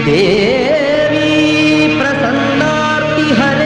ದೇವಿ ಪ್ರಸನ್ನಾರ್ತಿ ಹರೇ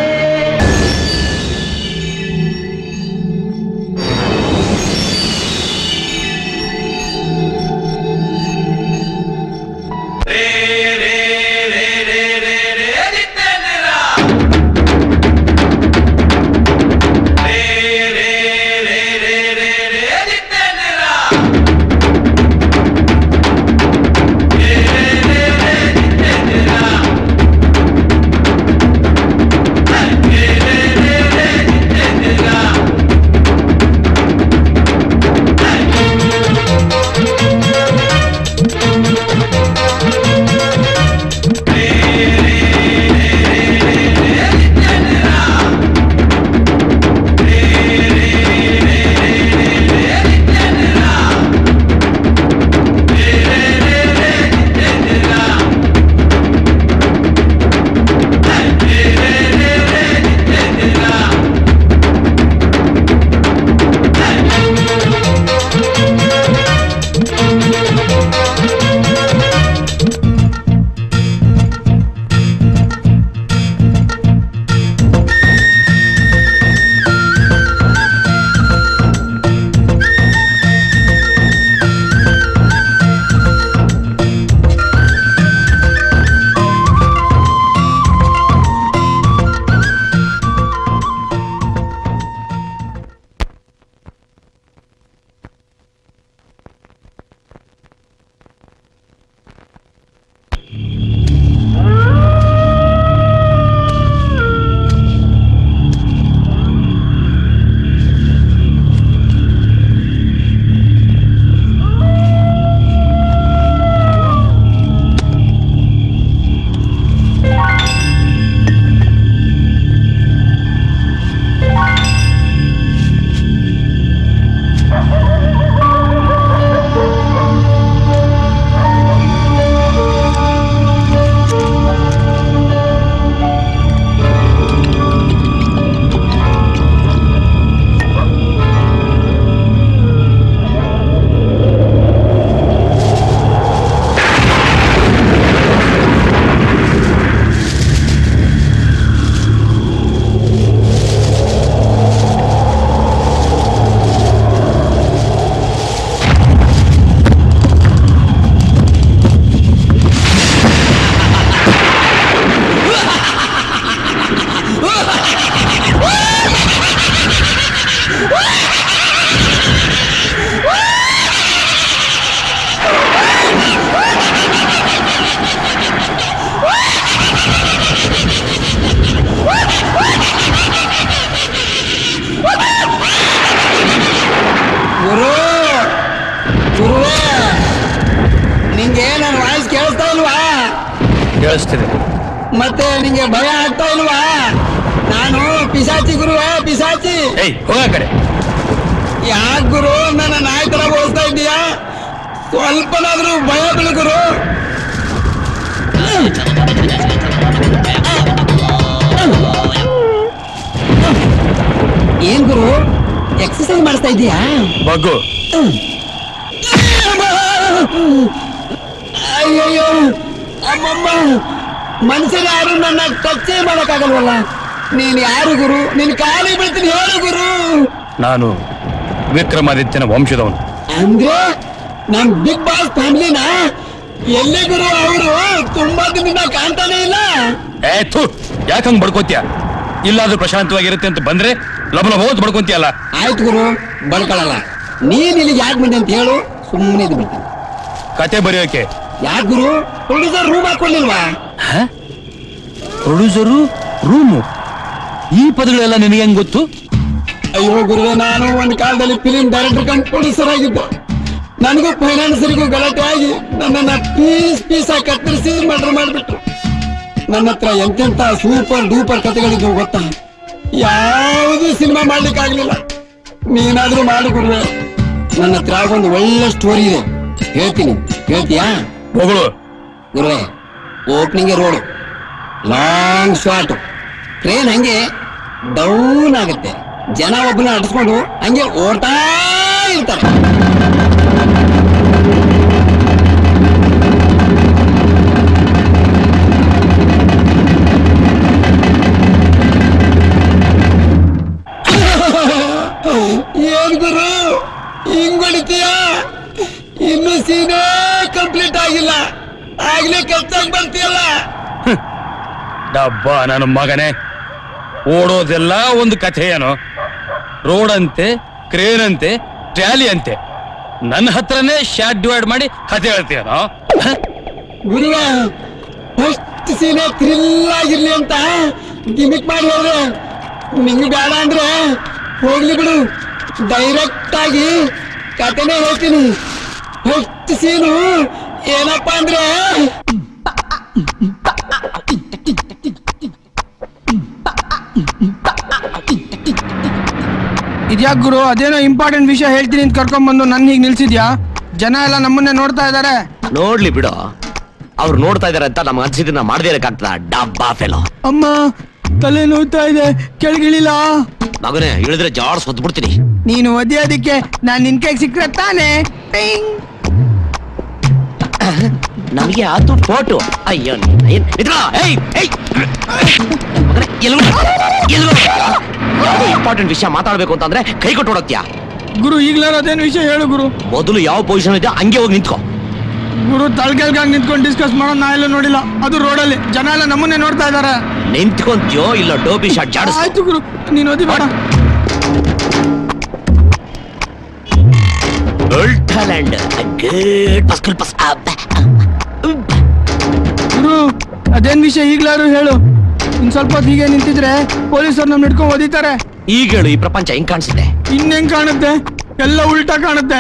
ಗುರು ಗುರುವೇ ನಿಂಗೆ ನನ್ನ ವಾಯ್ಸ್ ಕೇಳಿಸ್ತಾ ಇಲ್ವಾ ಕೇಳಿಸ್ತಿದೆ ಮತ್ತೆ ನಿಂಗೆ ಭಯ ಆಗ್ತಾ ಇಲ್ವಾ ನಾನು ಪಿಸಾಚಿ ಗುರುವೇ ಪಿಸಾಚಿ ಏಯ್ ಹೋಗ ಆ ಕಡೆ ಯಾಕೆ ಗುರು ನನ್ನ ನಾಯಿ ತರ ಬೋಲ್ಸ್ತಾ ಇದ್ದೀಯಾ ಸ್ವಲ್ಪನಾದ್ರೂ ಭಯ ಬೀಳು ಗುರು ಏನ್ ಗುರು ಎಕ್ಸರ್ಸೈಸ್ ಮಾಡಿಸ್ತಾ ಇದೀಯಾ ಬಗ್ಗು ಅಯ್ಯಯ್ಯೋ ಅಮ್ಮಮ್ಮ ಮನುಷ್ಯರು ಯಾರು ನನ್ನ ಟಚ್ಚೇ ಮಾಡಕ್ಕಾಗಲ್ವಲ್ಲ ನೀನ್ ಯಾರು ಗುರು ನಿನ್ ಕಾಲಿ ಬೀಳ್ತೀನಿ ಹೇಳು ಗುರು ನಾನು ವಿಕ್ರಮಾದಿತ್ಯನ ವಂಶದವನು ಅಂದ್ರೆ ನಮ್ ಬಿಗ್ ಬಾಸ್ ಫ್ಯಾಮಿಲಿನ ಎಲ್ಲಿ ಗುರು ಅವರು ತುಂಬಾ ದಿನದಿಂದ ಕಾಣ್ತಾನೆ ಇಲ್ಲ ಏ ಥು ಯಾಕಂಗ್ ಬಡ್ಕೋತ್ಯ ಇಲ್ಲಾದ್ರೂ ಪ್ರಶಾಂತವಾಗಿರುತ್ತೆ ಅಂತ ಬಂದ್ರೆ ಲಬ ಲಬ ಓದ್ ಬಡ್ಕೊಂತೀಯಲ್ಲ ಆಯ್ತು ಗುರು ಬಳ್ಕೊಳಲ್ಲ ನೀನ್ ಇಲ್ಲಿಗೆ ಯಾಕೆ ಬಂದೆ ಅಂತ ಹೇಳು ಸುಮ್ಮನೆ ಇದು ಬಿಡ್ತೀನಿ ಕತೆ ಬರೆಯೋಕೆ ಯಾಕೆ ಗುರು ಪ್ರೊಡ್ಯೂಸರ್ ರೂಮ್ ಹಾಕೊಳ್ಳಿಲ್ವಾ ಪ್ರೊಡ್ಯೂಸರು ರೂಮು ಈ ಪದಗಳೆಲ್ಲ ನಿನಗೆ ಹೆಂಗ್ ಗೊತ್ತು ಅಯ್ಯೋ ಗುರುವೆ ನಾನು ಒಂದು ಕಾಲದಲ್ಲಿ ಫಿಲಿಂ ಡೈರೆಕ್ಟರ್ ಕಮ್ ಪ್ರೊಡ್ಯೂಸರ್ ಆಗಿದ್ದೆ ನನಗೂ ಫೈನಾನ್ಸರಿಗೂ ಗಲಾಟೆ ಆಗಿ ನನ್ನನ್ನ ಪೀಸ್ ಪೀಸ್ ಆಗಿ ಕತ್ತರಿಸಿ ಮರ್ಡರ್ ಮಾಡಿಬಿಟ್ರು ನನ್ನ ಹತ್ರ ಎಂತೆಂತ ಸೂಪರ್ ಡೂಪರ್ ಕಥೆಗಳಿದ್ವು ಗೊತ್ತಾ ಯಾವುದು ಸಿನಿಮಾ ಮಾಡ್ಲಿಕ್ಕೆ ಆಗ್ಲಿಲ್ಲ ನೀನಾದ್ರೂ ಮಾಡು ಗುರುವೆ ನನ್ನ ಹತ್ರ ಒಂದು ಒಳ್ಳೆ ಸ್ಟೋರಿ ಇದೆ ಹೇಳ್ತೀನಿ ಹೇಳ್ತೀಯಾ ಮಗಳು ಗುರುವೆ opening road long shot train ಹಂಗೆ ಡೌನ್ ಆಗುತ್ತೆ ಜನ ಒಬ್ಬನ ಅಡ್ಸ್ಕೊಂಡು ಹಂಗೆ ಓಡ್ತಾ ಇರ್ತಾರೆ ಆಗ್ಲೇ ಕೆಲ್ಸಕ್ಕೆ ಬರ್ತೀಯಲ್ಲ ಡಬ್ಬ ನನ್ನ ಮಗನೇ ಓಡೋದೆಲ್ಲ ಒಂದು ಕಥೆ ಏನೋ ರೋಡ್ ಅಂತೆ ಕ್ರೇನ್ ಅಂತೆ ಟ್ರ್ಯಾಲಿ ಅಂತೆ ನನ್ನ ಹತ್ರನೇ ಶಾರ್ಟ್ ಡಿವೈಡ್ ಮಾಡಿ ಕಥೆ ಹೇಳ್ತೀಯನೋ ಹ? ಗುರುವ ಫಸ್ಟ್ ಸೀನೆ ಥ್ರಿಲ್ ಆಗಿರ್ಲಿ ಅಂತ ಗಿಮಿಕ್ ಮಾಡಿ ಹೋದ್ರೆ ನಿಂಗೆ ಬೇಡ ಅಂದ್ರೆ ಹೋಗ್ಲಿ ಬಿಡು ಡೈರೆಕ್ಟ್ ಆಗಿ ಕಥೆನೇ ಹೇಳ್ತೀನಿ ಫಸ್ಟ್ ಸೀನು ಏನಪ್ಪಾ ಅಂದ್ರೆ ಇದ್ಯಾಕ್ ಗುರು ಅದೇನೋ ಇಂಪಾರ್ಟೆಂಟ್ ವಿಷಯ ಹೇಳ್ತೀನಿ ಅಂತ ಕರ್ಕೊಂಡ್ ಬಂದು ನನ್ ಹೀಗ್ ನಿಲ್ಸಿದ್ಯಾ ಜನ ಎಲ್ಲ ನಮ್ಮನ್ನೇ ನೋಡ್ತಾ ಇದಾರೆ ನೋಡ್ಲಿ ಬಿಡು ಅವ್ರು ನೋಡ್ತಾ ಇದಾರೆ ಅಂತ ನಮ್ಗೆ ಅನ್ಸಿದ್ದನ್ನ ಮಾಡದೇ ಇರಕ್ಕಾಗ್ತದ ಡಬ್ಬಾ ಫೆಲೋ ಅಮ್ಮ ತಲೆ ನೋವ್ತಾ ಇದೆ ಕೆಳಗಿಳಿಲ್ಲ ಮಗನೇ ಇಳಿದ್ರೆ ಜಾಡ್ ಸೊದ್ದು ಬಿಡ್ತೀನಿ ನೀನು ಒದೆಯೋದಿಕ್ಕೆ ನಾನ್ ನಿನ್ ಕೈಗೆ ಸಿಕ್ಕ್ರೆ ತಾನೇ ಪಿಂಗ್. ನಮಗೆ ಆತು ಫೋಟೋ ಅಯ್ಯೋ ಏನ್ ನಿಂತ್ಕೊಳ್ಳೋ, ಏಯ್ ಏಯ್ ಮಗನೇ ಎಲ್ಗೋ ಎಲ್ಗೋ ಯಾವುದೋ ಇಂಪಾರ್ಟೆಂಟ್ ವಿಷಯ ಮಾತಾಡ್ಬೇಕು ಅಂತಂದ್ರೆ ಕೈ ಕೊಟ್ಟು ಹೊಡಕ್ತ್ಯಾ ಗುರು ಈಗ್ಲಾರ ಅದೇನ್ ವಿಷಯ ಹೇಳು ಗುರು ಮೊದಲು ಯಾವ ಪೊಸಿಷನ್ ಇದೆ ಹಂಗೆ ಹೋಗಿ ನಿಂತ್ಕೋ ಗುರು ತಳ್ಗೆಲ್ಗಾಗ್ ನಿಂತ್ಕೊಂಡು ಡಿಸ್ಕಸ್ ಮಾಡೋದ್ ನಾ ಎಲ್ಲೂ ನೋಡಿಲ್ಲ ಅದು ರೋಡಲ್ಲಿ ಜನ ಎಲ್ಲ ನಮ್ಮನ್ನೇ ನೋಡ್ತಾ ಇದಾರೆ ನಿಂತ್ಕೊಂತ್ಯೋ ಇಲ್ಲ ಡೋಬಿ ಶಾಟ್ ಜಾಡಿಸ್ ಆಯ್ತು ಗುರು ನೀನ್ ಓದಿ ಬೇಡ ಟ್ಯಾಲೆಂಟ್ ಗುಡ್ ಪಸ್ಕಲ್ ಪಸ್ ಗುರು ಅದೇನ್ ವಿಷಯ ಈಗ್ಲಾರು ಹೇಳು ಇನ್ ಸ್ವಲ್ಪ ಹೊತ್ತು ಹೀಗೆ ನಿಂತಿದ್ರೆ ಪೊಲೀಸರು ನಮ್ ಹಿಡ್ಕೊಂಡ್ ಓದಿತಾರೆ ಈಗ ಹೇಳು ಈ ಪ್ರಪಂಚ ಹೆಂಗ್ ಕಾಣಿಸಿದೆ ಇನ್ನೆಂಗ್ ಕಾಣುತ್ತೆ ಎಲ್ಲ ಉಲ್ಟಾ ಕಾಣುತ್ತೆ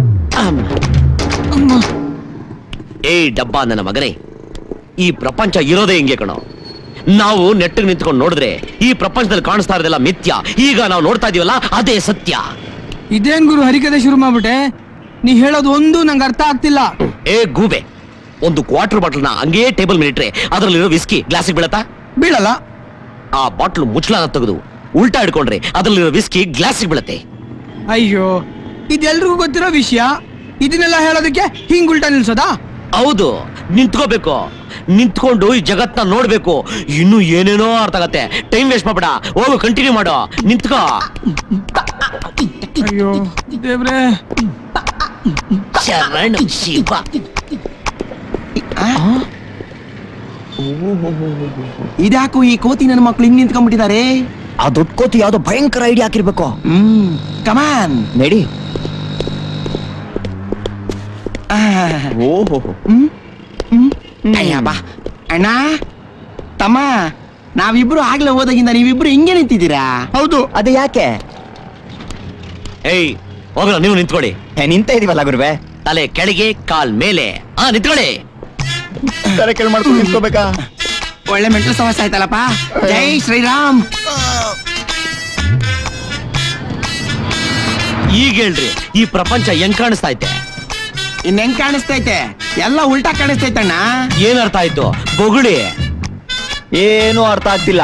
ಅಮ್ಮ ಏಯ್ ಡಬ್ಬ ನನ್ನ ಮಗನೇ ಈ ಪ್ರಪಂಚ ಇರೋದೇ ಹಿಂಗೆ ಕಣೋ ನಾವು ನೆಟ್ಟಿಗೆ ನಿಂತ್ಕೊಂಡು ನೋಡಿದ್ರೆ ಈ ಪ್ರಪಂಚದಲ್ಲಿ ಕಾಣಿಸ್ತಾ ಇರೋದೆಲ್ಲ ಮಿಥ್ಯ ಈಗ ನಾವು ನೋಡ್ತಾ ಇದೀವಲ್ಲ ಅದೇ ಸತ್ಯ ಇದೇನ್ ಗುರು ಹರಿಕತೆ ಶುರು ಮಾಡ್ಬಿಟ್ಟೆ ನೀ ಹೇಳೋದು ಒಂದು ನಂಗೆ ಅರ್ಥ ಆಗ್ತಿಲ್ಲ ಏ ಗೂಬೆ ಒಂದು ಕ್ವಾರ್ಟರ್ ಬಾಟಲ್ನ ಹಂಗೇ ಟೇಬಲ್ ಮೇಲೆ ಇಟ್ರೆ ಅದರಲ್ಲಿರೋ ವಿಸ್ಕಿ ಗ್ಲಾಸಿಗೆ ಬೀಳತ್ತಾ ಬೀಳಲ್ಲ ಆ ಬಾಟ್ಲು ಮುಚ್ಚಳನ ತೆಗೆದು ಉಲ್ಟಾ ಹಿಡ್ಕೊಂಡ್ರೆ ಅದರಲ್ಲಿರೋ ವಿಸ್ಕಿ ಗ್ಲಾಸಿಗೆ ಬೀಳತ್ತೆ ಅಯ್ಯೋ ಇದೆಲ್ರಿಗೂ ಗೊತ್ತಿರೋ ವಿಷಯ ಇದನ್ನೆಲ್ಲ ಹೇಳೋದಕ್ಕೆ ಹಿಂಗ್ ಉಲ್ಟಾ ನಿಲ್ಸೋದಾ ಹೌದು ನಿಂತ್ಕೋಬೇಕು ನಿಂತ್ಕೊಂಡು ಈ ಜಗತ್ನ ನೋಡ್ಬೇಕು ಇನ್ನು ಏನೇನೋ ಅರ್ಥ ಆಗತ್ತೆ ಟೈಮ್ ವೇಸ್ಟ್ ಮಾಡ್ಬೇಡ ಹೋಗು ಕಂಟಿನ್ಯೂ ಮಾಡು ನಿಂತ್ಕೋ ಅಯ್ಯೋ ದೇವ್ರೆ ಶರಣ ಶಿವ ಇದ್ಯಾಕೋ ಈ ಕೋತಿ ನನ್ನ ಮಕ್ಳು ಹಿಂಗ್ ನಿಂತ್ಕೊಂಡ್ಬಿಟ್ಟಿದ್ದಾರೆ ಆ ದೊಡ್ಡ ಕೋತಿ ಯಾವ್ದೋ ಭಯಂಕರ ಐಡಿಯಾ ಹಾಕಿರ್ಬೇಕು ಹ್ಮ್ ಕಮಾನ್ ನಡಿ ಓಹೋ ಅಯ್ಯ ಬಾ ಅಣ್ಣ ತಮ್ಮ ನಾವಿಬ್ರು ಆಗ್ಲೇ ಹೋದಾಗಿಂದ ನೀವಿಬ್ರು ಹಿಂಗೆ ನಿಂತಿದ್ದೀರಾ ಹೌದು ಅದು ಯಾಕೆ ಏಯ್ ಹೋಗಲ್ಲ ನೀವು ನಿಂತ್ಕೊಳ್ಳಿ ಏ, ನಿಂತ ಇದೀವಲ್ಲ ಗುರುವೆ ತಲೆ ಕೆಳಗೆ ಕಾಲ್ ಮೇಲೆ ಹಾ ನಿಂತ್ಕೊಳ್ಳಿ ತಲೆ ಕೆಳ ಮಾಡ್ಕೊಂಡು ನಿಂತ್ಕೋಬೇಕಾ ಒಳ್ಳೆ ಮೆಂಟಲ್ ಸಮಸ್ಯೆ ಆಯ್ತಲ್ಲಪ್ಪ ಜೈ ಶ್ರೀರಾಮ್ ಈಗ ಹೇಳ್ರಿ ಈ ಪ್ರಪಂಚ ಹೆಂಗ್ ಕಾಣಿಸ್ತಾ ಐತೆ ಇನ್ ಹೆಂಗ್ ಕಾಣಿಸ್ತೈತೆ ಎಲ್ಲ ಉಲ್ಟಾ ಕಾಣಿಸ್ತೈತಣ್ಣ ಏನ್ ಅರ್ಥ ಆಯ್ತು ಬೊಗುಳಿ ಏನು ಅರ್ಥ ಆಗ್ತಿಲ್ಲ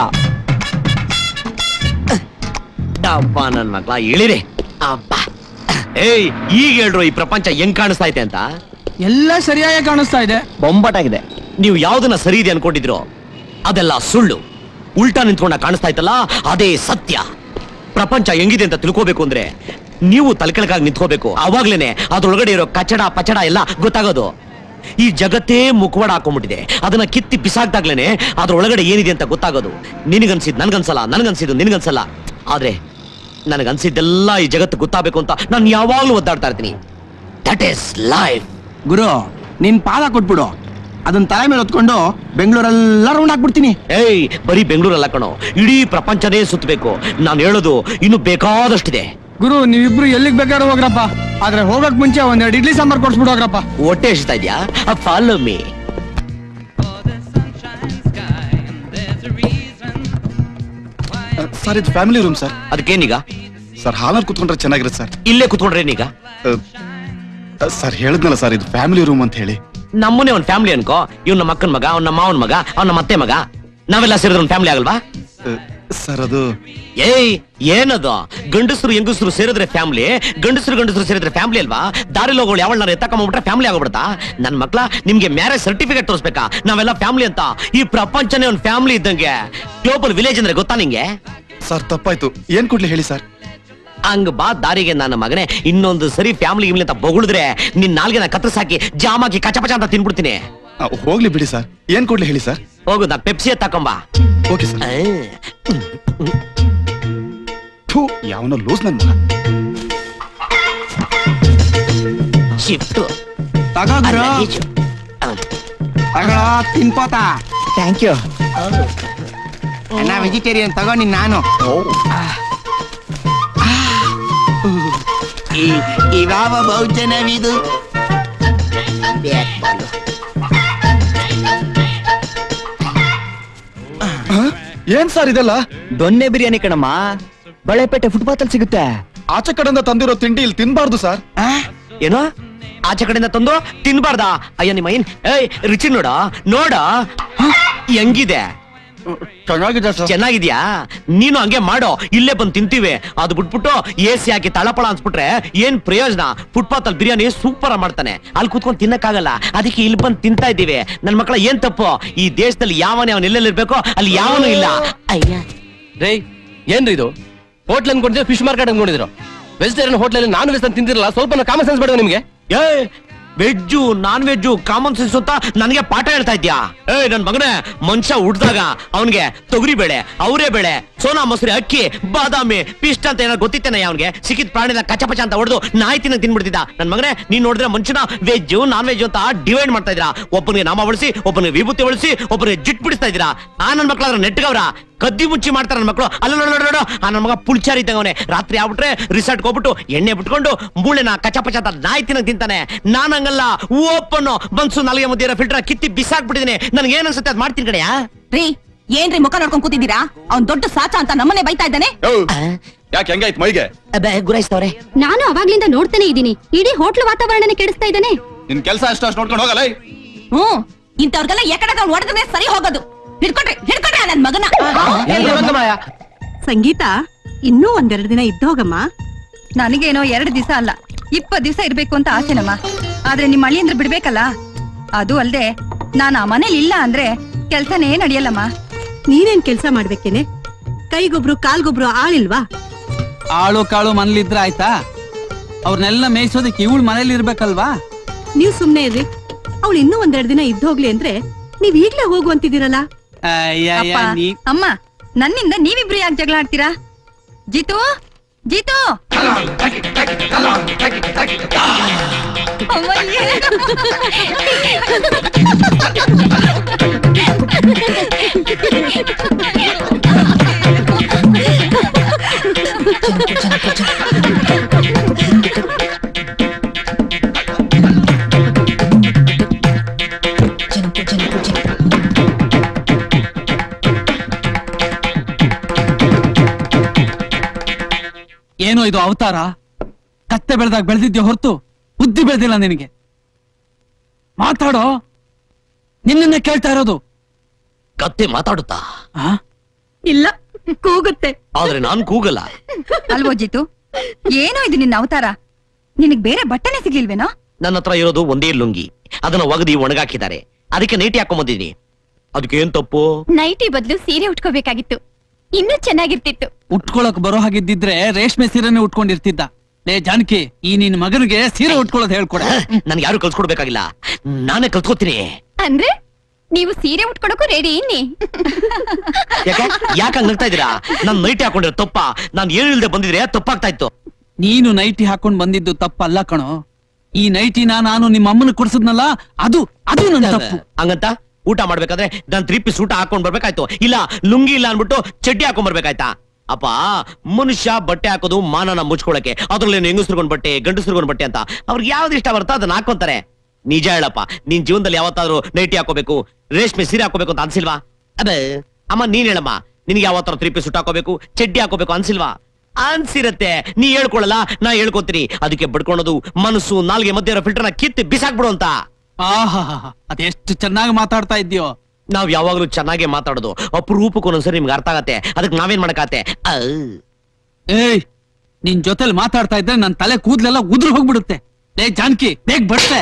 ಅಪ್ಪ ನನ್ ಮಕ್ಳ ಇಳಿರಿ ಅಪ್ಪ ಏಯ್ ಈಗ ಹೇಳ್ರು ಈ ಪ್ರಪಂಚ ಹೆಂಗ್ ಕಾಣಿಸ್ತಾ ಐತೆ ಅಂತ ಎಲ್ಲ ಸರಿಯಾಗಿ ಕಾಣಿಸ್ತಾ ಇದೆ ಬೊಂಬಾಟಾಗಿದೆ ನೀವು ಯಾವ್ದನ್ನ ಸರಿ ಇದೆ ಅನ್ಕೊಂಡಿದ್ರು ಅದೆಲ್ಲ ಸುಳ್ಳು ಉಲ್ಟಾ ನಿಂತ್ಕೊಂಡ ಕಾಣಿಸ್ತಾ ಇತ್ತಲ್ಲ ಅದೇ ಸತ್ಯ ಪ್ರಪಂಚ ಹೆಂಗಿದೆ ಅಂತ ತಿಳ್ಕೋಬೇಕು ಅಂದ್ರೆ ನೀವು ತಲೆಕೆಳಗಾಗಿ ನಿಂತ್ಕೋಬೇಕು ಅವಾಗ್ಲೇನೆ ಅದ್ರೊಳಗಡೆ ಇರೋ ಕಚಡ ಪಚಡ ಎಲ್ಲ ಗೊತ್ತಾಗೋದು ಈ ಜಗತ್ತೇ ಮುಖವಾಡ ಹಾಕೊಂಡ್ಬಿಟ್ಟಿದೆ ಅದನ್ನ ಕಿತ್ತಿ ಬಿಸಾಕ್ದಾಗ್ಲೇನೆ ಅದ್ರೊಳಗಡೆ ಏನಿದೆ ಅಂತ ಗೊತ್ತಾಗೋದು ನಿನಗನ್ಸಿದ್ ನನ್ಗನ್ಸಲ್ಲ ನನ್ಗನ್ಸಿದ್ದು ನಿನಗನ್ಸಲ್ಲ ಆದ್ರೆ ನನಗನ್ಸಿದ್ದೆಲ್ಲ ಈ ಜಗತ್ತು ಗೊತ್ತಾಗಬೇಕು ಅಂತ ನಾನು ಯಾವಾಗ್ಲೂ ಒದ್ದಾಡ್ತಾ ಇರ್ತೀನಿ ದಟ್ ಈಸ್ ಲೈಫ್ ಗುರು ನಿನ್ ಪಾದ ಕೊಟ್ಬಿಡು ಅದನ್ನ ತಲೆ ಮೇಲೆ ಹೊತ್ಕೊಂಡು ಬೆಂಗಳೂರೆಲ್ಲ ರೌಂಡ್ ಹಾಕ್ಬಿಡ್ತೀನಿ ಏಯ್ ಬರೀ ಬೆಂಗಳೂರಲ್ಲ ಕಣೋ ಇಡೀ ಪ್ರಪಂಚನೇ ಸುತ್ತಬೇಕು ನಾನು ಹೇಳೋದು ಇನ್ನು ಬೇಕಾದಷ್ಟಿದೆ ಗುರು ನೀವಿಬ್ರು ಎಲ್ಲಿಗ್ ಬೇಕಾದ್ರೂ ಹೋಗ್ರಪ್ಪ ಆದ್ರೆ ಹೋಗಕ್ ಮುಂಚೆ ಒಂದೆರಡು ಇಡ್ಲಿ ಸಾಂಬಾರ್ ಕೊಡ್ಸ್ಬಿಡು ಹೋಗ್ರಪ್ಪ ಹೊಟ್ಟೆ ಎಷ್ತಾ ಇದೆಯಾ ಫಾಲೋ ಮೀ ಸರ್ ಇದು ಫ್ಯಾಮಿಲಿ ರೂಮ್ ಸರ್ ಅದಕ್ಕೇನೀಗ ಸರ್ ಹಾಲಲ್ಲಿ ಕುತ್ಕೊಂಡ್ರೆ ಚೆನ್ನಾಗಿರುತ್ತೆ ಸರ್ ಇಲ್ಲೇ ಕುತ್ಕೊಂಡ್ರೇನೀಗ ಸರ್ ಹೇಳಿದ್ನಲ್ಲ ಸರ್ ಇದು ಫ್ಯಾಮಿಲಿ ರೂಮ್ ಅಂತ ಹೇಳಿ ನಮ್ಮನೆ ಒಂದ್ ಫ್ಯಾಮಿಲಿ ಅನ್ಕೋ ಇವ್ನ ನಮ್ಮ ಅಕ್ಕನ ಮಗ ಅವ್ನ ಮಾವನ್ ಮಗ ಅವ್ನ ಮತ್ತೆ ಮಗ ನಾವೆಲ್ಲ ಸೇರಿದ್ರೆ ಒಂದು ಫ್ಯಾಮಿಲಿ ಆಗಲ್ವಾ ಸರ್ ಅದು ಏಯ್ ಏನದು ಗಂಡಸರು ಹೆಂಗಸರು ಸೇರಿದ್ರೆ ಫ್ಯಾಮಿಲಿ ಗಂಡಸರು ಗಂಡಸರು ಸೇರಿದ್ರೆ ಫ್ಯಾಮಿಲಿ ಅಲ್ವಾ ದಾರಿಲಿ ಹೋಗೋಳು ಯಾವಳ ಎತ್ತಕೊಂಡ್ಬಿಟ್ರೆ ಫ್ಯಾಮಿಲಿ ಆಗ್ಬಿಡ್ತಾ ನನ್ ಮಕ್ಳ ನಿಮ್ಗೆ ಮ್ಯಾರೇಜ್ ಸರ್ಟಿಫಿಕೇಟ್ ತೋರಿಸ್ಬೇಕಾ ನಾವೆಲ್ಲ ಫ್ಯಾಮಿಲಿ ಅಂತ ಈ ಪ್ರಪಂಚನೇ ಒಂದು ಫ್ಯಾಮಿಲಿ ಇದ್ದಂಗೆ ಗ್ಲೋಬಲ್ ವಿಲೇಜ್ ಅಂದ್ರೆ ಗೊತ್ತಾ ನಿಂಗೆ ಸರ್ ತಪ್ಪಾಯ್ತು ಏನ್ ಕೊಡ್ಲಿ ಹೇಳಿ ಸರ್ ಹಂಗ ಬಾ ದಾರಿಗೆ ನನ್ನ ಮಗನೇ ಇನ್ನೊಂದು ಸರಿ ಫ್ಯಾಮಿಲಿ ಗಿಮ್ಲಿ ಅಂತ ಬೊಗಳಿದ್ರೆ ನಿನ್ ನಾಲ್ಗೆನ ಕತ್ತರಿಸಾಕಿ ಜಾಮಾಕಿ ಕಚಪಚ ಅಂತ ತಿನ್ಬಿಡ್ತೀನಿ ಆ, ಹೋಗ್ಲಿ ಬಿಡಿ ಸರ್ ಏನ್ ಕೊಡ್ಲಿ ಹೇಳಿ ಸರ್ ಹೋಗು ನಾ ಪೆಪ್ಸಿ ತಕೊಂಬ ಓಕೆ ಸರ್ ಥೂ ಯಾವನೋ ಲೂಸ್ ನನ್ ಮಗ ಶಿಫ್ಟ್ ತಗೋ ಗುರು ತಗೊಳ್ಳೋ ತಿನ್ಕೋತ ಥ್ಯಾಂಕ್ ಯು ನಾ ವೆಜಿಟೇರಿಯನ್ ತಗೋ ನಿನ್ ನಾನು ಈ- ಇವಾವ ಭೋಜನವಿದು ಏನ್ ಸರ್ ಇದೆಲ್ಲ ದೊನ್ನೆ ಬಿರಿಯಾನಿ ಕಣಮ್ಮ ಬಳೆಪೇಟೆ ಫುಟ್ಪಾತ್ ಅಲ್ಲಿ ಸಿಗುತ್ತೆ ಆಚೆ ಕಡೆಯಿಂದ ತಂದಿರೋ ತಿಂಡಿ ಇಲ್ಲಿ ತಿನ್ಬಾರ್ದು ಸರ್ ಏನೋ ಆಚೆ ಕಡೆಯಿಂದ ತಂದು ತಿನ್ಬಾರ್ದ ಅಯ್ಯ ನಿಮ್ಮ ಏನ್ ಏಯ್ ರುಚಿ ನೋಡ ನೋಡ ಹೆಂಗಿದೆ ಚೆನ್ನಾಗಿದೆ ಸರ್ ಚೆನ್ನಾಗಿದ್ಯಾ ನೀನು ಹಂಗೆ ಮಾಡೋ ಇಲ್ಲೇ ಬಂದು ತಿಂತೀವಿ ಅದು ಬಿಟ್ಬಿಟ್ಟು ಎ ಸಿ ಹಾಕಿ ತಳಪಳ ಅನ್ಸ್ಬಿಟ್ರೆ ಏನ್ ಪ್ರಯೋಜನ ಫುಟ್ಪಾತ್ ಅಲ್ಲಿ ಬಿರಿಯಾನಿ ಸೂಪರ್ ಮಾಡ್ತಾನೆ ಅಲ್ಲಿ ಕೂತ್ಕೊಂಡು ತಿನ್ನಕ್ಕಾಗಲ್ಲ ಅದಕ್ಕೆ ಇಲ್ಲಿ ಬಂದು ತಿಂತಾ ಇದ್ದೀವಿ ನನ್ ಮಕ್ಕಳ ಏನ್ ತಪ್ಪು ಈ ದೇಶದಲ್ಲಿ ಯಾವನೇ ಅವನ್ ಎಲ್ಲೆಲ್ಲಿರ್ಬೇಕೋ ಅಲ್ಲಿ ಯಾವನೂ ಇಲ್ಲ ಅಯ್ಯ ರೇ ಏನ್ರಿ ಇದು ಹೋಟ್ಲ್ ಅನ್ಕೊಂಡಿದ್ರು ಫಿಶ್ ಮಾರ್ಕೆಟ್ ಅನ್ಕೊಂಡಿದ್ರು ವೆಜಿಟೇರಿಯನ್ ಹೋಟ್ಲಲ್ಲಿ ನಾನ್ ವೆಜ್ ಅಂತ ತಿಂತಿರಲ್ಲ ಸ್ವಲ್ಪ ಕಾಮನ್ ಸೆನ್ಸ್ ಬೇಡ ನಿಮ್ಗೆ ಏ veg non veg common sense ಅಂತ ನನಗೆ ಪಾಠ ಹೇಳ್ತಾ ಇದ್ಯಾ ಏ ನನ್ ಮಗನೇ ಮನುಷ್ಯ ಹುಡ್ದಾಗ ಅವನ್ಗೆ ತೊಗರಿ ಬೇಳೆ ಅವರೇ ಬೇಳೆ ಸೋನಾ ಮೊಸರಿ ಅಕ್ಕಿ ಬಾದಾಮಿ ಪಿಷ್ಟ ಅಂತ ಏನಾದ್ರು ಗೊತ್ತಿತ್ತೇನೆ ಅವನ್ಗೆ ಸಿಕ್ಕಿದ ಪ್ರಾಣಿನ ಕಚಪಚ ಅಂತ ಹೊಡೆದು ನಾಯಿ ತಿನ್ನ ತಿನ್ಬಿಡ್ತಿದ್ದ ನನ್ ಮಗನೇ ನೀನ್ ನೋಡಿದ್ರೆ ಮನುಷ್ಯನ ವೆಜ್ಜು ನಾನ್ ವೆಜ್ ಅಂತ ಡಿವೈಡ್ ಮಾಡ್ತಾ ಇದ್ರಾ ಒಬ್ಬನಿಗೆ ನಾಮ ಬಳಸಿ ಒಬ್ಬನಿಗೆ ವಿಭೂತಿ ಬಳಸಿ ಒಬ್ಬನಿಗೆ ಜಿಟ್ ಬಿಡಿಸ್ತಾ ಇದ್ದೀರಾ ಆ ನನ್ ಮಕ್ಳಾದ್ರ ನೆಟ್ಗವ್ರ ಕದ್ದಿ ಮುಚ್ಚಿ ಮಾಡ್ತಾರ ನನ್ನ ಮಕ್ಕಳು ಅಲ್ಲ ನೋಡು ನೋಡು ನೋಡು ಆ ನನ್ನ ಮಗ ಪುಲ್ಚಾರಿ ಇದ್ದಂಗವನೆ ರಾತ್ರಿ ಆಗ್ಬಿಟ್ರೆ ರಿಸಾರ್ಟ್ ಹೋಗ್ಬಿಟ್ಟು ಎಣ್ಣೆ ಬಿಟ್ಕೊಂಡು ಮೂಳೆನ ಕಚ ಪಚ ಅಂತ ನಾಯಿ ತಿನ್ನಕ್ ತಿಂತಾನೆ ನಾನ್ ಹಂಗಲ್ಲ ಓಪನ್ ಬನ್ಸು ನಾಲ್ಗೆ ಮುದ್ದೆ ಫಿಲ್ಟರ್ ಕಿತ್ತಿ ಬಿಸಾಕ್ಬಿಟ್ಟಿದ್ದೀನಿ ನನ್ಗೆ ಏನ್ ಅನ್ಸುತ್ತೆ ಅದ್ ಮಾಡ್ತೀನಿ ಕಡೆಯಾ ರೀ ಏನ್ರಿ ಮುಖ ನೋಡ್ಕೊಂಡ್ ಕೂತಿದ್ದೀರಾ ಅವ್ನ್ ದೊಡ್ಡ ಸಾಚ ಅಂತ ನಮ್ಮನೆ ಬೈತಾ ಇದ್ದಾನೆ ಯಾಕೆ ಹೆಂಗಾಯ್ತು ಮೈಗೆ ಗುರಾಯಿಸ್ತವ್ರೆ ನಾನು ಅವಾಗ್ಲಿಂದ ನೋಡ್ತಾನೆ ಇದ್ದೀನಿ ಇಡೀ ಹೋಟ್ಲು ವಾತಾವರಣನೇ ಕೆಡಿಸ್ತಾ ಇದ್ದಾನೆ ನಿನ್ ಕೆಲಸ ಅಷ್ಟು ಅಷ್ಟು ನೋಡ್ಕೊಂಡು ಹೋಗಲ್ಲ ಹ್ಮ್ ಇಂಥವ್ರಿಗೆಲ್ಲ ಎಕಡೆ ಹೊಡೆದ್ರೆ ಸರಿ ಹೋಗೋದು ಹಿಡ್ಕೊಡ್ರಿ ಹಿಡ್ಕೊಡ್ರಿ ನನ್ ಮಗನ ಸಂಗೀತ ಇನ್ನೂ ಒಂದೆರಡು ದಿನ ಇದ್ದೋಗಮ್ಮ ನನಗೇನೋ ಎರಡು ದಿವಸ ಅಲ್ಲ ಇಪ್ಪತ್ ದಿವಸ ಇರ್ಬೇಕು ಅಂತ ಆಸೆನಮ್ಮ ಆದ್ರೆ ನಿಮ್ ಅಳಿಯಂದ್ರ ಬಿಡ್ಬೇಕಲ್ಲ ಅದು ಅಲ್ದೆ ನಾನ್ ಆ ಮನೇಲಿ ಇಲ್ಲ ಅಂದ್ರೆ ಕೆಲ್ಸನೇ ನಡೆಯಲ್ಲಮ್ಮ ನೀನೇನ್ ಕೆಲ್ಸ ಮಾಡ್ಬೇಕೇನೆ ಕೈಗೊಬ್ರು ಕಾಲ್ಗೊಬ್ರು ಆಳಿಲ್ವಾ ಆಳು ಕಾಳು ಮನೇಲಿದ್ರೆ ಆಯ್ತಾ ಅವ್ರನ್ನೆಲ್ಲ ಮೇಯ್ಸೋದಕ್ಕೆ ಇವಳು ಮನೇಲಿ ಇರ್ಬೇಕಲ್ವಾ ನೀವ್ ಸುಮ್ನೆ ಇರ್ರಿ ಅವಳು ಇನ್ನೂ ಒಂದೆರಡು ದಿನ ಇದ್ದೋಗ್ಲಿ ಅಂದ್ರೆ ನೀವ್ ಈಗ್ಲೇ ಹೋಗು ಅಂತಿದ್ದೀರಲ್ಲ ಅಯ್ಯ, ಅಪ್ಪ ನೀ ಅಮ್ಮ ನನ್ನಿಂದ ನೀವಿಬ್ರು ಯಾಕೆ ಜಗಳ ಆಡ್ತೀರಾ ಜೀತು ಜೀತು ಅಮ್ಮಯ್ಯೇ. ಏನೋ ಇದು ಅವತಾರ ಕತ್ತೆ ಬೆಳೆದಾಗ ಬೆಳೆದಿದ್ಯೋ ಹೊರತು ಬುದ್ಧಿ ಬೆಳೆದಿಲ್ಲ ನಿನಗೆ ಮಾತಾಡೋ ನಿನ್ನನ್ನೇ ಕೇಳ್ತಾ ಇರೋದು ಕತ್ತೆ ಮಾತಾಡುತ್ತಾ ಆ? ಇಲ್ಲ ಕೂಗುತ್ತೆ ಆದ್ರೆ ನಾನ್ ಕೂಗಲ್ಲ ಅಲ್ವೋ ಜೀತು ಏನೋ ಇದು ನಿನ್ನ ಅವತಾರ ನಿನಗ್ ಬೇರೆ ಬಟ್ಟೆನೆ ಸಿಗ್ಲಿಲ್ವೇನೋ ನನ್ನ ಹತ್ರ ಇರೋದು ಒಂದೇ ಲುಂಗಿ ಅದನ್ನ ಒಗದಿ ಒಣಗಾಕಿದ್ದಾರೆ ಅದಕ್ಕೆ ನೈಟಿ ಹಾಕೊಂಡ್ ಬಂದಿದ್ದೀನಿ ಅದಕ್ಕೆ ಏನ್ ತಪ್ಪು ನೈಟಿ ಬದಲು ಸೀರೆ ಉಟ್ಕೋಬೇಕಾಗಿತ್ತು ಇನ್ನೂ ಚೆನ್ನಾಗಿರ್ತಿತ್ತು ಉಟ್ಕೊಳಕ್ ಬರೋ ಹಾಗಿದ್ದಿದ್ರೆ ರೇಷ್ಮೆ ಸೀರೆನೆ ಉಟ್ಕೊಂಡಿರ್ತಿದ್ದ ಲೇ ಜಾನಕಿ ಈ ನಿನ್ ಮಗನಿಗೆ ಸೀರೆ ಉಟ್ಕೊಳ್ಳೋದು ಹೇಳ್ಕೊಡ ನನ್ಗೆ ಯಾರು ಕಲ್ಸ್ಕೊಡ್ಬೇಕಾಗಿಲ್ಲ ನಾನೇ ಕಲ್ತ್ಕೋತೀನಿ ಅಂದ್ರೆ ನೀವು ಸೀರೆ ಉಟ್ಕೊಳಕ್ಕೂ ರೆಡಿ ಇನ್ನಿ ಯಾಕೆ ಯಾಕೆ ನಗ್ತಾ ಇದೀರಾ ನಾನ್ ನೈಟಿ ಹಾಕೊಂಡಿರೋ ತಪ್ಪ ನಾನ್ ಏನು ಇಲ್ದೆ ಬಂದಿದ್ರೆ ತಪ್ಪಾಗ್ತಾ ಇತ್ತು ನೀನು ನೈಟಿ ಹಾಕೊಂಡ್ ಬಂದಿದ್ದು ತಪ್ಪಲ್ಲ ಕಣೋ ಈ ನೈಟಿನ ನಾನು ನಿಮ್ಮ ಅಮ್ಮನ ಕೊಡ್ಸದ್ನಲ್ಲ ಅದು ಅದು ನನ್ನ ತಪ್ಪು ಹಂಗಂತ ಊಟ ಮಾಡ್ಬೇಕಾದ್ರೆ ನಾನ್ ತ್ರೀ ಪೀಸ್ ಊಟ ಹಾಕೊಂಡ್ ಬರ್ಬೇಕಾಯ್ತು ಇಲ್ಲ ಲುಂಗಿ ಇಲ್ಲ ಅನ್ಬಿಟ್ಟು ಚಡ್ಡಿ ಹಾಕೊಂಡ್ ಬರ್ಬೇಕಾಯ್ತಾ ಅಪ್ಪ ಮನುಷ್ಯ ಬಟ್ಟೆ ಹಾಕೋದು ಮಾನನ ಮುಚ್ಕೊಳಕ್ಕೆ ಅದ್ರಲ್ಲಿ ಹೆಂಗಸ್ರಿಗೊಂಡ್ ಬಟ್ಟೆ ಗಂಡಸ್ರಿಗೊಂಡ್ ಬಟ್ಟೆ ಅಂತ ಅವ್ರಿಗೆ ಯಾವ್ದು ಇಷ್ಟ ಬರುತ್ತೋ ಅದನ್ನ ಹಾಕೊಂತಾರೆ ನಿಜ ಹೇಳಪ್ಪ ನಿನ್ ಜೀವನದಲ್ಲಿ ಯಾವತ್ತಾದ್ರೂ ನೈಟಿ ಹಾಕೋಬೇಕು ರೇಷ್ಮೆ ಸೀರೆ ಹಾಕೋಬೇಕು ಅಂತ ಅನ್ಸಿಲ್ವಾ ಅದೇ ಅಮ್ಮ ನೀನ್ ಹೇಳಮ್ಮ ನಿನ್ಗೆ ಯಾವತ್ತಾರ ತ್ರೀ ಪೀಸ್ ಊಟ ಹಾಕೋಬೇಕು ಚಡ್ಡಿ ಹಾಕೋಬೇಕು ಅನ್ಸಿಲ್ವಾ ಅನ್ಸಿರತ್ತೆ ನೀ ಹೇಳ್ಕೊಳಲ್ಲ ನಾ ಹೇಳ್ಕೊತೀನಿ ಅದಕ್ಕೆ ಬಡ್ಕೊಳೋದು ಮನಸ್ಸು ನಾಲ್ಗೆ ಮಧ್ಯೆ ಇರೋ ಫಿಲ್ಟರ್ನ ಕಿತ್ತು ಬಿಸಾಕ್ಬಿಡು ಅಂತ ಆಹಾ ಅದೆಷ್ಟು ಚೆನ್ನಾಗಿ ಮಾತಾಡ್ತಾ ಇದ್ಯೋ ನಾವ್ ಯಾವಾಗ್ಲೂ ಚೆನ್ನಾಗೆ ಮಾತಾಡೋದು ಅಪರೂಪಕ್ಕೆ ಒಂದೊಂದ್ಸರಿ ನಿಮ್ಗೆ ಅರ್ಥ ಆಗತ್ತೆ ಅದಕ್ಕೆ ನಾವೇನ್ ಮಾಡಕಾತೆ ಏಯ್ ನಿನ್ ಜೊತೆಲಿ ಮಾತಾಡ್ತಾ ಇದ್ರೆ ನನ್ ತಲೆ ಕೂದ್ಲೆಲ್ಲ ಉದುರು ಹೋಗ್ಬಿಡುತ್ತೆ ಲೇ ಜಾನಕಿ ಬೇಗ ಬಡ್ಸೆ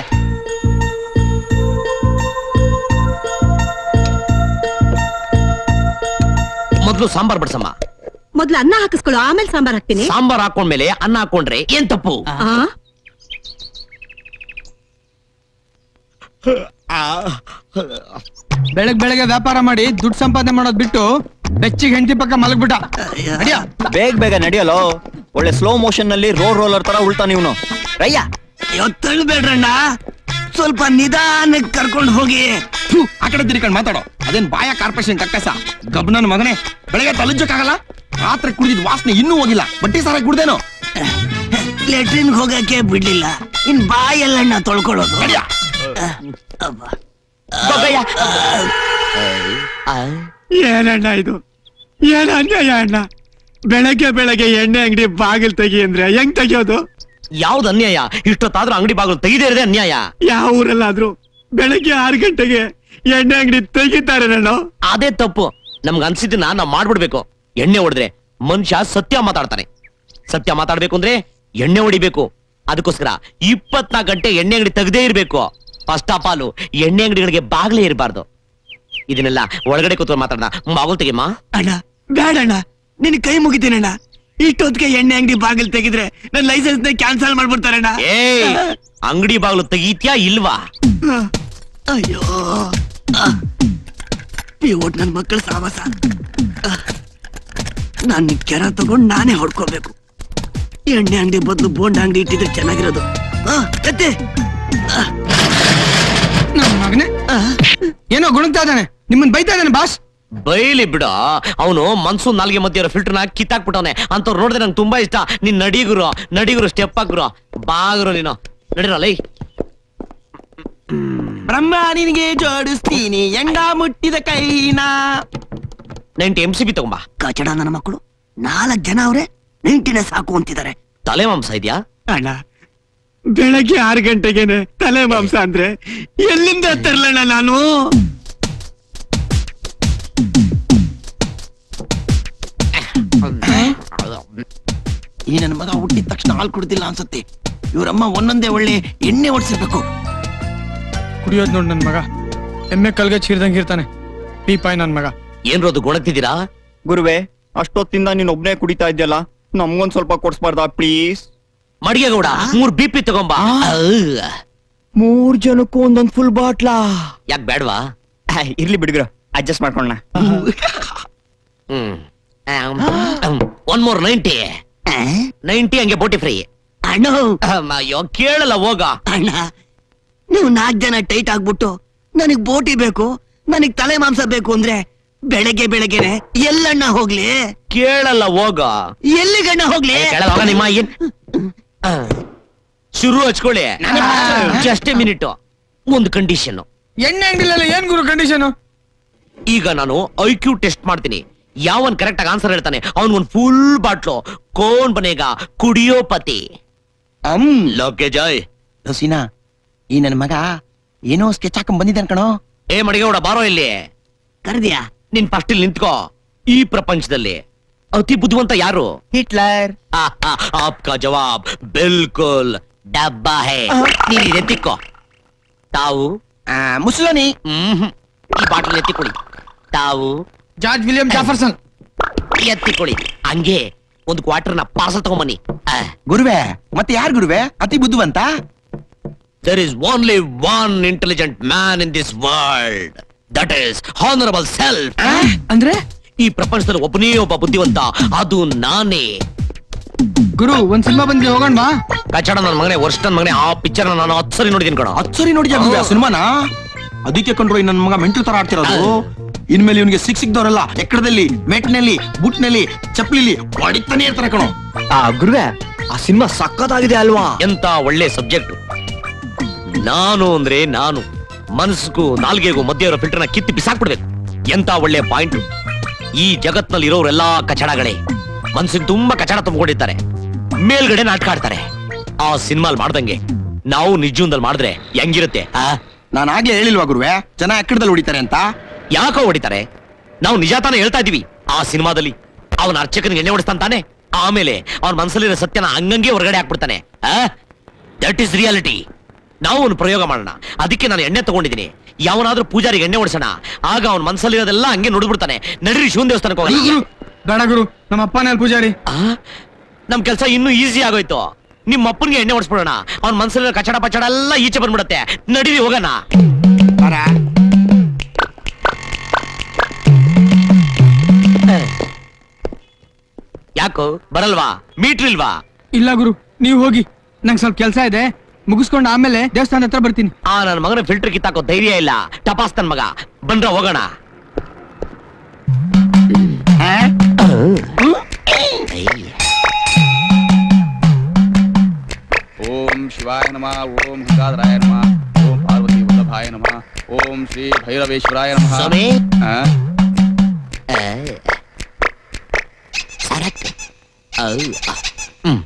ಮೊದ್ಲು ಸಾಂಬಾರ್ ಬಡ್ಸಮ್ಮ ಮೊದ್ಲು ಅನ್ನ ಹಾಕಿಸ್ಕೊಳ್ಳೋ ಆಮೇಲೆ ಸಾಂಬಾರ್ ಹಾಕ್ತೀನಿ ಸಾಂಬಾರ್ ಹಾಕೊಂಡ್ಮೇಲೆ ಅನ್ನ ಹಾಕೊಂಡ್ರೆ ಏನ್ ತಪ್ಪು ಆ ಬೆಳಗ್ ಬೆಳಗ್ಗೆ ವ್ಯಾಪಾರ ಮಾಡಿ ದುಡ್ಡು ಸಂಪಾದನೆ ಮಾಡೋದ್ ಬಿಟ್ಟು ಬೆಚ್ಚಿಗೆ ಹೆಂಡತಿ ಪಕ್ಕ ಮಲಗ್ಬಿಟ್ಟ ಅಡಿಯ ಬೇಗ ಬೇಗ ನಡೆಯಲೋ ಒಳ್ಳೆ ಸ್ಲೋ ಮೋಷನ್ ನಲ್ಲಿ ರೋಡ್ ರೋಲರ್ ತರ ಉಳ್ತಾನ ಇವನು ರಯ್ಯ ತಳ್ಬೇಡ್ರಣ್ಣ ಸ್ವಲ್ಪ ನಿಧಾನಕ್ಕೆ ಕರ್ಕೊಂಡು ಹೋಗಿ ಥು, ಆ ಕಡೆ ತಿರ್ಕೊಂಡು ಮಾತಾಡೋ ಅದೇನ್ ಬಾಯ ಕಾರ್ಪೊರೇಷನ್ ಕಕ್ಕಸ ಗಬ್ನನ್ ಮಗನೇ ಬೆಳಗ್ಗೆ ತಲುಜಕ್ಕಾಗಲ್ಲ ರಾತ್ರಿ ಕುಡಿದಿದ್ ವಾಸನೆ ಇನ್ನೂ ಹೋಗಿಲ್ಲ ಬಟ್ಟಿ ಸಾರ ಕುಡ್ದೇನೋ ಲೆಟ್ರಿನ್ ಹೋಗಕ್ಕೆ ಬಿಡ್ಲಿಲ್ಲ ಇನ್ ಬಾಯೆಲ್ಲಣ್ಣ ತೊಳ್ಕೊಳ್ಳೋದು ಏನಣ್ಣ ಇದು ಏನ ಅನ್ಯಾಯ ಅಣ್ಣ ಬೆಳಗ್ಗೆ ಬೆಳಗ್ಗೆ ಎಣ್ಣೆ ಅಂಗಡಿ ಬಾಗಿಲ್ ತೆಗಿ ಅಂದ್ರೆ ಹೆಂಗ್ ತೆಗಿಯೋದು ಯಾವ್ದು ಅನ್ಯಾಯ ಇಷ್ಟೊತ್ತಾದ್ರೂ ಅಂಗಡಿ ಬಾಗಿಲು ತೆಗೆದೇ ಇರದೆ ಅನ್ಯಾಯ ಯಾವ ಊರಲ್ಲಾದ್ರೂ ಬೆಳಗ್ಗೆ ಆರು ಗಂಟೆಗೆ ಎಣ್ಣೆ ಅಂಗಡಿ ತೆಗಿತಾರೆ ನಾನು ಅದೇ ತಪ್ಪು ನಮ್ಗೆ ಅನ್ಸಿದ್ದನ್ನ ನಾವ್ ಮಾಡ್ಬಿಡ್ಬೇಕು ಎಣ್ಣೆ ಹೊಡೆದ್ರೆ ಮನುಷ್ಯ ಸತ್ಯ ಮಾತಾಡ್ತಾನೆ ಸತ್ಯ ಮಾತಾಡ್ಬೇಕು ಅಂದ್ರೆ ಎಣ್ಣೆ ಹೊಡಿಬೇಕು ಅದಕ್ಕೋಸ್ಕರ ಇಪ್ಪತ್ನಾಲ್ಕು ಗಂಟೆ ಎಣ್ಣೆ ಅಂಗಡಿ ತೆಗ್ದೇ ಇರ್ಬೇಕು ಫಸ್ಟ್ ಆಫ್ ಆಲು ಎಣ್ಣೆ ಅಂಗಡಿಗಳಿಗೆ ಬಾಗ್ಲೇ ಇರಬಾರ್ದು ಇದನ್ನೆಲ್ಲ ಒಳಗಡೆ ಕೂತ್ಕೊಂಡು ಮಾತಾಡೋಣ ಬಾಗುಲ್ ತೆಗಿಮ್ಮ ಅಣ್ಣ ಬೇಡಣ್ಣ ನಿನ್ ಕೈ ಮುಗಿತೀನಣ್ಣ ಇಷ್ಟೊತ್ತಿಗೆ ಎಣ್ಣೆ ಅಂಗಡಿ ಬಾಗಿಲ್ ತೆಗಿದ್ರೆ ನನ್ ಲೈಸೆನ್ಸ್ ನ ಕ್ಯಾನ್ಸಲ್ ಮಾಡ್ಬಿಡ್ತಾರಣ್ಣ ಏಯ್ ಅಂಗಡಿ ಬಾಗ್ಲು ತೆಗೀತ್ಯಾ ಇಲ್ವಾ ಅಯ್ಯೋ ಈ ಒಟ್ ನನ್ ಮಕ್ಕಳ ಸಾವಾಸ ನಾನ್ ಕೆರ ತಗೊಂಡ್ ನಾನೇ ಹೊಡ್ಕೋಬೇಕು ಎಣ್ಣೆ ಅಂಗಡಿ ಬದಲು ಬೋಂಡ್ ಅಂಗಡಿ ಇಟ್ಟಿದ್ರೆ ಚೆನ್ನಾಗಿರೋದು ಆ, ಕತ್ತೆ ನನ್ ಮಗನೇ ಏನೋ ಗುಣಗ್ತಾ ಇದ್ದಾನೆ ನಿಮ್ಮನ್ ಬೈತಾ ಇದ್ದಾನೆ ಬಾಸ್ ಬೈಲಿ ಬಿಡ ಅವನು ಮನ್ಸು ನಾಲ್ಗೆ ಮಧ್ಯೆ ಇರೋ ಫಿಲ್ಟರ್ನ ಕಿತ್ತಾಕ್ಬಿಟ್ಟವನೆ ಅಂತವ್ರು ನೋಡಿದ್ರೆ ನಂಗೆ ತುಂಬಾ ಇಷ್ಟ ನೀನ್ ನಡಿಗುರು ನಡಿಗುರು ಸ್ಟೆಪ್ ಹಾಕ್ರು ಬಾಗುರು ನೀನು ನಡಿರೋ ಲೈ ಬ್ರಹ್ಮ ನಿನಗೆ ಜೋಡಿಸ್ತೀನಿ ಎಂಡ ಮುಟ್ಟಿದ ಕೈನ ನೈಂಟಿ ಎಂ ಸಿ ಬಿ ತಗೊಂಬಾ ಕಚಡ ನನ್ನ ಮಕ್ಕಳು ನಾಲ್ಕ್ ಜನ ಅವ್ರೆ ನೆಂಟಿನ ಸಾಕು ಅಂತಿದ್ದಾರೆ ತಲೆ ಮಾಂಸ ಇದ್ಯಾ ಅಣ್ಣ ಬೆಳಗ್ಗೆ ಆರು ಗಂಟೆಗೆನೆ ತಲೆ ಮಾಂಸ ಅಂದ್ರೆ ಎಲ್ಲಿಂದ ತರ್ಲಣ್ಣ ನಾನು ಈ ನನ್ನ ಮಗ ಹುಟ್ಟಿದ ತಕ್ಷಣ ಹಾಲು ಕುಡ್ದಿಲ್ಲ ಅನ್ಸತ್ತೆ ಇವರಮ್ಮ ಒಂದೊಂದೇ ಒಳ್ಳೆ ಎಣ್ಣೆ ಓಡಿಸಿರ್ಬೇಕು ಕುಡಿಯೋದ್ ನೋಡ್ ನನ್ ಮಗ ಎಮ್ಮೆ ಕಲ್ಗೆ ಚೀರ್ದಂಗ್ ಇರ್ತಾನೆ ಪೀಪಾಯ್ ನನ್ ಮಗ ಏನ್ರೋದು ಗೊಣಗ್ತಿದ್ದೀರಾ ಗುರುವೆ ಅಷ್ಟೊತ್ತಿಂದ ನೀನ್ ಒಬ್ನೇ ಕುಡಿತಾ ಇದ್ಯಲ್ಲ ನಮ್ಗೊಂದ್ ಸ್ವಲ್ಪ ಕೊಡ್ಸ್ಬಾರ್ದಾ ಪ್ಲೀಸ್ ಮಡಿಗೆ ಗೌಡ ಮೂರ್ ಬಿ ಪಿ ತಗೊಂಬಾ ಮೂರ್ ಜನಕ್ಕೂ ಒಂದೊಂದ್ ಫುಲ್ ಬಾಟ್ಲಾ ಯಾಕೆ ಬೇಡವಾ ಇರ್ಲಿ ಬಿಡ್ಗ್ರ ಅಡ್ಜಸ್ಟ್ ಮಾಡ್ಕೊಳ್ಳೋಣ hmm one more ninety ninety ಹಂಗೆ ಬೋಟಿ ಫ್ರೈ ಅಣ್ಣ ಅಯ್ಯೋ ಕೇಳಲ್ಲ ಹೋಗ ಅಣ್ಣ ನೀವು ನಾಲ್ಕ್ ಜನ ಟೈಟ್ ಆಗ್ಬಿಟ್ಟು ನನಗ್ ಬೋಟಿ ಬೇಕು ನನಗ್ ತಲೆ ಮಾಂಸ ಬೇಕು ಅಂದ್ರೆ ಬೆಳಗ್ಗೆ ಬೆಳಗ್ಗೆನೆ ಎಲ್ಲಣ್ಣ ಹೋಗ್ಲಿ ಕೇಳಲ್ಲ ಹೋಗ ಎಲ್ಲಿಗಣ್ಣ ಹೋಗ್ಲಿ ಕೇಳಲ್ಲ ಹೋಗ ನಿಮ್ಮ ಏನ್ ಆ, ಶುರು ಹಚ್ಕೊಳ್ಳಿ ಜಸ್ಟ್ ಮಿನಿಟ್ ಒಂದು ಕಂಡೀಷನ್ ಎಣ್ಣೆ ಅಂಗಡಿಲೆಲ್ಲ ಏನ್ ಗುರು ಕಂಡೀಷನ್ ಈಗ ನಾನು ಐ ಕ್ಯೂ ಟೆಸ್ಟ್ ಮಾಡ್ತೀನಿ ಯಾವನ್ ಕರೆಕ್ಟ್ ಆಗಿ ಆನ್ಸರ್ ಹೇಳ್ತಾನೆ ಅವನ್ ಒಂದ್ ಫುಲ್ ಬಾಟ್ಲು ಕೋನ್ ಬನೇಗ ಕುಡಿಯೋ ಪತಿ ಅಮ್ ಲೋಕೆ ಜಾಯ್ ಲೋಸಿನಾ ಈ ನನ್ನ ಮಗ ಏನೋ ಸ್ಕೆಚ್ ಹಾಕೊಂಡ್ ಬಂದಿದ್ದಾನ ಕಣೋ ಏ ಮಡಿಗೌಡ ಬಾರೋ ಇಲ್ಲಿ ಕರ್ದ್ಯಾ ನೀನ್ ಫಸ್ಟ್ ಇಲ್ಲಿ ನಿಂತ್ಕೋ ಈ ಪ್ರಪಂಚದಲ್ಲಿ ಅತಿ ಬುದ್ಧಿವಂತ ಯಾರು ಹಿಟ್ಲರ್ ಆಪ್ಕಾ ಜವಾಬ್ ಬಿಲ್ಕುಲ್ ಡಬ್ಬಾ ಹೇ ನೀನ್ ಇದು ಎತ್ತಿಕ್ಕೋ ತಾವು ಆ, ಮುಸಲನಿ ಹ್ಮ್ ಈ ಬಾಟಲ್ ಎತ್ತಿಕೊಳ್ಳಿ ತಾವು ಜಾರ್ಜ್ ವಿಲಿಯಂ ಜಾಫರ್ಸನ್ ಎತ್ತಿಕೊಳ್ಳಿ ಹಂಗೆ ಒಂದು ಕ್ವಾರ್ಟರ್ನ ಪಾರ್ಸಲ್ ತಗೊಂಬನ್ನಿ ಗುರುವೆ ಮತ್ತೆ ಯಾರು ಗುರುವೆ ಅತಿ ಬುದ್ಧಿವಂತ there is only one intelligent man in this world that is honourable self ಅಂದ್ರೆ ಈ ಪ್ರಪಂಚದಲ್ಲಿ ಒಬ್ಬನೇ ಒಬ್ಬ ಬುದ್ಧಿವಂತ ಅದು ನಾನೇ ಗುರು ಒಂದ್ ಸಿನಿಮಾ ಬಂದ್ರೆ ಹೋಗೋಣ ಬಾ ಕಚಡ ನನ್ನ ಮಗನೇ ವರ್ಷ ನನ್ನ ಮಗನೇ ಆ ಪಿಕ್ಚರ್ ನಾನು ಹತ್ತು ಸರಿ ನೋಡಿದ್ದೀನಿ ಕಣ ಹತ್ ಸರಿ ನೋಡಿದ್ಯಾ ಗುರುವೆ ಆ ಸಿನಿಮಾನ ಅದಕ್ಕೆ ಕಂಡ್ರು ಈ ನನ್ನ ಮಗ ಮೆಂಟಲ್ ತರ ಆಡ್ತಿರೋದು ಇನ್ಮೇಲೆ ಇವನಿಗೆ ಸಿಕ್ ಸಿಕ್ದವರೆಲ್ಲ ಎಕ್ಕಡದಲ್ಲಿ ಮೆಟ್ನಲ್ಲಿ ಬುಟ್ನಲ್ಲಿ ಚಪ್ಪಲಿಲಿ ಹೊಡಿತಾನೆ ಇರ್ತಾರೆ ಕಣೋ ಆ ಗುರುವೆ ಆ ಸಿನಿಮಾ ಸಕ್ಕತ್ತಾಗಿದೆ ಅಲ್ವಾ ಎಂತ ಒಳ್ಳೆ ಸಬ್ಜೆಕ್ಟ್ ನಾನು ಅಂದ್ರೆ ನಾನು ಮನಸ್ಸಿಗೂ ನಾಲ್ಗೆಗೂ ಮಧ್ಯೆ ಇರೋ ಫಿಲ್ಟರ್ನ ಕಿತ್ತು ಬಿಸಾಕ್ಬಿಡ್ಬೇಕು ಎಂತ ಒಳ್ಳೆ ಪಾಯಿಂಟ್ ಈ ಜಗತ್ನಲ್ಲಿ ಇರೋರೆಲ್ಲಾ ಕಚಡಗಳೇ ಮನ್ಸಿಗೆ ತುಂಬಾ ಕಚಡ ತುಂಬಿಕೊಂಡಿರ್ತಾರೆ ಮೇಲ್ಗಡೆ ನಾಟಕ ಆಡ್ತಾರೆ ಆ ಸಿನಿಮಾಲ್ ಮಾಡ್ದಂಗೆ ನಾವು ನಿಜದಲ್ಲಿ ಮಾಡಿದ್ರೆ ಹೆಂಗಿರುತ್ತೆ ಆ? ನಾನು ಆಗ್ಲೇ ಹೇಳಿಲ್ವಾ ಗುರುವೆ ಜನ ಎಕ್ಕಡದಲ್ಲಿ ಹೊಡಿತಾರೆ ಅಂತ ಯಾಕೋ ಹೊಡಿತಾರೆ ನಾವು ನಿಜ ತಾನೇ ಹೇಳ್ತಾ ಇದೀವಿ ಆ ಸಿನಿಮಾದಲ್ಲಿ ಅವನ ಅರ್ಚಕನಿಗೆ ಎಣ್ಣೆ ಹೊಡಿಸ್ತಾನೆ ಆಮೇಲೆ ಅವನ ಮನಸ್ಸಲ್ಲಿರೋ ಸತ್ಯನ ಹಂಗಂಗೆ ಹೊರಗಡೆ ಹಾಕ್ಬಿಡ್ತಾನೆ ದಟ್ ಇಸ್ ರಿಯಾಲಿಟಿ ನಾವು ಒಂದು ಪ್ರಯೋಗ ಮಾಡೋಣ ಅದಕ್ಕೆ ನಾನು ಎಣ್ಣೆ ತಗೊಂಡಿದ್ದೀನಿ ಯಾವನಾದ್ರೂ ಪೂಜಾರಿಗೆ ಎಣ್ಣೆ ಹೊಡಿಸೋಣ ಆಗ ಅವನ ಮನಸ್ಸಲ್ಲಿರೋದೆಲ್ಲ ಹಂಗೆ ನೋಡ್ಬಿಡ್ತಾನೆ ನಡ್ರಿ ಶಿವನ್ ದೇವಸ್ಥಾನಕ್ಕೆ ಹೋಗೋಣ ಗುರು ಬೇಡ ಗುರು ನಮ್ಮ ಅಪ್ಪನೇ ಅಲ್ಲಿ ಪೂಜಾರಿ ಆ? ನಮ್ ಕೆಲಸ ಇನ್ನೂ ಈಸಿ ಆಗೋಯ್ತು ನಿಮ್ಮ ಅಪ್ಪನಿಗೆ ಎಣ್ಣೆ ಹೊಡ್ಸ್ಬಿಡೋಣ ಅವ್ನ ಮನ್ಸಲ್ಲಿರೋ ಕಚಡ ಪಚಡ ಎಲ್ಲ ಈಚೆ ಬಂದ್ಬಿಡತ್ತೆ ನಡೀರಿ ಹೋಗೋಣ ಯಾಕೋ ಬರಲ್ವಾ ಮೀಟ್ರ್ ಇಲ್ವಾ ಇಲ್ಲ ಗುರು ನೀವು ಹೋಗಿ ನಂಗೆ ಸ್ವಲ್ಪ ಕೆಲಸ ಇದೆ ಮುಗಿಸ್ಕೊಂಡು ಆಮೇಲೆ ದೇವಸ್ಥಾನ ಹತ್ರ ಬರ್ತೀನಿ ಆ ನನ್ನ ಮಗನ ಫಿಲ್ಟರ್ ಕಿತ್ತಾಕೋ ಧೈರ್ಯ ಇಲ್ಲ ಟಪಾಸ್ ನನ್ ಮಗ ಬಂದ್ರ ಹೋಗೋಣ ಓಂ ಶಿವಾಯ ನಮಃ ಓಂ ಗಂಗಾಧರಾಯ ನಮಃ ಓಂ ಪಾರ್ವತಿ ವಲ್ಲಭಾಯ ನಮಃ ಓಂ ಶ್ರೀ ಭೈರವೇಶ್ವರಾಯ ನಮಃ ಸ್ವಾಮಿ. ಆ? ಹ್ಮ್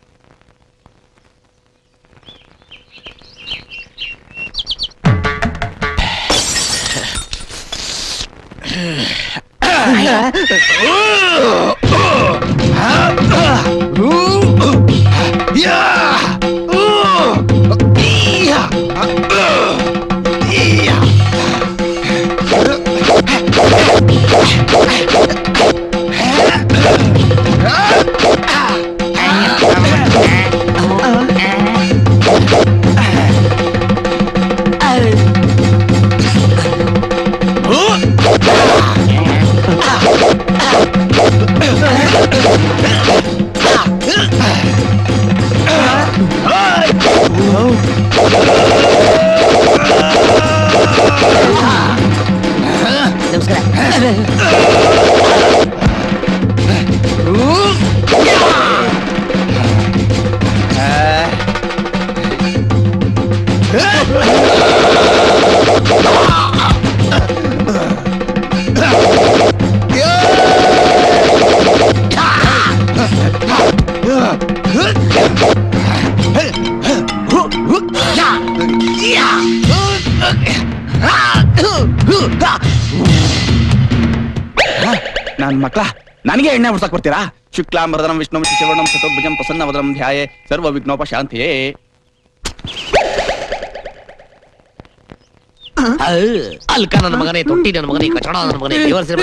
ನನ್ ಮಕ್ಳ ನನಗೆ ಎಣ್ಣೆ ಬಿಡ್ಸಕ್ ಬರ್ತೀರಾ ಶುಕ್ಲಾಂಬರದನಂ ವಿಷ್ಣು ಶಿವರ್ಣಂ ಚತುರ್ಭುಜಂ ಪ್ರಸನ್ನವದನಂ ಧ್ಯಾಯೇ ಸರ್ವ ವಿಘ್ನೋಪ ಶಾಂತಿಯೇ ಅಲ್ಕ ನನ್ನ ಮಗನೇ ತೊಟ್ಟಿ ನನ್ನ ಮಗನೇ ಕಚಡ ನನ್ನ ಮಗನೇ ದೇವರ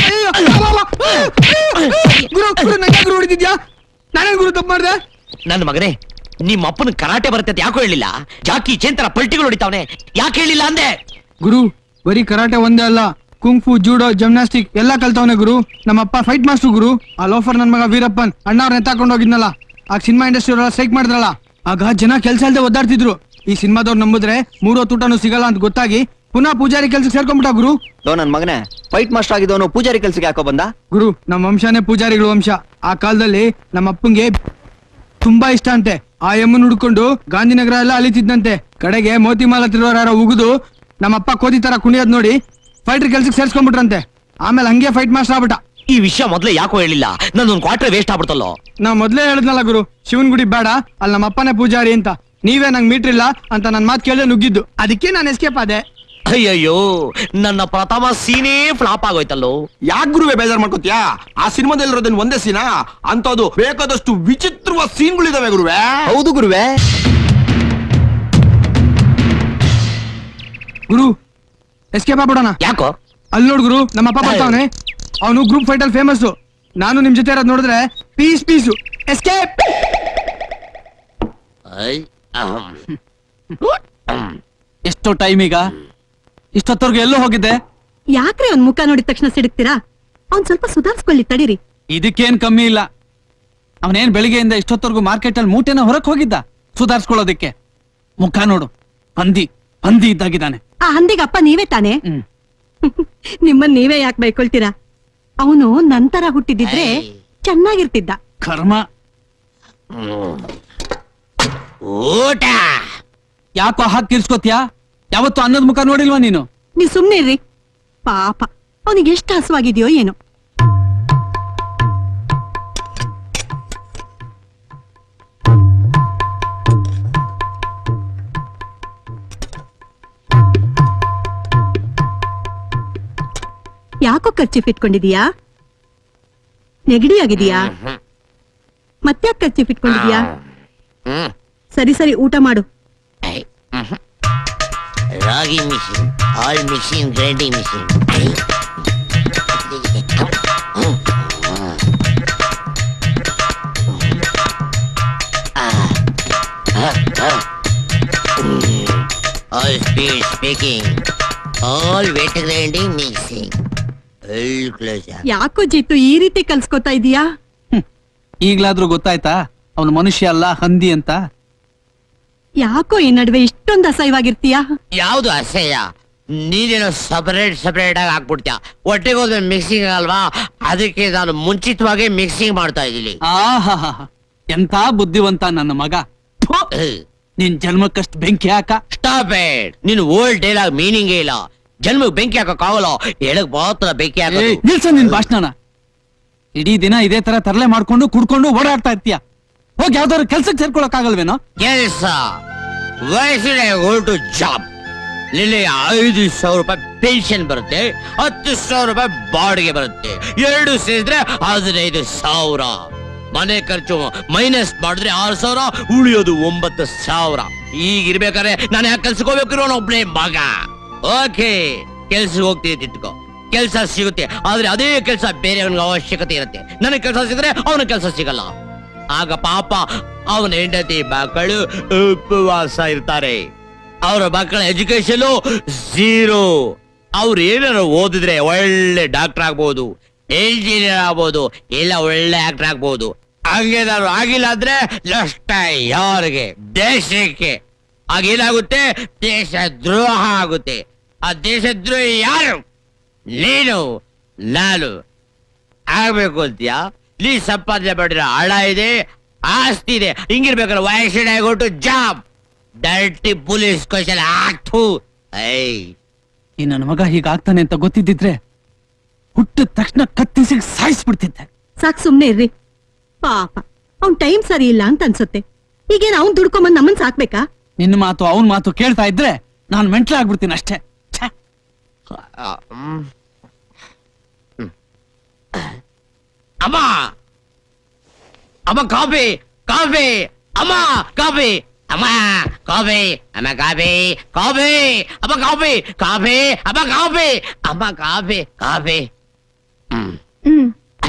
ಗುರು ಗುರು ನಂಗೆ ಗುರು ಹೊಡಿತಿದ್ಯಾ ನಾನೇನ್ ಗುರು ತಪ್ಪು ಮಾಡ್ದೆ ನನ್ನ ಮಗನೇ ನಿಮ್ಮ ಅಪ್ಪನ ಕರಾಟೆ ಬರುತ್ತೆ ಅಂತ ಯಾಕೋ ಹೇಳಿಲ್ಲ ಜಾಕಿ ಚೇಂತರ ಪಲ್ಟಿಗಳು ಹೊಡಿತಾವನೆ ಯಾಕೆ ಹೇಳಿಲ್ಲ ಅಂದೆ ಗುರು ಬರೀ ಕರಾಟೆ ಒಂದೇ ಅಲ್ಲ ಕುಂಫು ಜೂಡೋ ಜಿಮ್ನಾಸ್ಟಿಕ್ ಎಲ್ಲ ಕಲ್ತವನೆ ಗುರು ನಮ್ಮಪ್ಪ ಫೈಟ್ ಮಾಸ್ಟರ್ ಗುರು ಆ ಲೋಫರ್ ನನ್ ಮಗ ವೀರಪ್ಪನ್ ಅಣ್ಣವ್ರ ಎತ್ತಾಕೊಂಡು ಹೋಗಿದ್ನಲ್ಲ ಆಗ ಸಿನಿಮಾ ಇಂಡಸ್ಟ್ರಿ ಅವರೆಲ್ಲ ಸ್ಟ್ರೈಕ್ ಮಾಡಿದ್ರಲ್ಲ ಆಗ ಜನ ಕೆಲ್ಸ ಇಲ್ದೆ ಒದ್ದಾಡ್ತಿದ್ರು ಈ ಸಿನಿಮಾದವ್ರು ನಂಬುದ್ರೆ ಮೂರೋ ತೂಟನು ಸಿಗಲ್ಲ ಅಂತ ಗೊತ್ತಾಗಿ ಪುನಃ ಪೂಜಾರಿ ಕೆಲ್ಸಕ್ಕೆ ಸೇರ್ಕೊಂಡ್ಬಿಟ್ಟ ಗುರು ಲೋ ನನ್ ಮಗನೇ ಫೈಟ್ ಮಾಸ್ಟರ್ ಆಗಿದ್ದವನು ಪೂಜಾರಿ ಕೆಲ್ಸಕ್ಕೆ ಯಾಕೋ ಬಂದ ಗುರು ನಮ್ಮ ವಂಶನೇ ಪೂಜಾರಿಗಳು ವಂಶ ಆ ಕಾಲದಲ್ಲಿ ನಮ್ಮ ಅಪ್ಪಂಗೆ ತುಂಬಾ ಇಷ್ಟ ಅಂತೆ ಆ ಎಮ್ಮನ್ ಹುಡ್ಕೊಂಡು ಗಾಂಧಿನಗರ ಎಲ್ಲ ಅಲಿತಿದ್ದಂತೆ ಕಡೆಗೆ ಮೋತಿಮಾಲ ತಿರುವರಾರ ಉಗಿದು ನಮ್ಮಪ್ಪ ಕೋತಿ ತರ ಕುಣಿಯೋದ್ ನೋಡಿ ಫೈಟರ್ ಕೆಲ್ಸಕ್ಕೆ ಸೇರ್ಸ್ಕೊಂಡ್ಬಿಟ್ರಂತೆ ಆಮೇಲೆ ಹಂಗೆ ಫೈಟ್ ಮಾಸ್ಟರ್ ಆಗ್ಬಿಟ್ಟ ಈ ವಿಷಯ ಮೊದ್ಲೇ ಯಾಕೋ ಹೇಳಿಲ್ಲ ನನ್ನೊಂದು ಕ್ವಾರ್ಟರ್ ವೇಸ್ಟ್ ಆಗ್ಬಿಡ್ತಲ್ಲೋ ನಾ ಮೊದ್ಲೇ ಹೇಳಿದ್ನಲ್ಲ ಗುರು ಶಿವನ್ ಗುಡಿ ಬೇಡ ಅಲ್ಲಿ ನಮ್ಮ ಅಪ್ಪನೇ ಪೂಜಾರಿ ಅಂತ ನೀವೇ ನಂಗೆ ಮೀಟ್ರ್ ಇಲ್ಲ ಅಂತ ನನ್ ಮಾತು ಕೇಳಿದ್ರೆ ನುಗ್ಗಿದ್ದು ಅದಕ್ಕೆ ನಾನು ಎಸ್ಕೇಪ್ ಆದೆ ಅಯ್ಯಯ್ಯೋ ನನ್ನ ಪ್ರಥಮ ಸೀನೇ ಫ್ಲಾಪ್ ಆಗೋಯ್ತಲ್ಲೋ ಯಾಕೆ ಗುರುವೆ ಬೇಜಾರ್ ಮಾಡ್ಕೋತ್ಯಾ ಆ ಸಿನಿಮಾದಲ್ಲಿರೋದನ್ನ ಒಂದೇ ಸೀನಾ ಅಂತದು ಬೇಕಾದಷ್ಟು ವಿಚಿತ್ರವಾದ ಸೀನ್ಗಳಿದಾವೆ ಗುರುವೆ ಹೌದು ಗುರುವೆ ಗುರು ಎಸ್ಕೇಪ್ ಆಗ್ಬಿಡೋಣ ಯಾಕೋ ಅಲ್ಲಿ ನೋಡ್ ಗುರು ನಮ್ಮ ಅಪ್ಪ ಬರ್ತಾವನೆ ಅವನು ಗ್ರೂಪ್ ಫೈಟ್ ಅಲ್ಲಿ ಫೇಮಸ್ ನಾನು ನಿಮ್ ಜೊತೆ ಇರೋದ್ ನೋಡಿದ್ರೆ ಪೀಸ್ ಪೀಸು ಎಸ್ಕೇಪ್ ಎಷ್ಟು ಟೈಮ್ ಈಗ ಇಷ್ಟೊತ್ತವರೆಗೂ ಎಲ್ಲೋ ಹೋಗಿದ್ದೆ ಯಾಕ್ರೆ ಅವ್ನ್ ಮುಖ ನೋಡಿದ ತಕ್ಷಣ ಸಿಡುಕ್ತೀರಾ ಅವ್ನ್ ಸ್ವಲ್ಪ ಸುಧಾರಿಸ್ಕೊಳ್ಳಿ ತಡೀರಿ ಇದಕ್ಕೇನ್ ಕಮ್ಮಿ ಇಲ್ಲ ಅವನೇನ್ ಬೆಳಿಗ್ಗೆಯಿಂದ ಇಷ್ಟೊತ್ತವರೆಗೂ ಮಾರ್ಕೆಟ್ ಅಲ್ಲಿ ಮೂಟೆನ ಹೊರಕ್ ಹೋಗಿದ್ದ ಸುಧಾರಿಸ್ಕೊಳ್ಳೋದಿಕ್ಕೆ ಮುಖ ನೋಡು ಹಂದಿ ಹಂದಿ ಇದ್ದಾಗಿದ್ದಾನೆ ಆ ಹಂದಿಗೆ ಅಪ್ಪ ನೀವೇ ತಾನೇ ಹ್ಮ್. ನಿಮ್ಮನ್ ನೀವೇ ಯಾಕೆ ಬೈಕೊಳ್ತೀರಾ ಅವನು ನಂತರ ಹುಟ್ಟಿದಿದ್ರೆ ಚೆನ್ನಾಗಿರ್ತಿದ್ದ ಕರ್ಮ ಊಟ ಯಾಕೋ ಹಾಕಿ ಕಿರ್ಸ್ಕೊತ್ಯಾ ಯಾವತ್ತು ಅನ್ನದ ಮುಖ ನೋಡಿಲ್ವಾ ನೀನು ನೀವ್ ಸುಮ್ನೆ ಇರ್ರಿ ಪಾಪ ಅವನಿಗೆ ಎಷ್ಟು ಹಸುವಾಗಿದೆಯೋ ಏನೋ ಯಾಕೋ ಖರ್ಚಿಫ್ ಇಟ್ಕೊಂಡಿದೀಯಾ ನೆಗಡಿ ಆಗಿದೀಯಾ ಮತ್ತ್ಯಾಕ್ ಖರ್ಚಿಫ್ ಇಟ್ಕೊಂಡಿದ್ಯಾ ಹ್ಮ್ ಸರಿ ಸರಿ ಊಟ ಮಾಡು ರಾಗಿ machine all machine grinding machine All speed speaking. All wet grinding mixing. All closer. ಯಾಕೋ ಜಿತ್ತು ಈ ರೀತಿ ಕಲ್ಸ್ಕೊತಾ ಇದೀಯಾ ಈಗ್ಲಾದ್ರೂ ಗೊತ್ತಾಯ್ತಾ ಅವನು ಮನುಷ್ಯ ಅಲ್ಲ ಹಂದಿ ಅಂತ ಯಾಕೋ ಈ ನಡುವೆ ಇಷ್ಟೊಂದು ಅಸಹ್ಯವಾಗಿರ್ತೀಯಾ ಯಾವ್ದು ಅಸಹ್ಯ ನೀನೇನೋ ಸಪರೇಟ್ ಸಪರೇಟ್ ಆಗಿ ಹಾಕ್ಬಿಡ್ತೀಯ ಒಟ್ಟಿಗೆ ಹೋದ್ರೆ ಮಿಕ್ಸಿಂಗ್ ಅಲ್ವಾ ಅದಕ್ಕೆ ನಾನು ಮುಂಚಿತವಾಗಿ ಮಿಕ್ಸಿಂಗ್ ಮಾಡ್ತಾ ಇದ್ದೀನಿ ಆಹಾ ಎಂತ ಬುದ್ಧಿವಂತ ನನ್ನ ಮಗ ಥು, ನಿನ್ ಜನ್ಮಕ್ಕಷ್ಟು ಬೆಂಕಿ ಹಾಕ ಸ್ಟಾಪ್ ಇಟ್ ನೀನು ಓಲ್ಡ್ ಡೈಲಾಗ್ ಮೀನಿಂಗ್ ಇಲ್ಲ ಜನ್ಮಕ್ಕೆ ಬೆಂಕಿ ಹಾಕಕ್ಕಾಗಲ್ಲ ಹೇಳಕ್ ಮಾತ್ರ ಬೆಂಕಿ ಹಾಕೋದು ಏಯ್, ನಿಲ್ಸ ನಿನ್ ಭಾಷಣ ಇಡೀ ದಿನ ಇದೇ ತರ ತರಲೆ ಮಾಡ್ಕೊಂಡು ಕುಡ್ಕೊಂಡು ಓಡಾಡ್ತಾ ಇರ್ತೀಯ ಹೋಗಿ ಯಾವ್ದಾದ್ರು ಕೆಲ್ಸಕ್ಕೆ ಸೇರ್ಕೊಳಕ್ ಆಗಲ್ವೇನೋ ಕೆಲಸ ವಯಸ್ಸಿನ ಗೋ ಟು ಜಾಬ್ ಇಲ್ಲಿ ಐದು ಸಾವಿರ ರೂಪಾಯಿ ಪೆನ್ಷನ್ ಬರುತ್ತೆ ಹತ್ತು ಸಾವಿರ ರೂಪಾಯಿ ಬಾಡಿಗೆ ಬರುತ್ತೆ ಎರಡು ಸೇರಿದ್ರೆ ಹದಿನೈದು ಸಾವಿರ ಮನೆ ಖರ್ಚು ಮೈನಸ್ ಮಾಡಿದ್ರೆ ಆರು ಸಾವಿರ ಉಳಿಯೋದು ಒಂಬತ್ತು ಸಾವಿರ ಈಗ ಇರ್ಬೇಕಾದ್ರೆ ನಾನು ಯಾಕೆ ಕೆಲ್ಸಕ್ಕೆ ಹೋಗ್ಬೇಕು ಒಬ್ನೇ ಮಗ ಓಕೆ ಕೆಲ್ಸಕ್ಕೆ ಹೋಗ್ತೀನಿ ಇಟ್ಕೋ ಕೆಲಸ ಸಿಗುತ್ತೆ ಆದ್ರೆ ಅದೇ ಕೆಲಸ ಬೇರೆಯವನಿಗೆ ಅವಶ್ಯಕತೆ ಇರುತ್ತೆ ನನಗೆ ಕೆಲಸ ಸಿಗದ್ರೆ ಅವನ ಕೆಲಸ ಸಿಗಲ್ಲ ಆಗ ಪಾಪ ಅವನ ಹೆಂಡತಿ ಮಕ್ಕಳು ಉಪವಾಸ ಇರ್ತಾರೆ ಅವರ ಮಕ್ಕಳ ಎಜುಕೇಶನ್ ಝೀರೋ ಅವ್ರು ಏನಾರು ಓದಿದ್ರೆ ಒಳ್ಳೆ ಡಾಕ್ಟರ್ ಆಗ್ಬೋದು ಇಂಜಿನಿಯರ್ ಆಗ್ಬೋದು ಇಲ್ಲ ಒಳ್ಳೆ ಆಕ್ಟರ್ ಆಗ್ಬೋದು ಹಂಗೇನಾದ್ರು ಆಗಿಲ್ಲ ಅಂದ್ರೆ ನಷ್ಟ ಯಾರಿಗೆ ದೇಶಕ್ಕೆ ಆಗೇನಾಗುತ್ತೆ ದೇಶ ದ್ರೋಹ ಆಗುತ್ತೆ ಆ ದೇಶ ದ್ರೋಹ ಯಾರು ನೀನು ನಾನು ಆಗ್ಬೇಕು ಅಂತೀಯ ನೀ ಸಂಪಾದನೆ ಮಾಡಿರೋ ಹಣ ಇದೆ ಆಸ್ತಿ ಇದೆ ಹಿಂಗಿರ್ಬೇಕಾದ್ರೆ ವಯಸ್ಸಿನ ಕೊಟ್ಟು ಜಾಬ್ ಡರ್ಟಿ ಪೊಲೀಸ್ ಕ್ವಶನ್ ಆಗ್ತು ಐ ಈ ನನ್ನ ಮಗ ಹೀಗಾಗ್ತಾನೆ ಅಂತ ಗೊತ್ತಿದ್ದಿದ್ರೆ ಹುಟ್ಟಿದ ತಕ್ಷಣ ಕತ್ತಿಸಿ ಸಾಯಿಸ್ಬಿಡ್ತಿದ್ದೆ ಸಾಕ್ ಸುಮ್ನೆ ಇರ್ರಿ ಪಾಪ ಅವ್ನ್ ಟೈಮ್ ಸರಿ ಇಲ್ಲ ಅಂತ ಅನ್ಸುತ್ತೆ ಈಗೇನ್ ಅವ್ನ್ ದುಡ್ಕೊಂಬಂದ್ ನಮ್ಮನ್ ಸಾಕ್ಬೇಕಾ ನಿನ್ನ ಮಾತು ಅವನ ಮಾತು ಕೇಳ್ತಾ ಇದ್ರೆ ನಾನು ಮೆಂಟ್ಲ ಆಗ್ಬಿಡ್ತೀನಿ ಅಷ್ಟೇ ಛೆ. ಅಮ್ಮ ಅಮ್ಮ ಕಾಫಿ ಕಾಫಿ ಅಮ್ಮ ಕಾಫಿ ಅಮ್ಮ ಕಾಫಿ ಅಮ್ಮ ಕಾಫಿ ಕಾಫಿ ಅಮ್ಮ ಕಾಫಿ ಕಾಫಿ ಅಮ್ಮ ಕಾಫಿ ಅಮ್ಮ ಕಾಫಿ ಕಾಫಿ ಹ್ಮ್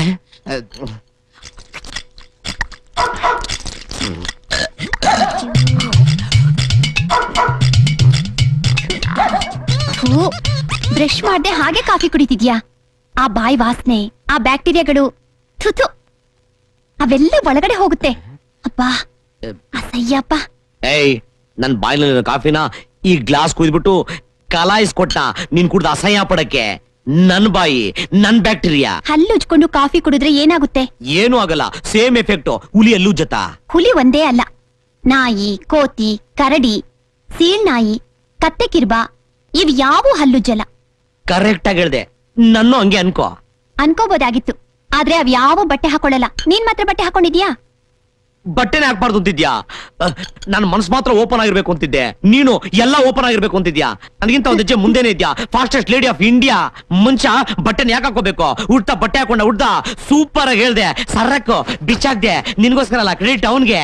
ಬ್ರಷ್ ಮಾಡ್ದೆ ಹಾಗೆ ಕಾಫಿ ಕುಡಿತಿದ್ಯಾ ಆ ಬಾಯಿ ವಾಸನೆ ಆ ಬ್ಯಾಕ್ಟೀರಿಯಾಗಳು ಥುಥು ಅವೆಲ್ಲ ಒಳಗಡೆ ಹೋಗುತ್ತೆ ಅಪ್ಪಾ ಅಸಹ್ಯಪ್ಪ ಏಯ್ ನನ್ ಬಾಯಿನ ಕಾಫಿನ ಈ ಗ್ಲಾಸ್ ಕುಯ್ದ್ಬಿಟ್ಟು ಕಲಾಯಿಸ್ಕೊಟ್ಟ ನೀನ್ ಕುಡ್ದ ಅಸಹ್ಯ ಪಡಕ್ಕೆ ನನ್ ಬಾಯಿ ನನ್ ಬ್ಯಾಕ್ಟೀರಿಯಾ ಹಲ್ಲು ಉಜ್ಕೊಂಡು ಕಾಫಿ ಕುಡಿದ್ರೆ ಏನಾಗುತ್ತೆ ಏನು ಆಗಲ್ಲ ಸೇಮ್ ಎಫೆಕ್ಟ್ ಹುಲಿ ಎಲ್ಲೂ ಜೊತ ಹುಲಿ ಒಂದೇ ಅಲ್ಲ ನಾಯಿ ಕೋತಿ ಕರಡಿ ಸೀಳ್ನಾಯಿ ಕತ್ತೆ ಕಿರ್ಬ ಇವ್ ಯಾವ ಹಲ್ಲುಜ್ಜಲ್ಲ ಕರೆಕ್ಟ್ ಆಗಿ ಹೇಳ್ದೆ ನನ್ನ ಹಂಗೆ ಅನ್ಕೋ ಅನ್ಕೋಬೋದಾಗಿತ್ತು ಆದ್ರೆ ಅವ್ ಯಾವ ಬಟ್ಟೆ ಹಾಕೊಳ್ಳಲ್ಲ ನೀನ್ ಮಾತ್ರ ಬಟ್ಟೆ ಹಾಕೊಂಡಿದ್ಯಾ ಬಟ್ಟೆನೆ ಹಾಕ್ಬಾರ್ದು ಅಂತಿದ್ಯಾ ಅಹ್, ನನ್ ಮನ್ಸ್ ಮಾತ್ರ ಓಪನ್ ಆಗಿರ್ಬೇಕು ಅಂತಿದ್ದೆ ನೀನು ಎಲ್ಲ ಓಪನ್ ಆಗಿರ್ಬೇಕು ಅಂತಿದ್ಯಾ ನನಗಿಂತ ಒಂದ್ ಹೆಜ್ಜೆ ಮುಂದೆನೆ ಇದ್ಯಾ ಫಾಸ್ಟೆಸ್ಟ್ ಲೇಡಿ ಆಫ್ ಇಂಡಿಯಾ ಮುಂಚ ಬಟ್ಟೆನ ಯಾಕೆ ಹಾಕೋಬೇಕು ಉಡ್ತಾ ಬಟ್ಟೆ ಹಾಕೊಂಡ ಉಡ್ದ ಸೂಪರ್ ಆಗಿ ಹೇಳ್ದೆ ಸರ್ರಕ್ಕು ಬಿಚ್ಚಾಕ್ದೆ ನಿನ್ಗೋಸ್ಕರ ಅಲ್ಲ ಕ್ರೆಡಿಟ್ ಅವನ್ಗೆ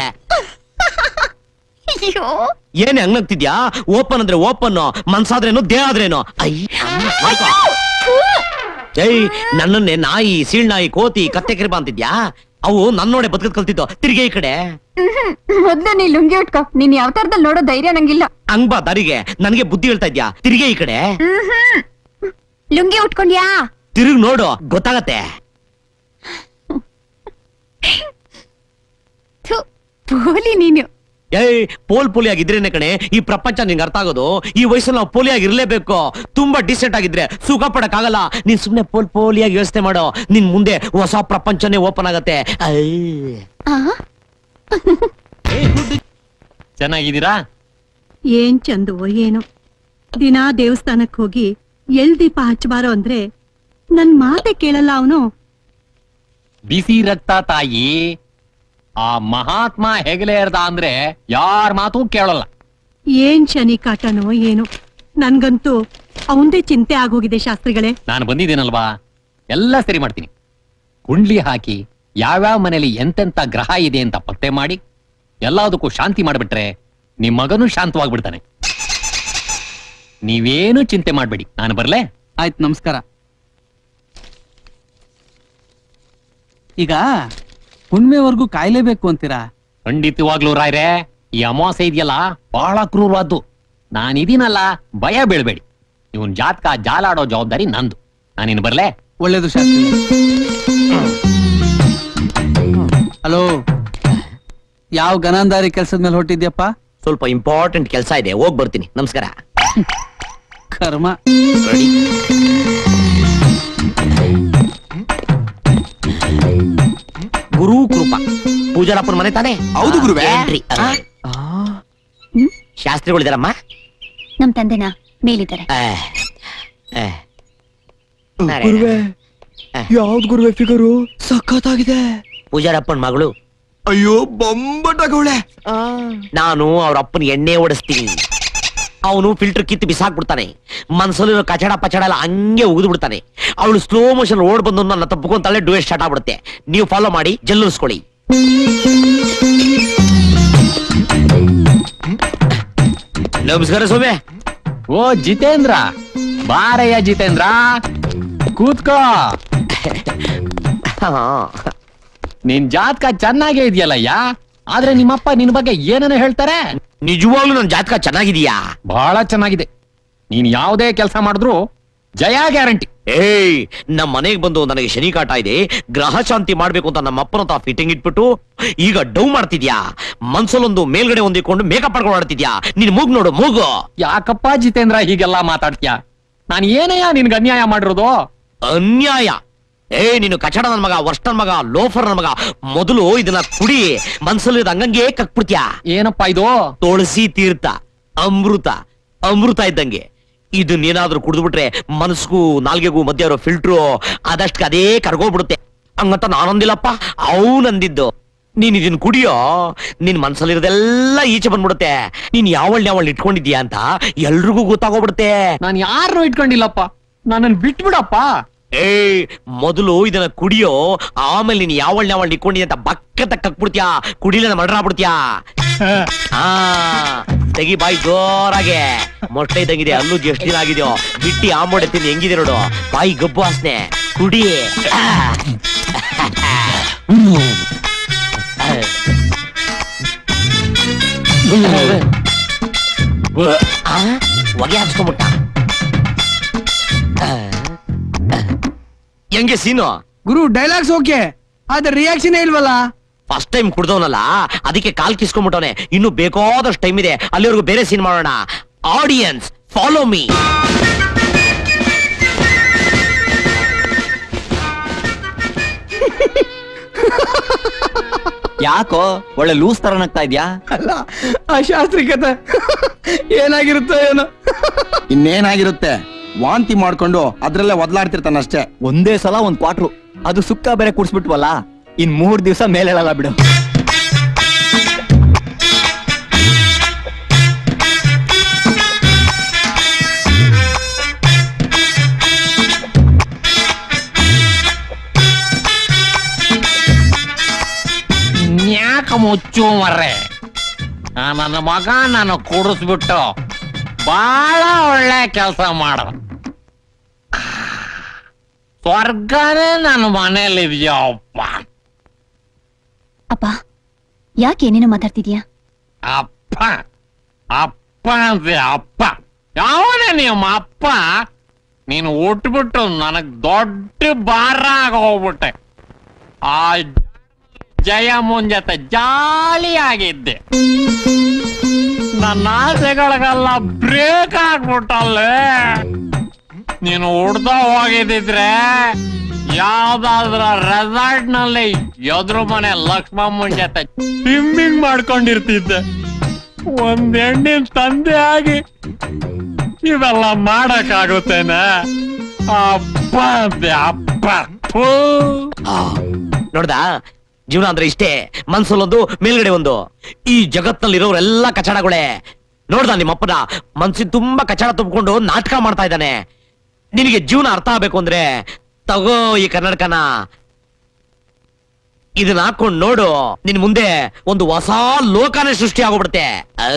ಏನೇ ಹಂಗ್ನಗ್ತಿದ್ಯಾ ಓಪನ್ ಅಂದ್ರೆ ಓಪನ್ ಮನ್ಸಾದ್ರೇನು ದೇಹ ಆದ್ರೇನು ಐ ಮಾಡ್ಕೊ. ಏಯ್ ನನ್ನನ್ನೇ ನಾಯಿ ಸೀಳ್ನಾಯಿ ಕೋತಿ ಕತ್ತೆ ಕಿರ್ಬ ಅಂತಿದ್ಯಾ ಅವು ನನ್ನೋಡೆ ಬದುಕದ್ ಕಲ್ತಿದ್ದು ತಿರ್ಗಿ ಈ ಕಡೆ ಮೊದ್ಲು ನೀ ಲುಂಗಿ ಉಟ್ಕೋ ನೀನ್ ಯಾವ ತರದಲ್ಲಿ ನೋಡೋ ಧೈರ್ಯ ನಂಗಿಲ್ಲ ಹಂಗ್ ಬಾ ದಾರಿಗೆ ನನಗೆ ಬುದ್ಧಿ ಹೇಳ್ತಾ ಇದ್ಯಾ ತಿರ್ಗಿ ಈ ಕಡೆ ಲುಂಗಿ ಉಟ್ಕೊಂಡ್ಯಾ ತಿರುಗ್ ನೋಡು ಗೊತ್ತಾಗತ್ತೆ ಥು, ಪೋಲಿ ನೀನು ಏಯ್ ಪೋಲ್ ಪೋಲಿ ಆಗಿದ್ರೇನೆ ಕಣೆ ಈ ಪ್ರಪಂಚ ನಿಂಗೆ ಅರ್ಥ ಆಗೋದು ಈ ವಯಸ್ಸಲ್ಲಿ ನಾವು ಪೋಲಿ ಆಗಿರ್ಲೇಬೇಕು ತುಂಬಾ ಡಿಸೆಂಟ್ ಆಗಿದ್ರೆ ಸುಖ ಪಡಕ್ ಆಗಲ್ಲ ನೀನ್ ಸುಮ್ನೆ ಪೋಲ್ ಪೋಲಿಯಾಗಿ ಯೋಚನೆ ಮಾಡೋ ನಿನ್ ಮುಂದೆ ಹೊಸ ಪ್ರಪಂಚನೇ ಓಪನ್ ಆಗತ್ತೆ ಐ. ಚೆನ್ನಾಗಿದ್ದೀರಾ ಏನ್ ಚಂದುವೋ ಏನೋ ದಿನಾ ದೇವಸ್ಥಾನಕ್ ಹೋಗಿ ಎಲ್ ದೀಪ ಹಚ್ಚಬಾರೋ ಅಂದ್ರೆ ನನ್ ಮಾತೆ ಕೇಳಲ್ಲ ಅವನು ಬಿಸಿ ರಕ್ತ ತಾಯಿ ಆ ಮಹಾತ್ಮ ಹೆಗಲೇ ಇರ್ದ ಅಂದ್ರೆ ಯಾರ ಮಾತು ಕೇಳಲ್ಲ ಏನ್ ಶನಿ ಕಾಟನೋ ಏನೋ ನನ್ಗಂತೂ ಅವಂದೇ ಚಿಂತೆ ಆಗೋಗಿದೆ ಶಾಸ್ತ್ರಿಗಳೇ ನಾನು ಬಂದಿದ್ದೀನಲ್ವಾ ಎಲ್ಲ ಸರಿ ಮಾಡ್ತೀನಿ ಕುಂಡ್ಲಿ ಹಾಕಿ ಯಾವ್ಯಾವ ಮನೇಲಿ ಎಂತೆಂತ ಗ್ರಹ ಇದೆ ಅಂತ ಪತ್ತೆ ಮಾಡಿ ಎಲ್ಲದಕ್ಕೂ ಶಾಂತಿ ಮಾಡ್ಬಿಟ್ರೆ ನಿಮ್ ಮಗನೂ ಶಾಂತವಾಗ್ಬಿಡ್ತಾನೆ ನೀವೇನು ಚಿಂತೆ ಮಾಡ್ಬೇಡಿ ನಾನು ಬರ್ಲೆ ಆಯ್ತು ನಮಸ್ಕಾರ ಈಗ ಹುಣ್ಮೆವರೆಗೂ ಕಾಯ್ಲೇಬೇಕು ಅಂತೀರಾ ಖಂಡಿತವಾಗ್ಲೂ ರಾಯ್ರೆ ಈ ಅಮಾವಾಸ್ಯೆ ಇದೆಯಲ್ಲ ಬಹಳ ಕ್ರೂರವಾದ್ದು ನಾನಿದೀನಲ್ಲ ಭಯ ಬೀಳ್ಬೇಡಿ ಇವನ್ ಜಾತಕ ಜಾಲಾಡೋ ಜವಾಬ್ದಾರಿ ನಂದು ನಾನಿನ್ ಬರ್ಲೆ ಒಳ್ಳೇದು ಶಾಸ್ತ್ರಿ ಹಲೋ ಯಾವ ಗನಾಂದಾರಿ ಕೆಲ್ಸದ ಮೇಲೆ ಹೊಟ್ಟಿದ್ಯಪ್ಪ ಸ್ವಲ್ಪ ಇಂಪಾರ್ಟೆಂಟ್ ಕೆಲಸ ಇದೆ ಹೋಗ್ ಬರ್ತೀನಿ ನಮಸ್ಕಾರ ಕರ್ಮ ಗುರು ಕೃಪಾ ಪೂಜಾರಪ್ಪನ ಮನೆ ತಾನೆ ಹೌದು ಗುರುವೇ. Entry. ಶಾಸ್ತ್ರಿಗಳಿದಾರಮ್ಮ ನಮ್ ತಂದೆನ ಮೇಲಿದ್ದಾರೆ ಗುರುವೆ ಯಾವ್ದು ಗುರುವೆ ಫಿಗರು ಸಖತ್ತಾಗಿದೆ ಪೂಜಾರಪ್ಪನ ಮಗಳು ಅಯ್ಯೋ ಬೊಂಬಟಗೌಳೆ ನಾನು ಅವ್ರ ಅಪ್ಪನ ಎಣ್ಣೆ ಓಡಿಸ್ತೀನಿ ಅವನು ಫಿಲ್ಟರ್ ಕಿತ್ತು ಬಿಸಾಕ್ಬಿಡ್ತಾನೆ ಮನ್ಸಲ್ಲಿರೋ ಕಚಡ ಪಚಡ ಎಲ್ಲ ಹಂಗೆ ಉಗಿದು ಬಿಡ್ತಾನೆ ಅವಳು ಸ್ಲೋ ಮೋಷನ್ ಓಡ್ ಬಂದು ನನ್ನ ತಪ್ಪಿಕೊಂತಾಳೆ ಡುವೆ ಸ್ಟಾರ್ಟ್ ಆಗ್ಬಿಡುತ್ತೆ ನೀವು ಫಾಲೋ ಮಾಡಿ ಜಲ್ಲುಸ್ಕೊಳ್ಳಿ ನಮಸ್ಕಾರ ಸೌಮ್ಯ ಓ ಜಿತೇಂದ್ರ ಬಾರಯ್ಯ ಜಿತೇಂದ್ರ ಕೂತ್ಕೋ ನಿನ್ ಜಾತಕ ಚೆನ್ನಾಗೇ ಇದೆಯಲ್ಲಯ್ಯ ಆದ್ರೆ ನಿಮ್ಮಪ್ಪ ನಿನ್ ಬಗ್ಗೆ ಏನೇನೋ ಹೇಳ್ತಾರೆ ನಿಜವಾಗ್ಲೂ ನನ್ ಜಾತಕ ಚೆನ್ನಾಗಿದೀಯಾ ಬಹಳ ಚೆನ್ನಾಗಿದೆ ನೀನ್ ಯಾವುದೇ ಕೆಲಸ ಮಾಡಿದ್ರು ಜಯ ಗ್ಯಾರಂಟಿ ಏಯ್ ನಮ್ಮ ಮನೆಗೆ ಬಂದು ನನಗೆ ಶನಿ ಕಾಟ ಇದೆ ಗ್ರಹ ಶಾಂತಿ ಮಾಡ್ಬೇಕು ಅಂತ ನಮ್ಮ ಅಪ್ಪನ ಹತ್ರ ಫಿಟ್ಟಿಂಗ್ ಇಟ್ಬಿಟ್ಟು ಈಗ ಡೌ ಮಾಡ್ತಿದ್ಯಾ ಮನ್ಸಲ್ಲೊಂದು ಮೇಲ್ಗಡೆ ಹೊಂದಿಕೊಂಡು ಮೇಕಪ್ ಮಾಡ್ಕೊಂಡು ಆಡ್ತಿದ್ಯಾ ನಿನ್ ಮೂಗ್ ನೋಡು ಮೂಗು ಯಾಕಪ್ಪ ಜಿತೇಂದ್ರ ಹೀಗೆಲ್ಲಾ ಮಾತಾಡ್ತೀಯ ನಾನು ಏನಯ್ಯ ನಿನ್ಗೆ ಅನ್ಯಾಯ ಮಾಡಿರೋದು ಅನ್ಯಾಯ ಏ ನೀನು ಕಚಡ ನನ್ ಮಗ ವರ್ಷ ನನ್ ಮಗ ಲೋಫರ್ ನನ್ ಮಗ ಮೊದಲು ಇದನ್ನ ಕುಡಿ ಮನ್ಸಲ್ಲಿ ಇದ್ ಹಂಗಂಗೆ ಕಕ್ಬಿಡ್ತ್ಯಾ ಏನಪ್ಪ ಇದು ತುಳಸಿ ತೀರ್ಥ ಅಮೃತ ಅಮೃತ ಇದ್ದಂಗೆ ಇದನ್ನೇನಾದ್ರೂ ಕುಡಿದ್ಬಿಟ್ರೆ ಮನಸ್ಗೂ ನಾಲ್ಗೆಗೂ ಮಧ್ಯ ಇರೋ ಫಿಲ್ಟ್ರು ಅದಷ್ಟು ಅದೇ ಕರ್ಗೋಗ್ಬಿಡುತ್ತೆ ಹಂಗಂತ ನಾನೊಂದಿಲ್ಲಪ್ಪ ಅವನಂದಿದ್ದು ನೀನ್ ಇದನ್ ಕುಡಿಯೋ ನಿನ್ ಮನ್ಸಲ್ಲಿರೋದೆಲ್ಲ ಈಚೆ ಬಂದ್ಬಿಡುತ್ತೆ ನೀನ್ ಯಾವಳ್ ಯಾವಳ್ ಇಟ್ಕೊಂಡಿದ್ಯಾ ಅಂತ ಎಲ್ರಿಗೂ ಗೊತ್ತಾಗೋಗ್ಬಿಡುತ್ತೆ ನಾನು ಯಾರನ್ನೂ ಇಟ್ಕೊಂಡಿಲ್ಲಪ್ಪ ನನ್ನನ್ ಬಿಟ್ಬಿಡಪ್ಪ ಏಯ್ ಮೊದಲು ಇದನ್ನ ಕುಡಿಯೋ ಆಮೇಲೆ ನೀನ್ ಯಾವಳ್ ಯಾವಳ್ ಇಟ್ಕೊಂಡಿದ್ಯ ಅಂತ ಬಕ್ಕ ಕಕ್ಬಿಡ್ತ್ಯಾ ಕುಡಿಲ ಮರ್ಡರ್ ಆಗ್ಬಿಡ್ತ್ಯಾ ಆ ತೆಗಿ ಬಾಯಿ ಜೋರಾಗೆ ಮೊಟ್ಟೆ ಇದ್ದಂಗಿದೆ ಅಲ್ಲೂ ಎಷ್ಟು ದಿನ ಆಗಿದೆಯೋ ಬಿಟ್ಟಿ ಆಂಬೋಡೆ ತಿಂದು ಹೆಂಗಿದೆ ನೋಡು ಬಾಯಿ ಗಬ್ಬು ವಾಸನೆ ಕುಡಿ ಆ. ಆ, ಹೊಗೆ ಹಾಕ್ಸ್ಕೊಂಬಿಟ್ಟ ಹೆಂಗೆ ಸೀನು ಗುರು ಡೈಲಾಗ್ಸ್ ಓಕೆ ಆದ್ರೆ ರಿಯಾಕ್ಷನ್ ಇಲ್ವಲ್ಲ ಫಸ್ಟ್ ಟೈಮ್ ಕುಡ್ದವನಲ್ಲ ಅದಕ್ಕೆ ಕಾಲ್ ಕಿಸ್ಕೊಂಡ್ಬಿಟ್ಟವನೆ ಇನ್ನು ಬೇಕಾದಷ್ಟು ಟೈಮ್ ಇದೆ ಅಲ್ಲಿವರೆಗೂ ಬೇರೆ ಸೀನ್ ಮಾಡೋಣ ಆಡಿಯನ್ಸ್ ಫಾಲೋ ಮೀ ಯಾಕೋ ಒಳ್ಳೆ ಲೂಸ್ ತರ ನಗ್ತಾ ಇದ್ಯಾ ಅಲ್ಲ ಆ ಶಾಸ್ತ್ರಿ ಕತೆ ಏನಾಗಿರುತ್ತೋ ಏನೋ ಇನ್ನೇನಾಗಿರುತ್ತೆ ವಾಂತಿ ಮಾಡ್ಕೊಂಡು ಅದ್ರಲ್ಲೇ ಒದ್ಲಾಡ್ತಿರ್ತಾನಷ್ಟೇ ಒಂದೇ ಸಲ ಒಂದ್ ಕ್ವಾಟ್ರು ಅದು ಸುಕ್ಕ ಬೇರೆ ಕುಡ್ಸ್ಬಿಟ್ವಲ್ಲ ಇನ್ ಮೂರ್ ದಿವ್ಸ ಮೇಲೆ ಹೇಳಲ್ಲ ಬಿಡು ಯಾಕ ಮುಚ್ಚು ಮರ್ರೆ ಆ, ನನ್ನ ಮಗ ನಾನು ಕೂಡಿಸ್ಬಿಟ್ಟು ಬಹಳ ಒಳ್ಳೆ ಕೆಲಸ ಮಾಡ ಸ್ವರ್ಗನೇ ನನ್ನ ಮನೇಲಿ ಇದೆಯಪ್ಪ ಅಪ್ಪ ಯಾಕೆ ಏನೇನೋ ಮಾತಾಡ್ತಿದ್ಯಾ ಅಪ್ಪ ಅಪ್ಪ ಅಂತೆ ಅಪ್ಪ ಯಾವನೇ ನಿಮ್ಮ ಅಪ್ಪ ನೀನು ಉಟ್ಬಿಟ್ಟು ನನಗ್ ದೊಡ್ಡ ಭಾರ ಆಗೋಗ್ಬಿಟ್ಟೆ ಆ ಜಯ ಮುಂಜಾತೆ ಜಾಲಿಯಾಗಿದ್ದೆ ನನ್ನ ಆಸೆಗಳಿಗೆಲ್ಲ ಬ್ರೇಕ್ ಆಗ್ಬಿಟ್ಟಲ್ಲೇ ನೀನು ಉಡ್ದ ಹೋಗಿದ್ದಿದ್ರೆ ಯಾವ್ದಾದ್ರ ರೆಸಾರ್ಟ್ ನಲ್ಲಿ ಎದುರು ಮನೆ ಲಕ್ಷ್ಮಮ್ಮನ್ ಜೊತೆ ಸ್ವಿಮ್ಮಿಂಗ್ ಮಾಡ್ಕೊಂಡಿರ್ತಿದ್ದೆ ಒಂದ್ ಹೆಣ್ಣಿನ ತಂದೆ ಆಗಿ ಇವೆಲ್ಲ ಮಾಡಕ್ಕಾಗುತ್ತೇನ ಅಪ್ಪ ಅಂತೆ ಅಪ್ಪ ಥೂ. ನೋಡ್ದಾ ಜೀವನ ಅಂದ್ರೆ ಇಷ್ಟೇ ಮನ್ಸಲ್ಲೊಂದು ಮೇಲ್ಗಡೆ ಒಂದು ಈ ಜಗತ್ನಲ್ಲಿರೋರೆಲ್ಲ ಕಚಡಗಳೇ ನೋಡ್ದ ನಿಮ್ಮಪ್ಪನ ಮನ್ಸಿನ ತುಂಬಾ ಕಚಡ ತುಂಬಿಕೊಂಡು ನಾಟಕ ಮಾಡ್ತಾ ಇದ್ದಾನೆ ನಿನಗೆ ಜೀವನ ಅರ್ಥ ಆಗ್ಬೇಕು ಅಂದ್ರೆ ತಗೋ ಈ ಕನ್ನಡಕನ ಇದನ್ನ ಹಾಕೊಂಡ್ ನೋಡು ನಿನ್ ಮುಂದೆ ಒಂದು ಹೊಸ ಲೋಕನೇ ಸೃಷ್ಟಿ ಆಗೋಗ್ಬಿಡುತ್ತೆ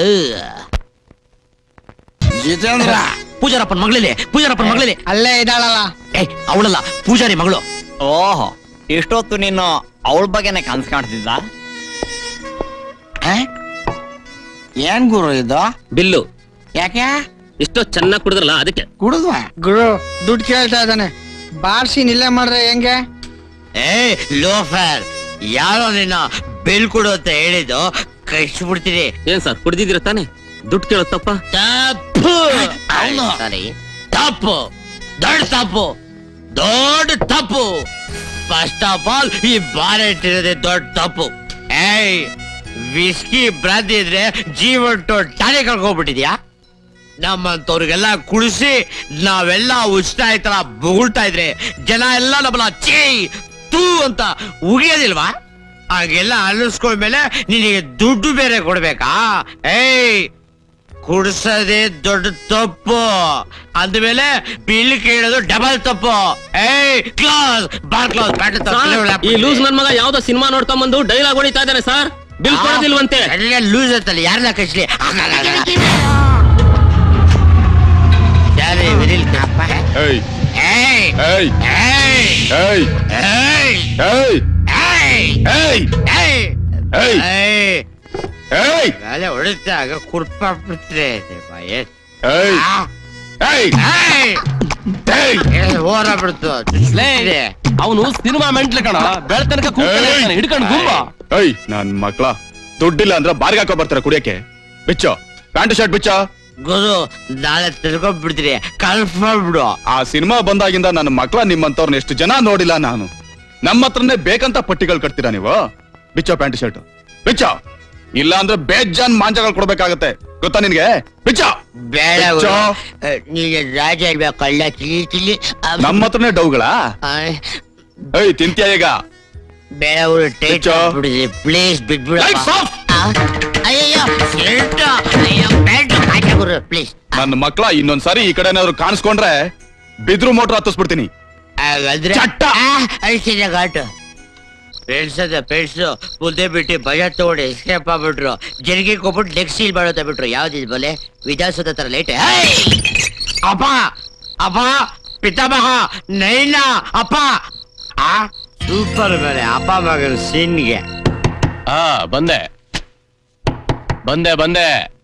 ಜಿತೇಂದ್ರ ಪೂಜಾರಪ್ಪನ ಮಗಳಲ್ಲಿ ಪೂಜಾರಪ್ಪನ ಮಗಳಲ್ಲಿ ಅಲ್ಲೇ ಇದ್ದಾಳಲ್ಲ ಏ ಅವಳಲ್ಲ ಪೂಜಾರಿ ಮಗಳು ಓಹೋ ಇಷ್ಟೊತ್ತು ನೀನು ಅವಳ ಬಗ್ಗೆನೆ ಕನ್ಸ್ ಕಾಣ್ತಿದ್ದ ಏನ್ ಗುರು ಇದು ಬಿಲ್ಲು ಯಾಕೆ ಇಷ್ಟೋ ಚೆನ್ನಾಗಿ ಕುಡಿದ್ರಲ್ಲ ಅದಕ್ಕೆ ಕುಡಿದ್ವಾ ಗುರು ದುಡ್ಡು ಕೇಳ್ತಾ ಇದ್ದಾನೆ ಬಾರ್ಸಿ ನಿಲ್ಲೆ ಮಾಡ್ರೆ ಹೆಂಗೆ ಏ ಲೋಫರ್ ಯಾರೋ ನಿನ್ನ ಬಿಲ್ ಕೊಡು ಅಂತ ಹೇಳಿದ್ದು ಕಳಿಸ್ಬಿಡ್ತೀನಿ ಏನ್ ಸರ್ ಕುಡ್ದಿದ್ದೀರ ತಾನೆ ದುಡ್ಡು ಕೇಳೋ ತಪ್ಪ ತಪ್ಪು ಸರಿ ತಪ್ಪು ದೊಡ್ಡ ತಪ್ಪು ದೊಡ್ಡ ತಪ್ಪು ಫಸ್ಟ್ ಆಫ್ ಆಲ್ ಈ ಬಾರ್ ಇಟ್ಟಿರೋದೇ ದೊಡ್ಡ ತಪ್ಪು ಏಯ್ ವಿಸ್ಕಿ ಬ್ರಾಂತಿ ಇದ್ರೆ ಜೀವನ್ ಟಾನೆ ಕಳ್ಕೊಂಡ್ಬಿಟ್ಟಿದ್ಯಾ ನಮ್ಮಂತವ್ರಿಗೆಲ್ಲ ಕುಡಿಸಿ ನಾವೆಲ್ಲ ಉಚಿತ ಈ ತರ ಬೊಗಳ್ತಾ ಇದ್ರೆ ಜನ ಎಲ್ಲ ನಮ್ಮನ್ನ ಚೇ ತೂ ಅಂತ ಉಗಿಯೋದಿಲ್ವಾ ಹಾಗೆಲ್ಲ ಅನ್ನಿಸ್ಕೊಂಡ್ಮೇಲೆ ನಿನಗೆ ದುಡ್ಡು ಬೇರೆ ಕೊಡ್ಬೇಕಾ ಏಯ್ ಕುಡ್ಸೋದೇ ದೊಡ್ಡ ತಪ್ಪು ಅಂದ್ಮೇಲೆ ಬಿಲ್ ಕೇಳೋದು ಡಬಲ್ ತಪ್ಪು ಏಯ್ ಕ್ಲಾಸ್ ಬಾರ್ ಕ್ಲಾಸ್ ಸಾರ್, ಈ ಲೂಸ್ ನನ್ ಮಗ ಯಾವ್ದೋ ಸಿನಿಮಾ ನೋಡ್ಕೊಂಬಂದು ಡೈಲಾಗ್ ಹೊಡಿತಾ ಇದ್ದಾನೆ ಸರ್ ಬಿಲ್ ಕೊಡೋದಿಲ್ವಂತೆ ಲೂಸ್ ಅಂತಲ್ಲ ಯಾರನ್ನ ಕಚ್ಲಿ ಯಾರೇ ವಿನಿಲ್ ಕಪ್ಪ ಏಯ್ ಏಯ್ ಏಯ್ ಏಯ್ ಏಯ್ ಏಯ್ ಏಯ್ ಏಯ್ ಏಯ್ ಏಯ್ ಏಯ್ ಏಯ್ ಏಯ್ ಅಲೆ ಹೊಡಿತಾಗ ಕುರ್ಪ ಬಿಟ್ರೆ ಏಯ್ ಏಯ್ ಏಯ್ ಹೋರ ಬಿಡ್ತು ಅವನು ಸಿನಿಮಾ ಮೆಂಟ್ಲ ಕಣ ಬೆಳ್ತನಕ ಕೂತ್ಕೊಂಡಿರ್ತಾನೆ, ಹಿಡ್ಕೊಂಡು ಗುಂಬ ಏಯ್ ನನ್ ಮಕ್ಳ ದುಡ್ಡಿಲ್ಲ ಅಂದ್ರೆ ಬಾರ್ಗೆ ಹಾಕೋ ಬರ್ತಾರೆ ಕುಡಿಯಕ್ಕೆ ಬಿಚ್ಚೋ ಪ್ಯಾಂಟ್ ಶರ್ಟ್ ಬಿಚ್ಚೋ ಗುರು ನಾಳೆ ತಿಳ್ಕೊಂಡ್ಬಿಡ್ತೀನಿ ಕನ್ಫರ್ಮ್ ಬಿಡು ಆ ಸಿನಿಮಾ ಬಂದಾಗಿಂದ ನನ್ನ ಮಕ್ಳ ನಿಮ್ಮಂತವ್ರನ್ನ ಎಷ್ಟು ಜನ ನೋಡಿಲ್ಲ ನಾನು ನಮ್ಮ ಹತ್ರನೇ ಬೇಕಂತ ಪಟ್ಟಿಗಳು ಕಟ್ತೀರಾ ನೀವು ಬಿಚ್ಚೋ ಪ್ಯಾಂಟ್ ಶರ್ಟ್ ಬಿಚ್ಚೋ ಇಲ್ಲ ಅಂದ್ರೆ ಬೇಜಾನ್ ಮಾಂಜಗಳು ಕೊಡ್ಬೇಕಾಗತ್ತೆ ಗೊತ್ತಾ ನಿನ್ಗೆ ಬಿಚ್ಚೋ ಬೇಡ ಬಿಚ್ಚೋ. ನೀನು ರಾಜ ಇರ್ಬೇಕು ಕಳ್ಳ ತಿಳಿ ತಿಳಿ ನಮ್ಮ ಹತ್ರನೇ ಡೌಗಳಾ ಏಯ್ ತಿಂತ್ಯಾ ಈಗ ಬೇಡ ಅವರು ಟೈಟ್ ಬಿಡಿಸಿ ಪ್ಲೀಸ್ ಬಿಟ್ಬಿಡ Lights off. ಅಯ್ಯೋ ಶರ್ಟ್ ಅಯ್ಯೋ ಪ್ಯಾಂಟ್ ಹಾಕಿ ಗುರು ಪ್ಲೀಸ್ ನನ್ನ ಮಕ್ಳ ಇನ್ನೊಂದ್ಸರಿ ಈ ಕಡೆ ಏನಾದ್ರು ಕಾಣಿಸ್ಕೊಂಡ್ರೆ ಬಿದ್ರು ಮೋಟ್ರ್ ಹತ್ತಿಸ್ಬಿಡ್ತೀನಿ ಹಾಗಾದ್ರೆ ಅಳಿಸಿದ ಘಾಟು ಪೇಳ್ಸದ ಪೇಳ್ಸು ಮುದ್ದೆ ಬಿಟ್ಟು ಭಯ ತಗೊಂಡು ಎಸ್ಕೇಪ್ ಆಗ್ಬಿಟ್ರು ಜನಿಗೆ ಕೊಟ್ಬಿಟ್ಟು ಲೆಗ್ ಸೀಲ್ ಮಾಡೋತ ಬಿಟ್ರು ಯಾವ್ದಿದ್ ಬಲೆ ವಿಧಾನಸೌಧ ತರ ಲೈಟ್ ಅಪ್ಪ ಅಪ್ಪ ಪಿತಾಮಹ ನೈನ ಅಪ್ಪ ಆ ಸೂಪರ್ ಮೇಲೆ ಅಪ್ಪ ಮಗನ ಸೀನ್ಗೆ ಹಾ ಬಂದೆ ಬಂದೆ ಬಂದೆ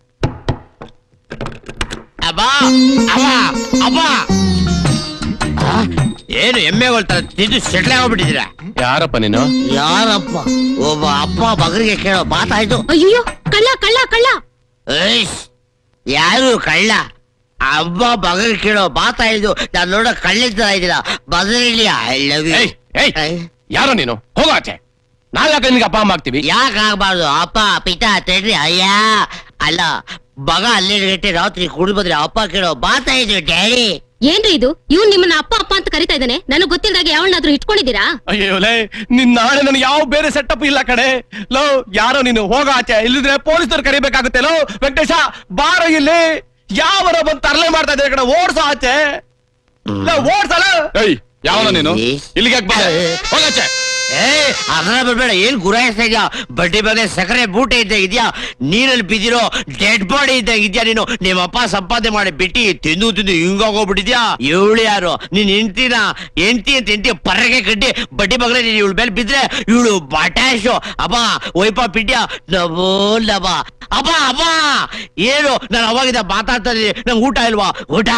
ಅಬ್ಬ ಅಬ್ಬ ಅಬ್ಬ ಆ, ಏನು ಎಮ್ಮೆಗಳ ತರ ತಿಂದು ಸೆಟ್ಲ್ ಆಗ್ಬಿಟ್ಟಿದ್ದೀರಾ ಯಾರಪ್ಪ ನೀನು ಯಾರಪ್ಪ ಒಬ್ಬ ಅಪ್ಪ ಮಗನಿಗೆ ಕೇಳೋ ಮಾತಾಯ್ತು ಅಯ್ಯೋ ಕಳ್ಳ ಕಳ್ಳ ಕಳ್ಳ ಏಯ್ಸ್, ಯಾರು ಕಳ್ಳ ಅಬ್ಬ ಮಗನ ಕೇಳೋ ಮಾತಾಯ್ತು ನಾನು ನೋಡೋ ಕಳ್ಳಿದ್ದ ಇದ್ದೀರಾ ಬದಲಿ ಐ ಲವ್ ಯು ಯಾರೋ ನೀನು ಹೋಗೋ ಆಚೆ ನಾವ್ ಯಾಕೆ ನಿನ್ಗೆ ಅಪ್ಪ ಅಮ್ಮ ಆಗ್ತೀವಿ ಯಾಕೆ ಆಗ್ಬಾರ್ದು ಅಪ್ಪ ಪಿತಾ ತೆಡ್ರಿ ಅಯ್ಯ ಅಲ್ಲ ಮಗ ಅಲ್ಲೇ ಗಂಟೆ ರಾತ್ರಿ ಕುಡಿ ಬಂದ್ರೆ ಅಪ್ಪ ಕೇಳೋ ಮಾತಾಯ್ತು ಡ್ಯಾಡಿ ಏನ್ರಿ ಇದು ಇವ್ನ್ ನಿಮ್ಮನ್ನ ಅಪ್ಪ ಅಪ್ಪ ಅಂತ ಕರಿತಾ ಇದ್ದಾನೆ ನನಗ್ ಗೊತ್ತಿಲ್ದಾಗೆ ಯಾವನ್ನಾದ್ರೂ ಇಟ್ಕೊಂಡಿದ್ದೀರಾ ಅಯ್ಯೋ ಲೇ ನಿನ್ ನಾಳೆ ನನಗೆ ಯಾವ ಬೇರೆ ಸೆಟಪ್ ಇಲ್ಲ ಕಡೆ ಲೋ ಯಾರೋ ನೀನು ಹೋಗೋ ಆಚೆ ಇಲ್ಲಿದ್ರೆ ಪೊಲೀಸರು ಕರಿಬೇಕಾಗುತ್ತೆ ಲೋ ವೆಂಕಟೇಶ ಬಾರೋ ಇಲ್ಲಿ ಯಾವರ ಬಂದು ತರಲೆ ಮಾಡ್ತಾ ಇದ್ದಾರೆ ಕಡೆ ಓಡ್ಸೋ ಆಚೆ ಲೋ, ಓಡ್ಸಲ್ಲ ಏಯ್ ಯಾವನ ನೀನು ಇಲ್ಲಿಗೆ ಯಾಕೆ ಬಂದೆ ಹೋಗಾಚೆ ಏ ಅದನ್ನ ಬರ್ಬೇಡ ಏನ್ ಗುರಾಯಿಸ್ತಾ ಇದ್ಯಾ ಬಡ್ಡಿ ಬಗ್ಗೆ ಸಕ್ಕರೆ ಬೂಟೆ ಇದ್ದಾಗ ಇದ್ಯಾ ನೀರಲ್ಲಿ ಬಿದ್ದಿರೋ ಡೆಡ್ ಬಾಡಿ ಇದ್ದಾಗ ಇದ್ಯಾ ನೀನು ನಿಮ್ಮ ಅಪ್ಪ ಸಂಪಾದನೆ ಮಾಡಿ ಬಿಟ್ಟಿ ತಿಂದು ತಿಂದು ಹಿಂಗೋಗ್ಬಿಟ್ಟಿದ್ಯಾ ಇವಳು ಯಾರು ನೀನ್ ಹೆಂಡ್ತಿನ ಹೆಂಡ್ತಿ ಅಂತ ಹೆಂಡ್ತಿ ಪರಗೆ ಕಡ್ಡಿ ಬಡ್ಡಿ ಬಗ್ರೆ ನೀನ್ ಇವಳ ಮೇಲೆ ಬಿದ್ರೆ ಇವಳು ಬಟಾಶು ಅಬ್ಬ ವೈಪ ಪಿಡ್ಯ ನವೋ ಲವ ಅಬ್ಬ ಅಬ್ಬ ಏನು ನಾನು ಅವಾಗಿಂದ ಮಾತಾಡ್ತಾ ಇದ್ದೀನಿ ನಂಗೆ ಊಟ ಇಲ್ವಾ ಊಟ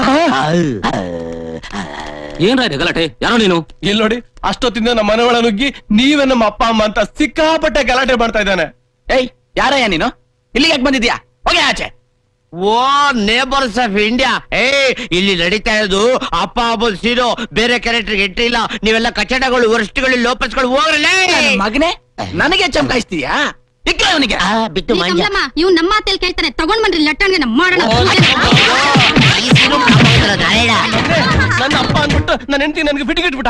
ಏನ್ರ ಇದೆ ಗಲಾಟೆ ಯಾರೋ ನೀನು ಇಲ್ಲಿ ನೋಡಿ ಅಷ್ಟೊತ್ತಿಂದ ನಮ್ಮ ಮನೆ ಒಳ ನುಗ್ಗಿ ನೀವೇ ನಮ್ಮ ಅಪ್ಪ ಅಮ್ಮ ಅಂತ ಸಿಕ್ಕಾಪಟ್ಟೆ ಗಲಾಟೆ ಮಾಡ್ತಾ ಇದ್ದಾನೆ ಏಯ್ ಯಾರಯ್ಯ ನೀನು ಇಲ್ಲಿಗೆ ಯಾಕೆ ಬಂದಿದ್ಯಾ ಹೋಗಿ ಆಚೆ ಓ ನೇಬರ್ಸ್ ಆಫ್ ಇಂಡಿಯಾ ಏ ಇಲ್ಲಿ ನಡೀತಾ ಇರೋದು ಅಪ್ಪ ಅಬ್ಬ ಸೀರೋ ಬೇರೆ ಕ್ಯಾರೆಕ್ಟರ್ ಎಂಟ್ರಿ ಇಲ್ಲ ನೀವೆಲ್ಲ ಕಚಡಗಳು ವರ್ಷಗಳು ಲೋಪಸ್ಗಳು ಹೋಗ್ರಲ್ಲ ಮಗನೇ ನನಗೆ ಚಮಕಾಯಿಸ್ತೀಯಾ ಇಕ್ಕ ಅವನಿಗೆ ಬಿತ್ತು ಮಂಜ ಇವ್ ನಮ್ಮ ಮಾತಲ್ಲಿ ಕೇಳ್ತಾನೆ ತಗೊಂಡ್ ಬನ್ರಿ ಲಟ್ಟಣ್ಗೆ ನಮ್ಮ ಮಾಡೋಣ ನನ್ನ ಅಪ್ಪ ಅಂದ್ಬಿಟ್ಟು ನನ್ನ ಹೆಂಡತಿ ನನ್ಗೆ ಬಿಟ್ಟಿಗಿಟ್ಬಿಟ್ಟ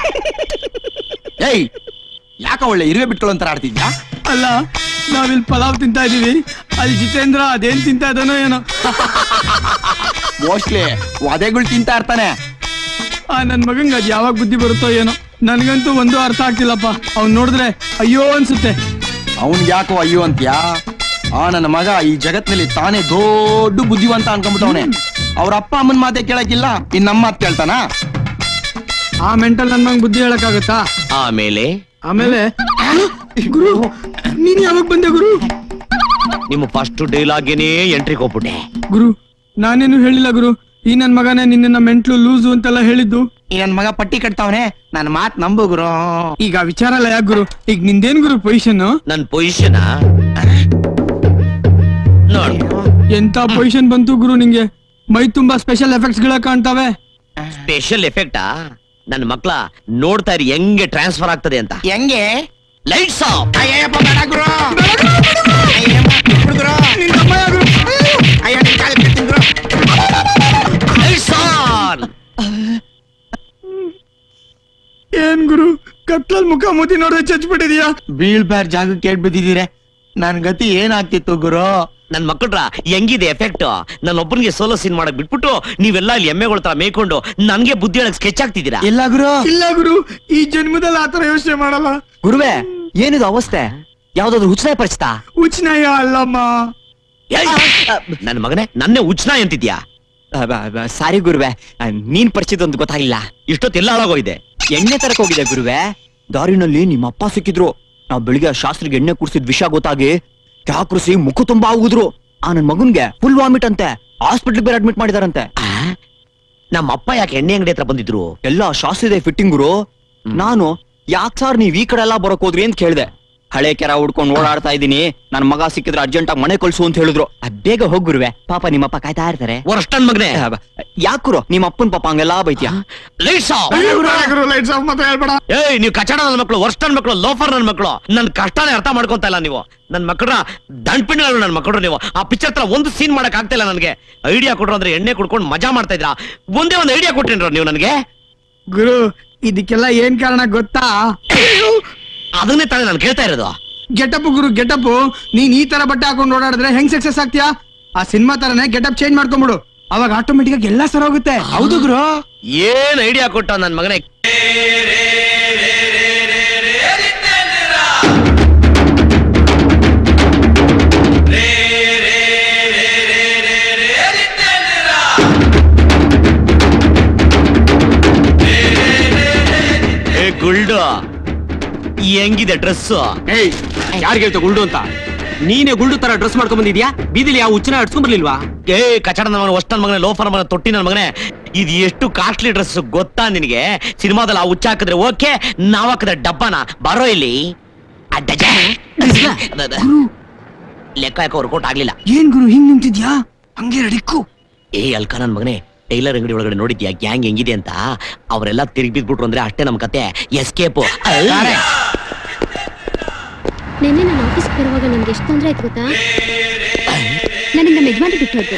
ಏಯ್ ಯಾಕ ಒಳ್ಳೆ ಇರುವೆ ಬಿಟ್ಕೊಳ್ಳೋ ಆಡ್ತಿದ್ಯಾ ಅಲ್ಲ ನಾವಿಲ್ಲಿ ಪಲಾವ್ ತಿಂತಾ ಇದೀವಿ ಅಲ್ಲಿ ಜಿತೇಂದ್ರ ಅದೇನ್ ತಿಂತಾ ಇದ್ದಾನೋ ಏನೋ ಮೋಸ್ಟ್ಲಿ ವಧೆಗಳು ತಿಂತಾ ಇರ್ತಾನೆ ಆ ನನ್ ಮಗಂಗ ಅದ್ ಯಾವಾಗ ಬುದ್ಧಿ ಬರುತ್ತೋ ಏನೋ ನನ್ಗಂತೂ ಒಂದು ಅರ್ಥ ಆಗ್ತಿಲ್ಲಪ್ಪ ಅವ್ನ್ ನೋಡಿದ್ರೆ ಅಯ್ಯೋ ಅನ್ಸುತ್ತೆ ಅವನ್ ಯಾಕೋ ಅಯ್ಯೋ ಅಂತ್ಯಾ ಆ ನನ್ನ ಮಗ ಈ ಜಗತ್ನಲ್ಲಿ ತಾನೇ ದೊಡ್ಡ ಬುದ್ಧಿವಂತ ಅನ್ಕೊಂಡ್ಬಿಟ್ಟವನೆ ಅವ್ರ ಅಪ್ಪ ಅಮ್ಮನ ಮಾತೆ ಕೇಳಕ್ಕಿಲ್ಲ ಇನ್ ನಮ್ಮ ಮಾತು ಕೇಳ್ತಾನ ಆ ಮೆಂಟಲ್ ನನ್ ಮಗನ್ ಬುದ್ಧಿ ಹೇಳಕ್ಕಾಗತ್ತಾ ಆಮೇಲೆ ಆಮೇಲೆ ಗುರು ನೀನ್ ಯಾವಾಗ ಬಂದೆ ಗುರು ನಿಮ್ಮ ಫಸ್ಟ್ ಡೈಲಾಗೇನೆ ಎಂಟ್ರಿ ಕೊಟ್ಬಿಟ್ಟೆ ಗುರು ನಾನೇನು ಹೇಳಿಲ್ಲ ಗುರು ಈ ನನ್ ಮಗನೇ ನಿನ್ನ ಮೆಂಟ್ಲು ಲೂಸು ಅಂತೆಲ್ಲ ಹೇಳಿದ್ದು ಈ ನನ್ ಮಗ ಪಟ್ಟಿ ಕಟ್ತಾವನೆ ನನ್ ಮಾತ್ ನಂಬು ಗುರು ಈಗ ವಿಚಾರ ಅಲ್ಲ ಯಾಕೆ ಗುರು ಈಗ ನಿಂದೇನ್ ಗುರು ಪೊಸಿಷನ್ ನನ್ ಪೊಸಿಷನ್ ನೋಡ್ ಎಂತ ಪೊಸಿಷನ್ ಬಂತು ಗುರು ನಿಂಗೆ ಮೈ ತುಂಬಾ ಸ್ಪೆಷಲ್ ಎಫೆಕ್ಟ್ಸ್ ಗಳ ಕಾಣ್ತಾವೆ ಸ್ಪೆಷಲ್ ಎಫೆಕ್ಟಾ ನನ್ನ ಮಕ್ಳ ನೋಡ್ತಾ ಇರಿ ಹೆಂಗೆ ಟ್ರಾನ್ಸ್ಫರ್ ಆಗ್ತದೆ ಅಂತ ಹೆಂಗೆ ಲೈಟ್ಸ್ ಆಫ್ ಅಯ್ಯಪ್ಪ ಬೇಡ ಗುರು ಗುರು ಅಯ್ಯ ನಿನ್ ಕಾಲ್ ಕೆತ್ತೀನಿ ಗುರು ಲೈಟ್ಸ್ ಆನ್ ಏನ್ ಗುರು ಕತ್ಲಲ್ ಮುಖ ಮೂತಿ ನೋಡಿದ್ರೆ ಚಚ್ಬಿಟ್ಟಿದ್ಯಾ ಬೀಳ್ಬಾರ್ ಜಾಗಕ್ಕೆ ಕೇಟ್ ಬಿದ್ದಿದ್ದೀರ ನನ್ ಗತಿ ಏನಾಗ್ತಿತ್ತು ಗುರು ನನ್ ಮಕ್ಕಳ್ರ ಹೆಂಗಿದೆ ಎಫೆಕ್ಟ್ ನನ್ನ ಒಬ್ಬನಿಗೆ ಸೋಲೋ ಸೀನ್ ಮಾಡಕ್ ಬಿಟ್ಬಿಟ್ಟು ನೀವೆಲ್ಲ ಇಲ್ಲಿ ಎಮ್ಮೆಗಳ ತರ ಮೇಯ್ಕೊಂಡು ನನ್ಗೆ ಬುದ್ಧಿ ಹೇಳಕ್ ಸ್ಕೆಚ್ ಆಗ್ತಿದ್ದೀರಾ ಇಲ್ಲ ಗುರು ಇಲ್ಲ ಗುರು ಈ ಜನ್ಮದಲ್ಲಿ ಆತರ ಯೋಚನೆ ಮಾಡಲ್ಲ ಗುರುವೆ ಏನಿದು ಅವಸ್ಥೆ ಯಾವ್ದಾದ್ರು ಹುಚ್ಚನಾಯ ಪರಿಚಿತ ಉಚ್ನಾಯ ಅಲ್ಲಮ್ಮ ನನ್ನ ಮಗನೇ ನನ್ನೇ ಉಚ್ಚನಾಯ ಅಂತಿದ್ಯಾ ಸಾರಿ ಗುರುವೆ ಆ, ನೀನ್ ಪರಿಚಿತ ಅಂತ ಗೊತ್ತಾಗಿಲ್ಲ ಇಷ್ಟೊತ್ತೆಲ್ಲ ಹಾಳಾಗೋಗಿದೆ ಎಣ್ಣೆ ತರಕ್ ಹೋಗಿದೆ ಗುರುವೆ ದಾರಿನಲ್ಲಿ ನಿಮ್ಮ ಅಪ್ಪ ಸಿಕ್ಕಿದ್ರು ನಾವ್ ಬೆಳಿಗ್ಗೆ ಆ ಶಾಸ್ತ್ರಿಗೆ ಎಣ್ಣೆ ಕುಡ್ಸಿದ್ ವಿಷಯ ಗೊತ್ತಾಗಿ ಕ್ಯಾಕೃಸಿ ಮುಖ ತುಂಬಾ ಆಗುದ್ರು ಆ ನನ್ ಮಗನ್ಗೆ ಫುಲ್ ವಾಮಿಟ್ ಅಂತೆ ಹಾಸ್ಪಿಟ್ಲ್ ಬೇರೆ ಅಡ್ಮಿಟ್ ಮಾಡಿದಾರಂತೆ ನಮ್ಮ ಅಪ್ಪ ಯಾಕೆ ಎಣ್ಣೆ ಅಂಗಡಿ ಹತ್ರ ಬಂದಿದ್ರು ಎಲ್ಲ ಶಾಸ್ತ್ರದ ಫಿಟ್ಟಿಂಗ್ರು ನಾನು ಯಾಕ್ ಸರ್ ನೀವ್ ಈ ಕಡೆ ಎಲ್ಲ ಬರಕ್ ಹೋದ್ರಿ ಅಂತ ಕೇಳ್ದೆ ಹಳೆ ಕೆರ ಹುಡ್ಕೊಂಡು ಓಡಾಡ್ತಾ ಇದೀನಿ ನನ್ ಮಗ ಸಿಕ್ಕಿದ್ರೆ ಅರ್ಜೆಂಟ್ ಆಗಿ ಮನೆ ಕಳ್ಸು ಅಂತ ಹೇಳಿದ್ರು ಅದ್ ಬೇಗ ಹೋಗುರುವೆ ಪಾಪ ನಿಮ್ಮಪ್ಪ ಕಾಯ್ತಾ ಇರ್ತಾರೆ ವರ್ಷನ್ ಮಗನೇ ಯಾಕುರು ನಿಮ್ಮ ಅಪ್ಪನ್ ಪಾಪ ಹಂಗೆಲ್ಲ ಬೈತ್ಯಾ ಲೈಟ್ಸ್ ಆಫ್ ಲೈಟ್ಸ್ ಆಫ್ ಮಾತ್ರ ಹೇಳ್ಬೇಡ ಏಯ್ ನೀವು ಕಚಡ ನನ್ನ ಮಕ್ಕಳು ವರ್ಷ ನನ್ನ ಮಕ್ಕಳು ಲೋಫರ್ ನನ್ನ ಮಕ್ಕಳು ನನ್ ಕಷ್ಟನೇ ಅರ್ಥ ಮಾಡ್ಕೊಂತ ಇಲ್ಲ ನೀವು ನನ್ ಮಕ್ಕಳ ದಂಡ್ಪಿಣ್ಗಳು ನನ್ನ ಮಕ್ಕಳು ನೀವು ಆ ಪಿಕ್ಚರ್ ತರ ಒಂದು ಸೀನ್ ಮಾಡಕ್ ಆಗ್ತಾ ಇಲ್ಲ ನನಗೆ ಐಡಿಯಾ ಕೊಟ್ರು ಅಂದ್ರೆ ಎಣ್ಣೆ ಕುಡ್ಕೊಂಡು ಮಜಾ ಮಾಡ್ತಾ ಇದ್ರಾ ಒಂದೇ ಒಂದು ಐಡಿಯಾ ಕೊಟ್ಟಿನ್ರ ನೀವು ನನಗೆ ಗುರು ಇದಕ್ಕೆಲ್ಲ ಏನ್ ಕಾರಣ ಗೊತ್ತಾ ಅದನ್ನೇ ತಾನೇ ನಾನು ಕೇಳ್ತಾ ಇರೋದು ಗೆಟಪ್ ಗುರು ಗೆಟಪ್ ನೀನ್ ಈ ತರ ಬಟ್ಟೆ ಹಾಕೊಂಡು ಓಡಾಡಿದ್ರೆ ಹೆಂಗ್ ಸಕ್ಸಸ್ ಆಗ್ತೀಯಾ ಆ ಸಿನಿಮಾ ತರನೇ ಗೆಟಪ್ ಚೇಂಜ್ ಮಾಡ್ಕೊಂಬಿಡು ಅವಾಗ ಆಟೋಮೆಟಿಕ್ ಆಗಿ ಎಲ್ಲಾ ಸರ್ ಹೋಗುತ್ತೆ ಹೌದು ಗುರು ಏನ್ ಐಡಿಯಾ ಕೊಟ್ಟ ನನ್ ಮಗನೇ ಏ ಗುಲ್ಡು ಹೆಂಗಿದೆ ಡ್ರೆಸ್ ಏಯ್ ಯಾರಿಗೆ ಹೇಳ್ತಾ ಗುಲ್ಡು ಅಂತ ನೀನೇ ಗುಲ್ಡು ತರ ಡ್ರೆಸ್ ಮಾಡ್ಕೊಂಡ್ ಬಂದಿದ್ಯಾ ಬೀದಿಲಿ ಯಾವ ಹುಚ್ಚನ ಅಡ್ಸ್ಕೊಂಡ್ ಬರ್ಲಿಲ್ವಾ ಏ ಕಚಡ ನನ್ನ ಮಗನ ಅಷ್ಟ ಮಗನೇ ಲೋಫರ್ ಮಗನ ತೊಟ್ಟಿ ನನ್ನ ಮಗನೇ ಇದು ಎಷ್ಟು ಕಾಸ್ಟ್ಲಿ ಡ್ರೆಸ್ ಗೊತ್ತಾ ನಿನಗೆ ಸಿನಿಮಾದಲ್ಲಿ ಆ ಹುಚ್ಚ ಹಾಕಿದ್ರೆ ಓಕೆ ನಾವ್ ಹಾಕಿದ್ರೆ ಡಬ್ಬನ ಬರೋ ಇಲ್ಲಿ ಅಡ್ಡಜ ಲೆಕ್ಕ ಯಾಕೋ ವರ್ಕೌಟ್ ಆಗ್ಲಿಲ್ಲ ಏನ್ ಗುರು ಹಿಂಗ್ ನಿಂತಿದ್ಯಾ ಹಂಗೆ ರೆಡಿಕ್ಕು ಏ ಅಲ್ಕ ನನ್ ಮಗನೇ ಟೈಲರ್ ಅಂಗಡಿ ಒಳಗಡೆ ನೋಡಿದ್ಯಾ ಗ್ಯಾಂಗ್ ಹೆಂಗಿದೆ ಅಂತ ಅವರೆಲ್ಲ ತಿರುಗಿ ಬಿದ್ಬಿಟ್ರು ಅಂದ್ರೆ ಅಷ್ಟೇ ನಮ್ ಕತೆ ಎಸ್ಕೇಪ್ ನೆನ್ನೆ ನಾನು ಆಫೀಸ್ಗೆ ಬರುವಾಗ ನನ್ಗೆ ಎಷ್ಟು ತೊಂದರೆ ಆಯ್ತು ಗೊತ್ತಾ ನನ್ನ ನಮ್ಮ ಯಜಮಾನಿ ಬಿಟ್ಟು ಹೋದ್ರು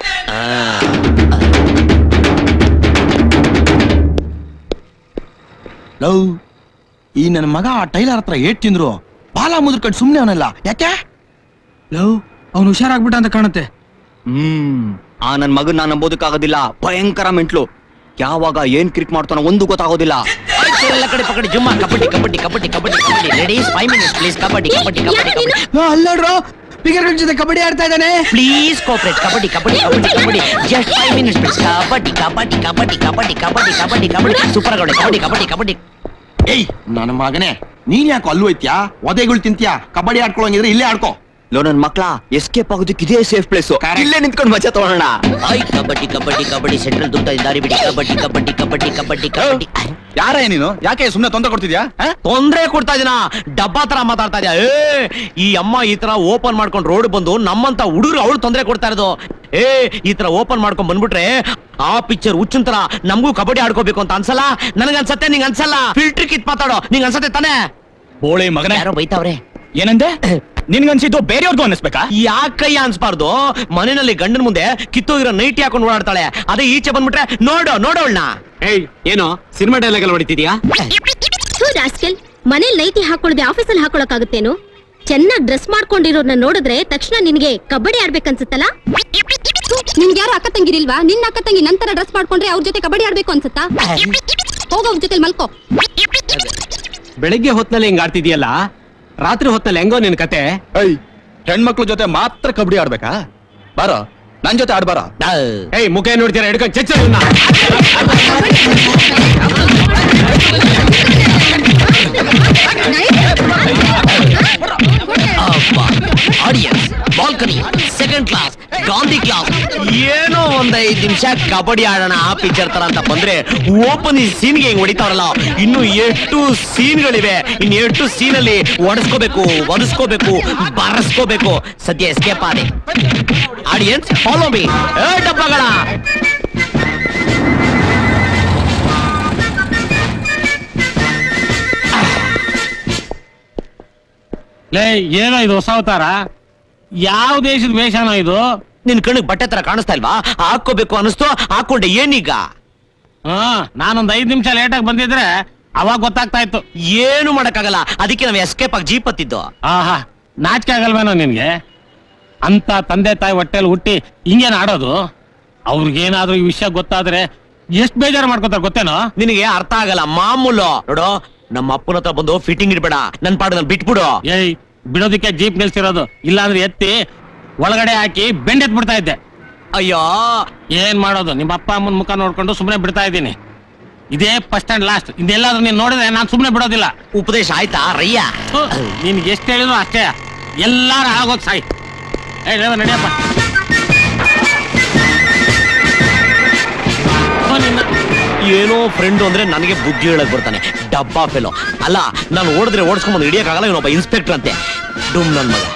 ಲವ್ ಈ ನನ್ನ ಮಗ ಆ ಟೈಲರ್ ಹತ್ರ ಏಟ್ ತಿಂದ್ರು ಬಾಲ ಮುದ್ರಕಂಡ್ ಸುಮ್ನೆ ಅವನಲ್ಲ ಯಾಕೆ ಲವ್ ಅವ್ನು ಹುಷಾರಾಗ್ಬಿಟ್ಟ ಅಂತ ಕಾಣುತ್ತೆ ಹ್ಮ್ ಆ ನನ್ ಮಗನ್ ನಾನ್ ನಂಬೋದಕ್ಕಾಗೋದಿಲ್ಲ ಭಯಂಕರ ಮೆಂಟ್ಲು ಯಾವಾಗ ಏನ್ ಕ್ರಿಕ್ ಮಾಡ್ತಾನೋ ಒಂದು ಗೊತ್ತಾಗೋದಿಲ್ಲ ಎಲ್ಲ ಕಡೆ ಪಕಡಿ ಜುಮ್ಮ kabaddi kabaddi kabaddi kabaddi kabaddi ladies five minutes please kabaddi kabaddi kabaddi kabaddi ಅಲ್ಲೋಡ್ರು ಬಿಗರ್ ಜೊತೆ ಕಬಡ್ಡಿ ಆಡ್ತಾ ಇದ್ದಾನೆ please cooperate kabaddi kabaddi kabaddi kabaddi just five minutes please kabaddi kabaddi kabaddi kabaddi kabaddi kabaddi kabaddi super kabaddi kabaddi kabaddi kabaddi ಏಯ್ ನನ್ನ ಮಗನೇ ನೀನ್ ಯಾಕೋ ಅಲ್ಲೂ ಐತ್ಯಾ ಒದೆಗಳು ತಿಂತ್ಯಾ ಕಬಡ್ಡಿ ಆಡ್ಕೊಳಂಗಿದ್ರೆ ಇಲ್ಲೇ ಆಡ್ಕೋ ಲೋ ನನ್ ಮಕ್ಳ ಎಸ್ಕೇಪ್ ಆಗೋದಕ್ಕೆ ಇದೇ ಸೇಫ್ ಪ್ಲೇಸ್ ಇಲ್ಲೇ ನಿಂತ್ಕೊಂಡು ಮಜಾ ತಗೊಳ್ಳೋಣ ಐ ಕಬಡ್ಡಿ ಕಬಡ್ಡಿ ಕಬಡ್ಡಿ ಸೆಂಟ್ರಲ್ ದುಡ್ಡ ದಾರಿ ಬಿಡಿ ಕಬಡ್ಡಿ ಕಬಡ್ಡಿ ಕಬಡ್ಡಿ ಕಬಡ್ಡಿ ಕಬಡ್ಡಿ ಯಾರೇ ನೀನು ಯಾಕೆ ಸುಮ್ನೆ ತೊಂದರೆ ಕೊಡ್ತಿದ್ಯಾ ಆ? ತೊಂದ್ರೆ ಕೊಡ್ತಾ ಇದೀನ ಡಬ್ಬಾ ತರ ಮಾತಾಡ್ತಾ ಇದೀಯ ಏ ಈ ಅಮ್ಮ ಈ ತರ ಓಪನ್ ಮಾಡ್ಕೊಂಡು ರೋಡ್ ಬಂದು ನಮ್ಮಂತ ಹುಡುಗರು ಅವಳು ತೊಂದ್ರೆ ಕೊಡ್ತಾ ಇರೋದು ಏ ಈ ತರ ಓಪನ್ ಮಾಡ್ಕೊಂಡ್ ಬಂದ್ಬಿಟ್ರೆ ಆ ಪಿಕ್ಚರ್ ಹುಚ್ಚಿನ ತರ ನಮಗೂ ಕಬಡ್ಡಿ ಆಡ್ಕೋಬೇಕು ಅಂತ ಅನ್ಸಲ್ಲ ನನಗ್ ಅನ್ಸತ್ತೆ ನಿಂಗ್ ಅನ್ಸಲ್ಲ ಫಿಲ್ಟರ್ ಕಿತ್ ಮಾತಾಡೋ ನಿಂಗ್ ಅನ್ಸತ್ತೆ ತಾನೇ ಬೋಳಿ ಮಗನೇ ಯಾರೋ ಬೈತಾವ್ರೆ ಏನಂದೆ ನಿನ್ಗನ್ಸಿದ್ದು ಬೇರೆಯವ್ರಿಗೂ ಅನ್ನಿಸ್ಬೇಕಾ ಯಾಕಯ್ಯ ಅನ್ಸ್ಬಾರ್ದು ಮನೆಯಲ್ಲಿ ಗಂಡನ ಮುಂದೆ ಕಿತ್ತೋಗಿರೋ ನೈಟಿ ಹಾಕೊಂಡು ಓಡಾಡ್ತಾಳೆ ಅದೇ ಈಚೆ ಬಂದ್ಬಿಟ್ರೆ ನೋಡು ನೋಡೋಳ್ನ ಏಯ್ ಏನೋ ಸಿನಿಮಾ ಡೈಲಾಗ್ ಎಲ್ಲ ಹೊಡಿತಿದ್ಯಾ ಥೂ ರಾಸ್ಕೆಲ್ ಮನೇಲಿ ನೈಟಿ ಹಾಕೊಳ್ಳದೆ ಆಫೀಸಲ್ಲಿ ಹಾಕೊಳಕ್ಕಾಗುತ್ತೇನು ಚೆನ್ನಾಗಿ ಡ್ರೆಸ್ ಮಾಡ್ಕೊಂಡಿರೋರ್ನ ನೋಡಿದ್ರೆ ತಕ್ಷಣ ನಿನಗೆ ಕಬಡ್ಡಿ ಆಡ್ಬೇಕನ್ಸುತ್ತಲ್ಲ ನಿಮ್ಗೆ ಯಾರು ಅಕ್ಕ ತಂಗಿರಿಲ್ವಾ ನಿನ್ನ ಅಕ್ಕ ತಂಗಿ ನಂತರ ಡ್ರೆಸ್ ಮಾಡ್ಕೊಂಡ್ರೆ ಅವ್ರ ಜೊತೆ ಕಬಡ್ಡಿ ಆಡ್ಬೇಕು ಅನ್ಸುತ್ತಾ ಹೋಗ ಅವ್ರ ಜೊತೆ ಮಲ್ಕೋ ಬೆಳಿಗ್ಗೆ ಹೊತ್ನಲ್ಲಿ ಹಿಂಗ್ ಆಡ್ತಿದ್ಯಲ್ಲ ರಾತ್ರಿ ಹೊತ್ನಲ್ಲಿ ಹೆಂಗೋ ನಿನ್ ಕತೆ ಐ ಹೆಣ್ಮಕ್ಳ ಜೊತೆ ಮಾತ್ರ ಕಬಡ್ಡಿ ಆಡ್ಬೇಕಾ ಬಾರೋ ನನ್ ಜೊತೆ ಆಡ್ಬಾರ ಏಯ್ ಮುಖ ನೋಡ್ತೀರಾ ಹಿಡ್ಕೊಂಡು ಚೆಚ್ಚ audience balcony second class Gandhi class ನಿಮಿಷ ಕಬಡ್ಡಿ ಆಡೋಣ ಆ ಪಿಕ್ಚರ್ ತರ ಅಂತ ಬಂದ್ರೆ ಓಪನ್ ಸೀನ್ಗೆ ಹಿಂಗ್ ಹೊಡಿತಾರಲ್ಲ ಇನ್ನು ಎಷ್ಟು ಸೀನ್ಗಳಿವೆ ಇನ್ನು ಎಷ್ಟು ಸೀನ್ ಅಲ್ಲಿ ಒಡಿಸ್ಕೋಬೇಕು ಒಡಿಸ್ಕೋಬೇಕು ಬರಸ್ಕೋಬೇಕು ಸದ್ಯ ಎಸ್ಕೇಪ್ ಆದೆ ಆಡಿಯನ್ಸ್ ಫಾಲೋ ಮೀ ಏ ಡಬ್ಬಗಳ ಲೇ ಏನೋ ಇದು ಹೊಸ ಅವತಾರ ಯಾವ ದೇಶದ ವೇಷನೋ ಇದು ನಿನ್ ಕಣ್ಣಿಗೆ ಬಟ್ಟೆ ತರ ಕಾಣಿಸ್ತಾ ಇಲ್ವಾ ಹಾಕೋಬೇಕು ಅನಿಸ್ತು ಹಾಕೊಂಡೆ ಏನೀಗ ಹಾ ನಾನೊಂದ್ ಐದ್ ನಿಮಿಷ ಲೇಟಾಗಿ ಬಂದಿದ್ರೆ ಅವಾಗ ಗೊತ್ತಾಗ್ತಾ ಇತ್ತು ಏನು ಮಾಡಕ್ಕಾಗಲ್ಲ ಅದಕ್ಕೆ ನಾವು ಎಸ್ಕೇಪ್ ಆಗಿ ಜೀಪ್ ಹತ್ತಿದ್ದು ಆಹಾ ನಾಚಿಕೆ ಆಗಲ್ವೇನೋ ನಿನ್ಗೆ ಅಂತ ತಂದೆ ತಾಯಿ ಹೊಟ್ಟೆಲ್ ಹುಟ್ಟಿ ಹಿಂಗೇನ್ ಆಡೋದು ಅವ್ರಿಗೇನಾದ್ರೂ ಈ ವಿಷಯ ಗೊತ್ತಾದ್ರೆ ಎಷ್ಟ್ ಬೇಜಾರು ಮಾಡ್ಕೋತಾರ ಗೊತ್ತೇನೋ ನಿನಗೆ ಅರ್ಥ ಆಗಲ್ಲ ಮಾಮೂಲು ನೋಡು ನಮ್ಮ ಅಪ್ಪನ ಹತ್ರ ಬಂದು ಫಿಟ್ಟಿಂಗ್ ಇಡ್ಬೇಡ ನನ್ ಪಾಡು ನಾನು ಬಿಟ್ಬಿಡು ಏಯ್ ಬಿಡೋದಕ್ಕೆ ಜೀಪ್ ನಿಲ್ಸಿರೋದು ಇಲ್ಲಾಂದ್ರೆ ಎತ್ತಿ ಒಳಗಡೆ ಹಾಕಿ ಬೆಂಡೆತ್ ಬಿಡ್ತಾ ಇದ್ದೆ ಅಯ್ಯೋ ಏನ್ ಮಾಡೋದು ನಿಮ್ಮ ಅಪ್ಪ ಅಮ್ಮನ ಮುಖ ನೋಡ್ಕೊಂಡು ಸುಮ್ನೆ ಬಿಡ್ತಾ ಇದ್ದೀನಿ ಇದೇ ಫಸ್ಟ್ ಅಂಡ್ ಲಾಸ್ಟ್ ಇದೆಲ್ಲಾದ್ರೂ ನೀನ್ ನೋಡಿದ್ರೆ ನಾನ್ ಸುಮ್ನೆ ಬಿಡೋದಿಲ್ಲ ಉಪದೇಶ ಆಯ್ತಾ ರಯ್ಯ ನಿನ್ಗೆ ಎಷ್ಟು ಹೇಳಿದ್ರು ಅಷ್ಟೇ ಎಲ್ಲಾರು ಆಗೋಗ್ ಸಾಯ್ ಏ ಡ್ರೈವರ್ ನಡಿಯಪ್ಪ ಓ, ನಿನ್ನ- ಏನೋ ಫ್ರೆಂಡ್ ಅಂದ್ರೆ ನನಗೆ ಬುದ್ಧಿ ಹೇಳಕ್ ಬರ್ತಾನೆ ಡಬ್ಬಾ ಫೆಲೋ ಅಲ್ಲ ನಾನು ಓಡಿದ್ರೆ ಓಡಿಸ್ಕೊಂಡ್ ಹಿಡಿಯಕ್ಕಾಗಲ್ಲ ಇವನೊಬ್ಬ ಇನ್ಸ್ಪೆಕ್ಟರ್ ಅಂತೆ ಡುಮ್ ನನ್ ಮಗ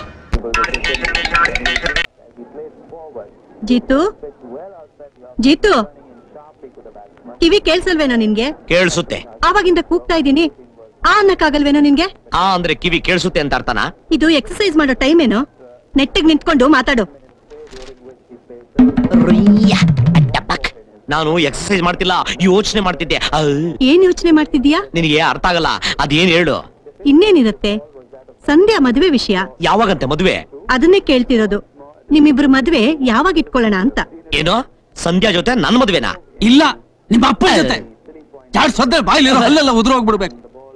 ಜೀತು ಜೀತು ಕಿವಿ ಕೇಳ್ಸಲ್ವೇನೋ ನಿನ್ಗೆ ಕೇಳಿಸುತ್ತೆ ಆವಾಗಿಂದ ಕೂಗ್ತಾ ಇದ್ದೀನಿ ಆ ಅನ್ನಕ್ಕಾಗಲ್ವೇನೋ ನಿನ್ಗೆ ಆ ಅಂದ್ರೆ ಕಿವಿ ಕೇಳಿಸುತ್ತೆ ಅಂತ ಅರ್ಥನಾ ಇದು ಎಕ್ಸರ್ಸೈಸ್ ಮಾಡೋ ಟೈಮ್ ಏನೋ ನೆಟ್ಟಿಗೆ ನಿಂತ್ಕೊಂಡು ಮಾತಾಡು ನಾನು ಎಕ್ಸರ್ಸೈಸ್ ಮಾಡ್ತಿಲ್ಲ ಯೋಚನೆ ಮಾಡ್ತಿದ್ದೆ ಔ, ಏನ್ ಯೋಚನೆ ಮಾಡ್ತಿದ್ಯಾ ನಿನಗೆ ಅರ್ಥ ಆಗಲ್ಲ ಅದೇನ್ ಹೇಳು ಇನ್ನೇನಿರತ್ತೆ ಸಂಧ್ಯಾ ಮದುವೆ ವಿಷಯ ಯಾವಾಗಂತೆ ಮದುವೆ ಅದನ್ನೇ ಕೇಳ್ತಿರೋದು ನಿಮ್ಮಿಬ್ರು ಮದ್ವೆ ಯಾವಾಗ ಇಟ್ಕೊಳ್ಳೋಣ ಅಂತ ಏನೋ ಸಂಧ್ಯಾ ಜೊತೆ ನನ್ ಮದ್ವೆನಾ ಇಲ್ಲ ನಿಮ್ಮ ಅಪ್ಪ ಜೊತೆ ಚಾಡ್ ಸದ್ದೆ ಬಾಯ್ಲಿರೋ ಅಲ್ಲೆಲ್ಲ ಉದುರೋಗ್ಬಿಡ್ಬೇಕು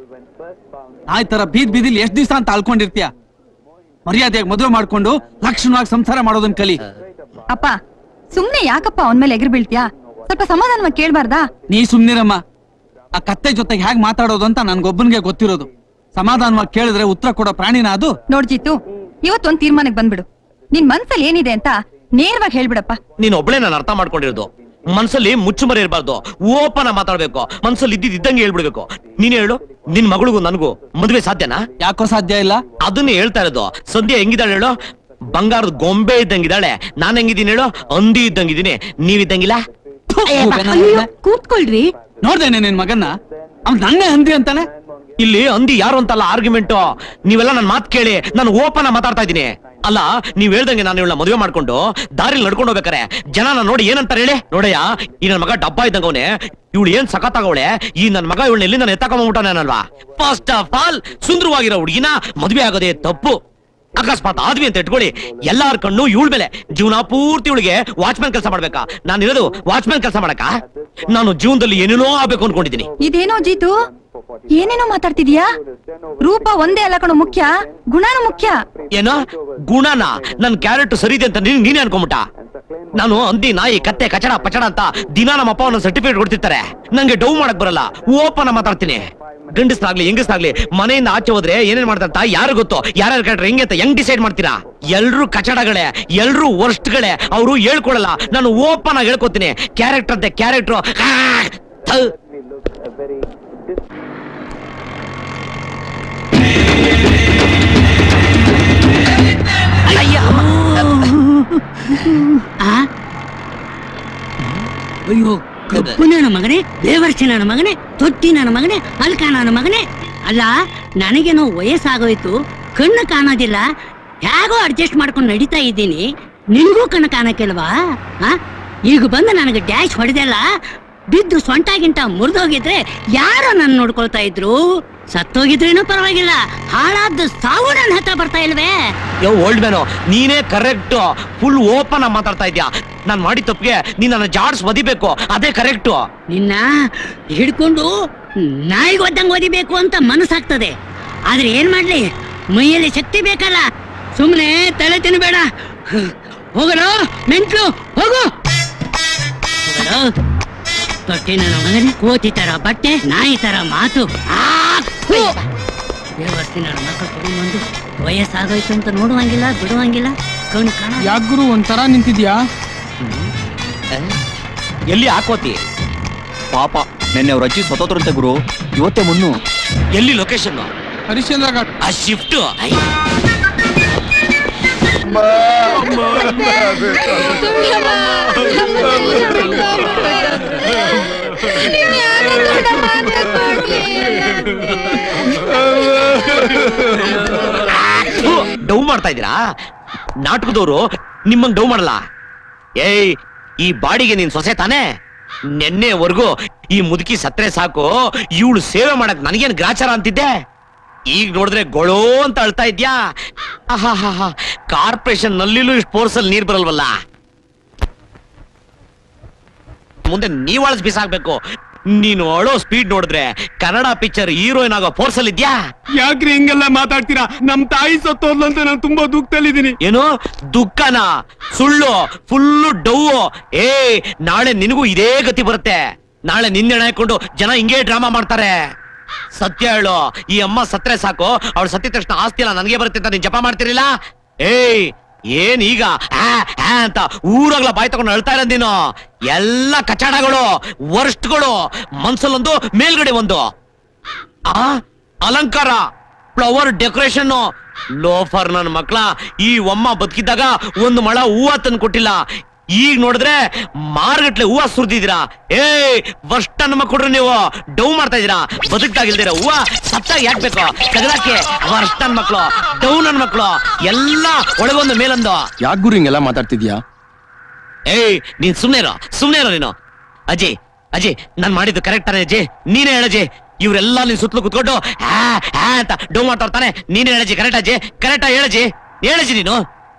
ನಾಯ್ ತರ ಬೀದ್ ಬೀದಿಲಿ ಎಷ್ಟ್ ದಿವಸ ಅಂತ ಅಳ್ಕೊಂಡಿರ್ತೀಯ ಮರ್ಯಾದೆಯಾಗಿ ಮದುವೆ ಮಾಡ್ಕೊಂಡು ಲಕ್ಷಣವಾಗಿ ಸಂಸಾರ ಮಾಡೋದನ್ ಕಲಿ ಅಪ್ಪ ಸುಮ್ನೆ ಯಾಕಪ್ಪ ಅವನ್ ಮೇಲೆ ಎಗರ್ ಬೀಳ್ತ್ಯಾ ಸ್ವಲ್ಪ ಸಮಾಧಾನವಾಗಿ ಕೇಳ್ಬಾರ್ದಾ ನೀ ಸುಮ್ನಿರಮ್ಮ ಆ ಕತ್ತೆ ಜೊತೆಗೆ ಹೇಗ್ ಮಾತಾಡೋದು ಅಂತ ನನ್ಗೊಬ್ಬನಿಗೆ ಗೊತ್ತಿರೋದು ಸಮಾಧಾನವಾಗಿ ಕೇಳಿದ್ರೆ ಉತ್ತರ ಕೊಡೋ ಪ್ರಾಣಿನ ಅದು ನೋಡ್ಜಿತ್ತು ಇವತ್ತೊಂದ್ ತೀರ್ಮಾನಕ್ಕೆ ಬಂದ್ಬಿಡು ನಿನ್ ಮನ್ಸಲ್ಲಿ ಏನಿದೆ ಅಂತ ನೇರವಾಗಿ ಹೇಳ್ಬಿಡಪ್ಪ ನೀನ್ ಒಬ್ಳೆ ನಾನು ಅರ್ಥ ಮಾಡ್ಕೊಂಡಿರೋದು ಮನ್ಸಲ್ಲಿ ಮುಚ್ಚುಮರೆ ಇರಬಾರ್ದು ಓಪನ್ ಮಾತಾಡ್ಬೇಕು ಮನ್ಸಲ್ಲಿ ಇದ್ದಿದ್ ಇದ್ದಂಗೆ ಹೇಳ್ಬಿಡ್ಬೇಕು ನೀನ್ ಹೇಳು ನಿನ್ ಮಗಳಿಗೂ ನನಗೂ ಮದುವೆ ಸಾಧ್ಯನಾ ಯಾಕೋ ಸಾಧ್ಯ ಇಲ್ಲ ಅದನ್ನೇ ಹೇಳ್ತಾ ಇರೋದು ಸದ್ಯ ಹೆಂಗಿದಾಳೆ ಹೇಳು ಬಂಗಾರದ ಗೊಂಬೆ ಇದ್ದಂಗಿದ್ದಾಳೆ ನಾನ್ ಹೆಂಗಿದ್ದೀನಿ ಹೇಳು ಅಂದಿ ಇದ್ದಂಗಿದ್ದೀನಿ ನೀವಿದ್ದಂಗಿಲ್ಲ ಕೂತ್ಕೊಳ್ರಿ ನೋಡ್ದೇನೆ ನಿನ್ ಮಗನ್ನ ಅವ್ನ್ ನನ್ನೇ ಹಂದಿ ಅಂತಾನೆ ಇಲ್ಲಿ ಅಂದಿ ಯಾರು ಅಂತಲ್ಲ ಆರ್ಗ್ಯುಮೆಂಟ್ ನೀವೆಲ್ಲ ನನ್ ಮಾತ್ ಕೇಳಿ ನಾನು ಓಪನ್ ಮಾತಾಡ್ತಾ ಇದ್ದೀನಿ ಅಲ್ಲ ನೀವ್ ಹೇಳ್ದಂಗೆ ನಾನು ಇವಳ ಮದುವೆ ಮಾಡ್ಕೊಂಡು ದಾರಿಲಿ ನಡ್ಕೊಂಡು ಹೋಗ್ಬೇಕಾರೆ ಜನ ನಾನ್ ನೋಡಿ ಏನಂತಾರೆ ಹೇಳಿ ನೋಡಯ್ಯ ಈ ನನ್ ಮಗ ಡಬ್ಬ ಇದ್ದಂಗವನೆ ಇವಳು ಏನ್ ಸಖತ್ತಾಗವಳೆ ಈ ನನ್ ಮಗ ಇವಳನ್ನ ಎಲ್ಲಿ ನಾನು ಎತ್ತಕೊಂಡ್ಬಿಟ್ಟಾನಲ್ವಾ ಫಸ್ಟ್ ಆಫ್ ಆಲ್ ಸುಂದರವಾಗಿರೋ ಹುಡುಗಿನ ಮದುವೆ ಆಗೋದೇ ತಪ್ಪು ಅಕಸ್ಮಾತ್ ಆದ್ವಿ ಅಂತ ಇಟ್ಕೊಳ್ಳಿ ಎಲ್ಲಾರ ಕಣ್ಣು ಇವಳ ಮೇಲೆ ಜೀವನ ಪೂರ್ತಿ ಇವಳಿಗೆ ವಾಚ್ಮ್ಯಾನ್ ಕೆಲಸ ಮಾಡ್ಬೇಕಾ ನಾನು ಇರೋದು ವಾಚ್ಮ್ಯಾನ್ ಕೆಲಸ ಮಾಡಕ ನಾನು ಜೀವನದಲ್ಲಿ ಏನೇನೋ ಆಗ್ಬೇಕು ಅನ್ಕೊಂಡಿದ್ದೀನಿ ಇದೇನೋ ಜೀತು ಏನೇನೋ ಮಾತಾಡ್ತಿದ್ಯಾ ರೂಪ ಒಂದೇ ಅಲ್ಲ ಕಣೋ ಮುಖ್ಯ ಗುಣನೂ ಮುಖ್ಯ ಏನೋ ಗುಣನ ನನ್ ಕ್ಯಾರೆಟ್ ಸರಿ ಇದೆ ಅಂತ ನೀನ್ ನೀನೇ ಅನ್ಕೊಂಬಿಟ್ಟ ನಾನು ಅಂದಿ ನಾಯಿ ಕತ್ತೆ ಕಚಡ ಪಚಡ ಅಂತ ದಿನ ನಮ್ಮ ಅಪ್ಪ ಒಂದೊಂದು ಸರ್ಟಿಫಿಕೇಟ್ ಕೊಡ್ತಿರ್ತಾರೆ ನಂಗೆ ಡೌ ಮಾಡಕ್ ಬರಲ್ಲ ಓಪನ್ ಮಾತಾಡ್ತೀನಿ ಗಂಡಸ್ನಾಗ್ಲಿ ಹೆಂಗಸ್ನಾಗ್ಲಿ ಮನೆಯಿಂದ ಆಚೆ ಹೋದ್ರೆ ಏನೇನ್ ಮಾಡ್ತಾರಂತ ಯಾರು ಗೊತ್ತು ಯಾರ್ಯಾರು ಕ್ಯಾರೆಕ್ಟರ್ ಹೆಂಗೆ ಅಂತ ಹೆಂಗ್ ಡಿಸೈಡ್ ಮಾಡ್ತೀರಾ ಎಲ್ರು ಕಚಡಗಳೇ ಎಲ್ರು ವರ್ಸ್ಟ್ಗಳೇ ಅವರು ಹೇಳ್ಕೊಳಲ್ಲ ನಾನು ಓಪನ್ ಆಗಿ ಹೇಳ್ಕೊತೀನಿ ಕ್ಯಾರೆಕ್ಟರ್ ಅಂತೆ ಕ್ಯಾರೆಕ್ಟರ್ ಅಯ್ಯೋ ಕಪ್ಪು ನನ್ನ ಮಗನೇ ದೇವರ್ಷಿ ನನ್ನ ಮಗನೇ ತೊಟ್ಟಿ ನನ್ನ ಮಗನೇ ಅಲ್ಕ ನನ್ನ ಮಗನೇ ಅಲ್ಲ ನನಗೇನೋ ವಯಸ್ಸಾಗೋಯ್ತು ಕಣ್ಣು ಕಾಣೋದಿಲ್ಲ ಹೇಗೋ ಅಡ್ಜಸ್ಟ್ ಮಾಡ್ಕೊಂಡು ನಡೀತಾ ಇದ್ದೀನಿ ನಿನಗೂ ಕಣ್ಣು ಕಾಣಕ್ಕಿಲ್ವಾ ಆ? ಈಗ ಬಂದು ನನಗೆ ಡ್ಯಾಶ್ ಹೊಡೆದಲ್ಲ ಬಿದ್ದು ಸೊಂಟ ಗಿಂಟ ಮುರಿದೋಗಿದ್ರೆ ಯಾರೋ ನನ್ನ ನೋಡ್ಕೊಳ್ತಾ ಇದ್ರು ಸತ್ತೋಗಿದ್ರೇನೂ ಪರವಾಗಿಲ್ಲ ಹಾಳಾದ ಸಾವು ನನ್ನ ಹತ್ರ ಬರ್ತಾ ಇಲ್ವೇ ಯೋ ಓಲ್ಡ್ ಮ್ಯಾನು ನೀನೇ ಕರೆಕ್ಟ್ ಫುಲ್ ಓಪನ್ ಆಗಿ ಮಾತಾಡ್ತಾ ಇದ್ಯಾ ನಾನ್ ಮಾಡಿದ ತಪ್ಪಿಗೆ ನೀನ್ ನನ್ನ ಜಾಡ್ಸ್ ಒದಿಬೇಕು ಅದೇ ಕರೆಕ್ಟ್ ನಿನ್ನ ಹಿಡ್ಕೊಂಡು ನಾಯಿಗೆ ಒದ್ದಂಗೆ ಓದಿಬೇಕು ಅಂತ ಮನಸ್ಸಾಗ್ತದೆ ಆದ್ರೆ ಏನ್ ಮಾಡ್ಲಿ ಮೈಯಲ್ಲಿ ಶಕ್ತಿ ಬೇಕಲ್ಲ ಸುಮ್ಮನೆ ತಲೆ ತಿನ್ಬೇಡ ಹೋಗಲು ಮೆಂಟ್ಲು ಹೋಗು ಹೋಗಲು. ತೊಟ್ಟಿ ನನ್ನ ಮಗನೇ ಕೋತಿ ತರ ಬಟ್ಟೆ ನಾಯಿ ತರ ಮಾತು ಆ, ಥು. ದೇವಸ್ಥಿ ನನ್ನ ಮಕ್ಕಳು ತಗೊಂಡ್ಬಂದು ವಯಸ್ಸಾಗೋಯ್ತು ಅಂತ ನೋಡುವಂಗಿಲ್ಲ ಬಿಡುವಂಗಿಲ್ಲ ಕಣ್ಣು ಕಾಣ ಯಾಕ್ ಗುರು ಒಂಥರ ನಿಂತಿದ್ಯಾ ಎಲ್ಲಿ ಹಾಕೋತಿ ಪಾಪ ನೆನ್ನೆ ಅವ್ರ ಅಜ್ಜಿ ಸತೋದ್ರಂತೆ ಗುರು ಇವತ್ತೇ ಮುನ್ನು ಎಲ್ಲಿ ಲೊಕೇಶನ್ ಹರಿಶ್ಚಂದ್ರ ಘಾಟ್ ಆ ಶಿಫ್ಟ್ ಡೌ ಮಾಡ್ತಾ ಇದ್ದೀರಾ ನಾಟಕದವರು ನಿಮ್ಮಂಗ್ ಡೌ ಮಾಡಲ್ಲ ಏಯ್ ಈ ಬಾಡಿಗೆ ನೀನ್ ಸೊಸೆ ತಾನೇ ನೆನ್ನೆವರೆಗೂ ಈ ಮುದುಕಿ ಸತ್ರೆ ಸಾಕು ಇವಳು ಸೇವೆ ಮಾಡಕ್ ನನಗೇನ್ ಗ್ರಾಚಾರ ಅಂತಿದ್ದೆ ಈಗ ನೋಡಿದ್ರೆ ಗೊಳೋ ಅಂತ ಅಳ್ತಾ ಇದ್ಯಾ ಆಹಾಹಾಹಾ ಕಾರ್ಪೊರೇಷನ್ ನಲ್ಲಿಲೂ ಇಷ್ಟು ಫೋರ್ಸ್ ಅಲ್ಲಿ ನೀರ್ ಬರಲ್ವಲ್ಲ ಮುಂದೆ ನೀವ್ ಅಳಸ್ ಬಿಸಾಕ್ಬೇಕು ನೀನು ಅಳೋ ಸ್ಪೀಡ್ ನೋಡಿದ್ರೆ ಕನ್ನಡ ಪಿಕ್ಚರ್ ಹೀರೋಯಿನ್ ಆಗೋ ಫೋರ್ಸ್ ಅಲ್ಲಿ ಇದ್ಯಾ ಯಾಕ್ರಿ ಹಿಂಗೆಲ್ಲ ಮಾತಾಡ್ತೀರಾ ನಮ್ ತಾಯಿ ಸತ್ತೋದ್ಲಂತ ನಾನು ತುಂಬಾ ದುಃಖದಲ್ಲಿದ್ದೀನಿ ಏನು ದುಃಖನ ಸುಳ್ಳು ಫುಲ್ಲು ಡೌವು ಏ ನಾಳೆ ನಿನಗೂ ಇದೇ ಗತಿ ಬರುತ್ತೆ ನಾಳೆ ನಿನ್ನೆ ಹಾಕೊಂಡು ಜನ ಹಿಂಗೇ ಡ್ರಾಮಾ ಮಾಡ್ತಾರೆ ಸತ್ಯ ಹೇಳು ಈ ಅಮ್ಮ ಸತ್ರೆ ಸಾಕು ಅವಳು ಸತ್ತಿದ ತಕ್ಷಣ ಆಸ್ತಿ ಎಲ್ಲ ನನಗೆ ಬರುತ್ತೆ ಅಂತ ನೀನ್ ಜಪ ಮಾಡ್ತಿರಿಲ್ಲ ಏಯ್ ಏನ್ ಈಗ ಆ, ಆ ಅಂತ ಊರಾಗ್ಲ ಬಾಯ್ ತಗೊಂಡು ಅಳ್ತಾ ಇರೋದ್ ನೀನು ಎಲ್ಲ ಕಚಾಡಗಳು ವರ್ಸ್ಟ್ಗಳು ಮನ್ಸಲ್ಲೊಂದು ಮೇಲ್ಗಡೆ ಒಂದು ಆ ಅಲಂಕಾರ ಫ್ಲವರ್ ಡೆಕೋರೇಷನ್ ಲೋಫರ್ ನನ್ನ ಮಕ್ಳ ಈ ಒಮ್ಮ ಬದುಕಿದ್ದಾಗ ಒಂದು ಮಳ ಹೂವ ತಂದು ಕೊಟ್ಟಿಲ್ಲ ಈಗ ನೋಡಿದ್ರೆ ಮಾರ್ಗಟ್ಲೆ ಹೂವ ಸುರಿದಿದ್ದೀರಾ ಏ ವರ್ಷ ನಮ್ಮ ಕೊಡ್ರಿ ನೀವು ಡೌ ಮಾಡ್ತಾ ಇದೀರಾ ಬದುಕ್ದಾಗಿಲ್ದಿರ ಹೂವ ಸತ್ತಾಗ ಯಾಕೆ ಬೇಕು ತೆಗದಾಕೆ ವರ್ಷ ನನ್ ಮಕ್ಳು ಡೌ ನನ್ ಮಕ್ಳು ಎಲ್ಲ ಒಳಗೊಂದು ಮೇಲೊಂದು ಯಾಕೆ ಗುರು ಹಿಂಗೆಲ್ಲ ಮಾತಾಡ್ತಿದ್ಯಾ ಏಯ್ ನೀನ್ ಸುಮ್ನೆ ಇರೋ ಸುಮ್ನೆ ಇರೋ ನೀನು ಅಜಿ ಅಜಿ ನಾನ್ ಮಾಡಿದ್ದು ಕರೆಕ್ಟ್ ತಾನೆ ಅಜ್ಜಿ ನೀನೇ ಹೇಳಜಿ ಇವರೆಲ್ಲ ನಿನ್ ಸುತ್ತಲೂ ಕುತ್ಕೊಂಡು ಹಾ ಹಾ ಅಂತ ಡೌ ಮಾಡ್ತಾ ಇರ್ತಾನೆ ನೀನೇ ಹೇಳಜಿ ಕರೆಕ್ಟ್ ಅಜ್ಜಿ ಕರೆಕ್ಟ್ ಹೇಳಜಿ ಹೇಳಜಿ ನೀನು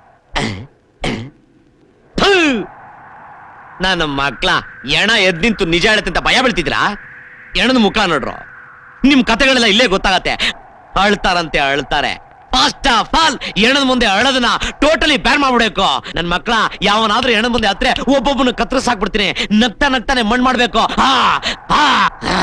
ಥು! ನನ್ನ ಮಕ್ಳ ಎಣ ಎದ್ ನಿಂತು ನಿಜ ಹೇಳತ್ತೆ ಅಂತ ಭಯ ಬೀಳ್ತಿದ್ರಾ ಎಣದ ಮುಖ ನೋಡ್ರು ನಿಮ್ ಕತೆಗಳೆಲ್ಲ ಇಲ್ಲೇ ಗೊತ್ತಾಗತ್ತೆ ಅಳ್ತಾರಂತೆ ಅಳ್ತಾರೆ ಫಾಸ್ಟ್ ಆಫ್ ಆಲ್ ಎಣದ ಮುಂದೆ ಅಳದನ್ನ ಟೋಟಲಿ ಬ್ಯಾನ್ ಮಾಡ್ಬಿಡ್ಬೇಕು ನನ್ ಮಕ್ಳ ಯಾವನಾದ್ರೂ ಎಣದ ಮುಂದೆ ಹತ್ರ ಒಬ್ಬೊಬ್ಬನ ಕತ್ರಸ್ ಹಾಕ್ಬಿಡ್ತೀನಿ ನಗ್ತಾ ನಗ್ತಾನೆ ಮಣ್ ಮಾಡ್ಬೇಕು ಹಾ ಹಾ ಹಾ.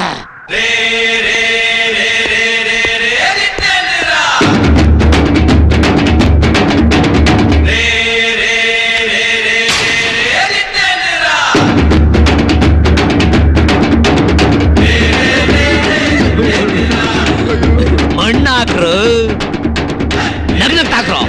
ಮಣ್ಣ್ ಹಾಕ್ರು ನಗ್ ನಗ್ತಾ ಹಾಕ್ರು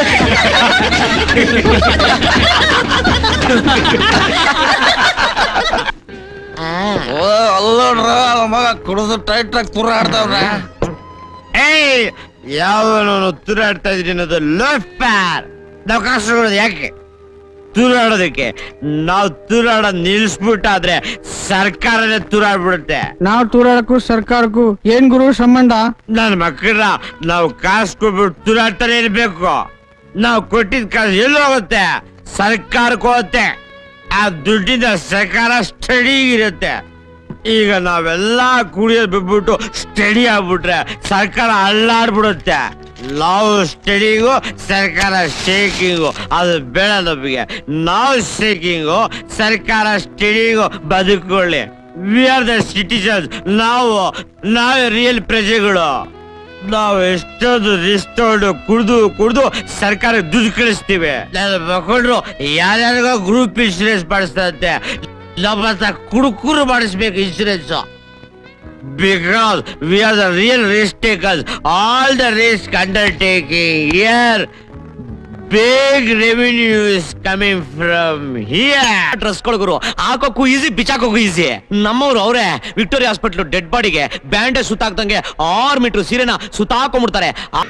ಅಲ್ಲೋಡ್ರ ಮಗ ಕುಡಿದು ಟೈಟ್ ಆಗಿ ತುರ ಆಡ್ತಾವ್ರ ಏಯ್ ಯಾವನು ತುರಾಡ್ತಾ ಇದ್ರಿ ಅನ್ನೋದು ಲೆಫ್ಟ್ ಪ್ಯಾರ್ ನಾವು ಕಷ್ಟಗಳು ಯಾಕೆ ತುರಾಡೋದಕ್ಕೆ ನಾವು ತುರಾಡೋದ್ ನಿಲ್ಸ್ಬಿಟ್ಟಾದ್ರೆ ಸರ್ಕಾರನೇ ತುರಾಡ್ಬಿಡುತ್ತೆ ನಾವ್ ತೂರಾಡಕ್ಕೂ ಸರ್ಕಾರಕ್ಕೂ ಏನ್ ಗುರು ಸಂಬಂಧ ನನ್ನ ಮಕ್ಕಳ ನಾವು ಕಾಸು ಕೊಟ್ಬಿಟ್ಟು ತುರಾಡ್ತಾನೆ ಇರ್ಬೇಕು ನಾವು ಕೊಟ್ಟಿದ್ ಕಾಸು ಎಲ್ಲಿ ಹೋಗುತ್ತೆ ಸರ್ಕಾರಕ್ಕೆ ಹೋಗುತ್ತೆ ಆ ದುಡ್ಡಿಂದ ಸರ್ಕಾರ ಸ್ಟಡಿ ಇರುತ್ತೆ ಈಗ ನಾವೆಲ್ಲ ಕುಡಿಯೋದು ಬಿಟ್ಬಿಟ್ಟು ಸ್ಟಡಿ ಆಗ್ಬಿಟ್ರೆ ಸರ್ಕಾರ ಅಲ್ಲಾಡ್ಬಿಡುತ್ತೆ ನಾವು ಸ್ಟಡಿಗೂ ಸರ್ಕಾರ ಶೇಕಿಂಗು ಅದು ಬೇಡ ನಮಗೆ ನಾವು ಶೇಕಿಂಗು ಸರ್ಕಾರ ಸ್ಟಡಿಗೂ ಬದುಕೊಳ್ಳಿ ವಿ ಆರ್ ದ ಸಿಟಿಸನ್ಸ್ ನಾವು ನಾವೇ ರಿಯಲ್ ಪ್ರಜೆಗಳು ನಾವು ಎಷ್ಟೊಂದು ರಿಸ್ಕ್ ತಗೊಂಡು ಕುಡ್ದು ಕುಡ್ದು ಸರ್ಕಾರಕ್ಕೆ ದುಡ್ಡು ಕಳಿಸ್ತೀವಿ ನನ್ನ ಮಕ್ಕಳು ಯಾರ್ಯಾರಿಗೋ ಗ್ರೂಪ್ ಇನ್ಶೂರೆನ್ಸ್ ಮಾಡಿಸ್ತಂತೆ ನಮ್ಮ ಹತ್ರ ಕುಡುಕುರು ಮಾಡಿಸ್ಬೇಕು insurance because we are the real risk takers all the risk undertaking year big revenue is coming from here dress ಗುರು ಹಾಕೋಕ್ಕೂ ಈಸಿ ಬಿಚಾಕೋಕ್ಕೂ ಈಸಿ ನಮ್ಮವ್ರು ಅವರೇ ವಿಕ್ಟೋರಿಯಾ ಹಾಸ್ಪಿಟ್ಲ್ ಡೆಡ್ ಬಾಡಿಗೆ ಬ್ಯಾಂಡೇಜ್ ಸುತ್ತಾಕ್ದಂಗೆ ಆರು ಮೀಟರ್ ಸೀರೆನ ಸುತ್ತಾಕೊಂಡ್ಬಿಡ್ತಾರೆ ಆ-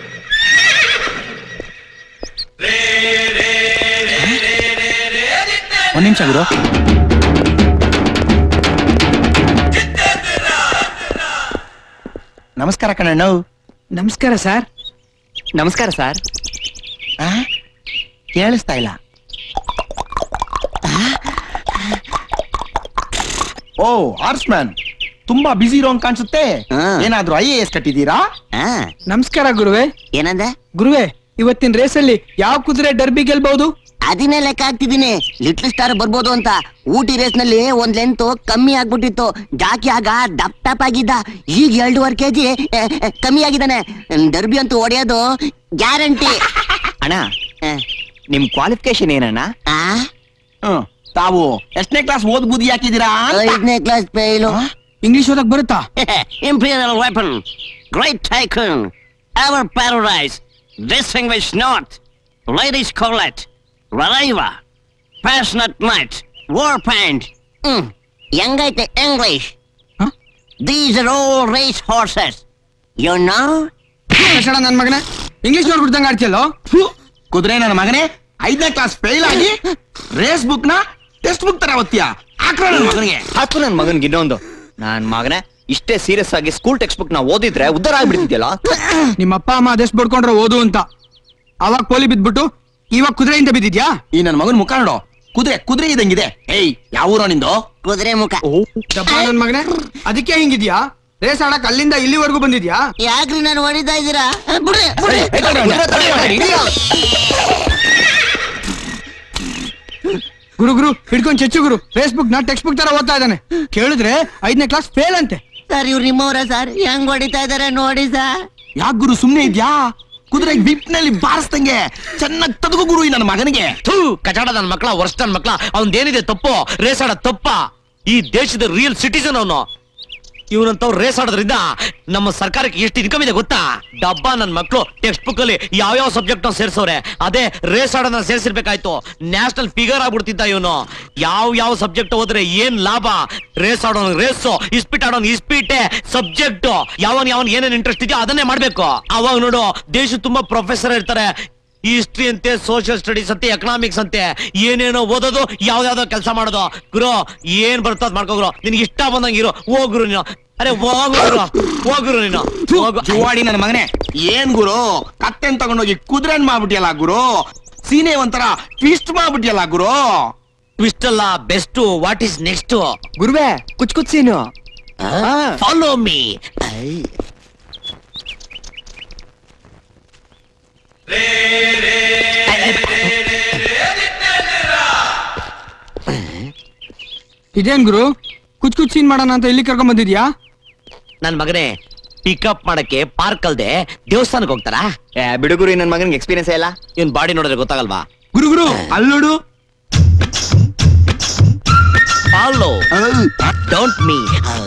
ಒಂದ್ ನಿಮಿಷ ಗುರು ನಮಸ್ಕಾರ ಕಣಣ್ಣ ನಮಸ್ಕಾರ ಸರ್ ನಮಸ್ಕಾರ ಸರ್ ಕೇಳಿಸ್ತಾ ಇಲ್ಲ ಓ ಆರ್ಸ್ ಮ್ಯಾನ್ ತುಂಬಾ ಬಿಸಿ ಇರೋಂಗ್ ಕಾಣಿಸುತ್ತೆ ಏನಾದ್ರೂ ಐ ಎ ಎಸ್ ಕಟ್ಟಿದೀರಾ ನಮಸ್ಕಾರ ಗುರುವೆ ಏನಂದೆ ಗುರುವೆ ಇವತ್ತಿನ ರೇಸಲ್ಲಿ ಯಾವ ಕುದುರೆ ಡರ್ಬಿ ಗೆಲ್ಬಹುದು ಅದನ್ನೇ ಲೆಕ್ಕ ಹಾಕ್ತಿದ್ದೀನಿ ಲಿಟ್ಲ್ ಸ್ಟಾರ್ ಬರ್ಬೋದು ಅಂತ ಊಟಿ ರೇಸ್ ನಲ್ಲಿ ಒಂದ್ ಲೆಂತ್ ಕಮ್ಮಿ ಆಗ್ಬಿಟ್ಟಿತ್ತು ಜಾಕಿ ಆಗ ದಪ್ ಟಪ್ ಆಗಿದ್ದ ಈಗ ಎರಡೂವರೆ ಕೆಜಿ ಕಮ್ಮಿ ಆಗಿದ್ದಾನೆ ಡರ್ಬಿ ಅಂತೂ ಹೊಡೆಯೋದು ಗ್ಯಾರಂಟಿ ಅಣ್ಣ ನಿಮ್ ಕ್ವಾಲಿಫಿಕೇಶನ್ ಏನಣ್ಣ ತಾವು ಎಷ್ಟನೇ ಕ್ಲಾಸ್ ಓದ್ ಬುದ್ಧಿ ಹಾಕಿದ್ದೀರಾ ಐದನೇ ಕ್ಲಾಸ್ ಫೇಲು ಇಂಗ್ಲಿಷ್ ಓದಕ್ ಬರುತ್ತಾ Imperial weapon, great tycoon, our paradise, distinguished north, ladies collet, Rariva, passionate knight, war paint. Mm. ಹೆಂಗೈತೆ English? These are all race horses. You know? ಕಷಣ ನನ್ ಮಗನೇ ಇಂಗ್ಲಿಷ್ ನೋಡ್ಬಿಡ್ದಂಗ ಆಡ್ತಿಯಲ್ಲೋ ಕುದುರೆ ನನ್ನ ಮಗನೇ ಐದನೇ ಕ್ಲಾಸ್ ಫೇಲ್ ಆಗಿ ರೇಸ್ ಬುಕ್ ನ ಟೆಕ್ಸ್ಟ್ ಬುಕ್ ತರ ಓದ್ತೀಯ ಹಾಕ್ರ ನನ್ನ ಮಗನಿಗೆ ಹಾಕು ನನ್ ಮಗನ್ಗೆ ಇನ್ನೊಂದು ನಾನ್ ಮಗನೇ ಇಷ್ಟೇ ಸೀರಿಯಸ್ ಆಗಿ ಸ್ಕೂಲ್ ಟೆಕ್ಸ್ಟ್ ಬುಕ್ ನಾ ಓದಿದ್ರೆ ಉದ್ದಾರ ಆಗ್ಬಿಡ್ತಿದ್ಯಲ್ಲ ನಿಮ್ಮ ಅಪ್ಪ ಅಮ್ಮ ಅದೆಷ್ಟು ಬಡ್ಕೊಂಡ್ರೆ ಓದು ಅಂತ ಅವಾಗ ಕೋಲಿ ಬಿದ್ಬಿಟ್ಟು ಇವಾಗ ಕುದುರೆಯಿಂದ ಬಿದ್ದಿದ್ಯಾ ಈ ನನ್ನ ಮಗನ ಮುಖ ನೋಡು ಕುದುರೆ ಕುದುರೆ ಇದಂಗಿದೆ ಏಯ್ ಯಾವ ಊರೋ ನಿಂದು ಕುದುರೆ ಮುಖ ದಪ್ಪ ನನ್ ಮಗನೇ ಅದಕ್ಕೆ ಹಿಂಗಿದ್ಯಾ ರೇಸ್ ಆಡಕ್ ಅಲ್ಲಿಂದ ಇಲ್ಲಿವರೆಗೂ ಬಂದಿದ್ಯಾ ಯಾಕ್ರಿ ನಾನು ಹೊಡಿತಾ ಇದ್ದೀರಾ ಬಿಡ್ರಿ ಗುರು ಗುರು ಹಿಡ್ಕೊಂಡ್ ಚೆಚ್ಚು ಗುರು ಫೇಸ್ಬುಕ್ ನ ಟೆಕ್ಸ್ಟ್ ಬುಕ್ ತರ ಓದ್ತಾ ಇದ್ದಾನೆ ಕೇಳಿದ್ರೆ ಐದನೇ ಕ್ಲಾಸ್ ಫೇಲ್ ಅಂತೆ ಸರ್ ಇವ್ರು ನಿಮ್ಮವ್ರ ಸರ್ ಹೆಂಗ್ ಹೊಡಿತಾ ಇದಾರೆ ನೋಡಿ ಸರ್ ಯಾಕೆ ಗುರು ಸುಮ್ನೆ ಇದ್ಯಾ ಕುದುರೆ ವಿಪ್ ನಲ್ಲಿ ಬಾರಿಸ್ದಂಗೆ ಚೆನ್ನಾಗಿ ತದಗು ಗುರು ಈ ನನ್ನ ಮಗನಿಗೆ ಥೂ ಕಚಾಡ ನನ್ನ ಮಕ್ಕಳ ವರ್ಷ ನನ್ನ ಮಕ್ಕಳ ಅವನ್ದೇನಿದೆ ತಪ್ಪು ರೇಸ್ ಆಡ ತಪ್ಪ ಈ ದೇಶದ ರಿಯಲ್ ಸಿಟಿಸನ್ ಅವನು ಇವನಂತವ್ರು ರೇಸ್ ಆಡೋದ್ರಿಂದ ನಮ್ಮ ಸರ್ಕಾರಕ್ಕೆ ಎಷ್ಟು ಇನ್ಕಮ್ ಇದೆ ಗೊತ್ತಾ ಡಬ್ಬ ನನ್ನ ಮಕ್ಕಳು ಟೆಕ್ಸ್ಟ್ ಬುಕ್ ಅಲ್ಲಿ ಯಾವ ಯಾವ ಸಬ್ಜೆಕ್ಟ್ ಸೇರ್ಸವ್ರೆ ಅದೇ ರೇಸ್ ಆಡೋದನ್ನ ಸೇರ್ಸಿರ್ಬೇಕಾಯ್ತು ನ್ಯಾಷನಲ್ ಫಿಗರ್ ಆಗ್ಬಿಡ್ತಿದ್ದ ಇವನು ಯಾವ ಯಾವ ಸಬ್ಜೆಕ್ಟ್ ಹೋದ್ರೆ ಏನ್ ಲಾಭ ರೇಸ್ ಆಡೋನ್ ರೇಸು ಇಸ್ಪಿಟ್ ಆಡೋನ್ ಇಸ್ಪಿಟೆ ಸಬ್ಜೆಕ್ಟ್ ಯಾವನ್ ಯಾವನ್ ಏನೇನ್ ಇಂಟ್ರೆಸ್ಟ್ ಇದೆಯೋ ಅದನ್ನೇ ಮಾಡ್ಬೇಕು ಅವಾಗ ನೋಡು ದೇಶ ತುಂಬಾ ಪ್ರೊಫೆಸರ್ ಇರ್ತಾರೆ ಹಿಸ್ಟ್ರಿ ಅಂತೆ ಸೋಷಿಯಲ್ ಸ್ಟಡೀಸ್ ಅಂತೆ ಎಕನಾಮಿಕ್ಸ್ ಅಂತೆ ಏನೇನೋ ಓದೋದು ಯಾವ್ದಾವ್ದೋ ಕೆಲಸ ಮಾಡೋದು ಗುರು ಏನ್ ಬರ್ತದ ಮಾಡ್ಕೋಗ್ರು ನಿನ್ಗೆ ಇಷ್ಟ ಬಂದಂಗ ಇರು ಹೋಗ್ರು ನೀನು ಅರೆ ಹೋಗ್ರು ಹೋಗ್ರು ನೀನು ಹೋಗು ಜುವಾಡಿ ನನ್ನ ಮಗನೇ ಏನ್ ಗುರು ಕತ್ತೆನ್ ತಗೊಂಡೋಗಿ ಕುದುರೆನ್ ಮಾಡ್ಬಿಟ್ಟಿಯಲ್ಲ ಗುರು ಸೀನೆ ಒಂಥರ ಟ್ವಿಸ್ಟ್ ಮಾಡ್ಬಿಟ್ಟಿಯಲ್ಲ ಗುರು ಟ್ವಿಸ್ಟ್ ಅಲ್ಲ ಬೆಸ್ಟ್ ವಾಟ್ ಇಸ್ ನೆಕ್ಸ್ಟ್ ಗುರುವೆ ಕುಚ್ ಕುಚ್ ಸೀನು ಫಾಲೋ ಮೀ ಇದೇನ್ ಗುರು ಕುಚ್ ಕುಚ್ ಸೀನ್ ಮಾಡೋಣ ಅಂತ ಇಲ್ಲಿ ಕರ್ಕೊಂಡ್ ಬಂದಿದ್ಯಾ ನನ್ ಮಗನೇ ಪಿಕಪ್ ಮಾಡಕ್ಕೆ ಪಾರ್ಕ್ ಅಲ್ದೆ ದೇವಸ್ಥಾನಕ್ಕೆ ಹೋಗ್ತಾರಾ ಬಿಡುಗುರು ನನ್ ಮಗನಿಗೆ ಎಕ್ಸ್ಪೀರಿಯನ್ಸ್ ಇಲ್ಲ ಇವನ್ ಬಾಡಿ ನೋಡಿದ್ರೆ ಗೊತ್ತಾಗಲ್ವಾ ಗುರು ಗುರು ಅಲ್ಲಿ ನೋಡು ಫಾಲೋ ಡೋಂಟ್ ಮೀ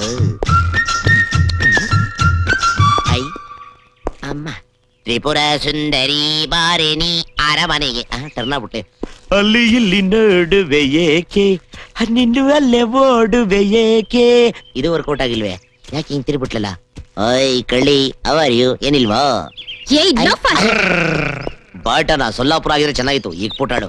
ಐ ಅಮ್ಮ ತ್ರಿಪುರ ಸುಂದರಿ ಬಾರಿನಿ ಅರಮನೆಗೆ ಟರ್ನ್ ಆಗ್ಬಿಟ್ಟೆ ಅಲ್ಲಿ ಇಲ್ಲಿ ನೋಡುವೆ ಏಕೆ ನಿನ್ನು ಅಲ್ಲೇ ಓಡುವೆ ಏಕೆ ಇದು ವರ್ಕೌಟ್ ಆಗಿಲ್ವೇ ಯಾಕೆ ಹಿಂಗ್ ತಿರ್ಬಿಟ್ಲಲ್ಲ ಓಯ್ ಕಳ್ಳಿ ಅವರ್ ಯು ಏನಿಲ್ವಾ ಏಯ್ ಲೋಫ ಬಾಟನ ಸೊಲ್ಲಾಪುರ ಆಗಿದ್ರೆ ಚೆನ್ನಾಗಿತ್ತು ಈಗ ಪುಟಾಡು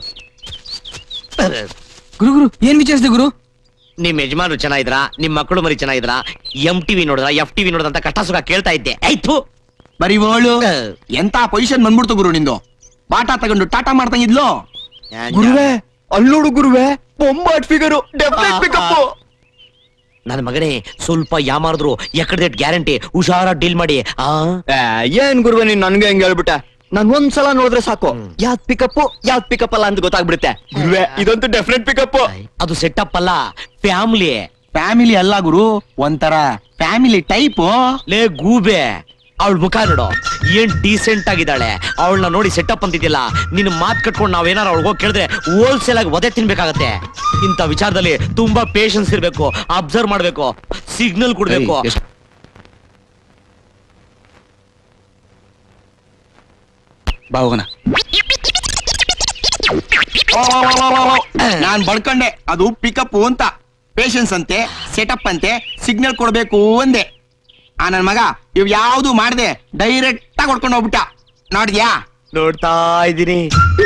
ಗುರು ಗುರು ಏನ್ ವಿಚಾರಿಸಿದೆ ಗುರು ನಿಮ್ ಯಜಮಾನ್ರು ಚೆನ್ನಾಗಿದ್ರ ನಿಮ್ ಮಕ್ಕಳು ಮರಿ ಚೆನ್ನಾಗಿದ್ರ ಎಂ ಟಿವಿ ನೋಡಿದ್ರ ಎಫ್ ಟಿವಿ ನೋಡಿದ್ರ ಅಂತ ಕಷ್ಟ ಸುಖ ಕೇಳ್ತಾ ಇದ್ದೆ ಆಯ್ತು ಬರೀ ಓಳು ಎಂತ ಪೊಸಿಷನ್ ಬಂದ್ಬಿಡ್ತು ಗುರು ನಿಂದು ಬಾಟಾ ತಗೊಂಡು ಟಾಟಾ ಮಾಡ್ತಂಗಿದ್ಲು ಗುರುವೆ ಅಲ್ಲೋಡು ಗುರುವೆ ಬೊಂಬಾಟ್ ಫಿಗರು ಡೆಫಿನೆಟ್ ಪಿಕಪ್ ನನ್ನ ಮಗನೇ ಸ್ವಲ್ಪ ಯಾಮಾರಿದ್ರು ಎಕಡೆ ಗ್ಯಾರಂಟಿ ಹುಷಾರ ಡೀಲ್ ಮಾಡಿ ಆ ಏನ್ ಗುರುವೆ ನೀನ್ ನನ್ಗೆ ಹೆಂಗ್ ಹೇಳ್ಬಿಟ್ಟೆ ನಾನ್ ಒಂದ್ಸಲ ನೋಡಿದ್ರೆ ಸಾಕು ಯಾವ್ದ್ ಪಿಕಪ್ ಯಾವ್ದ್ ಪಿಕಪ್ ಅಲ್ಲ ಅಂತ ಗೊತ್ತಾಗ್ಬಿಡುತ್ತೆ ಗುರುವೆ ಇದಂತೂ ಡೆಫಿನೆಟ್ ಪಿಕಪ್ ಅದು ಸೆಟಪ್ ಅಲ್ಲ ಫ್ಯಾಮಿಲಿ ಫ್ಯಾಮಿಲಿ ಅಲ್ಲ ಗುರು ಒಂಥರ ಫ್ಯಾಮಿಲಿ ಟೈಪ್ ಲೇ ಗೂಬೆ ಅವಳ ಮುಖ ನೋಡು ಏನ್ ಡೀಸೆಂಟ್ ಆಗಿದ್ದಾಳೆ ಅವಳನ್ನ ನೋಡಿ ಸೆಟಪ್ ಅಂತಿದ್ದಿಲ್ಲ ನಿನ್ನ ಮಾತ್ ಕಟ್ಕೊಂಡು ನಾವೇನಾರು ಅವಳಿಗೆ ಹೋಗಿ ಕೇಳಿದ್ರೆ ಹೋಲ್ಸೇಲ್ ಆಗಿ ಒದೆ ತಿನ್ಬೇಕಾಗತ್ತೆ ಇಂಥ ವಿಚಾರದಲ್ಲಿ ತುಂಬಾ ಪೇಷನ್ಸ್ ಇರ್ಬೇಕು ಅಬ್ಸರ್ವ್ ಮಾಡ್ಬೇಕು ಸಿಗ್ನಲ್ ಕೊಡ್ಬೇಕು ಬಾ ಹೋಗೋಣ ನಾನ್ ಬಡ್ಕೊಂಡೆ ಅದು ಪಿಕಪ್ ಅಂತ ಪೇಷನ್ಸ್ ಅಂತೆ ಸೆಟಪ್ ಅಂತೆ ಸಿಗ್ನಲ್ ಕೊಡ್ಬೇಕು ಅಂದೆ ಆ ನನ್ ಮಗ ಇವ್ ಯಾವ್ದು ಮಾಡ್ದೆ ಡೈರೆಕ್ಟ್ ಆಗಿ ಹೊಡ್ಕೊಂಡು ಹೋಗ್ಬಿಟ್ಟ ನೋಡಿದ್ಯಾ ನೋಡ್ತಾ ಇದ್ದೀನಿ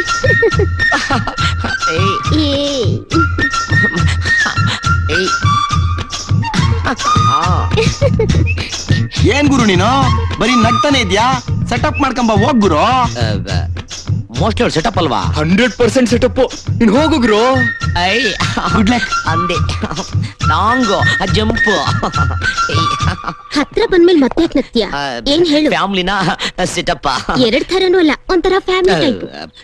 ಏನ್ ಗುರು ನೀನು ಬರೀ ನಗ್ತಾನೆ ಇದ್ಯಾ ಸೆಟಪ್ ಮಾಡ್ಕೊಂಬ ಹೋಗ್ ಗುರು ಮೋಸ್ಟ್ಲಿ ಅವ್ಳು ಸೆಟಪ್ ಅಲ್ವಾ ಹಂಡ್ರೆಡ್ ಪರ್ಸೆಂಟ್ ಸೆಟಪ್ ನೀನ್ ಹೋಗು ಗುರು ಐ ಗುಡ್ ಲಕ್ ಅಂದೆ ನಾಂಗು ಜಂಪ್ ಹತ್ರ ಬಂದ್ಮೇಲೆ ಮತ್ತೆ ಯಾಕ್ ನಗ್ತೀಯ ಏನ್ ಹೇಳು ಫ್ಯಾಮ್ಲಿನ ಸೆಟಪ್ ಎರಡ್ ಥರನೂ ಅಲ್ಲ ಒಂಥರ ಫ್ಯಾಮಿಲಿ ಟೈಪ್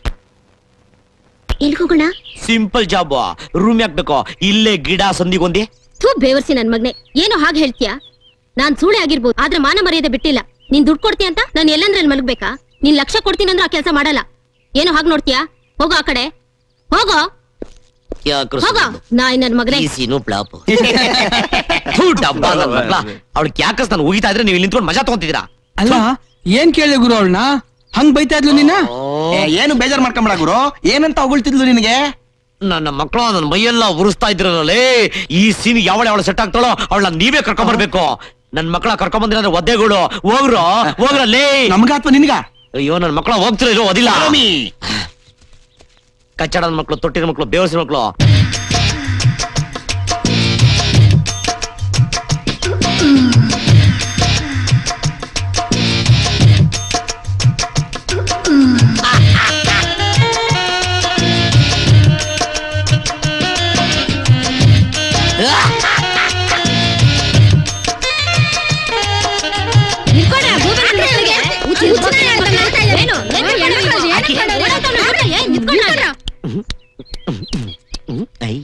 ಎಲ್ಗೋಗೋಣ ಸಿಂಪಲ್ ಜಾಬ್ ರೂಮ್ ಯಾಕ್ಬೇಕು ಇಲ್ಲೇ ಗಿಡ ಸಂದಿಗೊಂದಿ ಥೂ ಬೇವರ್ಸಿ ನನ್ ಮಗ್ನೆ ಏನೋ ಹಾಗೆ ಹೇಳ್ತೀಯ ನಾನ್ ಸೂಳೆ ಆಗಿರ್ಬೋದು ಆದ್ರೆ ಮಾನ ಮರ್ಯಾದೆ ಬಿಟ್ಟಿಲ್ಲ ನೀನ್ ದುಡ್ಡು ಕೊಡ್ತೀಯ ಅಂತ ನಾನು ಎಲ್ಲಂದ್ರಲ್ಲಿ ಮಲಗ್ಬೇಕಾ ನೀನ್ ಲಕ್ಷ ಕೊಡ್ತೀನಿ ಅಂದ್ರೆ ಆ ಕೆಲಸ ಮಾಡಲ್ಲ ಏನೋ ಹಾಗೆ ನೋಡ್ತೀಯಾ ಹೋಗೋ ಆ ಕಡೆ ಹೋಗೋ ಹೋಗ ನಾಯಿ ನನ್ ಮಗನೇ ಪ್ಲಾಪ್ ಡಬ್ಬ ನನ್ ಮಗ್ಳ ಅವಳಿಗೆ ಯಾಕಸ್ ನಾನು ಉಗಿತಾ ಇದ್ರೆ ನೀವು ಇಲ್ಲಿ ನಿಂತ್ಕೊಂಡು ಮಜಾ ತಗೊಂತಿದ್ದೀರಾ ಅಲ್ಲ ಏನ್ ಕೇಳಿದೆ ಗುರು ಅವಳನ್ನ ಹಂಗ್ ಬೈತಾ ಇದ್ಲು ನಿನ್ನ ಏ, ಏನು ಬೇಜಾರ್ ಮಾಡ್ಕೊಂಬೇಡ ಗುರು ಏನಂತ ಹೊಗಳ್ತಿದ್ಲು ನಿನಗೆ ನನ್ನ ಮಕ್ಕಳು ನನ್ನ ಮೈಯೆಲ್ಲ ಉರಿಸ್ತಾ ಇದ್ರಲ್ಲೇ ಈ ಸೀನ್ ಯಾವಳ ಅವಳು ಸೆಟ್ ಆಗ್ತಾಳೋ ಅವಳ ನೀವೇ ಕರ್ಕೊಂಡ್ ಬರ್ಬೇಕು ನನ್ ಮಕ್ಕಳ ಕರ್ಕೊಂಡ್ ಬಂದಿರ ಒದ್ದೆಗಳು ಹೋಗ್ರು ಹೋಗ್ರಲ್ಲೇ ನಮ್ಗ ಅಥವಾ ನಿನ್ಗ ಅಯ್ಯೋ ನನ್ನ ಮಕ್ಕಳ ಹೋಗ್ತಿರೋ ಇರೋ ಓದಿಲ್ಲ ಕಚ್ಚಡದ ಮಕ್ಕಳು ತೊಟ್ಟಿನ ಮಕ್ಕಳು ಬೇವಸಿನ ಮಕ್ಕಳು ನಿಂತ್ಕೊಡ, ಭೂಮಿ ನನ್ ಮಕ್ಕಳಿಗೆ. ಹುಚ್ಚು- ಹುಚ್ಚು ನಾಯಿ ಅಂತ ನಗ್ತಾ ಇದ್ದಾರೆ. ಏನು? ಏನು ಹೆಣ್ಮಕ್ಳು? ಏನಕ್ಕೆ ಓಡಾಡ್ತಾವ್ನೆ? ಓಡಾಡ್ತಾನೆ? ನಿಂತ್ಕೊಡ. ಐ.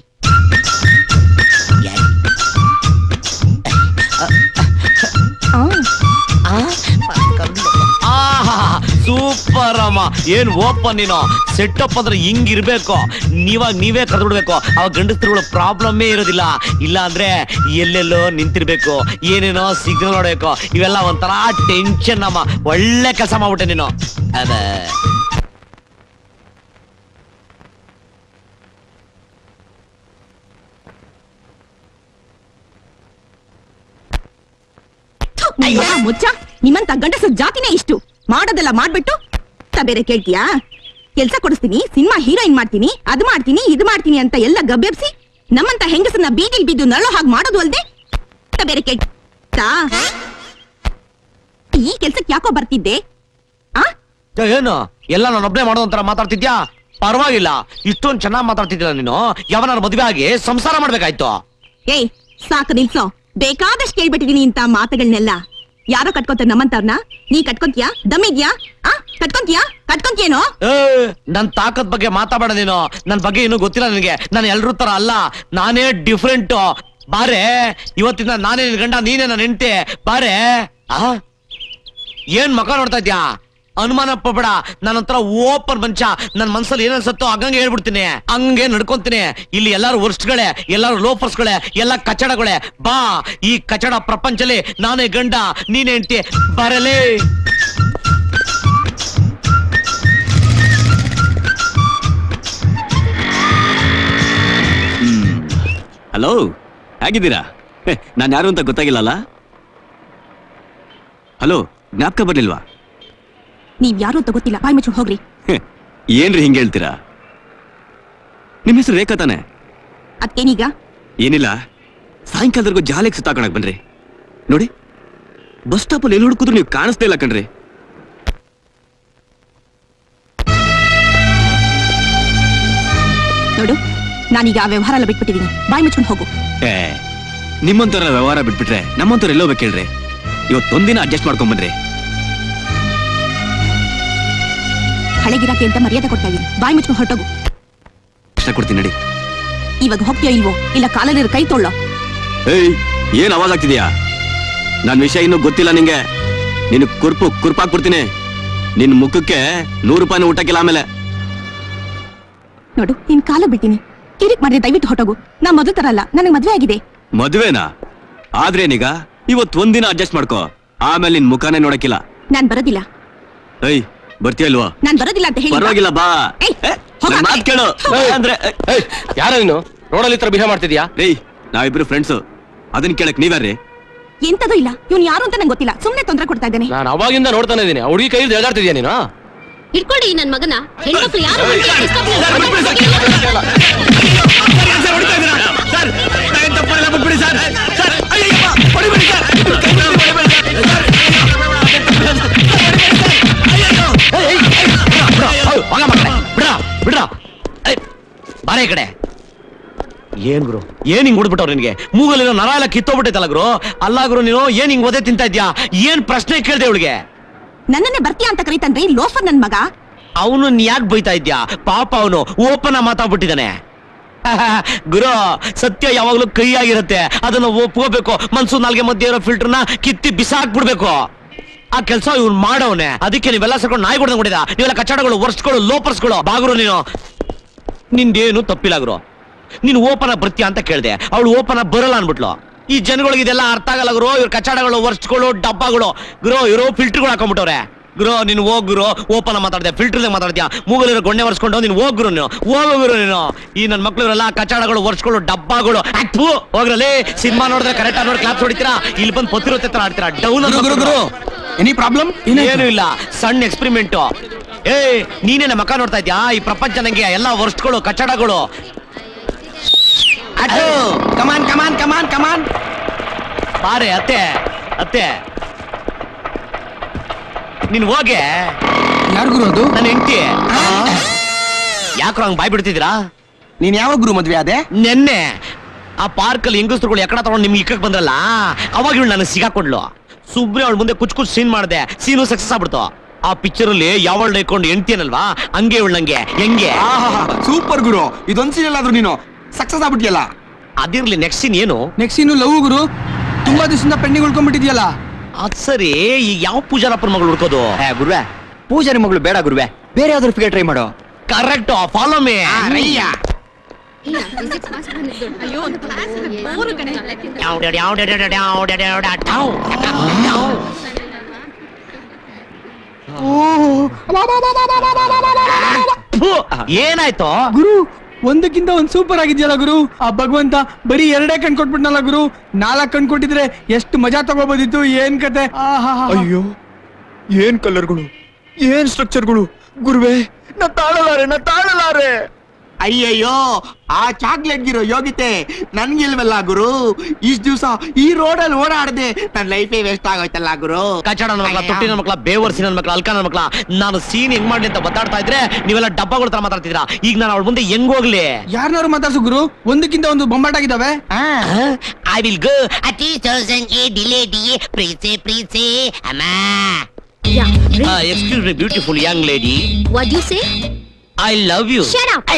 ಸೂಪರ್ ಅಮ್ಮ ಏನ್ ಓಪನ್ ನೀನು ಸೆಟಪ್ ಅಂದ್ರೆ ಹಿಂಗಿರ್ಬೇಕು ನೀವಾಗ ನೀವೇ ಕರೆದು ಬಿಡ್ಬೇಕು ಅವಾಗ ಗಂಡಸ್ರುಗಳು ಪ್ರಾಬ್ಲಮ್ಮೇ ಇರೋದಿಲ್ಲ ಇಲ್ಲ ಅಂದ್ರೆ ಎಲ್ಲೆಲ್ಲೋ ನಿಂತಿರ್ಬೇಕು ಏನೇನೋ ಸಿಗ್ನಲ್ ನೋಡ್ಬೇಕು ಇವೆಲ್ಲ ಒಂಥರ ಟೆನ್ಷನ್ ಅಮ್ಮ ಒಳ್ಳೆ ಕೆಲಸ ಮಾಡ್ಬಿಟ್ಟೆ ನೀನು ಅದ ಅಯ್ಯ ಮುಚ್ಚ ನಿಮ್ಮಂತ ಗಂಡಸ ಜಾತಿನೇ ಇಷ್ಟು ಮಾಡೋದೆಲ್ಲ ಮಾಡ್ಬಿಟ್ಟು ತ ಬೇರೆ ಕೇಳ್ತೀಯಾ ಕೆಲ್ಸ ಕೊಡಿಸ್ತೀನಿ ಸಿನಿಮಾ ಹೀರೋಯಿನ್ ಮಾಡ್ತೀನಿ ಅದ್ ಮಾಡ್ತೀನಿ ಇದ್ ಮಾಡ್ತೀನಿ ಅಂತ ಎಲ್ಲ ಗಬ್ಬೆಬ್ಸಿ ನಮ್ಮಂತ ಹೆಂಗಸನ್ನ ಬೀದಿಲ್ ಬಿದ್ದು ನರಳೋ ಹಾಗೆ ಮಾಡೋದು ಅಲ್ದೆ ತ ಬೇರೆ ಕೇಳ್ತಾ ಈ ಕೆಲ್ಸಕ್ಕೆ ಯಾಕೋ ಬರ್ತಿದ್ದೆ ಏ, ಏನು ಎಲ್ಲ ನಾನು ಒಬ್ಬನೇ ಮಾಡೋ ಒಂಥರ ಮಾತಾಡ್ತಿದ್ಯಾ ಪರವಾಗಿಲ್ಲ ಇಷ್ಟೊಂದು ಚೆನ್ನಾಗಿ ಮಾತಾಡ್ತಿದ್ದಿಲ್ಲ ನೀನು ಯಾವನಾರು ಮದುವೆ ಆಗಿ ಸಂಸಾರ ಮಾಡ್ಬೇಕಾಯ್ತು ಏಯ್ ಸಾಕು ನಿಲ್ಸೋ ಬೇಕಾದಷ್ಟು ಕೇಳ್ಬಿಟ್ಟಿದೀನಿ ಇಂತ ಮಾತುಗಳನ್ನೆಲ್ಲ ಯಾರೋ ಕಟ್ಕೊಂತ ನಮ್ಮಂತವ್ರನ್ನ ನೀ ಕಟ್ಕೊಂತೀಯಾ ದಮ್ಮಿದ್ಯಾ ಆ ಕಟ್ಕೊಂತೀಯಾ ಕಟ್ಕೊಂತೀಯೇನೋ ಏ, ನನ್ ತಾಕತ್ ಬಗ್ಗೆ ಮಾತಾಡಬೇಡ ನೀನು ನನ್ ಬಗ್ಗೆ ಏನು ಗೊತ್ತಿಲ್ಲ ನಿನಗೆ ನಾನು ಎಲ್ರೂ ತರ ಅಲ್ಲ ನಾನೇ ಡಿಫ್ರೆಂಟ್ ಬಾರೆ ಇವತ್ತಿಂದ ನಾನೇ ನಿನ್ ಗಂಡ ನೀನೇ ನನ್ನ ಹೆಂಡತಿ ಬಾರೆ ಆ ಏನ್ ಮಕ ನೋಡ್ತಾ ಇದ್ಯಾ ಅನುಮಾನ ಪಡ್ಬೇಡ ನನ್ನ ಹತ್ರ ಓಪನ್ ಮಂಚ ನನ್ ಮನ್ಸಲ್ಲಿ ಏನ್ ಅನ್ಸತ್ತೋ ಹಂಗಂಗೆ ಹೇಳ್ಬಿಡ್ತೀನಿ ಹಂಗೆ ನಡ್ಕೊಂತೀನಿ ಇಲ್ಲಿ ಎಲ್ಲಾರು ವರ್ಸ್ಟ್ಗಳೇ ಎಲ್ಲಾರು ಲೋಫರ್ಸ್ಗಳೇ ಎಲ್ಲ ಕಚಡಗಳೇ ಬಾ ಈ ಕಚಡ ಪ್ರಪಂಚಲಿ ನಾನೇ ಗಂಡ ನೀನೇ ಹೆಂಡತಿ ಬರಲೇ ಹಲೋ ಹೇಗಿದ್ದೀರಾ ನಾನು ಯಾರು ಅಂತ ಗೊತ್ತಾಗಿಲ್ಲಲ್ಲ ಹಲೋ ಜ್ಞಾಪಕ ಬರ್ಲಿಲ್ವಾ ನೀವ್ ಯಾರು ಅಂತ ಗೊತ್ತಿಲ್ಲ ಬಾಯ್ ಮುಚ್ಚು ಹೋಗ್ರಿ ಏನ್ರಿ ಹಿಂಗೆ ಹೇಳ್ತೀರಾ ನಿಮ್ಮ ಹೆಸರು ರೇಖಾ ತಾನೆ ಅದ್ಕೇನೀಗ ಏನಿಲ್ಲ ಸಾಯಂಕಾಲದವರೆಗೂ ಜಾಲಿಗೆ ಸುತ್ತಾಕಣಕ್ ಬನ್ರಿ ನೋಡಿ ಬಸ್ ಸ್ಟಾಪಲ್ಲಿ ಎಲ್ಲಿ ಹುಡುಕಿದ್ರು ನೀವು ಕಾಣಿಸ್ತಾ ಇಲ್ಲ ಕಣ್ರಿ ನೋಡು ನಾನೀಗ ಆ ವ್ಯವಹಾರ ಎಲ್ಲ ಬಿಟ್ಬಿಟ್ಟಿದೀನಿ ಬಾಯ್ ಮುಚ್ಕೊಂಡು ಹೋಗು ಏ ನಿಮ್ಮಂತರ ವ್ಯವಹಾರ ಬಿಟ್ಬಿಟ್ರೆ ನಮ್ಮಂತವ್ರು ಎಲ್ಲೋ ಬೇಕು ಹೇಳ್ರಿ ಇವತ್ತೊಂದಿನ ಅಡ್ಜಸ್ಟ್ ಮಾಡ್ಕೊಂಡ್ ಬನ್ರಿ ಹಳೆ ಗಿರಾಕಿ ಅಂತ ಮರ್ಯಾದೆ ಕೊಡ್ತಾ ಇದೀನಿ ಬಾಯ್ ಮುಚ್ಕೊಂಡು ಹೊರಟೋಗು ಇಷ್ಟ ಕೊಡ್ತೀನಿ ನಡಿ ಇವಾಗ ಹೋಗ್ತೀಯೋ ಇಲ್ವೋ ಇಲ್ಲ ಕಾಲಲ್ಲಿರೋ ಕೈ ತೊಳ್ಳೋ ಏಯ್ ಏನ್ ಅವಾಜ್ ಆಗ್ತಿದ್ಯಾ ನನ್ ವಿಷಯ ಇನ್ನೂ ಗೊತ್ತಿಲ್ಲ ನಿಂಗೆ ನಿನ್ ಕುರ್ಪು ಕುರ್ಪಾಕ್ಬಿಡ್ತೀನಿ ನಿನ್ ಮುಖಕ್ಕೆ ನೂರು ರೂಪಾಯಿನ ಊಟಕ್ಕಿಲ್ಲ ಆಮೇಲೆ ನೋಡು ನಿನ್ ಕಾಲ ಬಿಡ್ತೀನಿ ಕಿರಿಕ್ ಮಾಡಿದ್ರೆ ದಯವಿಟ್ಟು ಹೊರಟೋಗು ನಾ ಮೊದಲು ತರ ಅಲ್ಲ ನನಗೆ ಮದ್ವೆ ಆಗಿದೆ ಮದ್ವೆನಾ ಆದ್ರೇನೀಗ ಇವತ್ ಒಂದಿನ ಅಡ್ಜಸ್ಟ್ ಮಾಡ್ಕೋ ಆಮೇಲೆ ನಿನ್ ಮುಖಾನೇ ನೋಡಕ್ಕಿಲ್ಲ ನಾನ್ ಬರೋದಿಲ್ಲ ಏಯ್ ಬರ್ತೀಯ ಇಲ್ವಾ ನಾನ್ ಬರೋದಿಲ್ಲ ಅಂತ ಹೇಳಿ ಪರವಾಗಿಲ್ಲ ಬಾ ನನ್ ಮಾತ್ ಕೇಳು ಅಂದ್ರೆ ಯಾರ ನೀನು ರೋಡಲ್ಲಿ ಈ ತರ ಬಿಹೇವ್ ಮಾಡ್ತಿದ್ಯಾ ಏಯ್ ನಾವಿಬ್ರು ಫ್ರೆಂಡ್ಸ್ ಅದನ್ನ ಕೇಳಕ್ ನೀವ್ಯಾರ್ರಿ ಎಂತದೂ ಇಲ್ಲ ಇವ್ನು ಯಾರು ಅಂತ ನಂಗೆ ಗೊತ್ತಿಲ್ಲ ಸುಮ್ನೆ ತೊಂದರೆ ಕೊಡ್ತಾ ಇದ್ದಾನೆ ನಾನು ಅವಾಗಿಂದ ನೋಡ್ತಾನೆ ಇದೀನಿ ಹುಡುಗಿ ಕೈಯಲ್ಲಿ ಎಳ್ದಾಡ್ತಿದ್ಯಾ ನೀನು ಇಟ್ಕೊಳ್ಳಿ ನನ್ ಮಗನ ಹೆಣ್ಮಕ್ಳು ಯಾರು ಬಿಡ್ರ ಬಾರೆ ಈ ಕಡೆ ಏನ್ ಗುರು ಏನ್ ಹಿಂಗ್ ಹೊಡ್ಬಿಟ್ಟವ್ರು ನಿನ್ಗೆ ಮೂಗಲ್ಲಿರೋ ನರ ಎಲ್ಲ ಕಿತ್ತೋಗ್ಬಿಟ್ಟೈತಲ್ಲ ಗುರು ಅಲ್ಲ ಗುರು ನೀನು ಏನ್ ಹಿಂಗ್ ಒದೆ ತಿಂತಾ ಇದ್ಯಾ ಏನ್ ಪ್ರಶ್ನೆ ಕೇಳ್ದೆ ಇವಳಿಗೆ ನನ್ನನ್ನೇ ಬರ್ತೀಯಾ ಅಂತ ಕರೀತಂದ್ರೆ ಲೋಫರ್ ನನ್ ಮಗ ಅವನು ಯಾಕೆ ಬೈತಾ ಇದ್ಯಾ ಪಾಪ ಅವನು ಓಪನ್ ಮಾತಾಡ್ಬಿಟ್ಟಿದ್ದಾನೆ ಗುರು ಸತ್ಯ ಯಾವಾಗ್ಲೂ ಕೈಯಾಗಿರುತ್ತೆ ಅದನ್ನ ಒಪ್ಕೋಬೇಕು ಮನ್ಸು ನಾಲ್ಗೆ ಮಧ್ಯೆ ಇರೋ ಫಿಲ್ಟರ್ನ ಕಿತ್ತಿ ಬಿಸಾಕ್ಬಿಡ್ಬೇಕು ಆ ಕೆಲಸ ಇವ್ನು ಮಾಡವನೆ ಅದಕ್ಕೆ ನೀವೆಲ್ಲ ಸೇರ್ಕೊಂಡು ನಾಯಿ ಕೊಡ್ದಂಗ್ ಹೊಡಿದ ನೀವೆಲ್ಲ ಕಚ್ಚಡಗಳು ವರ್ಷಗಳು ಲೋಪರ್ಸ್ಗಳು ಬಾಗುರು ನೀನು ನಿಂದೇನು ತಪ್ಪಿಲ್ಲ ಗುರು ನೀನು ಓಪನ್ ಆಗಿ ಬರ್ತೀಯ ಅಂತ ಕೇಳಿದೆ ಅವಳು ಓಪನ್ ಆಗಿ ಬರಲ್ಲ ಅನ್ಬಿಟ್ಲು ಈ ಜನಗಳಿಗೆ ಇದೆಲ್ಲ ಅರ್ಥ ಆಗಲ್ಲ ಗುರು ಇವ್ರ ಕಚಾಡಗಳು ವರ್ಷಗಳು ಡಬ್ಬಗಳು ಗುರು ಇವರು ಫಿಲ್ಟರ್ಗಳು ಹಾಕೊಂಡ್ಬಿಟ್ಟವ್ರೆ ಗುರು ನೀನು ಹೋಗ್ ಗುರು ಓಪನ್ ಮಾತಾಡ್ದೆ ಫಿಲ್ಟರ್ ಮಾತಾಡ್ತೀಯ ಮೂಗಲಿರೋ ಗೊಣ್ಣೆ ಒರೆಸ್ಕೊಂಡು ನೀನು ಹೋಗ್ ಗುರು ನೀನು ಹೋಗು ಗುರು ನೀನು ಈ ನನ್ನ ಮಕ್ಳು ಇವರೆಲ್ಲ ಕಚಾಡಗಳು ವರ್ಷಗಳು ಡಬ್ಬಗಳು ಅಪ್ಪು ಹೋಗ್ರಲ್ಲಿ ಸಿನಿಮಾ ನೋಡಿದ್ರೆ ಕರೆಕ್ಟ್ ಆಗಿ ನೋಡಿ ಕ್ಲಾಪ್ ಹೊಡಿತೀರಾ ಇಲ್ಲಿ ಬಂದು ಪತ್ತಿರುತ್ತೆ ತರ ಆಡ್ತೀರಾ ಡೌನ್ ಗುರು, ಗುರು, ಗುರು. ಎನಿ ಪ್ರಾಬ್ಲಮ್ ಏನು ಇಲ್ಲ ಸಣ್ಣ ಎಕ್ಸ್ಪೆರಿಮೆಂಟ್ ಏ ನೀನೇ ನಮ್ಮ ಮಕ್ಕ ನೋಡ್ತಾ ಇದ್ಯಾ ಈ ಪ್ರಪಂಚ ನಂಗೆ ಎಲ್ಲ ವರ್ಷಗಳು ಕಟ್ಟಡಗಳು ಅಟ್ಟು ಕಮಾನ್ ಕಮಾನ್ ಕಮಾನ್ ಕಮಾನ್ ಬಾರೆ ಅತ್ತೆ ಅತ್ತೆ ನೀನ್ ಹೋಗೆ ಯಾರು ಗುರು ಅದು ನನ್ನ ಹೆಂಡತಿ ಯಾಕ್ರೋ ಹಂಗ್ ಬಾಯ್ ಬಿಡ್ತಿದ್ದೀರಾ ನೀನ್ ಯಾವಾಗ ಗುರು ಮದ್ವೆ ಆದೆ ನೆನ್ನೆ ಆ ಪಾರ್ಕ್ ಅಲ್ಲಿ ಹೆಂಗಸ್ರುಗಳು ಎಕಡ ತಗೊಂಡು ನಿಮ್ಗೆ ಇಕ್ಕಕ್ ಬಂದ್ರಲ್ಲ ಅವಾಗ ಇವಳು ನನಗೆ ಸಿಗಾಕೊಂಡ್ಲು ಸುಬ್ರಿ ಅವಳ ಮುಂದೆ ಕುಚ್ ಕುಚ್ ಸೀನ್ ಮಾಡಿದೆ ಸೀನು ಸಕ್ಸಸ್ ಆಗ್ಬಿಡ್ತು ಆ ಪಿಕ್ಚರ್ ಅಲ್ಲಿ ಯಾವಳ ಇಟ್ಕೊಂಡು ಹೆಂಡ್ತಿಯನಲ್ವಾ ಹಂಗೆ ಇವಳು ನಂಗೆ ಹೆಂಗೆ ಸೂಪರ್ ಗುರು ಇದೊಂದ್ ಸೀನ್ ಎಲ್ಲಾದ್ರೂ ನೀನು ಸಕ್ಸಸ್ ಆಗ್ಬಿಟ್ಟಿಯಲ್ಲ ಅದಿರ್ಲಿ ನೆಕ್ಸ್ಟ್ ಸೀನ್ ಏನು ನೆಕ್ಸ್ಟ್ ಇನ್ನು ಲವ್ ಗುರು ತುಂಬಾ ದಿವಸದಿಂದ ಪೆಂಡಿಂಗ್ ಉಳ್ಕೊಂಡ್ಬಿಟ್ಟಿದ್ಯಲ್ಲ ಅದ್ ಸರಿ ಈಗ ಯಾವ ಪೂಜಾರಪ್ಪನ ಮಗಳು ಹುಡ್ಕೋದು ಏ ಗುರುವೆ ಪೂಜಾರಿ ಮಗಳು ಬೇಡ ಗುರುವೆ ಬೇರೆ ಯಾವ್ದಾದ್ರು ಫಿಗರ್ ಟ್ರೈ ಮಾಡೋ ಕರೆಕ್ಟ್ ಫಾಲೋ ಮೇ ಏನಾಯ್ತು ಗುರು ಒಂದಕ್ಕಿಂತ ಒಂದ್ ಸೂಪರ್ ಆಗಿದ್ಯಲ್ಲ ಗುರು ಆ ಭಗವಂತ ಬರೀ ಎರಡೇ ಕಣ್ ಕೊಟ್ಬಿಟ್ನಲ್ಲ ಗುರು ನಾಲ್ಕ್ ಕಣ್ ಕೊಟ್ಟಿದ್ರೆ ಎಷ್ಟು ಮಜಾ ತಗೋಬೋದಿತ್ತು ಏನ್ ಕತೆ ಆಹಾಹಾ. ಅಯ್ಯೋ ಏನ್ ಕಲರ್ಗಳು ಏನ್ ಸ್ಟ್ರಕ್ಚರ್ಗಳು ಗುರುವೆ ನಾ ತಾಳಲಾರೆ ನಾ ತಾಳಲಾರೆ ಅಯ್ಯಯ್ಯೋ ಆ ಚಾಕ್ಲೇಟ್ ಗಿರೋ ಯೋಗಿತೆ ನನ್ಗಿಲ್ವಲ್ಲ ಗುರು ಇಷ್ಟ ದಿವ್ಸ ಈ ರೋಡಲ್ಲಿ ಓಡಾಡದೆ ನನ್ ಲೈಫೇ ವೇಸ್ಟ್ ಆಗೋಯ್ತಲ್ಲ ಗುರು ಕಚಡ ನನ್ನ ಮಕ್ಳ ತೊಟ್ಟಿ ನನ್ನ ಮಕ್ಳ ಬೇವರ್ಸಿ ನನ್ನ ಮಕ್ಳ ಅಲ್ಕ ನನ್ನ ಮಕ್ಳ ನಾನು ಸೀನ್ ಹೆಂಗ್ ಮಾಡ್ಲಿ ಅಂತ ಬತ್ತಾಡ್ತಾ ಇದ್ರೆ ನೀವೆಲ್ಲ ಡಬ್ಬಗಳ ತರ ಮಾತಾಡ್ತಿದ್ರ ಈಗ ನಾನು ಅವಳ ಮುಂದೆ ಹೆಂಗ್ ಹೋಗ್ಲಿ ಯಾರನ್ನಾರು ಮಾತಾಡ್ಸು ಗುರು ಒಂದಕ್ಕಿಂತ ಒಂದು ಬೊಂಬಾಟ್ ಆಗಿದಾವೆ ಐ ವಿಲ್ ಗೋ ಅತಿ ಸೋಸಂಗೆ ಡಿಲೆ ಡಿಯೆ ಪ್ರೀತಿ ಪ್ರೀತಿ ಅಮ್ಮ excuse me beautiful young lady what you say I love you Shut up.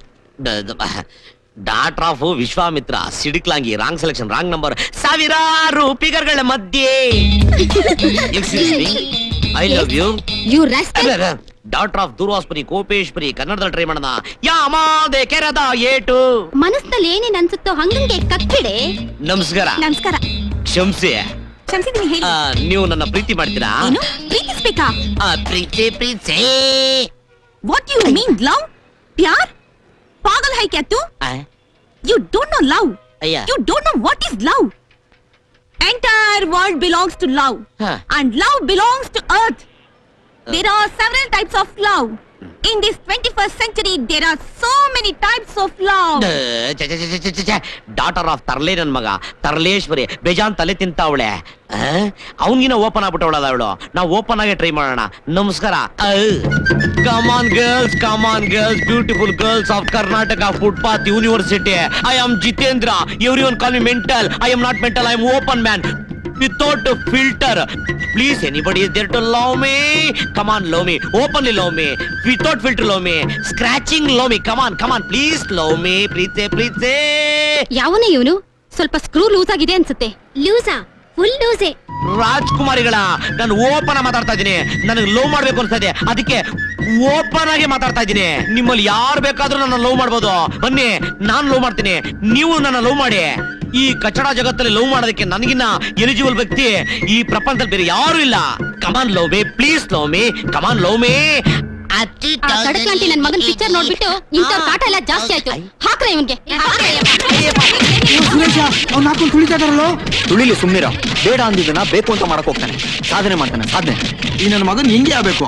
Doctor of Vishwamitra ಸಿಡಿಕ್ಲಾಂಗಿ ರಾಂಗ್ ಸೆಲೆಕ್ಷನ್ ರಾಂಗ್ ನಂಬರ್ ಸಾವಿರಾರು ಫಿಗರ್ಗಳ ಮಧ್ಯೆ excuse me I love you you rascal doctor of ದೂರ್ವಾಸ್ಪರಿ ಕೋಪೇಶ್ವರಿ ಕನ್ನಡದಲ್ಲಿ ಟ್ರೈ ಮಾಡೋಣ ಯಾಮಾದೆ ಕೆರದ ಏಟು ಮನಸ್ಸಲ್ಲಿ ಏನೇನ್ ಅನ್ಸುತ್ತೋ ಹಂಗಂಗೆ ಕಕ್ಕಿಡೆ ನಮಸ್ಕಾರ ನಮಸ್ಕಾರ ಕ್ಷಮಿಸಿ ಕ್ಷಮಿಸಿದೀನಿ ಹೇಳಿ ಆ, ನೀವು ನನ್ನ ಪ್ರೀತಿ ಮಾಡ್ತೀರಾ ಏನು ಪ್ರೀತಿಸ್ಬೇಕಾ ಆ, ಪ್ರೀತಿ ಪ್ರೀತಿ ವಾಟ್ ಯು ಮೀನ್ ಲವ್ ಪ್ಯಾರ್ ಪಾಗಲ್ ಹೈ ಕ್ಯಾ ತೂ ಯು ಡೋಂಟ್ ನೋ ಲವ್ ಅಯ್ಯ you don't know what is love entire world belongs to love Huh. and love belongs to earth there are several types of love in this 21st century there are so many types of love daughter of ತರ್ಲೆ ನನ್ ಮಗ ತರ್ಲೇಶ್ವರಿ ಬೇಜಾನ್ ತಲೆ ತಿಂತಾವಳೆ ಅವನಿಗಿನ open ಆಗ್ಬಿಟ್ಟವಳಲ್ಲ ಅವಳು ನಾವು open ಆಗಿ try ಮಾಡೋಣ ನಮಸ್ಕಾರ come on girls come on girls beautiful girls of Karnataka footpath university I am Jitendra every one call me mental I am not mental I am open man without a filter. Please, anybody is there to love me? Come on, love me. Openly love me. Without filter, love me. Scratching, love me. Come on, come on. Please, love me. ಪ್ರೀತಿ ಪ್ರೀತಿ ಯಾವನೇ ಇವನು ಸ್ವಲ್ಪ screw loose ಆಗಿದೆ ಅನ್ಸುತ್ತೆ ಲೂಸಾ full ಲೂಸೆ ರಾಜ್ಕುಮಾರಿಗಳ ನಾನು open ಆಗಿ ಮಾತಾಡ್ತಾ ಇದ್ದೀನಿ ನನಗೆ ಲವ್ ಮಾಡ್ಬೇಕು ಅನ್ಸ್ತಾ ಇದೆ ಅದಕ್ಕೆ ಓಪನ್ ಆಗಿ ಮಾತಾಡ್ತಾ ಇದ್ದೀನಿ ನಿಮ್ಮಲ್ಲಿ ಯಾರು ಬೇಕಾದ್ರೂ ನನ್ನ ಲವ್ ಮಾಡ್ಬೋದು ಬನ್ನಿ ನಾನ್ ಲವ್ ಮಾಡ್ತೀನಿ ನೀವು ನನ್ನ ಲವ್ ಮಾಡಿ ಈ ಕಚಡ ಜಗತ್ತಲ್ಲಿ ಲವ್ ಮಾಡೋದಕ್ಕೆ ನನಗಿನ್ನ ಎಲಿಜಿಬಲ್ ವ್ಯಕ್ತಿ ಈ ಪ್ರಪಂಚದಲ್ಲಿ ಬೇರೆ ಯಾರು ಇಲ್ಲ come on love me please love me come on love me ಆ ಕಡಕ್ಲಾಂಟಿ ನನ್ ಮಗನ್ ಪಿಕ್ಚರ್ ನೋಡ್ಬಿಟ್ಟು ಇಂಥವ್ರ ಕಾಟ ಎಲ್ಲ ಜಾಸ್ತಿ ಆಯ್ತು ಹಾಕ್ರ ಇವನ್ಗೆ ಸುರೇಶ ಅವ್ನು ಹಾಕೊಂಡು ತುಳಿತಾ ಇದಾರಲ್ಲೋ ತುಳಿಲಿ ಸುಮ್ನಿರ ಬೇಡ ಅಂದಿದ್ದನ್ನ ಬೇಕು ಅಂತ ಮಾಡಕ್ ಹೋಗ್ತಾನೆ ಸಾಧನೆ ಮಾಡ್ತಾನೆ ಸಾಧನೆ ಈ ನನ್ನ ಮಗನ್ ಹಿಂಗೆ ಆಗ್ಬೇಕು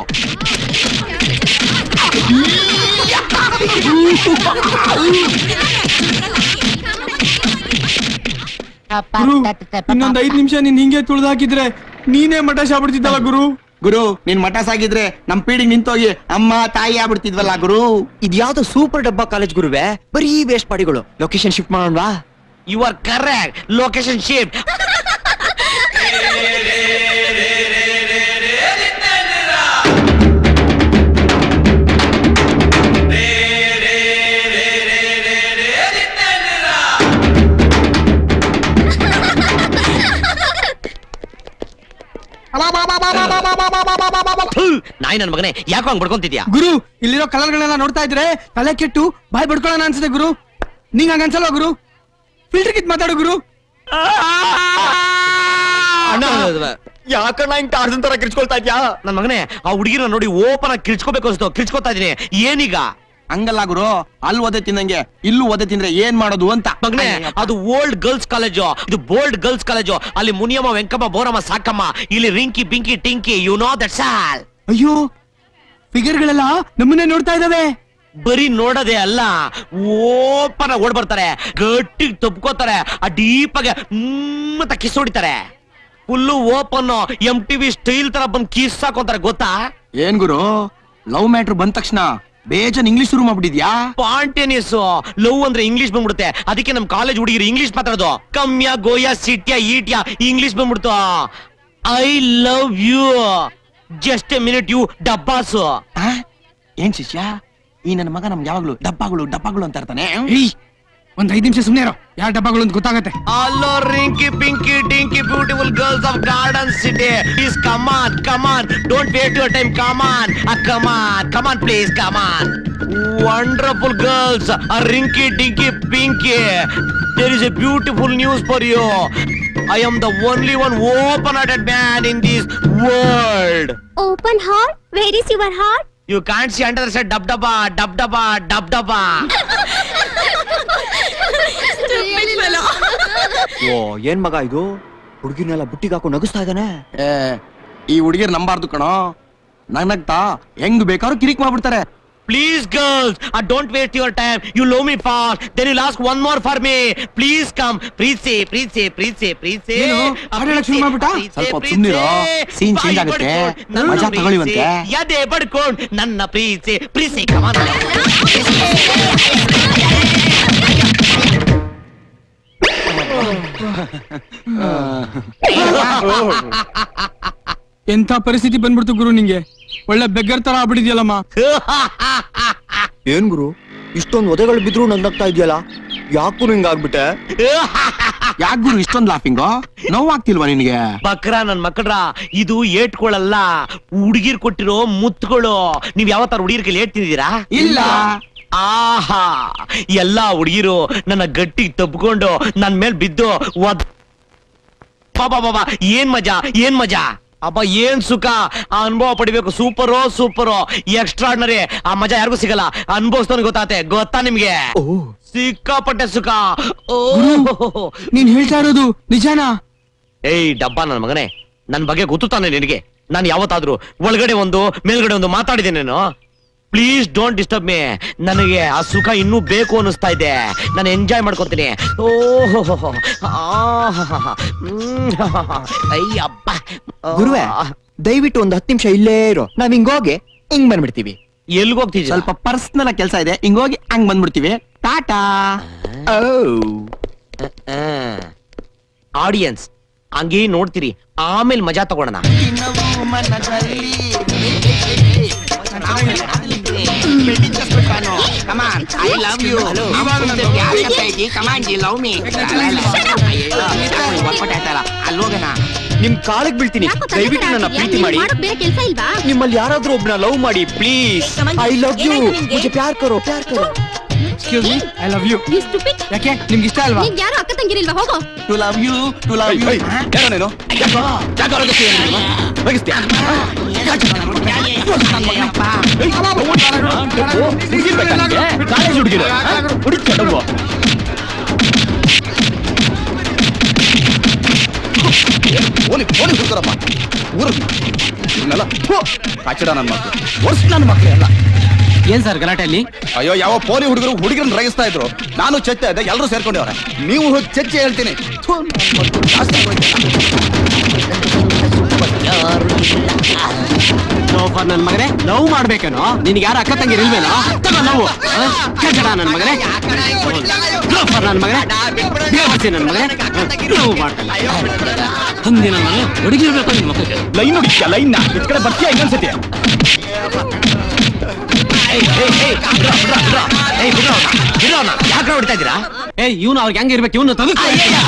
ಗುರು ಇನ್ನೊಂದ್ ಐದ್ ನಿಮಿಷ ನೀನ್ ಹಿಂಗೆ ತುಳ್ದು ಹಾಕಿದ್ರೆ ನೀನೇ ಮಠ ಶಾಬಿಡ್ತಿದ್ದಲ್ಲ ಗುರು ಗುರು ನಿನ್ ಮಠ ಸಾಗಿದ್ರೆ ನಮ್ ಪೀಡಿಗೆ ನಿಂತೋಗಿ ಅಮ್ಮ ತಾಯಿ ಆಗ್ಬಿಡ್ತಿದ್ವಲ್ಲ ಗುರು ಇದ್ಯಾವ್ದೋ ಸೂಪರ್ ಡಬ್ಬಾ ಕಾಲೇಜ್ ಗುರುವೆ ಬರೀ ವೇಸ್ಟ್ ಪಾಡಿಗಳು ಲೊಕೇಶನ್ ಶಿಫ್ಟ್ ಮಾಡೋಣವಾ you are correct location shift ನಾಯಿ ನನ್ನ ಮಗನೇ ಯಾಕೋ ಹಂಗ್ ಬಡ್ಕೊಂತಿದ್ಯಾ ಗುರು ಇಲ್ಲಿರೋ ಕಲರ್ಗಳೆಲ್ಲ ನೋಡ್ತಾ ಇದ್ರೆ ತಲೆ ಕೆಟ್ಟು ಬಾಯ್ ಬಡ್ಕೊಳ್ಳೋಣ ಅನ್ಸುತ್ತೆ ಗುರು ನಿಂಗ ಹಂಗ ಅನ್ಸಲ್ವಾ ಗುರು ಫಿಲ್ಟರ್ ಕಿತ್ ಮಾತಾಡು ಗುರು ಯಾಕಣ್ಣ ಹಿಂಗ್ ಟಾರ್ಸನ್ ತರ ಕಿರ್ಚ್ಕೊಳ್ತಾ ಇದ್ಯಾ ನನ್ ಮಗನೇ ಆ ಹುಡುಗಿನ ನೋಡಿ ಓಪನ್ ಆಗಿ ಕಿರ್ಚ್ಕೋಬೇಕು ಅನ್ಸ್ತು ಕಿರ್ಚ್ಕೊತಾ ಇದೀನಿ ಏನೀಗ ಹಂಗಲ್ಲ ಗುರು ಅಲ್ಲಿ ಓದೆ ತಿಂದಂಗೆ ಇಲ್ಲೂ ಓದೆ ತಿಂದ್ರೆ ಏನ್ ಮಾಡೋದು ಅಂತ ಮಗನೇ ಅದು ಓಲ್ಡ್ ಗರ್ಲ್ಸ್ ಕಾಲೇಜು ಇದು ಬೋಲ್ಡ್ ಗರ್ಲ್ಸ್ ಕಾಲೇಜು ಅಲ್ಲಿ ಮುನಿಯಮ್ಮ ವೆಂಕಮ್ಮ ಬೋರಮ್ಮ ಸಾಕಮ್ಮ ಇಲ್ಲಿ Rinki Pinki Tinki you know that's all ಅಯ್ಯೋ ಫಿಗರ್ಗಳೆಲ್ಲ ನಮ್ಮನ್ನೇ ನೋಡ್ತಾ ಇದಾವೆ ಬರೀ ನೋಡೋದೇ ಅಲ್ಲ ಓಪನ್ ಆಗಿ ಓಡ್ ಬರ್ತಾರೆ ಗಟ್ಟಿಗೆ ತಪ್ಕೋತಾರೆ ಆ ಡೀಪ್ ಆಗಿ ಮ್ಮ್ ಅಂತ ಕಿಸ್ ಹೊಡಿತಾರೆ full open M TV style ತರ ಬಂದ್ ಕಿಸ್ ಹಾಕೊಂತಾರೆ ಗೊತ್ತಾ ಏನ್ ಗುರು ಲವ್ ಮ್ಯಾಟ್ರ್ ಬಂದ ತಕ್ಷಣ ಬೇಜನ್ ಇಂಗ್ಲಿಷ್ ಶುರು ಮಾಡ್ಬಿಟ್ಟಿದ್ಯಾ ಪಾಂಟೇನಿಯಸ್ ಲವ್ ಅಂದ್ರೆ ಇಂಗ್ಲಿಷ್ ಬಂದ್ಬಿಡುತ್ತೆ ಅದಕ್ಕೆ ನಮ್ ಕಾಲೇಜ್ ಹುಡುಗಿರು ಇಂಗ್ಲಿಷ್ ಮಾತಾಡೋದು ಕಮ್ಯ ಗೋಯ ಸಿಟ್ಯ ಈಟ್ಯ ಇಂಗ್ಲಿಷ್ ಬಂದ್ಬಿಡ್ತು I love you just a minute you ಡಬ್ಬಾಸು ಏನ್ ಶಿಷ್ಯ ಈ ನನ್ನ ಮಗ ನಮ್ಗೆ ಯಾವಾಗ್ಲೂ ಡಬ್ಬಗಳು ಡಬ್ಬಗಳು ಅಂತ ಇರ್ತಾನೆ ಒಂದ್ ಐದ್ ನಿಮಿಷ ಸುಮ್ನೆ ಇರೋ ಯಾರ ಡಬ್ಬಗಳು ಅಂತ ಗೊತ್ತಾಗತ್ತೆ Hello, Rinky, Pinky, Dinky, beautiful girls of Garden City. Please come on, come on. Don't wait your time. Come on. Ah, come on, come on, please, come on. Wonderful girls. Uh, Rinky, Dinky, Pinky. There is a beautiful news for you. I am the only one open-hearted man in this world. Open heart where is your heart You can't see under the set dub dubba, dub dubba, dub dubba. ಓ ಏನ್ ಮಗ ಇದು ಹುಡುಗಿನೆಲ್ಲ ಬುಟ್ಟಿಗೆ ಹಾಕೊಂಡು ನಗಿಸ್ತಾ ಇದ್ದಾನೆ ಏ, ಈ ಹುಡುಗಿರ್ ನಂಬಾರ್ದು ಕಣೋ ನಗ್ನಗ್ತಾ ಹೆಂಗ್ ಬೇಕಾದ್ರೂ ಕಿರಿಕ್ ಮಾಡ್ಬಿಡ್ತಾರೆ Please, girls, uh, don't waste your time. You love me fast. Then you'll ask one more for me. Please come. Preeti, Preeti, Preeti, Preeti. ಏನು? Uh, ಹಾಡ್ ಹೇಳಕ್ ಶುರು Preeti, ಮಾಡ್ಬಿಟ್ಟ? Preeti, ಸ್ವಲ್ಪ ಹೊತ್ತು Preeti. ಸುಮ್ನಿರು. Scene change ಬಾಯಿ ಆಗುತ್ತೆ. ಬಡ್ಕೊಂಡು, ನನ್ನ ಮಜಾ ಪ್ರೀತಿ, ತಗೊಳ್ಳುವಂತೆ. ಎದೆ ಬಡ್ಕೊಂಡ್ ನನ್ನ ಪ್ರೀತಿ ಪ್ರೀತಿ ಕಮಾನ ಎಂತ ಪರಿಸ್ಥಿತಿ ಬಂದ್ಬಿಡ್ತು ಗುರು ನಿಂಗೆ ಒಳ್ಳೆ ಬೆಗ್ಗರ್ ತರ ಆಗ್ಬಿಟ್ಟಿದ್ಯಲ್ಲಮ್ಮ ಏನ್ ಗುರು ಇಷ್ಟೊಂದು ಒದೆಗಳು ಬಿದ್ರು ನಗ್ನಗ್ತಾ ಇದೆಯಲ್ಲ ಯಾಕೂ ಹಿಂಗಾಗ್ಬಿಟ್ಟೆ ಯಾಕ್ ಗುರು ಇಷ್ಟೊಂದ್ ಲಾಫಿಂಗು ನೋವಾಗ್ತಿಲ್ವಾ ನಿನ್ಗೆ ಬಕ್ರ ನನ್ ಮಕ್ಕಳ್ರ ಇದು ಏಟ್ಗಳಲ್ಲ ಹುಡುಗಿರ್ ಕೊಟ್ಟಿರೋ ಮುತ್ತುಗಳು ನೀವ್ ಯಾವತ್ತಾರ ಹುಡುಗಿರ್ ಕೈಲಿ ಏಟ್ ತಿಂದಿದ್ದೀರಾ ಇಲ್ಲ. ಆಹಾ ಎಲ್ಲಾ ಹುಡುಗಿರು ನನ್ನ ಗಟ್ಟಿಗೆ ತಬ್ಕೊಂಡು ನನ್ ಮೇಲ್ ಬಿದ್ದು ಒದ್ ಬಾಬಾ ಬಾಬಾ ಏನ್ ಮಜಾ ಏನ್ ಮಜಾ ಅಬ್ಬಾ ಏನ್ ಸುಖ ಆ ಅನುಭವ ಪಡಿಬೇಕು ಸೂಪರೋ ಸೂಪರೋ ಎಕ್ಸ್ಟ್ರಾರ್ಡನರಿ ಆ ಮಜಾ ಯಾರಿಗೂ ಸಿಗಲ್ಲ ಅನುಭವಿಸ್ತವನ್ ಗೊತ್ತಾತೆ ಗೊತ್ತಾ ನಿಮ್ಗೆ ಸಿಕ್ಕಾಪಟ್ಟೆ ಸುಖ ಓ ನೀನ್ ಹೇಳ್ತಾ ಇರೋದು ನಿಜಾನಾ ಏಯ್ ಡಬ್ಬ ನನ್ನ ಮಗನೇ ನನ್ ಬಗ್ಗೆ ಗೊತ್ತು ತಾನೆ ನಿನಗೆ ನಾನು ಯಾವತ್ತಾದ್ರೂ ಒಳಗಡೆ ಒಂದು ಮೇಲ್ಗಡೆ ಒಂದು ಮಾತಾಡಿದ್ದೇನೇನು ಪ್ಲೀಸ್ ಡೋಂಟ್ ಡಿಸ್ಟರ್ಬ್ ಮೀ ನನಗೆ ಆ ಸುಖ ಇನ್ನೂ ಬೇಕು ಅನ್ನಿಸ್ತಾ ಇದೆ ನಾನು ಎಂಜಾಯ್ ಮಾಡ್ಕೊತೀನಿ ಓಹೋ ಅಯ್ಯಪ್ಪ ಗುರುವೆ ದಯವಿಟ್ಟು ಒಂದ್ ಹತ್ತು ನಿಮಿಷ ಇಲ್ಲೇ ಇರೋ ನಾವ್ ಹಿಂಗೋಗಿ ಹಿಂಗ್ ಬಂದ್ಬಿಡ್ತೀವಿ ಎಲ್ಗ್ ಹೋಗ್ತಿದ್ಯಾ ಸ್ವಲ್ಪ ಪರ್ಸನಲ್ ಕೆಲಸ ಇದೆ ಹಿಂಗೋಗಿ ಹಂಗ್ ಬಂದ್ಬಿಡ್ತೀವಿ ಟಾಟಾ ಆಡಿಯನ್ಸ್ ಹಂಗೆ ನೋಡ್ತೀರಿ ಆಮೇಲೆ ಮಜಾ ತಗೊಳ್ಳೋಣ Come on, I love you. ಇವಾಗ ನನ್ನ ಪ್ಯಾರ್ ಅಂತ ಐತಿ. Come on, you love me. ಅಯ್ಯಯ್ಯೋ, ಯಾಕೋ ಬರ್ಪಟ್ ಆಯ್ತಲ್ಲ. ಅಲ್ಲಿ ಹೋಗೋಣ. ನಿಮ್ ಕಾಲಕ್ ಬೀಳ್ತೀನಿ ದಯವಿಟ್ಟು ನನ್ನ ಪ್ರೀತಿ ಮಾಡಿ ಬೇರೆ ಕೆಲಸ ಇಲ್ವಾ ನಿಮ್ಮಲ್ಲಿ ಯಾರಾದ್ರೂ ಒಬ್ನ ಲವ್ ಮಾಡಿ ಪ್ಲೀಸ್ ಐ ಲವ್ ಯು ಮುझे प्यार करो प्यार करो excuse me I love you You stupid. ಯಾಕೆ ನಿಮ್ಗೆ ಇಷ್ಟ ಅಲ್ವಾ ನಿಂಗ್ ಯಾರು ಅಕ್ಕ ತಂಗಿರಿಲ್ವಾ ಹೋಗೋ too love you too love you ಯಾರೋ ನೀನು ಕಾಲೇಜ್ ಹುಡುಗಿರು ಹುಡುಕ್ಕೊಂಡು ಓಲಿ ಓಲಿ ಹುಡ್ಕೊರಪ್ಪ ಊರಿಗೆ ಇವನ್ನೆಲ್ಲ ಕಾಚಿಡ ನನ್ನ ಮಕ್ಳು ವರ್ಷ ನನ್ನ ಮಕ್ಳು ಎಲ್ಲ ಏನ್ ಸರ್ ಗಲಾಟೆ ಅಲ್ಲಿ ಅಯ್ಯೋ ಯಾವ ಪೋಲಿ ಹುಡುಗರು ಹುಡುಗರನ್ನ ರಗಿಸ್ತಾ ಇದ್ರು ನಾನು ಚೆಚ್ಚ ಇದ್ದೆ ಎಲ್ಲರೂ ಸೇರ್ಕೊಂಡವ್ರೆ ನೀವು ಹೋಗಿ ಚೆಚ್ಚೆ ಹೇಳ್ತೀನಿ ಥು, ನನ್ ಮಕ್ಳು ಜಾಸ್ತಿ ಲೋಫರ್ ನನ್ ಮಗನೇ ಲವ್ ಮಾಡ್ಬೇಕೇನೋ ನಿನ್ಗೆ ಯಾರು ಅಕ್ಕ ತಂಗಿರ್ ಇಲ್ವೇನೋ ತಗೋ ಲವ್ ಕಜಡ ನನ್ ಮಗನೇ ಲೋಫರ್ ನನ್ ಮಗನೇ ಬೇವರ್ಸಿ ನನ್ ಮಗನೇ ಲವ್ ಮಾಡ್ತಾನೆ ಹಂದಿ ನನ್ ಮಗನೇ ಹುಡುಗಿರ್ಬೇಕು ನಿನ್ ಮಕ್ಕಳಿಗೆ ಲೈನ್ ಹುಡುಕ್ಯ ಲೈನ್ ಈ ಕಡೆ ಬರ್ತೀಯ ಇನ್ನೊಂದ್ಸತಿ ಯಾಕೆ ಹೊಡಿತಾ ಇದ್ದೀರಾ ಏಯ್ ಇವ್ನು ಅವ್ರಿಗೆ ಹೆಂಗ ಇರ್ಬೇಕು ಇವ್ನು ತಗೋ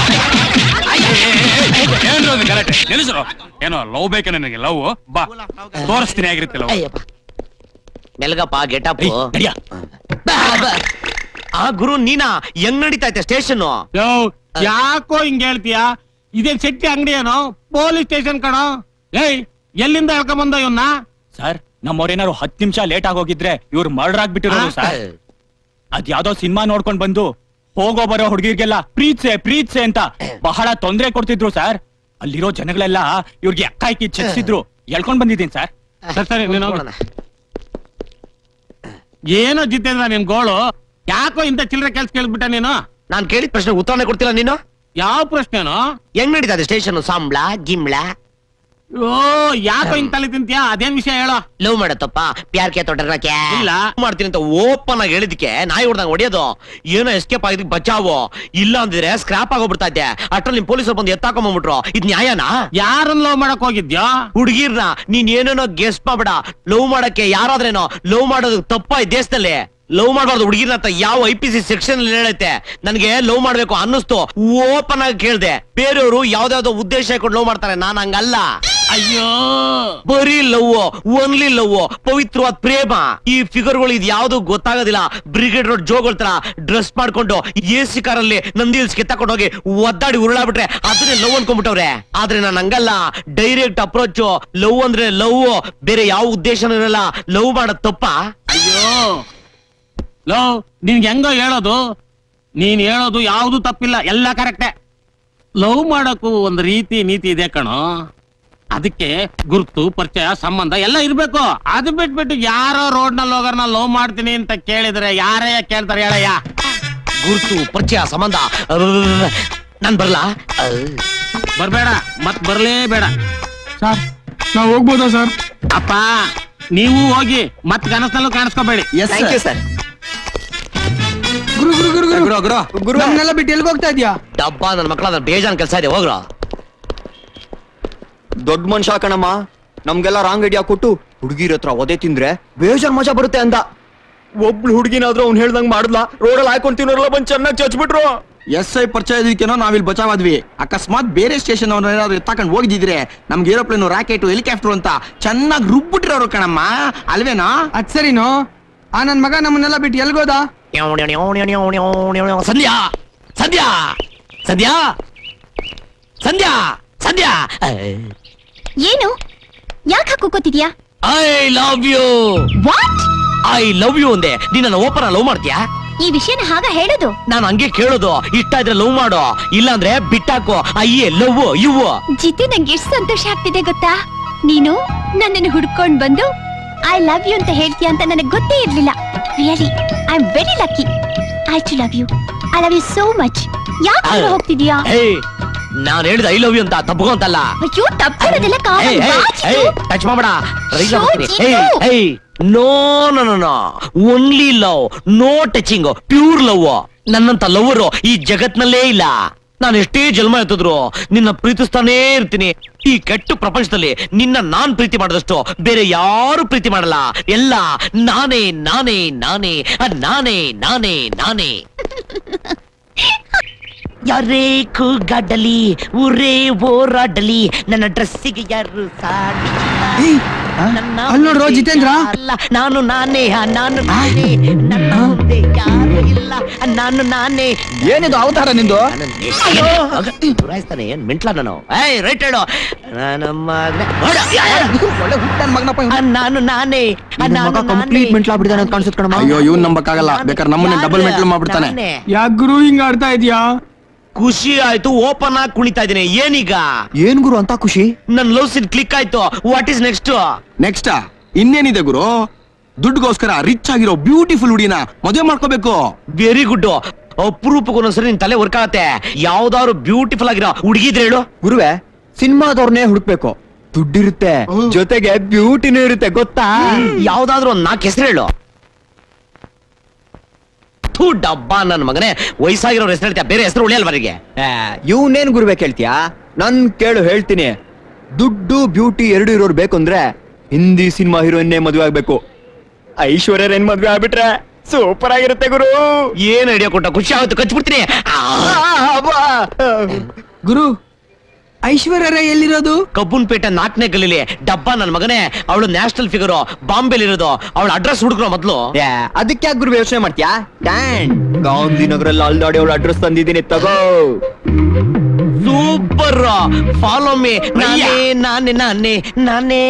ಏನ್ರಿ ಅದು ಗಲಾಟೆ ನಿಲ್ಲಿಸ್ರು ಏನೋ ಲವ್ ಬೇಕು ನನಗೆ ಲವ್ ಬಾ ತೋರಿಸ್ತೀನಿ ಆಗಿರುತ್ತೆ ಲವ್ ಮೆಲ್ಗಪ್ಪ ಗೆಟಪ್ ಆ ಗುರು ನೀನಾ ಹೆಂಗ್ ನಡೀತಾ ಐತೆ ಸ್ಟೇಷನ್ ಯೋ ಯಾಕೋ ಹಿಂಗ್ ಹೇಳ್ತೀಯ ಇದೇನ್ ಶೆಟ್ಟಿ ಅಂಗಡಿ ಏನೋ ಪೊಲೀಸ್ ಸ್ಟೇಷನ್ ಕಣೋ ಏಯ್ ಎಲ್ಲಿಂದ ಹೇಳ್ಕೊಂಬಂದ ಇವನ್ನ ಸರ್ ನಮ್ಮವ್ರೇನಾರು ಹತ್ತು ನಿಮಿಷ ಲೇಟ್ ಆಗೋಗಿದ್ರೆ ಇವ್ರು ಮರ್ಡರ್ ಆಗ್ಬಿಟ್ಟಿರೋದು ಸರ್ ಅದ್ ಯಾವ್ದೋ ಸಿನಿಮಾ ನೋಡ್ಕೊಂಡ್ ಬಂದು ಹೋಗೋ ಬರೋ ಹುಡುಗಿರ್ಗೆಲ್ಲ ಪ್ರೀತ್ಸೆ ಪ್ರೀತ್ಸೆ ಅಂತ ಬಹಳ ತೊಂದ್ರೆ ಕೊಡ್ತಿದ್ರು ಸರ್ ಅಲ್ಲಿರೋ ಜನಗಳೆಲ್ಲ ಇವ್ರಿಗೆ ಅಕ್ಕಾಯ್ಕಿ ಚಚ್ಚಿದ್ರು ಎಳ್ಕೊಂಡ್ ಬಂದಿದ್ದೀನಿ ಸರ್ ಸರಿ ಸರಿ ನೀನು ಹೋಗು. ಏನೋ ಜಿತೇಂದ್ರ ನಿನ್ ಗೋಳು ಯಾಕೋ ಇಂತ ಚಿಲ್ಲರೆ ಕೆಲ್ಸ ಕೇಳ್ಬಿಟ್ಟ ನೀನು ನಾನ್ ಕೇಳಿದ ಪ್ರಶ್ನೆ ಉತ್ತರನೇ ಕೊಡ್ತಿಲ್ಲ ನೀನು ಯಾವ ಪ್ರಶ್ನೆನೋ ಹೆಂಗ್ ನಡೀತಾ ಇದೆ ಸ್ಟೇಷನ್ ಸಾಂಬ್ಳ ಗಿಂಬ್ಳ ಓ ಯಾಕೋ ಹಿಂಗ್ ತಲೆ ತಿಂತೀಯ ಅದೇನ್ ವಿಷಯ ಹೇಳೋ ಲವ್ ಮಾಡತ್ತಪ್ಪ ಪ್ಯಾರ್ ಕೆ ತೊಡರಕ್ಕೆ ಇಲ್ಲ. ಮಾಡ್ತೀನಿ ಅಂತ ಓಪನ್ ಆಗಿ ಹೇಳಿದಕ್ಕೆ ನಾಯಿ ಹೊಡ್ದಂಗ್ ಹೊಡಿಯೋದು ಏನೋ ಎಸ್ಕೇಪ್ ಆಗಿದ್ದಕ್ಕೆ ಬಚಾವು ಇಲ್ಲ ಅಂದಿದ್ರೆ ಸ್ಕ್ರಾಪ್ ಆಗೋಗ್ಬಿಡ್ತಾ ಇದ್ದೆ ಅಷ್ಟ್ರಲ್ಲಿ ನಿಮ್ ಪೊಲೀಸರು ಬಂದು ಎತ್ತಾಕೊಂಡ್ಬಿಟ್ರು ಇದ್ ನ್ಯಾಯನಾ ಯಾರನ್ನ ಲವ್ ಮಾಡಕ್ ಹೋಗಿದ್ಯೋ ಹುಡುಗಿರ್ನ ನೀನ್ ಏನೇನೋ ಗೆಸ್ ಮಾಡ್ಬೇಡ ಲವ್ ಮಾಡಕ್ಕೆ ಯಾರಾದ್ರೇನೋ ಲವ್ ಮಾಡೋದು ತಪ್ಪ ಈ ದೇಶದಲ್ಲಿ ಲವ್ ಮಾಡಬಾರ್ದು ಹುಡುಗಿರ್ನ ಅಂತ ಯಾವ ಐ ಪಿ ಸಿ ಸೆಕ್ಷನ್ ಹೇಳುತ್ತೆ ನನಗೆ ಲವ್ ಮಾಡ್ಬೇಕು ಅನ್ನಿಸ್ತು ಓಪನ್ ಆಗಿ ಕೇಳ್ದೆ ಬೇರೆಯವರು ಯಾವ್ದಾವ್ದೋ ಉದ್ದೇಶ ಇಟ್ಕೊಂಡು ಲವ್ ಮಾಡ್ತಾರೆ ನಾನ್ ಹಂಗಲ್ಲ ಅಯ್ಯೋ ಬರೀ ಲವ್ ಓನ್ಲಿ ಲವ್ ಪವಿತ್ರವಾದ ಪ್ರೇಮ ಈ ಫಿಗರ್ಗಳು ಇದು ಯಾವ್ದು ಗೊತ್ತಾಗೋದಿಲ್ಲ ಬ್ರಿಗೇಡ್ ರೋಡ್ ಜೋಗಳ ತರ ಡ್ರೆಸ್ ಮಾಡ್ಕೊಂಡು ಎ ಸಿ ಕಾರಲ್ಲಿ ನಂದಿ ಹಿಲ್ಸ್ ಕಿತ್ತಾಕೊಂಡು ಹೋಗಿ ಒದ್ದಾಡಿ ಉರುಳಾಬಿಟ್ರೆ ಅದನ್ನೇ ಲವ್ ಅನ್ಕೊಂಡ್ಬಿಟ್ಟವ್ರೆ ಆದ್ರೆ ನಾನು ಹಂಗಲ್ಲ ಡೈರೆಕ್ಟ್ ಅಪ್ರೋಚ್ ಲವ್ ಅಂದ್ರೆ ಲವ್ ಬೇರೆ ಯಾವ ಉದ್ದೇಶನೂ ಇರಲ್ಲ ಲವ್ ಮಾಡೋದ್ ತಪ್ಪ ಅಯ್ಯೋ ಲವ್ ನಿನ್ಗೆ ಹೆಂಗೋ ಹೇಳೋದು ನೀನ್ ಹೇಳೋದು ಯಾವ್ದು ತಪ್ಪಿಲ್ಲ ಎಲ್ಲ ಕರೆಕ್ಟೇ ಲವ್ ಮಾಡಕ್ಕೂ ಒಂದು ರೀತಿ ನೀತಿ ಇದೆ ಕಣೋ ಅದಕ್ಕೆ ಗುರುತು ಪರಿಚಯ ಸಂಬಂಧ ಎಲ್ಲ ಇರ್ಬೇಕು ಅದು ಬಿಟ್ಬಿಟ್ಟು ಯಾರೋ ರೋಡ್ ನಲ್ಲಿ ಹೋಗೋರ್ನ ಲವ್ ಮಾಡ್ತೀನಿ ಅಂತ ಕೇಳಿದ್ರೆ ಯಾರೇ ಕೇಳ್ತಾರೆ ಹೇಳಯ್ಯ ಗುರುತು ಪರಿಚಯ ಸಂಬಂಧ ನಾನ್ ಬರ್ಲಾ ಬರ್ಬೇಡ ಮತ್ ಬರ್ಲೇಬೇಡ ಸರ್ ನಾವ್ ಹೋಗ್ಬೋದಾ ಸರ್ ಅಪ್ಪ ನೀವು ಹೋಗಿ ಮತ್ ಕನಸಲ್ಲೂ ಕಾಣಿಸ್ಕೋಬೇಡಿ Thank you, sir. ಗುರು ಗುರು ಗುರು ಗುರು ಗುರು ಗುರು ಗುರು ನಮ್ಮನ್ನೆಲ್ಲ ಬಿಟ್ಟು ಎಲ್ಗ್ ಹೋಗ್ತಾ ಇದ್ಯಾ ಡಬ್ಬ ನನ್ನ ಮಕ್ಕಳ ಬೇಜಾನ್ ಕೆಲಸ ಇದೆ ಹೋಗ್ರ ದೊಡ್ಡ ಮನುಷ್ಯ ಕಣಮ್ಮ ನಮ್ಗೆಲ್ಲ ರಾಂಗ್ ಐಡಿಯಾ ಕೊಟ್ಟು ಹುಡುಗಿರ ಹತ್ರ ಒದೆ ತಿಂದ್ರೆ ಬೇಜಾರ್ ಮಜಾ ಬರುತ್ತೆ ಅಂದ ಒಬ್ಳು ಹುಡುಗಿನಾದ್ರೂ ಅವ್ನು ಹೇಳ್ದಂಗ್ ಮಾಡಿದ್ಲ ರೋಡಲ್ಲಿ ಹಾಕೊಂಡ್ ತಿನ್ನೋರೆಲ್ಲ ಬಂದ್ ಚೆನ್ನಾಗಿ ಚಚ್ಬಿಟ್ರು ಎಸ್ ಐ ಪರಿಚಯ ಇದಕ್ಕೇನೋ ನಾವಿಲ್ಲಿ ಬಚಾವಾದ್ವಿ ಅಕಸ್ಮಾತ್ ಬೇರೆ ಸ್ಟೇಷನ್ ಅವ್ರನ್ನ ಏನಾದ್ರು ಎತ್ತಾಕೊಂಡು ಹೋಗಿದ್ರೆ ನಮ್ಗೆ ಏರೋಪ್ಲೇನ್ ರಾಕೆಟ್ ಹೆಲಿಕಾಪ್ಟರ್ ಅಂತ ಚೆನ್ನಾಗಿ ರುಬ್ಬಿಟ್ಟಿರೋರು ಕಣಮ್ಮ ಅಲ್ವೇನಾ ಅದ್ ಸರಿನೋ ಆ ನನ್ ಮಗ ನಮ್ಮನ್ನೆಲ್ಲ ಬಿಟ್ಟು ಎಲ್ಗೋದ ಸಂಧ್ಯಾ ಸಂಧ್ಯಾ ಸಂಧ್ಯಾ ಸಂಧ್ಯಾ ಸಂಧ್ಯಾ ಏನು ಯಾಕೆ ಹಾಕೋತಿದ್ಯಾ I love you what I love you ಅಂದೆ ನೀನ್ ನನ್ನ ಓಪನ್ ಲವ್ ಮಾಡ್ತೀಯಾ ಈ ವಿಷಯನ ಹಾಗ ಹೇಳೋದು ನಾನು ಹಂಗೆ ಕೇಳೋದು ಇಷ್ಟ ಇದ್ರೆ ಲವ್ ಮಾಡೋ ಇಲ್ಲಾಂದ್ರೆ ಬಿಟ್ಟಾಕೋ ಅಯ್ಯೇ ಲವ್ ಇವು ಜಿತಿ ನಂಗೆ ಎಷ್ಟು ಸಂತೋಷ ಆಗ್ತಿದೆ ಗೊತ್ತಾ ನೀನು ನನ್ನನ್ನು ಹುಡ್ಕೊಂಡ್ ಬಂದು ಐ ಲವ್ ಯು ಅಂತ ಹೇಳ್ತೀಯ ಅಂತ ನನಗೆ ಗೊತ್ತೇ ಇರ್ಲಿಲ್ಲ really I am very lucky I too love you I love you so much ಯಾಕೆ ದೂರ ಹೋಗ್ತಿದ್ಯಾ ಹೇ ನಾನ್ ಹೇಳಿದ ಐ ಲವ್ ಯು ಅಂತ ತಪ್ಪು ಅಂತಲ್ಲ ಅಯ್ಯೋ ತಪ್ಪಿರೋದೆಲ್ಲ ಟಚ್ ಮಾಡ್ಬೇಡ ರೈಸ್ ಶೋ ಆಗ್ಬಿಡ್ತೀನಿ. ಚಿಕ್ಕು. ಏಯ್, ಏಯ್, no no no no only love no touching pure love ನನ್ನಂತ ಲವರು ಈ ಜಗತ್ನಲ್ಲೇ ಇಲ್ಲ ನಾನು ಎಷ್ಟೇ ಜನ್ಮ ಎತ್ತಿದ್ರು ನಿನ್ನ ಪ್ರೀತಿಸ್ತಾನೇ ಇರ್ತೀನಿ ಈ ಕೆಟ್ಟ ಪ್ರಪಂಚದಲ್ಲಿ ನಿನ್ನ ನಾನ್ ಪ್ರೀತಿ ಮಾಡಿದಷ್ಟು ಬೇರೆ ಯಾರು ಪ್ರೀತಿ ಮಾಡಲ್ಲ ಎಲ್ಲ ನಾನೇ ನಾನೇ ನಾನೇ ಅದ್ ನಾನೇ ನಾನೇ ನಾನೇ ಯಾರೇ ಕೂಗಾಡಲಿ ಊರೇ ಓರಾಡಲಿ ನನ್ನ ಡ್ರೆಸ್ಸಿಗೆ ಯಾರು ಸಾಟಿ ನನ್ನ ಅಲ್ಲ್ ನೋಡ್ರೋ ಮುಂದೆ ಜಿತೇಂದ್ರ. ಯಾರಲ್ಲ, ನಾನು ನಾನೇ ಆ, ನಾನು ನಾನೇ ನನ್ನ ಮುಂದೆ ಯಾರು ಇಲ್ಲ ಆ, ನಾನು ನಾನೇ ಏನಿದು ಅವತಾರ ನಿಂದು ಗುರಾಯಿಸ್ತಾನೆ ಏನ್ ಮಿಂಟ್ಲ ನಾನು ಏಯ್ ರೈಟ್ ಹೇಳು ನನ್ನ ಮಗನೇ ಹೊಡ, ಯಾ, ಯಾ. ಆ, ನಾನು ನಾನೇ ಆ, ನಾನು ನಾನೇ ಕಂಪ್ಲೀಟ್ ಮೆಂಟ್ಲಾಗ್ಬಿಟ್ಟಿದ್ದಾನೆ ಅಂತ ಕಾಣಿಸುತ್ತೆ ಕಣಮ್ಮ ಅಯ್ಯೋ ಇವ್ನ್ ನಂಬಕ್ಕಾಗಲ್ಲ ಬೇಕಾದ್ರೆ ನಮ್ಮನ್ನ ಡಬಲ್ ಮೆಂಟಲ್ ಮಾಡ್ಬಿಡ್ತಾನೆ ನಾನೇ. ಯಾಕ್ ಗುರು ಹಿಂಗ್ ಆಡ್ತಾ ಇದೀಯಾ ಖುಷಿ ಆಯ್ತು ಓಪನ್ ಆಗಿ ಕುಣಿತಾ ಇದೀನಿ ಏನೀಗ ಏನ್ ಗುರು ಅಂತ ಖುಷಿ ನನ್ ಲವ್ ಸೀನ್ ಕ್ಲಿಕ್ ಆಯ್ತು ವಾಟ್ ಇಸ್ ನೆಕ್ಸ್ಟ್ ನೆಕ್ಸ್ಟ್ ಇನ್ನೇನಿದೆ ಗುರು ದುಡ್ಡುಗೋಸ್ಕರ ರಿಚ್ ಆಗಿರೋ ಬ್ಯೂಟಿಫುಲ್ ಹುಡಿನ ಮದುವೆ ಮಾಡ್ಕೋಬೇಕು ವೆರಿ ಗುಡ್ ಅಪರೂಪಕ್ಕೆ ಒಂದೊಂದ್ಸರಿ ನಿನ್ ತಲೆ ವರ್ಕ್ ಆಗತ್ತೆ ಯಾವ್ದಾದ್ರು ಬ್ಯೂಟಿಫುಲ್ ಆಗಿರೋ ಹುಡುಗಿದ್ರೆ ಹೇಳು ಗುರುವೆ ಸಿನಿಮಾದವ್ರನ್ನೇ ಹುಡುಕ್ಬೇಕು ದುಡ್ಡಿರುತ್ತೆ ಜೊತೆಗೆ ಬ್ಯೂಟಿನೂ ಇರುತ್ತೆ ಗೊತ್ತಾ ಯಾವ್ದಾದ್ರು ಒಂದ್ ನಾಲ್ಕು ಹೆಸರು ಹೇಳು ಥೂ ಡಬ್ಬ ನನ್ ಮಗನೇ ವಯಸ್ಸಾಗಿರೋ ಹೆಸರು ಹೇಳ್ತೀಯ ಬೇರೆ ಹೆಸರು ಉಳಿಯಲ್ವರಿಗೆ ಇವನೇನ್ ಗುರುವೆ ಕೇಳ್ತೀಯಾ ನನ್ ಕೇಳು ಹೇಳ್ತೀನಿ ದುಡ್ಡು ಬ್ಯೂಟಿ ಎರಡು ಇರೋರು ಬೇಕು ಅಂದ್ರೆ ಹಿಂದಿ ಸಿನಿಮಾ ಹೀರೋಯಿನ್ನೇ ಮದುವೆ ಆಗ್ಬೇಕು ಐಶ್ವರ್ಯರೇನ್ ಮದ್ವೆ ಆಗ್ಬಿಟ್ರೆ ಸೂಪರ್ ಆಗಿರುತ್ತೆ ಗುರು ಏನ್ ಐಡಿಯಾ ಕೊಟ್ಟ ಖುಷಿ ಆಗುತ್ತೆ ಕಚ್ಬಿಡ್ತೀನಿ ಗುರು ಐಶ್ವರ್ಯ ರೈ ಎಲ್ಲಿರೋದು ಕಬ್ಬುನ್ಪೇಟೆ ನಾಲ್ಕನೇ ಗಲ್ಲಿಲಿ ಡಬ್ಬ ನನ್ನ ಮಗನೇ ಅವಳು ನ್ಯಾಷನಲ್ ಫಿಗರ್ ಬಾಂಬೆಲಿ ಇರೋದು ಅವಳ ಅಡ್ರೆಸ್ ಹುಡುಗ್ರು ಮೊದ್ಲು ಅದಕ್ಕೆ ಯಾಕೆ ಗುರು ಯೋಚನೆ ಮಾಡ್ತೀಯಾ ಟ್ಯಾಂಡ್ ಗಾಂಧಿನಗರಲ್ಲಿ ಅಲ್ದಾಡಿ ಅವಳ ಅಡ್ರೆಸ್ ತಂದಿದ್ದೀನಿ ತಗೋ ಸೂಪರ್ ಫಾಲೋ ಮೀ ನಾನೇ ನಾನೇ ನಾನೇ ನಾನೇ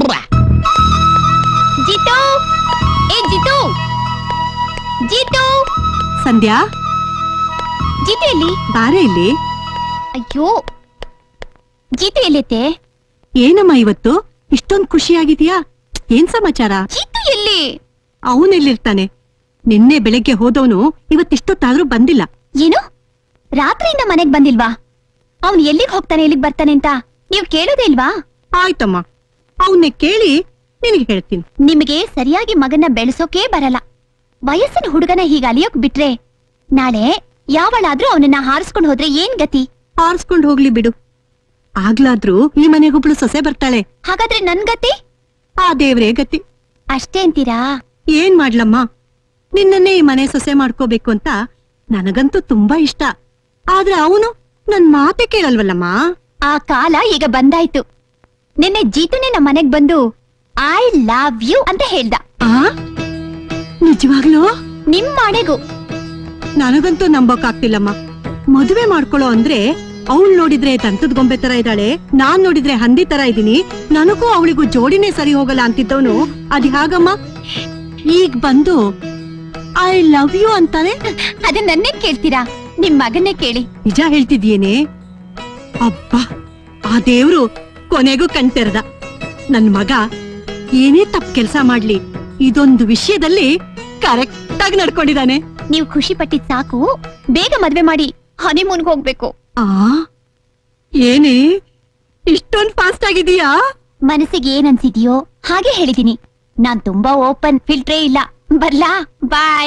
ಜಿತು ಏ ಜಿತು ಜಿತು ಸಂಧ್ಯಾ ಜಿತು ಎಲ್ಲಿ ಬಾರೆ ಇಲ್ಲಿ ಅಯ್ಯೋ ಜಿತು ಎಲ್ಲಿತ್ತೆ ಏನಮ್ಮ ಇವತ್ತು ಇಷ್ಟೊಂದ್ ಖುಷಿಯಾಗಿದ್ಯಾ ಏನ್ ಸಮಾಚಾರ ಜಿತು ಎಲ್ಲಿ ಅವನೆಲ್ಲಿರ್ತಾನೆ ನಿನ್ನೆ ಬೆಳಗ್ಗೆ ಹೋದವನು ಇವತ್ತಿಷ್ಟೊತ್ತಾದ್ರೂ ಬಂದಿಲ್ಲ ಏನು ರಾತ್ರಿಯಿಂದ ಮನೆಗ್ ಬಂದಿಲ್ವಾ ಅವ್ನ್ ಎಲ್ಲಿಗ್ ಹೋಗ್ತಾನೆ ಎಲ್ಲಿಗ್ ಬರ್ತಾನೆ ಅಂತ ನೀವ್ ಕೇಳೋದೇ ಇಲ್ವಾ ಆಯ್ತಮ್ಮ ಅವನ್ನೇ ಕೇಳಿ ನಿನಗೆ ಹೇಳ್ತೀನಿ ನಿಮಗೆ ಸರಿಯಾಗಿ ಮಗನ್ನ ಬೆಳೆಸೋಕೆ ಬರಲ್ಲ ವಯಸ್ಸಿನ ಹುಡುಗನ ಹೀಗ ಅಲಿಯೋಕ್ ಬಿಟ್ರೆ ನಾಳೆ ಯಾವಳಾದ್ರೂ ಅವನನ್ನ ಹಾರಿಸ್ಕೊಂಡು ಹೋದ್ರೆ ಏನ್ ಗತಿ ಆರ್ಸ್ಕೊಂಡ್ ಹೋಗ್ಲಿ ಬಿಡು ಆಗ್ಲಾದ್ರೂ ಈ ಮನೆಗೊಬ್ಳು ಸೊಸೆ ಬರ್ತಾಳೆ ಹಾಗಾದ್ರೆ ನನ್ ಗತಿ ಆ ದೇವ್ರೇ ಗತಿ ಅಷ್ಟೇ ಅಂತೀರಾ ಏನ್ ಮಾಡ್ಲಮ್ಮ ನಿನ್ನನ್ನೇ ಈ ಮನೆ ಸೊಸೆ ಮಾಡ್ಕೋಬೇಕು ಅಂತ ನನಗಂತೂ ತುಂಬಾ ಇಷ್ಟ ಆದ್ರೆ ಅವನು ನನ್ ಮಾತೆ ಕೇಳಲ್ವಲ್ಲಮ್ಮ ಆ ಕಾಲ ಈಗ ಬಂದಾಯ್ತು ನಿನ್ನೆ ಜೀತುನೇ ನಮ್ಮ ಮನೆಗ್ ಬಂದು ಐ ಲವ್ ಯು ಅಂತ ಹೇಳ್ದ ನಿಜವಾಗ್ಲೂ ನಿಮ್ ಮಾಡೆಗೂ ನನಗಂತೂ ನಂಬೋಕಾಗ್ತಿಲ್ಲಮ್ಮ ಮದುವೆ ಮಾಡ್ಕೊಳ್ಳೋ ಅಂದ್ರೆ ಅವಳು ನೋಡಿದ್ರೆ ದಂತದ ಗೊಂಬೆ ತರ ಇದ್ದಾಳೆ ನಾನ್ ನೋಡಿದ್ರೆ ಹಂದಿ ತರ ಇದೀನಿ ನನಗೂ ಅವಳಿಗೂ ಜೋಡಿನೇ ಸರಿ ಹೋಗಲ್ಲ ಅಂತಿದ್ದವನು ಅದ್ ಹಾಗಮ್ಮ ಈಗ ಬಂದು ಐ ಲವ್ ಯು ಅಂತಾನೆ ಅದನ್ನ ನನ್ನೇ ಕೇಳ್ತೀರಾ ನಿಮ್ ಮಗನ್ನೇ ಕೇಳಿ ನಿಜ ಹೇಳ್ತಿದ್ಯೇನೆ ಅಬ್ಬಾ ಆ ದೇವ್ರು ಕೊನೆಗೂ ಕಣ್ತೆರ್ದ ನನ್ ಮಗ ಏನೇ ತಪ್ಪು ಕೆಲ್ಸ ಮಾಡ್ಲಿ ಇದೊಂದು ವಿಷಯದಲ್ಲಿ ಕರೆಕ್ಟ್ ಆಗಿ ನಡ್ಕೊಂಡಿದ್ದಾನೆ ನೀವು ಖುಷಿ ಪಟ್ಟಿದ್ ಸಾಕು ಬೇಗ ಮದ್ವೆ ಮಾಡಿ ಹನಿಮೂನ್ಗೆ ಹೋಗ್ಬೇಕು ಆ ಏನೇ ಇಷ್ಟೊಂದ್ ಫಾಸ್ಟ್ ಆಗಿದೀಯಾ ಮನಸ್ಸಿಗೆ ಏನ್ ಅನ್ಸಿದ್ಯೋ ಹಾಗೆ ಹೇಳಿದೀನಿ ನಾನ್ ತುಂಬಾ ಓಪನ್ ಫಿಲ್ಟ್ರೇ ಇಲ್ಲ ಬರ್ಲಾ ಬಾಯ್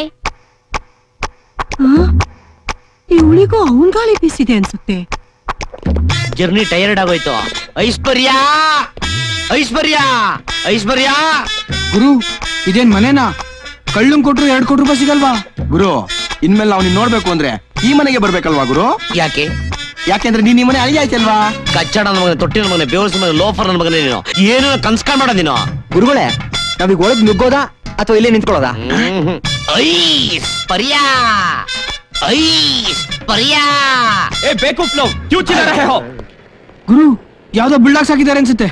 ಇವಳಿಗೂ ಅವನ್ ಗಾಳಿ ಬೀಸಿದೆ ಅನ್ಸುತ್ತೆ ಜರ್ನಿ ಟೈರ್ಡ್ ಆಗೋಯ್ತು ಐಶ್ವರ್ಯ ಐಶ್ವರ್ಯ ಐಶ್ವರ್ಯ ಗುರು ಇದೇನ್ ಮನೆನಾ ಕಳ್ಳಂಗ್ ಕೊಟ್ರು ಎರಡ್ ಕೋಟಿ ರೂಪಾಯಿ ಸಿಗಲ್ವಾ ಗುರು ಇನ್ಮೇಲೆ ನಾವು ನೀನ್ ನೋಡ್ಬೇಕು ಅಂದ್ರೆ ಈ ಮನೆಗೆ ಬರ್ಬೇಕಲ್ವಾ ಗುರು ಯಾಕೆ ಯಾಕೆಂದ್ರೆ ನೀನ್ ಈ ಮನೆ ಅಳಿಗೆ ಆಯ್ತಲ್ವಾ ಕಚ್ಚಡ ನನ್ನ ಮಗನ ತೊಟ್ಟಿ ನನ್ನ ಮಗನ ಬೇವರ್ಸ್ ಮಗನ ಲೋಫರ್ ನನ್ನ ಮಗನೇ ನೀನು ಏನು ಕನ್ಸ್ಕೊಂಡ್ ಮಾಡ ನೀನು ಗುರುಗಳೇ ನಾವೀಗ ಒಳಗ್ ನುಗ್ಗೋದಾ ಅಥವಾ ಇಲ್ಲೇ ನಿಂತ್ಕೊಳ್ಳೋದಾ ಐಸ್ ಪರ್ಯಾ ಐಸ್ ಪರ್ಯಾ ए बेवकूफ लोग क्यों चिल्ला रहे हो ಗುರು ಯಾವ್ದೋ ಬಿಲ್ಡಾಕ್ಸ್ ಹಾಕಿದ್ದಾರೆ ಅನ್ಸುತ್ತೆ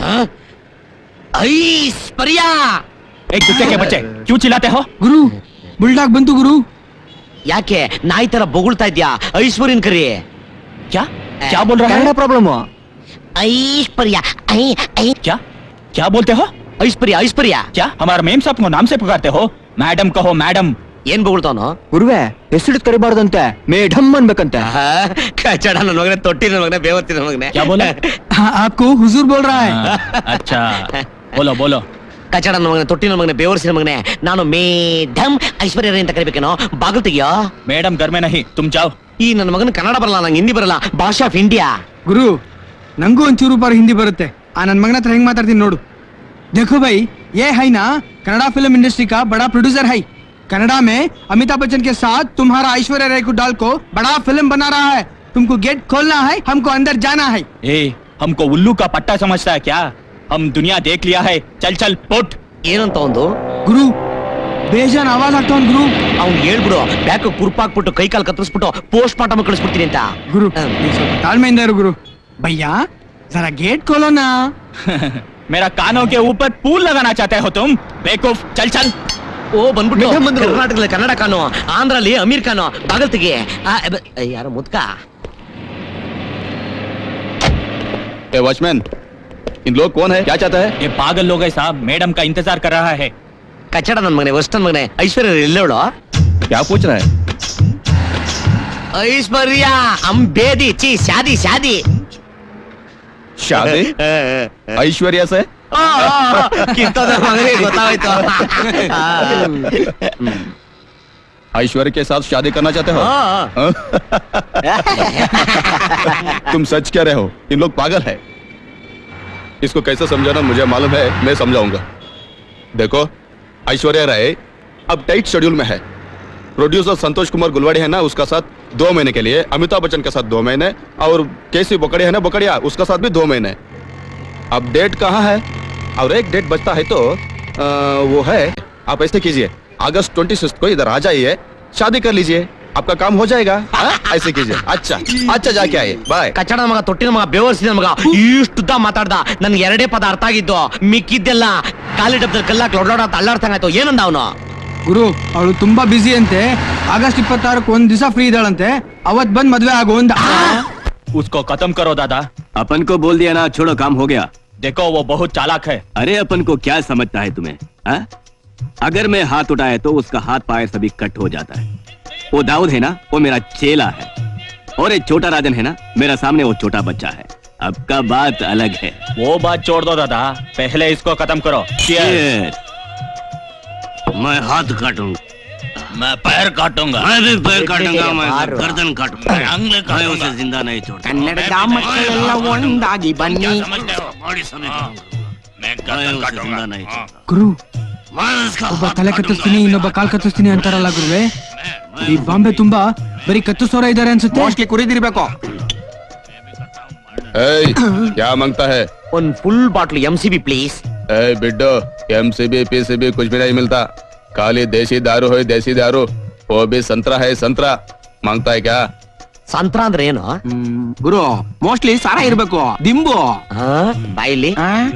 ಐಸ್ ಪರ್ಯಾ एक कुत्ते के बच्चे क्यों चिल्लाते हो ಗುರು ಬುಲ್ಡಾಗ್ ಬಂತು ಗುರು ಯಾಕೆ ನಾಯಿ ತರ ಬೊಗಳ್ತಾ ಇದ್ಯಾ ಐಶ್ವರ್ಯನ್ ಕರಿ क्या क्या बोल रहा है प्रॉब्लम ಐಶ್ವರ್ಯ ಐ ಐ क्या क्या बोलते हो ಐಶ್ವರ್ಯ ಐಶ್ವರ್ಯ क्या हमारे मेम साहब को नाम से पुकारते हो मैडम कहो मैडम ಏನ್ ಬೊಗಳ್ತಾವನು ಗುರುವೆ ಹೆಸರಿಡ್ ಕರಿಬಾರ್ದಂತೆ ಮೇಢಮ್ ಅನ್ಬೇಕಂತೆ ಕಚ್ಚಡ ನನ್ನ ಮಗನೇ ತೊಟ್ಟಿ ನನ್ನ ಮಗನೇ ಬೇವರ್ತಿ ನನ್ನ ಮಗನೇ क्या बोला आपको हुजूर बोल रहा है अच्छा बोलो बोलो ಕಚ್ಚಡ ನನ್ನ ಮಗನೇ ತೊಟ್ಟಿ ನನ್ನ ಮಗನೇ ಬೇವರ್ಸಿ ನನ್ನ ಮಗನೇ ನಾನು ಮೇಡಮ್ ಐಶ್ವರ್ಯ ರೈ ಅಂತ ಕರಿಬೇಕೇನೋ ಬಾಗಿಲು ತೆಗಿಯೋ मैडम घर में नहीं तुम जाओ ಈ ನನ್ನ ಮಗನ ಕನ್ನಡ ಬರಲ್ಲ ನಂಗೆ ಹಿಂದಿ ಬರಲ್ಲ ಭಾಷಾ ಆಫ್ ಇಂಡಿಯಾ ಗುರು ನಂಗೂ ಒಂಚೂರು ರೂಪಾಯಿ ಹಿಂದಿ ಬರುತ್ತೆ ಆ ನನ್ ಮಗನ ಹತ್ರ ಹೆಂಗ್ ಮಾತಾಡ್ತೀನಿ ನೋಡು देखो भाई ये है ना कन्नड़ा फिल्म इंडस्ट्री का बड़ा प्रोड्यूसर है कन्नड़ा में अमिताभ बच्चन के साथ तुम्हारा ऐश्वर्या राय को डाल को बड़ा फिल्म बना रहा है तुमको गेट खोलना है हमको अंदर जाना है ए हमको उल्लू का पट्टा समझता है क्या हम दुनिया देख लिया है चल चल पुट ಏನಂತ ಒಂದು ಗುರು ಬೇಜಾನ್ ಆವಾಜ್ ಆಗ್ತಾ ಒಂದು ಗುರು ಅವ್ನು ಹೇಳ್ಬಿಡು ಬ್ಯಾಕ್ ಕುರ್ಪಾಕ್ಬಿಟ್ಟು ಕೈ ಕಾಲು ಕತ್ತರಿಸ್ಬಿಟ್ಟು ಪೋಸ್ಟ್ ಮಾರ್ಟಮ್ ಕಳಿಸ್ಬಿಡ್ತೀನಿ ಅಂತ ಗುರು ನೀನ್ ಸ್ವಲ್ಪ ತಾಳ್ಮೆಯಿಂದ ಇರು ಗುರು ಭಯ್ಯ जरा गेट खोलो ना मेरा कानों के ऊपर पूल लगाना चाहते हो तुम बेवकूफ चल चल ಓ ಬಂದ್ಬಿಟ್ಟು ಕರ್ನಾಟಕದಲ್ಲಿ ಕನ್ನಡ ಕಾನು ಆಂಧ್ರಲ್ಲಿ ಅಮೀರ್ ಖಾನು ಬಾಗಲ್ ತೆಗಿ ಆ, ಅಬ್ಬ, ಯಾರೋ ಮುದ್ಕ ए वॉचमैन इन लोग कौन है क्या चाहता है ये पागल लोग है साहब मैडम का इंतजार कर रहा है ಕಚ್ಚಡ ನನ್ನ ಮಗನೇ ವೆಸ್ಟ್ ನನ್ನ ಮಗನೇ ಐಶ್ವರ್ಯ ಎಲ್ಲವಳು क्या पूछ रहा है ಐಶ್ವರ್ಯ ಅಮ್ ಬೇದಿ ಚಿ ಶಾದಿ ಶಾದಿ शादी ऐश्वर्या से ಆ, ಆ, ಆ, ಕಿತ್ತೋದ ಮಗನೇ ಗೊತ್ತಾಗೋಯ್ತು ಆ, ऐश्वर्या के साथ शादी करना चाहते हो हाँ। हाँ? तुम सच कह रहे हो इन लोग पागल है इसको कैसे समझाना मुझे मालूम है मैं समझाऊंगा देखो ऐश्वर्या राय अब टाइट शेड्यूल में है प्रोड्यूसर संतोष कुमार गुलवाड़ी है ना उसका साथ दो महीने के लिए अमिताभ बच्चन के साथ दो महीने और केसी बोकड़े है ना बोकड़िया उसका साथ भी दो महीने अब डेट कहाँ है और एक डेट बचता है तो आ, वो है आप ऐसे कीजिए अगस्त ट्वेंटी को इधर आ जाइए शादी कर लीजिए आपका काम हो जाएगा हाँ? ऐसे कीजिए अच्छा अच्छा जाके आइए बाय ಕಚ್ಚಡ ಮಗ ತೊಟ್ಟಿನ ಮಗ ಬೇವರ್ಸಿದ ಮಗ ಇಷ್ಟುದ್ದ ಮಾತಾಡ್ದ ನನ್ಗೆ ಎರಡೇ ಪದ ಅರ್ಥ ಆಗಿದ್ದು ಮಿಕ್ಕಿದ್ದೆಲ್ಲ ಖಾಲಿ ಡಬ್ದಲ್ಲಿ ಕಲ್ಲಾಕ್ ಲೊಡ್ಲೋಡ ಅಂತ ಅಲ್ಲಾಡ್ತಂಗಾಯ್ತು ಏನಂದ ಅವನು ಗುರು ಅವಳು ತುಂಬಾ ಬಿಸಿ ಅಂತೆ ಆಗಸ್ಟ್ ಇಪ್ಪತ್ತಾರಕ್ಕೆ ಒಂದ್ ದಿವಸ ಫ್ರೀ ಇದ್ದಾಳಂತೆ ಅವತ್ ಬಂದ್ ಮದ್ವೆ ಆಗೋ ಅಂದ उसको खत्म करो दादा अपन को बोल दिया ना छोड़ो काम हो गया देखो वो बहुत चालाक है अरे अपन को क्या समझता है तुम्हें हा? अगर मैं हाथ उठाए तो उसका हाथ पाए सभी कट हो जाता है वो दाऊद है ना वो मेरा चेला है और एक छोटा राजन है ना मेरा सामने वो छोटा बच्चा है अब का बात अलग है वो बात छोड़ दो दादा पहले इसको खत्म करो Cheers. मैं हाथ काटूंगा मैं पैर काटूंगा मैं भी पैर काटूंगा मैं गर्दन काटूंगा मैं अंगले मैं उसे जिंदा नहीं छोड़ता ಕನ್ನಡದ ಮಕ್ಕಳೆಲ್ಲ ಒಂದಾಗಿ ಬನ್ನಿ बॉडी समेत मैं गर्दन काटूंगा नहीं ಗುರು ಒಬ್ಬ ತಲೆ ಕತ್ತಿಸ್ತೀನಿ ಇನ್ನೊಬ್ಬ ಕಾಲ್ ಕತ್ತಿಸ್ತೀನಿ ಅಂತಾರಲ್ಲ ಗುರುವೆ ಈ ಬಾಂಬೆ ತುಂಬಾ ಬರೀ ಕತ್ತಿಸೋರ ಇದಾರೆ ಅನ್ಸುತ್ತೆ ಮೋಸ್ಟ್ಲಿ ಕುರಿದಿರ್ಬೇಕು ए, क्या मांगता है ಒಂದ್ full bottle M C B please ए बिड्डो एमसीबी पीसीबी कुछ भी नहीं मिलता खाली देसी दारू है देसी दारू वो भी संतरा है संतरा मांगता है क्या ಸಂತ್ರ ಅಂದ್ರೆ ಏನು ಗುರು ಮೋಸ್ಟ್ಲಿ ಸಾರ ಇರ್ಬೇಕು ದಿಂಬು ಬಾಯಿಲಿ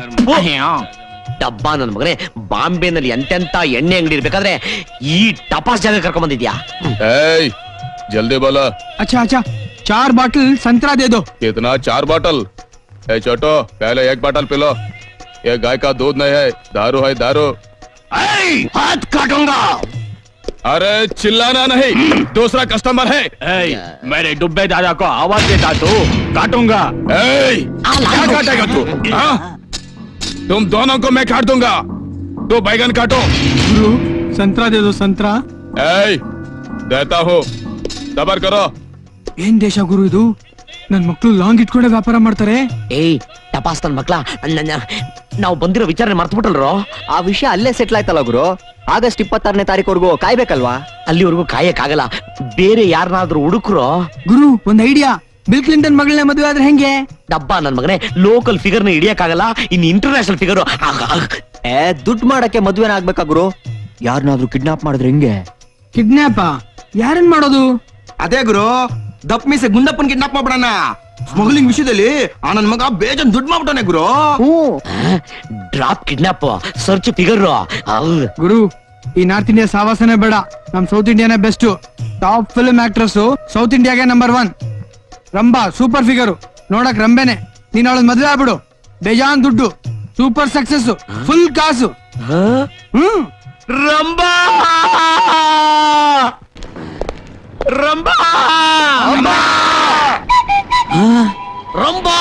ಡಬ್ಬ ನನ್ ಮಗನೇ ಬಾಂಬೆನಲ್ಲಿ ಎಂತೆಂತ ಎಣ್ಣೆ ಅಂಗಡಿ ಇರ್ಬೇಕಾದ್ರೆ ಈ ಟಪಾಸ್ ಜಾಗ ಕರ್ಕೊಂಡ್ ಬಂದಿದ್ಯಾ ए, जल्दी बोलो अच्छा अच्छा चार बाटल संतरा दे दो कितना चार बोतल ए छोटो पहले एक बोतल पी लो ये गाय का दूध नहीं है दारू है दारू हाथ काटूंगा अरे चिल्लाना नहीं दूसरा कस्टमर है मेरे डुब्बे दादा को आवाज देता तू काटूंगा ए, क्या काटेगा तू हाँ? तुम दोनों को मैं काट दूंगा तू बैगन काटो गुरु संतरा दे दो संतरा ए, देता हूँ सबर करो ಏನ್ ದೇಶ ಗುರು ಇದು ನನ್ ಮಕ್ಳು ಲಾಂಗ್ ಇಟ್ಕೊಂಡೆ ವ್ಯಾಪಾರ ಮಾಡ್ತಾರೆ ಏಯ್ ಟಪಾಸ್ ನನ್ ಮಕ್ಳ ನಾವು ಬಂದಿರೋ ವಿಚಾರಣೆ ಮರ್ತ್ಬಿಟ್ಟಲ್ರೋ ಆ ವಿಷಯ ಅಲ್ಲೇ ಸೆಟ್ಲ್ ಆಯ್ತಲ್ಲ ಗುರು ಆಗಸ್ಟ್ ಇಪ್ಪತ್ತಾರನೇ ತಾರೀಕುವರೆಗೂ ಕಾಯ್ಬೇಕಲ್ವಾ ಅಲ್ಲಿವರೆಗೂ ಕಾಯಕ್ಕಾಗಲ್ಲ ಬೇರೆ ಯಾರನ್ನಾದ್ರೂ ಹುಡುಕ್ರೋ ಗುರು ಒಂದ್ ಐಡಿಯಾ ಬಿಲ್ ಕ್ಲಿಂಟನ್ ಮಗಳನ್ನ ಮದುವೆ ಆದ್ರೆ ಹೆಂಗೆ ಡಬ್ಬ ನನ್ ಮಗನೇ ಲೋಕಲ್ ಫಿಗರ್ ನ ಹಿಡಿಯಕ್ಕಾಗಲ್ಲ ಇನ್ ಇಂಟರ್ನ್ಯಾಷನಲ್ ಫಿಗರ್ ಏ ದುಡ್ಡು ಮಾಡಕ್ಕೆ ಮದ್ವೆನ ಆಗ್ಬೇಕಾ ಗುರು ಯಾರನ್ನಾದ್ರೂ ಕಿಡ್ನಾಪ್ ಮಾಡಿದ್ರೆ ಹೆಂಗೆ ಕಿಡ್ನಾಪ ಯಾರನ್ ಮಾಡೋದು ಅದೇ ಗುರು ದಪ್ ಮೀಸೆ ಗುಂಡಪ್ಪನ್ ಕಿಡ್ನಾಪ್ ಮಾಡ್ಬಿಡಣ ಸ್ಮಗ್ಲಿಂಗ್ ವಿಷಯದಲ್ಲಿ ಆ ನನ್ ಮಗ ಬೇಜನ್ ದುಡ್ಡು ಮಾಡ್ಬಿಟ್ಟಾನೆ ಗುರು ಡ್ರಾಪ್ ಕಿಡ್ನಾಪ್ ಸರ್ಚ್ ಫಿಗರ್ ಗುರು ಈ ನಾರ್ತ್ ಇಂಡಿಯಾ ಸಾವಾಸನೆ ಬೇಡ ನಮ್ ಸೌತ್ ಇಂಡಿಯಾನೇ best top film actress South ಇಂಡಿಯಾಗೆ number one Rambha super figure ನೋಡಕ್ ರಂಬೆನೆ ನೀನ್ ಅವಳದ್ ಮದ್ವೆ ಆಗ್ಬಿಡು ಬೇಜಾನ್ ದುಡ್ಡು ಸೂಪರ್ ಸಕ್ಸಸ್ ಫುಲ್ ಕಾಸು ಹ್ಮ್ ರಂಬಾ ರಂಬಾ ರಂಬಾ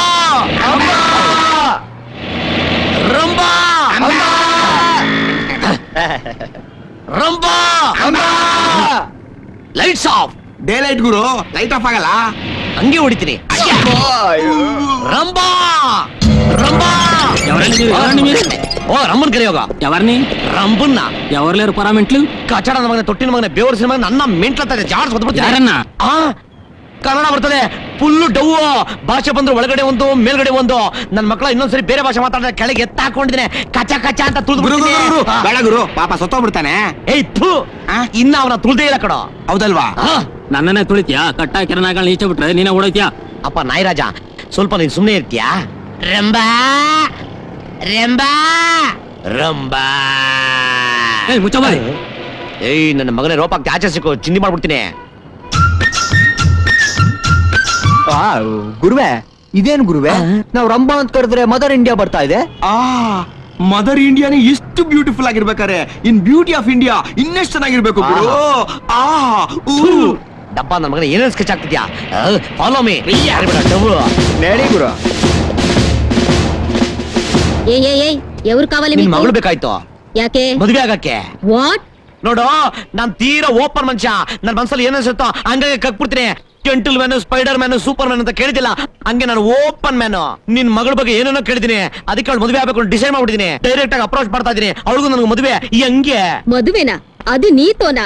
ರಂಬಾ ರಂಬಾ ಲೈಟ್ಸ್ ಆಫ್ ಡೇ ಲೈಟ್ ಗುರು ಲೈಟ್ ಆಫ್ ಆಗಲ್ಲ ಹಂಗೆ ಹೊಡಿತೀನಿ ರಂಬಾ ರಂಬಾ ఓ రమ్మని కరియోగా ఎవరిని రంబున్న ఎవరు లేరు పరామెంట్లు ಕಚಡ ಮಗನ ತೊಟ್ಟಿನ ಮಗನ ಬೇವರ ಸಿನಿಮಾ ನನ್ನ ಮೆಂಟ್ಲತ್ತದೆ ಜಾಡ್ಸ್ ಯಾರನ್ನ? ಆ ಕನ್ನಡ ಬರ್ತದೆ ಫುಲ್ಲು ಡವ್ವು ಭಾಷೆ ಬಂದ್ರು ಒಳಗಡೆ ಒಂದು ಮೇಲ್ಗಡೆ ಒಂದು ನನ್ನ ಮಕ್ಕಳ ಇನ್ನೊಂದ್ಸರಿ ಬೇರೆ ಭಾಷೆ ಮಾತಾಡಿದ್ರೆ ಕೆಳಗೆ ಎತ್ತ ಹಾಕೊಂಡಿದ್ದೀನಿ ಕಚ ಕಚ ಅಂತ ತುಳಿದು ಗುರು ಗುರು, ಗುರು ಬೇಡ ಗುರು ಪಾಪ ಸತ್ತೋಗ್ಬಿಡ್ತಾನೆ ಏಯ್ ಥು ಇನ್ನ ಅವನ ತುಳ್ದೇ ಇಲ್ಲ ಕಡೋ ಹೌದಲ್ವಾ ನನ್ನನ್ನೇ ತುಳಿತ್ಯಾ ಕಟ್ಟ ಕಿರಣಗಳನ್ನ ಈಚೆ ಬಿಟ್ರೆ ನೀನೇ ಓಡೈತ್ಯಾ ಅಪ್ಪ ನಾಯಿರಾಜ ಸ್ವಲ್ಪ ನೀನ್ ಸುಮ್ಮನೆ ಇರ್ತೀಯಾ ರಂಬಾ ರಂಬಾ ರಂಬಾ ಏಯ್ ಮುಚ್ಚ ಬಾಯ್ ಏಯ್ ನನ್ನ ಮಗನೇ ರೋಪಾಕ್ತಿ ಆಚೆ ಸಿಕ್ಕು ಚಿಂದಿ ಮಾಡ್ಬಿಡ್ತೀನಿ ಆ, ಗುರುವೆ ಇದೇನ್ ಗುರುವೆ ನಾವ್ ರಂಬಾ ಅಂತ ಕರೆದ್ರೆ ಮದರ್ ಇಂಡಿಯಾ ಬರ್ತಾ ಇದೆ ಆ ಮದರ್ ಇಂಡಿಯಾನೇ ಇಷ್ಟು ಬ್ಯೂಟಿಫುಲ್ ಆಗಿರ್ಬೇಕಾರೆ ಇನ್ ಬ್ಯೂಟಿ ಆಫ್ ಇಂಡಿಯಾ ಇನ್ನೆಷ್ಟು ಚೆನ್ನಾಗಿರ್ಬೇಕು ಗುರು ಆ ಊ ಡಬ್ಬ ನನ್ನ ಮಗನ ಏನೇನು ಸ್ಕೆಚ್ ಆಗ್ತಿದ್ಯಾ ಫಾಲೋ ಮೀ ನಡಿ ಗುರು ఏ ఏ ఏ ఎవరు కావాలి ನಿನ್ మీకు ಮಗಳು ಬೇಕಾಯ್ತು ಯಾಕೆ ಮದುವೆ ಆಗಕ್ಕೆ ವಾಟ್ ನೋಡು ನಾನ್ ತೀರಾ ಓಪನ್ ಮನುಷ್ಯ ನನ್ ಮನ್ಸಲ್ಲಿ ಏನ್ ಅನ್ಸುತ್ತೋ ಹಂಗಾಗಿ ಕಕ್ಬಿಡ್ತೀನಿ gentleman spiderman superman ಅಂತ ಕೇಳಿದಿಲ್ಲ ಹಂಗೆ ನಾನು ಓಪನ್ ಮ್ಯಾನ್ ನಿನ್ ಮಗಳ ಬಗ್ಗೆ ಏನೇನೋ ಕೇಳಿದೀನಿ ಅದಕ್ಕೆ ಅವಳು ಮದುವೆ ಆಗ್ಬೇಕು ಡಿಸೈಡ್ ಮಾಡ್ಬಿಟ್ಟಿದೀನಿ ಡೈರೆಕ್ಟ್ ಆಗಿ ಅಪ್ರೋಚ್ ಮಾಡ್ತಾ ಇದೀನಿ ಅವಳಿಗೂ ನನಗೆ ಮದುವೆ ಈ ಹಂಗೆ ಮದುವೆನಾ ಅದು ನೀತೋನಾ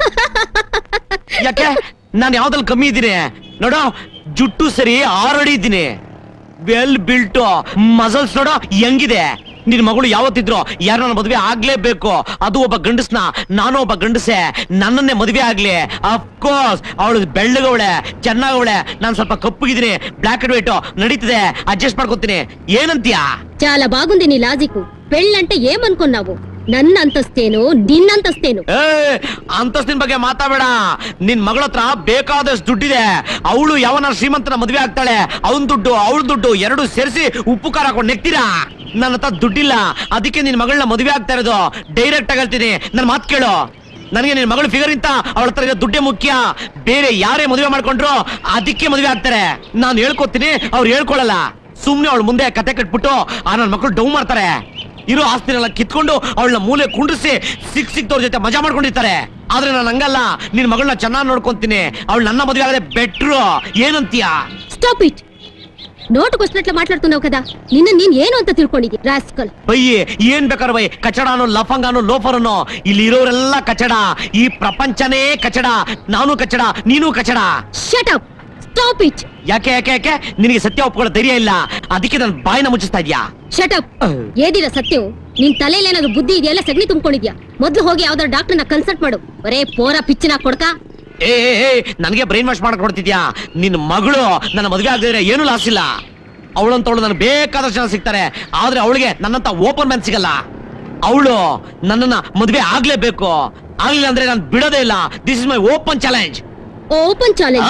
ಯಾಕೆ ನಾನು ಯಾವ್ದ್ರಲ್ಲಿ ಕಮ್ಮಿ ಇದ್ದೀನಿ ನೋಡೋ ಜುಟ್ಟು ಸರಿ ಆರಡಿ ಇದ್ದೀನಿ ವೆಲ್ ಬಿಲ್ಟು ಮಸಲ್ಸ್ ನೋಡೋ ಹೆಂಗಿದೆ ನಿನ್ ಮಗಳು ಯಾವತ್ತಿದ್ರು ಯಾರನ್ನ ಮದುವೆ ಆಗ್ಲೇಬೇಕು ಅದು ಒಬ್ಬ ಗಂಡಸ್ನ ನಾನು ಒಬ್ಬ ಗಂಡಸೆ ನನ್ನನ್ನೇ ಮದುವೆ ಆಗ್ಲಿ ಅಫ್ಕೋರ್ಸ್ ಅವಳು ಬೆಳ್ಳಗವಳೆ ಚೆನ್ನಾಗವಳೆ ನಾನು ಸ್ವಲ್ಪ ಕಪ್ಪಗಿದ್ದೀನಿ ಬ್ಲಾಕ್ ಅಂಡ್ ವೈಟ್ ನಡೀತದೆ ಅಡ್ಜಸ್ಟ್ ಮಾಡ್ಕೊತೀನಿ ಏನಂತೀಯಾ చాలా బాగుంది నీ లాజిక్ పెళ్ళంటే ఏమనుకున్నావు నన్ను అంతస్తేను నిన్నంతస్తేను ಏ ಅಂತಸ್ತಿನ ಬಗ್ಗೆ ಮಾತಾಡಬೇಡ ನಿನ್ ಮಗಳ ಹತ್ರ ಬೇಕಾದಷ್ಟು ದುಡ್ಡಿದೆ ಅವಳು ಯಾವನ ಶ್ರೀಮಂತನ ಮದುವೆ ಆಗ್ತಾಳೆ ಅವನ್ ದುಡ್ಡು ಅವಳ ದುಡ್ಡು ಎರಡು ಸೇರಿಸಿ ಉಪ್ಪು ಖಾರ ಹಾಕೊಂಡು ನೆಕ್ತೀರಾ ನನ್ನ ಹತ್ರ ದುಡ್ಡಿಲ್ಲ ಅದಕ್ಕೆ ನಿನ್ ಮಗಳನ್ನ ಮದುವೆ ಆಗ್ತಾ ಇರೋದು ಡೈರೆಕ್ಟ್ ಆಗಿ ಹೇಳ್ತೀನಿ ನನ್ ಮಾತು ಕೇಳು ನನಗೆ ನಿನ್ ಮಗಳ ಫಿಗರ್ ಇಂತ ಅವಳ ಹತ್ರ ಇರೋ ದುಡ್ಡೇ ಮುಖ್ಯ ಬೇರೆ ಯಾರೇ ಮದುವೆ ಮಾಡ್ಕೊಂಡ್ರು ಅದಕ್ಕೆ ಮದುವೆ ಆಗ್ತಾರೆ ನಾನು ಹೇಳ್ಕೊತೀನಿ ಅವ್ರು ಹೇಳ್ಕೊಳಲ್ಲ ಸುಮ್ನೆ ಅವಳ ಮುಂದೆ ಕತೆ ಕಟ್ಬಿಟ್ಟು ಆ ನನ್ನ ಮಕ್ಕಳು ಡೌ ಮಾಡ್ತಾರೆ ಇರೋ ಆಸ್ತಿನೆಲ್ಲ ಕಿತ್ಕೊಂಡು ಅವಳನ್ನ ಮೂಲೆ ಕುಂಡ್ರಿಸಿ ಸಿಕ್ ಸಿಕ್ತವ್ರ ಜೊತೆ ಮಜಾ ಮಾಡ್ಕೊಂಡಿರ್ತಾರೆ ಆದ್ರೆ ನಾನು ಹಂಗಲ್ಲ ನಿನ್ ಮಗಳನ್ನ ಚೆನ್ನಾಗಿ ನೋಡ್ಕೊಂತೀನಿ ಅವಳು ನನ್ನ ಮದುವೆ ಆಗದೆ ಬೆಟ್ರು ಏನಂತೀಯ స్టాప్ ఇట్ నోటుకు వచ్చినట్లు మాట్లాడుతున్నావు కదా నిన్న నేను ಏನು ಅಂತ ತಿಳ್ಕೊಂಡಿದ್ದಿ ರಾಸ್ಕಲ್ ಬಯ್ಯಿ ಏನ್ ಬೇಕಾದ್ರೆ ಬೈ ಕಚಡಾನು ಲಫಂಗಾನು ಲೋಫರನು ಇಲ್ಲಿ ಇರೋರೆಲ್ಲ ಕಚಡ ಈ ಪ್ರಪಂಚನೇ ಕಚಡ ನಾನು ಕಚಡ ನೀನು ಕಚಡ ಶಟ್ ಅಪ್ ಸ್ಟಾಪ್ ಇಟ್ ಯಾಕೆ ಯಾಕೆ ಯಾಕೆ ನಿನಗೆ ಸತ್ಯ ಒಪ್ಕೊಳ್ಳೋ ಧೈರ್ಯ ಇಲ್ಲ ಅದಕ್ಕೆ ನನ್ನ ಬಾಯಿನ ಮುಚ್ಚಿಸ್ತಾ ಇದ್ಯಾ ಶಟ್ ಅಪ್ ಏದಿರ ಸತ್ಯವು ನಿನ್ ತಲೆಯಲ್ಲಿ ಏನಾದ್ರು ಬುದ್ಧಿ ಇದೆಯಲ್ಲ ಸಗಣಿ ತುಂಬಿಕೊಂಡಿದ್ಯಾ ಮೊದ್ಲು ಹೋಗಿ ಯಾವ್ದಾರ ಡಾಕ್ಟರ್ನ ಕನ್ಸಲ್ಟ್ ಮಾಡು ಬರೇ ಪೋರ ಪಿಚ್ಚಿನ ಕೊಡ್ಕ ಏ ಏ, ಏ ನನಗೆ ಬ್ರೈನ್ ವಾಶ್ ಮಾಡಕ್ ಕೊಡ್ತಿದ್ಯಾ ನಿನ್ನ ಮಗಳು ನನ್ನ ಮದುವೆ ಆಗದಿದ್ರೆ ಏನು ಲಾಸ್ ಇಲ್ಲ ಅವಳಂತವಳು ನನಗೆ ಬೇಕಾದಷ್ಟು ಜನ ಸಿಗ್ತಾರೆ ಆದ್ರೆ ಅವಳಿಗೆ ನನ್ನಂತ ಓಪನ್ ಮ್ಯಾನ್ ಸಿಗಲ್ಲ ಅವಳು ನನ್ನನ್ನ ಮದುವೆ ಆಗ್ಲೇಬೇಕು ಆಗ್ಲಿಲ್ಲ ಅಂದ್ರೆ ನಾನು ಬಿಡೋದೇ ಇಲ್ಲ this is my open challenge open challenge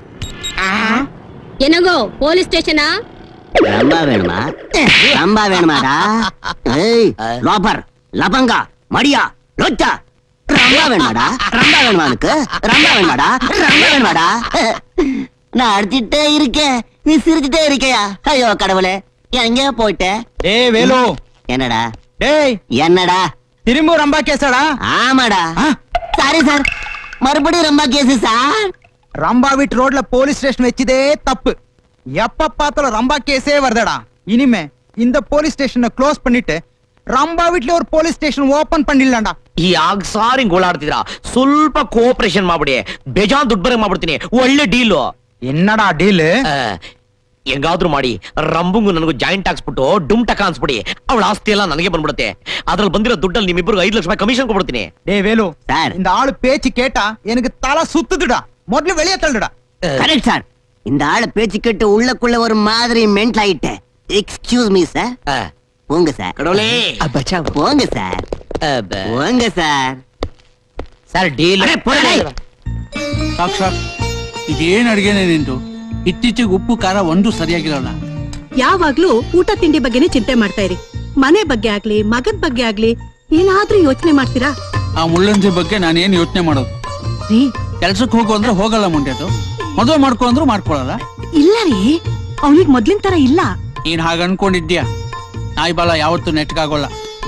ಏನಗೋ ಪೊಲೀಸ್ ಸ್ಟೇಷನಾ ரொம்ப வேணுமா ரொம்ப வேணுமாடா ஏய் லோபர் லபங்கா மடியா லொச்சா ரொம்ப வேணுமாடா ரொம்ப வேணுமா உனக்கு ரொம்ப வேணுமாடா ரொம்ப வேணுமாடா நான் அடிச்சிட்டே இருக்கேன் நீ சிரிச்சுட்டே இருக்கையா ஐயோ கடவுளே எங்க போயிட்ட டேய் வேலு என்னடா டேய் என்னடா திரும்ப ரொம்ப கேசடா ஆமாடா சாரி சார் மறுபடியும் ரொம்ப கேஸ் சார் ರಂಬಾ ವಿಟ್ ರೋಡ್ல போலீஸ் ஸ்டேஷன் வச்சதே தப்பு எப்ப பார்த்தாலும் ரம்பா கேஸே வருதடா இனிமே இந்த போலீஸ் ஸ்டேஷனை க்ளோஸ் பண்ணிட்டு ರಂಬಾ ವಿಟ್ಲಿ ஒரு போலீஸ் ಸ್ಟೇಷನ್ ಓಪನ್ பண்ணிடலாம்டா ಯಾಕೆ ಸಾರಿ ಹಿಂಗ್ ಓಡಾಡ್ತಿದ್ರ ಸ್ವಲ್ಪ ಕೋಆಪರೇಷನ್ ಮಾಡ್ಬಿಡಿ ಬೇಜಾನ್ ದುಡ್ಡು ಬರಂಗ್ ಮಾಡ್ಬಿಡ್ತೀನಿ ಒಳ್ಳೆ ಡೀಲು என்னடா ಡೀಲ್ ಹೆಂಗಾದ್ರೂ ಮಾಡಿ ರಂಬುಂಗು ನನಗೂ ಜಾಯಿಂಟ್ ಹಾಕ್ಸ್ಬಿಟ್ಟು ಡುಮ್ ಟಕ ಅನ್ಸ್ಬಿಡಿ ಅವಳ ಆಸ್ತಿ ಎಲ್ಲ ನನಗೆ ಬಂದ್ಬಿಡುತ್ತೆ ಅದ್ರಲ್ಲಿ ಬಂದಿರೋ ದುಡ್ಡಲ್ಲಿ ನಿಮ್ಮಿಬ್ರು ಐದು ಲಕ್ಷ ರೂಪಾಯಿ ಕಮಿಷನ್ ಕೊಡ್ಬಿಡ್ತೀನಿ டேய் வேலு இந்த ஆளு பேச்சு கேட்டா எனக்கு தலை சுத்துதுடா முதல்ல வெளியே தள்ளுடா கரெக்ட் சார் இந்த ஆளு பேச்சு கேட்டு உள்ளக்குள்ள ஒரு மாதிரி மென்டல் ஆயிட்டேன் எக்ஸ்கியூஸ் மீ சார் போங்க சார் கடவுளே போங்க சார் போங்க சார் ಸರ್ ಡೀಲ್ ಸಾಕ್ಷಾತ್ ಇದೇನ್ ಅಡಿಗೆನೆ ನಿಂದು ಇತ್ತೀಚೆಗೆ ಉಪ್ಪು ಖಾರ ಒಂದು ಸರಿಯಾಗಿರೋಲ್ಲ ಯಾವಾಗ್ಲೂ ಊಟ ತಿಂಡಿ ಬಗ್ಗೆನೇ ಚಿಂತೆ ಮಾಡ್ತಾ ಇರಿ ಮನೆ ಬಗ್ಗೆ ಆಗ್ಲಿ ಮಗನ್ ಬಗ್ಗೆ ಆಗ್ಲಿ ಏನಾದ್ರೂ ಯೋಚನೆ ಮಾಡ್ತೀರಾ ಆ ಮುಳ್ಳಂಜಿ ಬಗ್ಗೆ ನಾನೇನ್ ಯೋಚನೆ ಮಾಡೋದು ರೀ ಕೆಲ್ಸಕ್ಕೆ ಹೋಗು ಅಂದ್ರೆ ಹೋಗಲ್ಲ ಮುಂಡೆದು ಮದುವೆ ಮಾಡ್ಕೊ ಅಂದ್ರು ಮಾಡ್ಕೊಳಲ್ಲ ಇಲ್ಲ ರೀ ಅವನಿಗೆ ಮೊದ್ಲಿನ ತರ ಇಲ್ಲ ನೀನ್ ಹಾಗ ಅನ್ಕೊಂಡಿದ್ಯಾ ನಾಯಿ ಬಾಲ ಯಾವತ್ತೂ ನೆಟ್ಗಾಗೋಲ್ಲ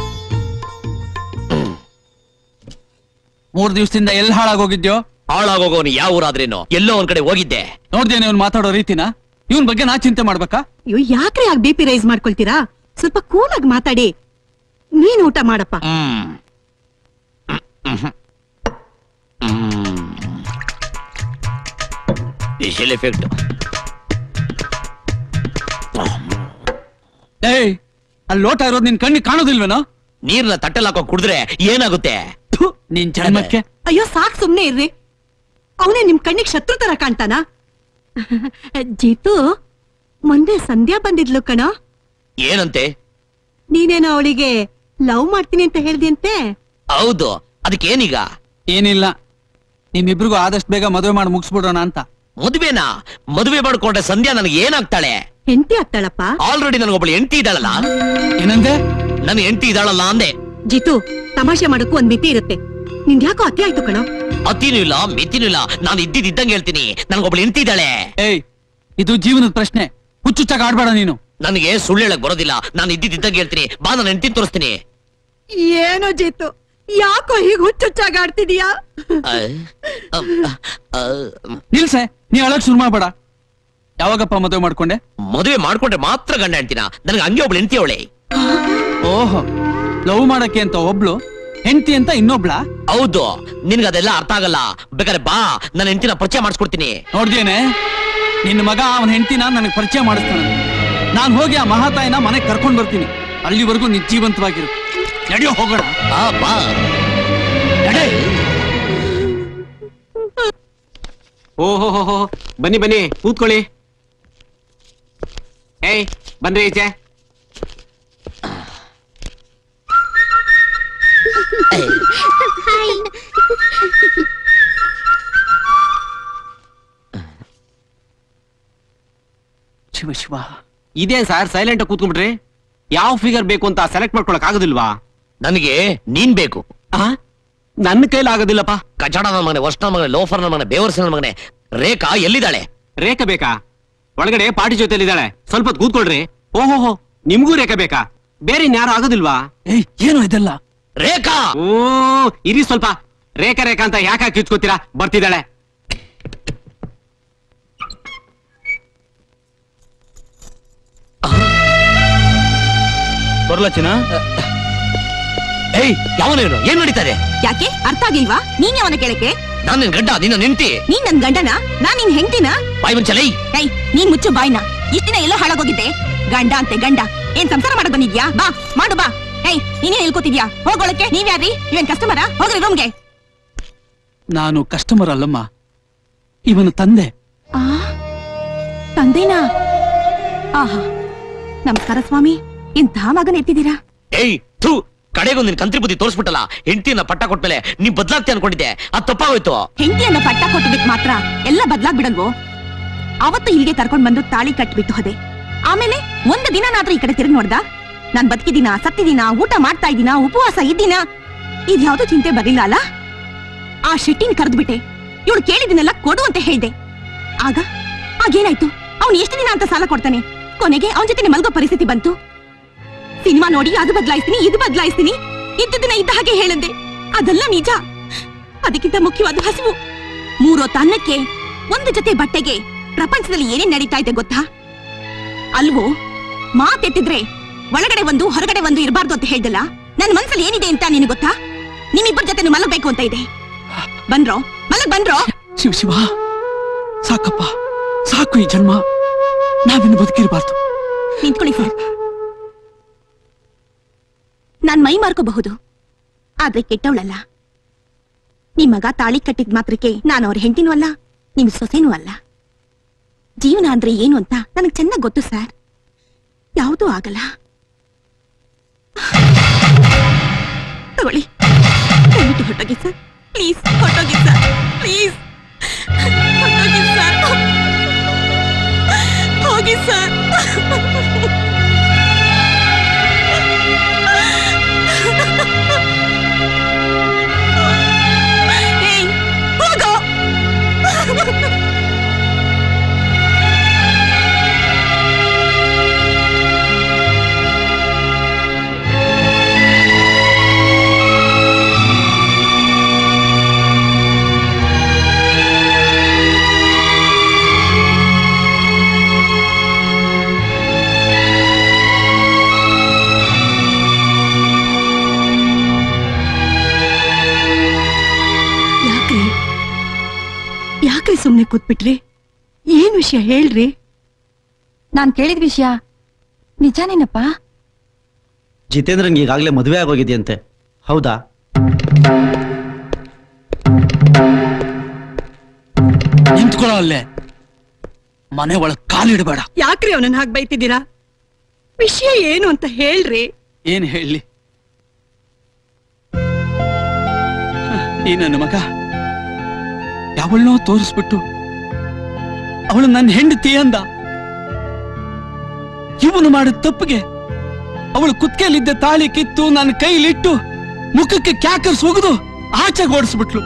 ಮೂರ್ ದಿವಸದಿಂದ ಎಲ್ಲಿ ಹಾಳಾಗೋಗಿದ್ಯೋ ಹಾಳಾಗೋಗೋನು ಯಾವ ಊರಾದ್ರೇನು ಎಲ್ಲೋ ಒಂದ್ ಕಡೆ ಹೋಗಿದ್ದೆ ನೋಡ್ದೇನೆ ಇವ್ನು ಮಾತಾಡೋ ರೀತಿನ ಇವನ್ ಬಗ್ಗೆ ನಾ ಚಿಂತೆ ಮಾಡ್ಬೇಕಾ ಅಯ್ಯೋ ಯಾಕ್ರಿ ಆಗ ಬಿ ಪಿ ರೈಸ್ ಮಾಡ್ಕೊಳ್ತೀರಾ ಸ್ವಲ್ಪ ಕೂಲ್ ಆಗಿ ಮಾತಾಡಿ ನೀನ್ ಊಟ ಮಾಡಪ್ಪ ಸ್ಪೆಷಲ್ ಎಫೆಕ್ಟ್ ಏಯ್ ಅಲ್ಲಿ ಲೋಟ ಇರೋದು ನಿನ್ ಕಣ್ಣಿಗೆ ಕಾಣೋದಿಲ್ವೇನೋ ನೀರ್ನ ತಟ್ಟೆಲ್ ಹಾಕೋ ಕುಡಿದ್ರೆ ಏನಾಗುತ್ತೆ ನಿನ್ ಜನ್ಮಕ್ಕೆ ಅಯ್ಯೋ ಸಾಕ್ ಸುಮ್ನೆ ಇರ್ರಿ ಅವನೇ ನಿಮ್ ಕಣ್ಣಿಗೆ ಶತ್ರು ತರ ಕಾಣ್ತಾನ ಜೀತು ಮೊನ್ನೆ ಸಂಧ್ಯಾ ಬಂದಿದ್ಲು ಕಣ ಏನಂತೆ ನೀನೇನೋ ಅವಳಿಗೆ ಲವ್ ಮಾಡ್ತೀನಿ ಅಂತ ಹೇಳ್ದಿಯಂತೆ ಹೌದು ಅದಕ್ಕೇನೀಗ ಏನಿಲ್ಲ ನಿಮ್ಮಿಬ್ರಿಗೂ ಆದಷ್ಟು ಬೇಗ ಮದುವೆ ಮಾಡಿ ಮುಗಿಸ್ಬಿಡೋಣ ಅಂತ ಮದುವೆನಾ ಮದುವೆ ಮಾಡ್ಕೊಂಡ್ರೆ ಸಂಧ್ಯಾ ನನಗೆ ಏನಾಗ್ತಾಳೆ ಹೆಂಡತಿ ಆಗ್ತಾಳಪ್ಪ ಆಲ್ರೆಡಿ ನನಗೊಬ್ಳು ಹೆಂಡತಿ ಇದ್ದಾಳಲ್ಲ ಏನಂದೆ ನನ್ನ ಹೆಂಡತಿ ಇದ್ದಾಳಲ್ಲ ಅಂದೆ ಜಿತು ತಮಾಷೆ ಮಾಡಕ್ಕೂ ಒಂದ್ ಮಿತಿ ಇರುತ್ತೆ ನಿಂಗ್ ಯಾಕೋ ಅತಿ ಆಯ್ತು ಕಣ ಅತಿನೂ ಇಲ್ಲ ಮಿತಿನೂ ಇಲ್ಲ ನಾನು ಇದ್ದಿದ್ ಇದ್ದಂಗೆ ಹೇಳ್ತೀನಿ ನನಗೊಬ್ಳು ಹೆಂಡತಿ ಇದ್ದಾಳೆ ಏಯ್ ಇದು ಜೀವನದ ಪ್ರಶ್ನೆ ಹುಚ್ಚುಚ್ಚಾಗ ಆಡ್ಬೇಡ ನೀನು ನನಗೆ ಸುಳ್ಳು ಹೇಳಕ್ ಬರೋದಿಲ್ಲ ನಾನು ಇದ್ದಿದ್ ಇದ್ದಂಗೆ ಹೇಳ್ತೀನಿ ಬಾ ನಾನು ಹೆಂಡತಿ ತೋರಿಸ್ತೀನಿ ಏನೋ ಜೀತು ಯಾಕೋ ಹೀಗ್ ಹುಚ್ಚುಚ್ಚಾಗ ಆಡ್ತಿದೀಯಾ ನಿಲ್ಸೆ ನೀ ಅಳಕ್ ಶುರು ಮಾಡ್ಬೇಡ ಯಾವಾಗಪ್ಪ ಮದುವೆ ಮಾಡ್ಕೊಂಡೆ ಮದುವೆ ಮಾಡ್ಕೊಂಡ್ರೆ ಮಾತ್ರ ಗಂಡ ಹೇಳ್ತೀನ ನನಗೆ ಹಂಗೆ ಒಬ್ಳು ಹೆಂಡತಿ ಅವಳೆ ಓಹೋ ಲವ್ ಮಾಡಕ್ಕೆ ಅಂತ ಒಬ್ಳು ಹೆಂಡತಿ ಅಂತ ಇನ್ನೊಬ್ಳ ಹೌದು ನಿನ್ಗೆ ಅದೆಲ್ಲ ಅರ್ಥ ಆಗಲ್ಲ ಬೇಕಾದ್ರೆ ಬಾ ನನ್ನ ಹೆಂಡತಿನ ಪರಿಚಯ ಮಾಡಿಸ್ಕೊಡ್ತೀನಿ ನೋಡ್ದೇನೆ ನಿನ್ನ ಮಗ ಅವನ ಹೆಂಡತಿನ ನನಗೆ ಪರಿಚಯ ಮಾಡಿಸ್ತಾನೆ ನಾನು ಹೋಗಿ ಆ ಮಹಾತಾಯಿನ ಮನೆಗೆ ಕರ್ಕೊಂಡ್ ಬರ್ತೀನಿ ಅಲ್ಲಿವರೆಗೂ ನೀನ್ ಜೀವಂತವಾಗಿರು ನಡೆಯೋ ಹೋಗೋಣ ಬಾ ನಡೆ ಓಹೋ ಹೋ ಹೋ ಬನ್ನಿ ಬನ್ನಿ ಕೂತ್ಕೊಳ್ಳಿ ಏಯ್ ಬನ್ರಿ ಈಚೆ ಶಿವ ಶಿವ ಇದೇನ್ ಸರ್ ಸೈಲೆಂಟ್ ಕೂತ್ಕೊಂಡ್ಬಿಟ್ರಿ ಯಾವ ಫಿಗರ್ ಬೇಕು ಅಂತ ಸೆಲೆಕ್ಟ್ ಮಾಡ್ಕೊಳಕ್ ಆಗೋದಿಲ್ವಾ ನನಗೆ ನೀನ್ ಬೇಕು ನನ್ನ ಕೈಲಿ ಆಗೋದಿಲ್ಲಪ್ಪ ಕಚಡ ನನ್ನ ಮಗನೆ ವರ್ಷ ಮಗನೆ ಲೋಫರ್ ನನ್ನ ಮಗನೆ ಬೇವರ್ಸ್ ನನ್ನ ಮಗನೆ ರೇಖಾ ಎಲ್ಲಿದ್ದಾಳೆ ರೇಖಾ ಬೇಕಾ ಒಳಗಡೆ ಪಾರ್ಟಿ ಜೊತೆಲಿದ್ದಾಳೆ ಸ್ವಲ್ಪ ಹೊತ್ತು ಕೂತ್ಕೊಳ್ರಿ ಓಹೋ ನಿಮ್ಗೂ ರೇಖಾ ಬೇಕಾ ಬೇರೆ ಇನ್ಯಾರು ಆಗೋದಿಲ್ವಾ ಏನು ಇದೆಲ್ಲ ರೇಖಾ ಓ ಇರಿ ಸ್ವಲ್ಪ ರೇಖಾ ರೇಖಾ ಅಂತ ಯಾಕೆ ಕಿಚ್ಕೋತೀರಾ ಬರ್ತಿದ್ದಾಳೆ ಬರ್ಲಚ್ಚಿನ ಏಯ್ ಯಾವನೇನು ಏನ್ ನಡೀತಾರೆ ಯಾಕೆ ಅರ್ಥ ಆಗಿಲ್ವಾ ನೀನ್ ಅವನ ಕೇಳಕ್ಕೆ ನಾನು ನಿನ್ ಗಡ್ಡ ನಿನ್ನ ನಿಂತಿ ನೀನ್ ನನ್ ಗಂಡನ ನಾನ್ ನಿನ್ ಹೆಂಡ್ತಿನ ಬಾಯ್ ಮುಂಚಲೈ ಏಯ್ ನೀನ್ ಮುಚ್ಚು ಬಾಯ್ನ ಇಷ್ಟ ದಿನ ಎಲ್ಲೋ ಹಾಳಾಗೋಗಿದ್ದೆ ಗಂಡ ಅಂತೆ ಗಂಡ ಏನ್ ಸಂಸಾರ ಮಾಡಕ್ ಬಂದಿದ್ಯಾ ಬಾ ಮಾಡು ಬಾ ಏಯ್ ನೀನೇ ಹೇಳ್ಕೊತಿದ್ಯಾ ಹೋಗೋಳಕ್ಕೆ ನೀವ್ ಯಾರ್ರಿ ಇವೇನ್ ಕಸ್ಟಮರ ಹೋಗ್ರಿ ರೂಮ್ಗೆ ನಾನು ಕಸ್ಟಮರ್ ಅಲ್ಲಮ್ಮ ಇವನ ತಂದೆ ಆ ತಂದೆನಾ ಆಹಾ ನಮಸ್ಕಾರ ಸ್ವಾಮಿ ಇಂಥ ಮಗನ ಎತ್ತಿದ್ದೀರಾ ಏಯ್ ಥೂ ಕಡೆಗೂ ನಿನ್ ಕಂತ್ರಿ ಬುದ್ಧಿ ತೋರಿಸ್ಬಿಟ್ಟಲ್ಲ ಹೆಂಡತಿಯನ್ನ ಪಟ್ಟ ಕೊಟ್ಮೇಲೆ ನೀ ಬದ್ಲಾಗ್ತಿ ಅನ್ಕೊಂಡಿದ್ದೆ ಅದ್ ತಪ್ಪಾಗೋಯ್ತು ಹೆಂಡತಿಯನ್ನ ಪಟ್ಟ ಕೊಟ್ಟಿದ್ದಕ್ ಮಾತ್ರ ಎಲ್ಲ ಬದ್ಲಾಗ್ಬಿಡಲ್ವೋ ಅವತ್ತು ಇಲ್ಲಿಗೆ ಕರ್ಕೊಂಡ್ ಬಂದು ತಾಳಿ ಕಟ್ಬಿಟ್ಟು ಹೋದೆ ಆಮೇಲೆ ಒಂದು ದಿನನಾದ್ರೂ ಈ ಕಡೆ ತಿರುಗಿ ನೋಡ್ದ ನಾನ್ ಬದುಕಿದೀನ ಸತ್ತಿದೀನ ಊಟ ಮಾಡ್ತಾ ಇದ್ದೀನ ಉಪವಾಸ ಇದ್ದೀನ ಇದ್ಯಾವ್ದು ಚಿಂತೆ ಬರ್ಲಿಲ್ಲ ಅಲ್ಲ ಆ ಶೆಟ್ಟಿನ ಕರೆದ್ಬಿಟ್ಟೆ ಇವಳು ಕೇಳಿದಿನೆಲ್ಲ ಕೊಡು ಅಂತ ಹೇಳ್ದೆ ಆಗ ಆಗೇನಾಯ್ತು ಅವ್ನು ಎಷ್ಟು ದಿನ ಅಂತ ಸಾಲ ಕೊಡ್ತಾನೆ ಕೊನೆಗೆ ಅವನ ಜೊತೆ ಮಲ್ಗೋ ಪರಿಸ್ಥಿತಿ ಬಂತು ಸಿನಿಮಾ ನೋಡಿ ಅದು ಬದಲಾಯಿಸ್ತೀನಿ ಇದು ಬದಲಾಯಿಸ್ತೀನಿ ಇದ್ದದನ್ನ ಇದ್ದ ಹಾಗೆ ಹೇಳಂದೆ ಅದೆಲ್ಲ ನಿಜ ಅದಕ್ಕಿಂತ ಮುಖ್ಯವಾದ ಹಸಿವು ಮೂರೊತ್ತು ಅನ್ನಕ್ಕೆ ಒಂದು ಜೊತೆ ಬಟ್ಟೆಗೆ ಪ್ರಪಂಚದಲ್ಲಿ ಏನೇನ್ ನಡೀತಾ ಇದೆ ಗೊತ್ತಾ ಅಲ್ವೋ ಮಾತೆತ್ತಿದ್ರೆ ಒಳಗಡೆ ಒಂದು ಹೊರಗಡೆ ಒಂದು ಇರಬಾರ್ದು ಅಂತ ಹೇಳ್ದಲ್ಲ ನನ್ ಮನ್ಸಲ್ಲಿ ಏನಿದೆ ಅಂತ ನಿನಗೆ ಗೊತ್ತಾ ನಿಮ್ಮಿಬ್ಬರ ಜೊತೆ ಮಲಗಬೇಕು ಅಂತ ಇದೆ ಬಂದ್ರೋ ಮಲಗ್ ಬಂದ್ರೋ ಶಿವ ಶಿವ ಸಾಕಪ್ಪ ಸಾಕು ಈ ಜನ್ಮ ನಾವಿನ್ನು ಬದುಕಿರಬಾರ್ದು ನಿಂತ್ಕೊಳ್ಳಿ ಸರ್ ನಾನ್ ಮೈ ಮಾರ್ಕೋಬಹುದು ಆದ್ರೆ ಕೆಟ್ಟವಳಲ್ಲ ನಿಮ್ ಮಗ ತಾಳಿ ಕಟ್ಟಿದ ಮಾತ್ರಕ್ಕೆ ನಾನು ಅವ್ರ ಹೆಂಡತಿನೂ ಅಲ್ಲ ನಿಮ್ ಸೊಸೆನೂ ಅಲ್ಲ ಜೀವನ ಅಂದ್ರೆ ಏನು ಅಂತ ನನಗ್ ಚೆನ್ನಾಗ್ ಗೊತ್ತು ಸರ್ ಯಾವುದೂ ಆಗಲ್ಲ ತಗೊಳ್ಳಿ ದಯವಿಟ್ಟು ಹೊಟ್ಟೋಗಿ ಸರ್ ಪ್ಲೀಸ್ ಹೊಟ್ಟೋಗಿ ಸರ್ ಪ್ಲೀಸ್ ಹೊಟ್ಟೋಗಿ ಸರ್ ಹೋಗಿ ಸರ್ ಏಯ್, ಹೋಗೋ ಯಾಕ್ರಿ ಯಾಕ್ರಿ ಸುಮ್ನೆ ಕೂತ್ಬಿಟ್ರಿ ಏನ್ ವಿಷಯ ಹೇಳ್ರಿ ನಾನ್ ಕೇಳಿದ ವಿಷಯ ನಿಜಾನೇನಪ್ಪ ಜಿತೇಂದ್ರನ್ಗೆ ಈಗಾಗಲೇ ಮದುವೆ ಆಗೋಗಿದೆಯಂತೆ ಹೌದಾ ನಿಂತ್ಕೊಳ್ಳೋ ಅಲ್ಲೇ ಮನೆ ಒಳಗ್ ಕಾಲಿಡಬೇಡ ಯಾಕ್ರಿ ಅವನನ್ನ ಹಾಗೆ ಬೈತಿದ್ದೀರಾ ವಿಷಯ ಏನು ಅಂತ ಹೇಳ್ರಿ ಏನ್ ಹೇಳಿ ಈ ನನ್ನ ಮಗ ಯಾವಳನ್ನೋ ತೋರಿಸ್ಬಿಟ್ಟು ಅವಳು ನನ್ನ ಹೆಂಡತಿ ಅಂದ ಇವನು ಮಾಡಿದ ತಪ್ಪಿಗೆ ಅವಳು ಕುತ್ಕೆಯಲ್ಲಿದ್ದ ತಾಳಿ ಕಿತ್ತು ನನ್ನ ಕೈಲಿಟ್ಟು ಮುಖಕ್ಕೆ ಕ್ಯಾಕರ್ಸ್ ಒಗೆದು ಆಚೆಗೆ ಓಡಿಸ್ಬಿಟ್ಲು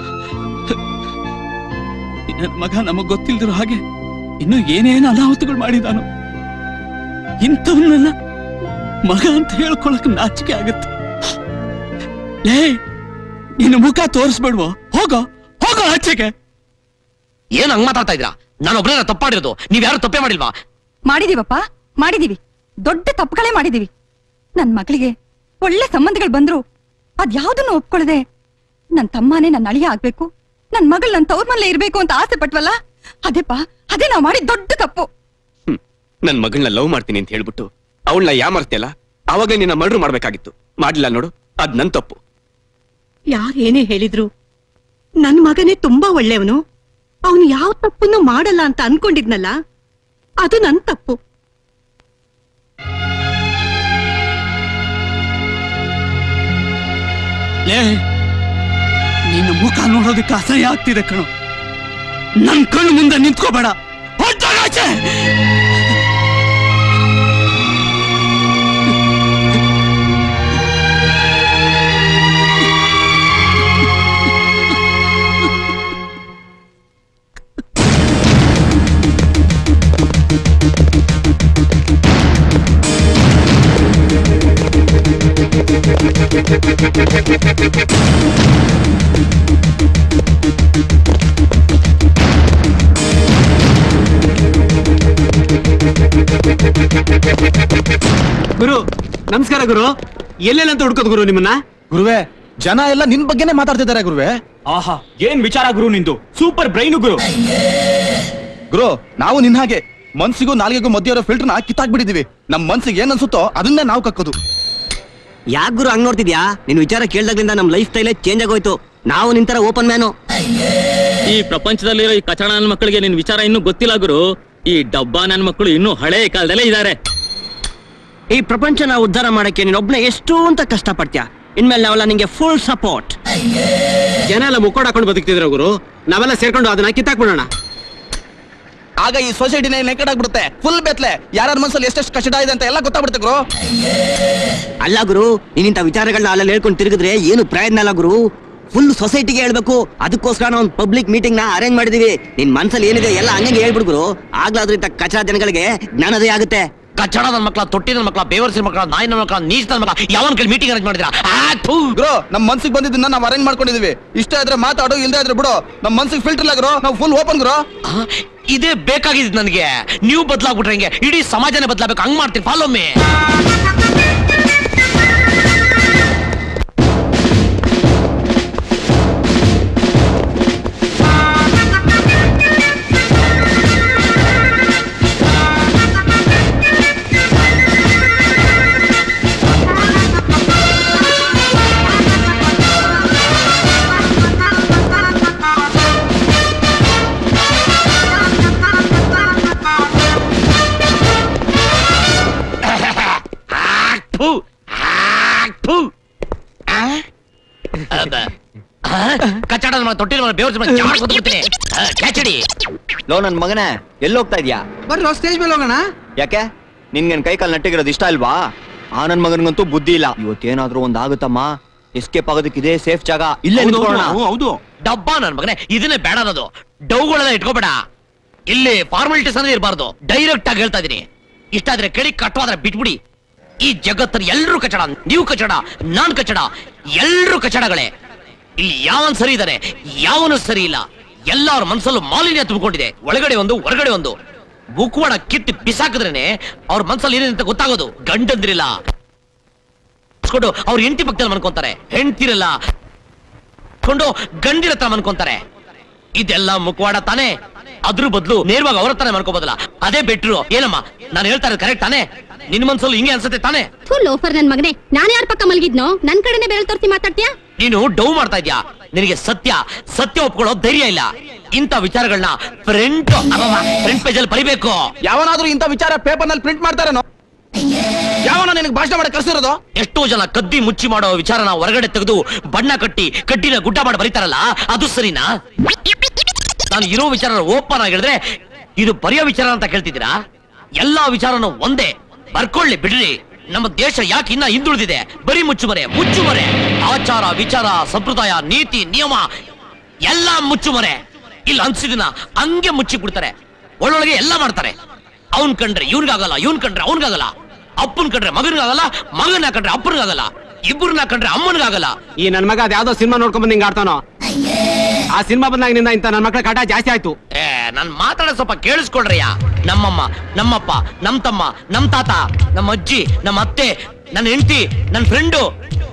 ಈ ನನ್ನ ಮಗ ನಮಗ್ ಗೊತ್ತಿಲ್ದಿರೋ ಹಾಗೆ ಇನ್ನು ಏನೇನು ಅನಾಹುತಗಳು ಮಾಡಿದಾನು ಇಂಥವನ್ನೆಲ್ಲ ಮಗ ಅಂತ ಹೇಳ್ಕೊಳಕ್ ನಾಚಿಕೆ ಆಗತ್ತೆ ಲೇ ನಿನ್ನ ಮುಖ ತೋರಿಸ್ಬೇಡ್ವೋ ಹೋಗೋ ಹೋಗೋ ಆಚೆಗೆ ಏನ್ ಹಂಗ್ ಮಾತಾಡ್ತಾ ಇದ್ರಾ ನಾನು ಒಬ್ಬನೇ ತಪ್ಪಾಡಿರೋದು ನೀವ್ ಯಾರು ತಪ್ಪೇ ಮಾಡಿಲ್ವಾ ಮಾಡಿದೀವಪ್ಪ ಮಾಡಿದೀವಿ ದೊಡ್ಡ ತಪ್ಪುಗಳೇ ಮಾಡಿದೀವಿ ನನ್ ಮಗಳಿಗೆ ಒಳ್ಳೆ ಸಂಬಂಧಗಳು ಬಂದ್ರು ಅದ್ಯಾವ್ದನ್ನು ಒಪ್ಕೊಳ್ಳದೆ ನನ್ ತಮ್ಮನೇ ನನ್ನ ಅಳಿಯ ಆಗ್ಬೇಕು ನನ್ ಮಗಳ್ ನನ್ ತವ್ರ ಮನೇಲೆ ಇರ್ಬೇಕು ಅಂತ ಆಸೆ ಪಟ್ವಲ್ಲ ಅದೇಪ್ಪ ಅದೇ ನಾವ್ ಮಾಡಿದ ದೊಡ್ಡ ತಪ್ಪು ನನ್ ಮಗಳನ್ನ ಲವ್ ಮಾಡ್ತೀನಿ ಅಂತ ಹೇಳ್ಬಿಟ್ಟು ಅವಳನ್ನ ಯಾಮರ್ತಿಯಲ್ಲ ಅವಾಗಲೇ ನಿನ್ನ ಮರ್ಡರ್ ಮಾಡ್ಬೇಕಾಗಿತ್ತು ಮಾಡ್ಲಿಲ್ಲ ನೋಡು ಅದ್ ನನ್ ತಪ್ಪು ಯಾರೇನೇ ಹೇಳಿದ್ರು ನನ್ ಮಗನೇ ತುಂಬಾ ಒಳ್ಳೆಯವನು ಅವನು ಯಾವ ತಪ್ಪನ್ನು ಮಾಡಲ್ಲ ಅಂತ ಅನ್ಕೊಂಡಿದ್ನಲ್ಲ ಅದು ನನ್ ತಪ್ಪು ಲೇ ನಿನ್ನ ಮುಖ ನೋಡೋದಕ್ಕೆ ಅಸಹ್ಯ ಆಗ್ತಿದೆ ಕಣು ನನ್ ಕಣ್ಣು ಮುಂದೆ ನಿಂತ್ಕೋಬೇಡ ಹೊರ್ಟೋಗಾಚೆ! ಗುರು ನಮಸ್ಕಾರ ಗುರು ಎಲ್ಲೆಲ್ಲಂತ ಹುಡ್ಕೋದ್ ಗುರು ನಿಮ್ಮನ್ನ ಗುರುವೆ ಜನ ಎಲ್ಲ ನಿನ್ ಬಗ್ಗೆನೇ ಮಾತಾಡ್ತಿದ್ದಾರೆ ಗುರುವೆ ಆಹಾ ಏನ್ ವಿಚಾರ ಗುರು ನಿಂದು ಸೂಪರ್ ಬ್ರೈನ್ ಗುರು ಗುರು ನಾವು ನಿನ್ ಹಾಗೆ ಮನ್ಸಿಗೂ ನಾಲ್ಗೆಗೂ ಮಧ್ಯೆ ಇರೋ ಫಿಲ್ಟರ್ನ ಕಿತ್ತಾಕ್ಬಿಟ್ಟಿದೀವಿ ನಮ್ ಮನ್ಸಿಗೆ ಏನ್ ಅನ್ಸುತ್ತೋ ಅದನ್ನೇ ನಾವು ಕಕ್ಕೋದು ಯಾಕೆ ಗುರು ಹಂಗ್ ನೋಡ್ತಿದ್ಯಾ ನಿನ್ ವಿಚಾರ ಕೇಳ್ದಾಗ್ಲಿಂದ ನಮ್ ಲೈಫ್ ಸ್ಟೈಲೇ ಚೇಂಜ್ ಆಗೋಯ್ತು ನಾವು ನಿಂತರ ಓಪನ್ ಮ್ಯಾನು ಈ ಪ್ರಪಂಚದಲ್ಲಿರೋ ಈ ಕಚಡ ನನ್ನ ಮಕ್ಕಳಿಗೆ ನಿನ್ ವಿಚಾರ ಇನ್ನೂ ಗೊತ್ತಿಲ್ಲ ಗುರು ಈ ಡಬ್ಬಾ ನನ್ನ ಮಕ್ಕಳು ಇನ್ನೂ ಹಳೆ ಕಾಲದಲ್ಲೇ ಇದ್ದಾರೆ ಈ ಪ್ರಪಂಚನ ಉದ್ಧಾರ ಮಾಡಕ್ಕೆ ನೀನೊಬ್ನೇ ಎಷ್ಟು ಅಂತ ಕಷ್ಟ ಪಡ್ತೀಯ ಇನ್ಮೇಲೆ ನಾವೆಲ್ಲ ನಿಂಗೆ ಫುಲ್ ಸಪೋರ್ಟ್ ಜನ ಎಲ್ಲ ಮುಕ್ಕೋಡ್ ಹಾಕೊಂಡು ಬದುಕ್ತಿದ್ರು ಗುರು ನಾವೆಲ್ಲ ಸೇರ್ಕೊಂಡು ಅದನ್ನ ಕಿತ್ತಾಕ್ಬಿಡೋಣ ಆಗ ಈ ಸೊಸೈಟಿನೇ ನೆಕ್ಕಡಾಗ್ಬಿಡುತ್ತೆ ಫುಲ್ ಬೆತ್ಲೆ ಯಾರ ಮನ್ಸಲ್ಲಿ ಎಷ್ಟೆಷ್ಟು ಕಷ್ಟ ಇದೆ ಅಂತ ಎಲ್ಲ ಗೊತ್ತಾಗ್ಬಿಡುತ್ತೆ ಗುರು ಅಲ್ಲ ಗುರು ನೀನಿಂತ ವಿಚಾರಗಳನ್ನ ಅಲ್ಲೆಲ್ಲ ಹೇಳ್ಕೊಂಡು ತಿರುಗಿದ್ರೆ ಏನು ಪ್ರಯೋಜನ ಅಲ್ಲ ಗುರು ಫುಲ್ ಸೊಸೈಟಿಗೆ ಹೇಳ್ಬೇಕು ಅದಕ್ಕೋಸ್ಕರ ನಾವು ಒಂದು ಪಬ್ಲಿಕ್ ಮೀಟಿಂಗ್ ನ ಅರೇಂಜ್ ಮಾಡಿದೀವಿ ನಿನ್ ಮನ್ಸಲ್ಲಿ ಏನಿದೆ ಎಲ್ಲ ಹಂಗೆ ಹೇಳ್ಬಿಡು ಗುರು ಆಗ್ಲಾದ್ರೂ ಇಂಥ ಕಚಡ ಜನಗಳಿಗೆ ಜ್ಞಾನೋದಯ ಆಗುತ್ತೆ ಕಚ್ಚಡ ನನ್ನ ಮಕ್ಕಳ ತೊಟ್ಟಿನ ಮಕ್ಕಳ ಬೇವರ್ಸಿನ ಮಕ್ಕಳ ನಾಯಿನ ಮಕ್ಕಳ ನೀಚನ ಮಕ್ಕಳ ಯಾವನ್ ಕೈ ಮೀಟಿಂಗ್ ಅರೇಂಜ್ ಮಾಡಿದ್ರ ಗುರು ನಮ್ ಮನ್ಸಿಗೆ ಬಂದಿದ್ದನ್ನ ನಾವು ಅರೇಂಜ್ ಮಾಡ್ಕೊಂಡಿದೀವಿ ಇಷ್ಟ ಇದ್ರೆ ಮಾತಾಡು ಇಲ್ದೇ ಇದ್ರೆ ಬಿಡು ನಮ್ ಮನ್ಸಿಗೆ ಫಿಲ್ಟರ್ ಇಲ್ಲ ಗುರು ನಾವು ಫುಲ್ ಓಪನ್ ಗುರು ಇದೇ ಬೇಕಾಗಿದ್ದು ನನಗೆ ನೀವು ಬದಲಾಗ್ಬಿಟ್ರೆ ಹೆಂಗೆ ಇಡೀ ಸಮಾಜನೇ ಬದಲಾಗಬೇಕು ಹಂಗ್ ಮಾಡ್ತೀನಿ ಫಾಲೋ ಮೇ ಥು, ಆ, ಥು. ಆ? ಅಬ್ಬ. ಆ? ಕಚ್ಚಡ ನಮ್ಮ ತೊಟ್ಟಿನ ಬೇವರ್ಸಿ ಜಾಡ್ ಕೊಟ್ಬಿಡ್ತೀನಿ ಕ್ಯಾಚಡಿ ಲೋ ನನ್ ಮಗನೇ ಎಲ್ಲಿ ಹೋಗ್ತಾ ಇದ್ಯಾ ಬರ್ರಿ ಸ್ಟೇಜ್ ಮೇಲೆ ಹೋಗೋಣ ಯಾಕೆ ನಿನ್ಗೇನ್ ಕೈ ಕಾಲ್ ನಟ್ಟಿಗಿರೋದು ಇಷ್ಟ ಅಲ್ವಾ ಆ ನನ್ ಮಗನ್ಗಂತೂ ಬುದ್ಧಿ ಇಲ್ಲ ಇವತ್ತೇನಾದ್ರೂ ಒಂದ್ ಆಗುತ್ತಮ್ಮ ಎಸ್ಕೇಪ್ ಆಗೋದಕ್ಕೆ ಇದೇ ಸೇಫ್ ಜಾಗ ಇಲ್ಲೇ ನಿಂತ್ಕೊಳ್ಳೋಣ ಹೌದು ಡಬ್ಬ ನನ್ ಮಗನೇ ಇದನ್ನೇ ಬೇಡ ಅನ್ನೋದು ಡೌಗಳೆಲ್ಲ ಇಟ್ಕೋಬೇಡ ಇಲ್ಲಿ ಫಾರ್ಮಾಲಿಟೀಸ್ ಅನ್ನೋದು ಇರಬಾರ್ದು ಡೈರೆಕ್ಟ್ ಆಗಿ ಹೇಳ್ತಾ ಇದೀನಿ ಇಷ್ಟ ಆದ್ರೆ ಕೇಳಿ ಕಟ್ಟವಾದ್ರೆ ಬಿಟ್ಬಿಡಿ ಈ ಜಗತ್ತಲ್ಲಿ ಎಲ್ರೂ ಕಚಡ ನೀವು ಕಚಡ ನಾನ್ ಕಚಡ ಎಲ್ರೂ ಕಚಡಗಳೇ ಇಲ್ಲಿ ಯಾವನ್ ಸರಿ ಇದಾರೆ ಯಾವನು ಸರಿ ಇಲ್ಲ ಎಲ್ಲಾರ ಮನ್ಸಲ್ಲೂ ಮಾಲಿನ್ಯ ತುಂಬಿಕೊಂಡಿದೆ ಒಳಗಡೆ ಒಂದು ಹೊರಗಡೆ ಒಂದು ಮುಖವಾಡ ಕಿತ್ತು ಬಿಸಾಕಿದ್ರೇನೆ ಅವ್ರ ಮನ್ಸಲ್ಲಿ ಏನಿದೆ ಅಂತ ಗೊತ್ತಾಗೋದು ಗಂಡಂದ್ರಿಲ್ಲ ಕೊಂಡು ಅವ್ರ ಹೆಂಡತಿ ಪಕ್ಕದಲ್ಲಿ ಮನ್ಕೊಂತಾರೆ ಹೆಂಡ್ತಿರಲ್ಲ ಕೊಂಡು ಗಂಡಿರ ಹತ್ರ ಮನ್ಕೊಂತಾರೆ ಇದೆಲ್ಲ ಮುಖವಾಡ ತಾನೇ ಅದ್ರ ಬದಲು ನೇರವಾಗಿ ಅವ್ರ ಹತ್ರನೇ ಮನ್ಕೋಬೋದಲ್ಲ ಅದೇ ಬೆಟ್ರು ಏನಮ್ಮ ನಾನು ಹೇಳ್ತಾ ಇರೋದು ಕರೆಕ್ಟ್ ತಾನೇ ನಿನ್ ಮನ್ಸಲ್ಲೂ ಹಿಂಗೆ ಅನ್ಸುತ್ತೆ ತಾನೇ ಫುಲ್ ಲೋಫರ್ ನನ್ ಮಗನೇ ನಾನ್ ಯಾರ ಪಕ್ಕ ಮಲಗಿದ್ನೋ ನನ್ ಕಡೆನೆ ಬೆರಳು ತೋರಿಸಿ ಮಾತಾಡ್ತೀಯಾ ನೀನು ಡೌ ಮಾಡ್ತಾ ಇದ್ಯಾ ನಿನಗೆ ಸತ್ಯ ಸತ್ಯ ಒಪ್ಕೊಳ್ಳೋ ಧೈರ್ಯ ಇಲ್ಲ ಇಂಥ ವಿಚಾರಗಳನ್ನ ಫ್ರಂಟ್ ಫ್ರಂಟ್ ಪೇಜ್ ಅಲ್ಲಿ ಬರಿಬೇಕು ಯಾವನಾದ್ರೂ ಇಂಥ ವಿಚಾರ ಪೇಪರ್ ನಲ್ಲಿ ಪ್ರಿಂಟ್ ಮಾಡ್ತಾರೇನೋ ಯಾವನ ನಿನಗೆ ಭಾಷಣ ಮಾಡಕ್ ಕಳ್ಸಿರೋದು ಎಷ್ಟೋ ಜನ ಕದ್ದಿ ಮುಚ್ಚಿ ಮಾಡೋ ವಿಚಾರನ ಹೊರಗಡೆ ತೆಗೆದು ಬಣ್ಣ ಕಟ್ಟಿ ಕಡ್ಡಿನ ಗುಡ್ಡ ಮಾಡಿ ಬರೀತಾರಲ್ಲ ಅದು ಸರಿನಾ ನಾನು ಇರೋ ವಿಚಾರ ಓಪನ್ ಆಗಿದ್ರೆ ಇದು ಬರೆಯೋ ವಿಚಾರ ಅಂತ ಕೇಳ್ತಿದ್ದೀರಾ ಎಲ್ಲಾ ವಿಚಾರನೂ ಒಂದೇ ಬರ್ಕೊಳ್ಳಿ ಬಿಡ್ರಿ ನಮ್ಮ ದೇಶ ಯಾಕೆ ಇನ್ನ ಹಿಂದುಳಿದಿದೆ ಬರೀ ಮುಚ್ಚುಮರೆ ಮುಚ್ಚುಮರೆ ಆಚಾರ ವಿಚಾರ ಸಂಪ್ರದಾಯ ನೀತಿ ನಿಯಮ ಎಲ್ಲಾ ಮುಚ್ಚುಮರೆ ಇಲ್ಲಿ ಅನ್ಸಿದಿನ ಹಂಗೆ ಮುಚ್ಚಿ ಬಿಡ್ತಾರೆ ಒಳ್ಳೊಳಗೆ ಎಲ್ಲ ಮಾಡ್ತಾರೆ ಅವನ್ ಕಂಡ್ರೆ ಇವ್ನಿಗಾಗಲ್ಲ ಇವ್ನ್ ಕಂಡ್ರೆ ಅವನ್ಗಾಗಲ್ಲ ಅಪ್ಪನ್ ಕಂಡ್ರೆ ಮಗನಿಗಾಗಲ್ಲ ಮಗನ ಕಂಡ್ರೆ ಅಪ್ಪನಿಗಾಗಲ್ಲ ಇಬ್ಬರನ್ನ ಕಂಡ್ರೆ ಅಮ್ಮನಿಗಾಗಲ್ಲ ಈ ನನ್ ಮಗ ಅದ್ಯಾವ್ದೋ ಸಿನಿಮಾ ನೋಡ್ಕೊಂಡ್ ಬಂದ್ ಹಿಂಗ್ ಆಡ್ತಾನೋ ಆ ಸಿನಿಮಾ ಬಂದಾಗಿನಿಂದ ಇಂತ ನನ್ ಮಕ್ಳ ಕಾಟ ಜಾಸ್ತಿ ಆಯ್ತು ಏ ನಾನ್ ಮಾತಾಡೋ ಸ್ವಲ್ಪ ಕೇಳಿಸ್ಕೊಳ್ರಯ್ಯ ನಮ್ಮಮ್ಮ ನಮ್ಮಪ್ಪ ನಮ್ ತಮ್ಮ ನಮ್ ತಾತ ನಮ್ಮ ಅಜ್ಜಿ ನಮ್ಮ ಅತ್ತೆ ನನ್ನ ಹೆಂಡತಿ ನನ್ನ ಫ್ರೆಂಡು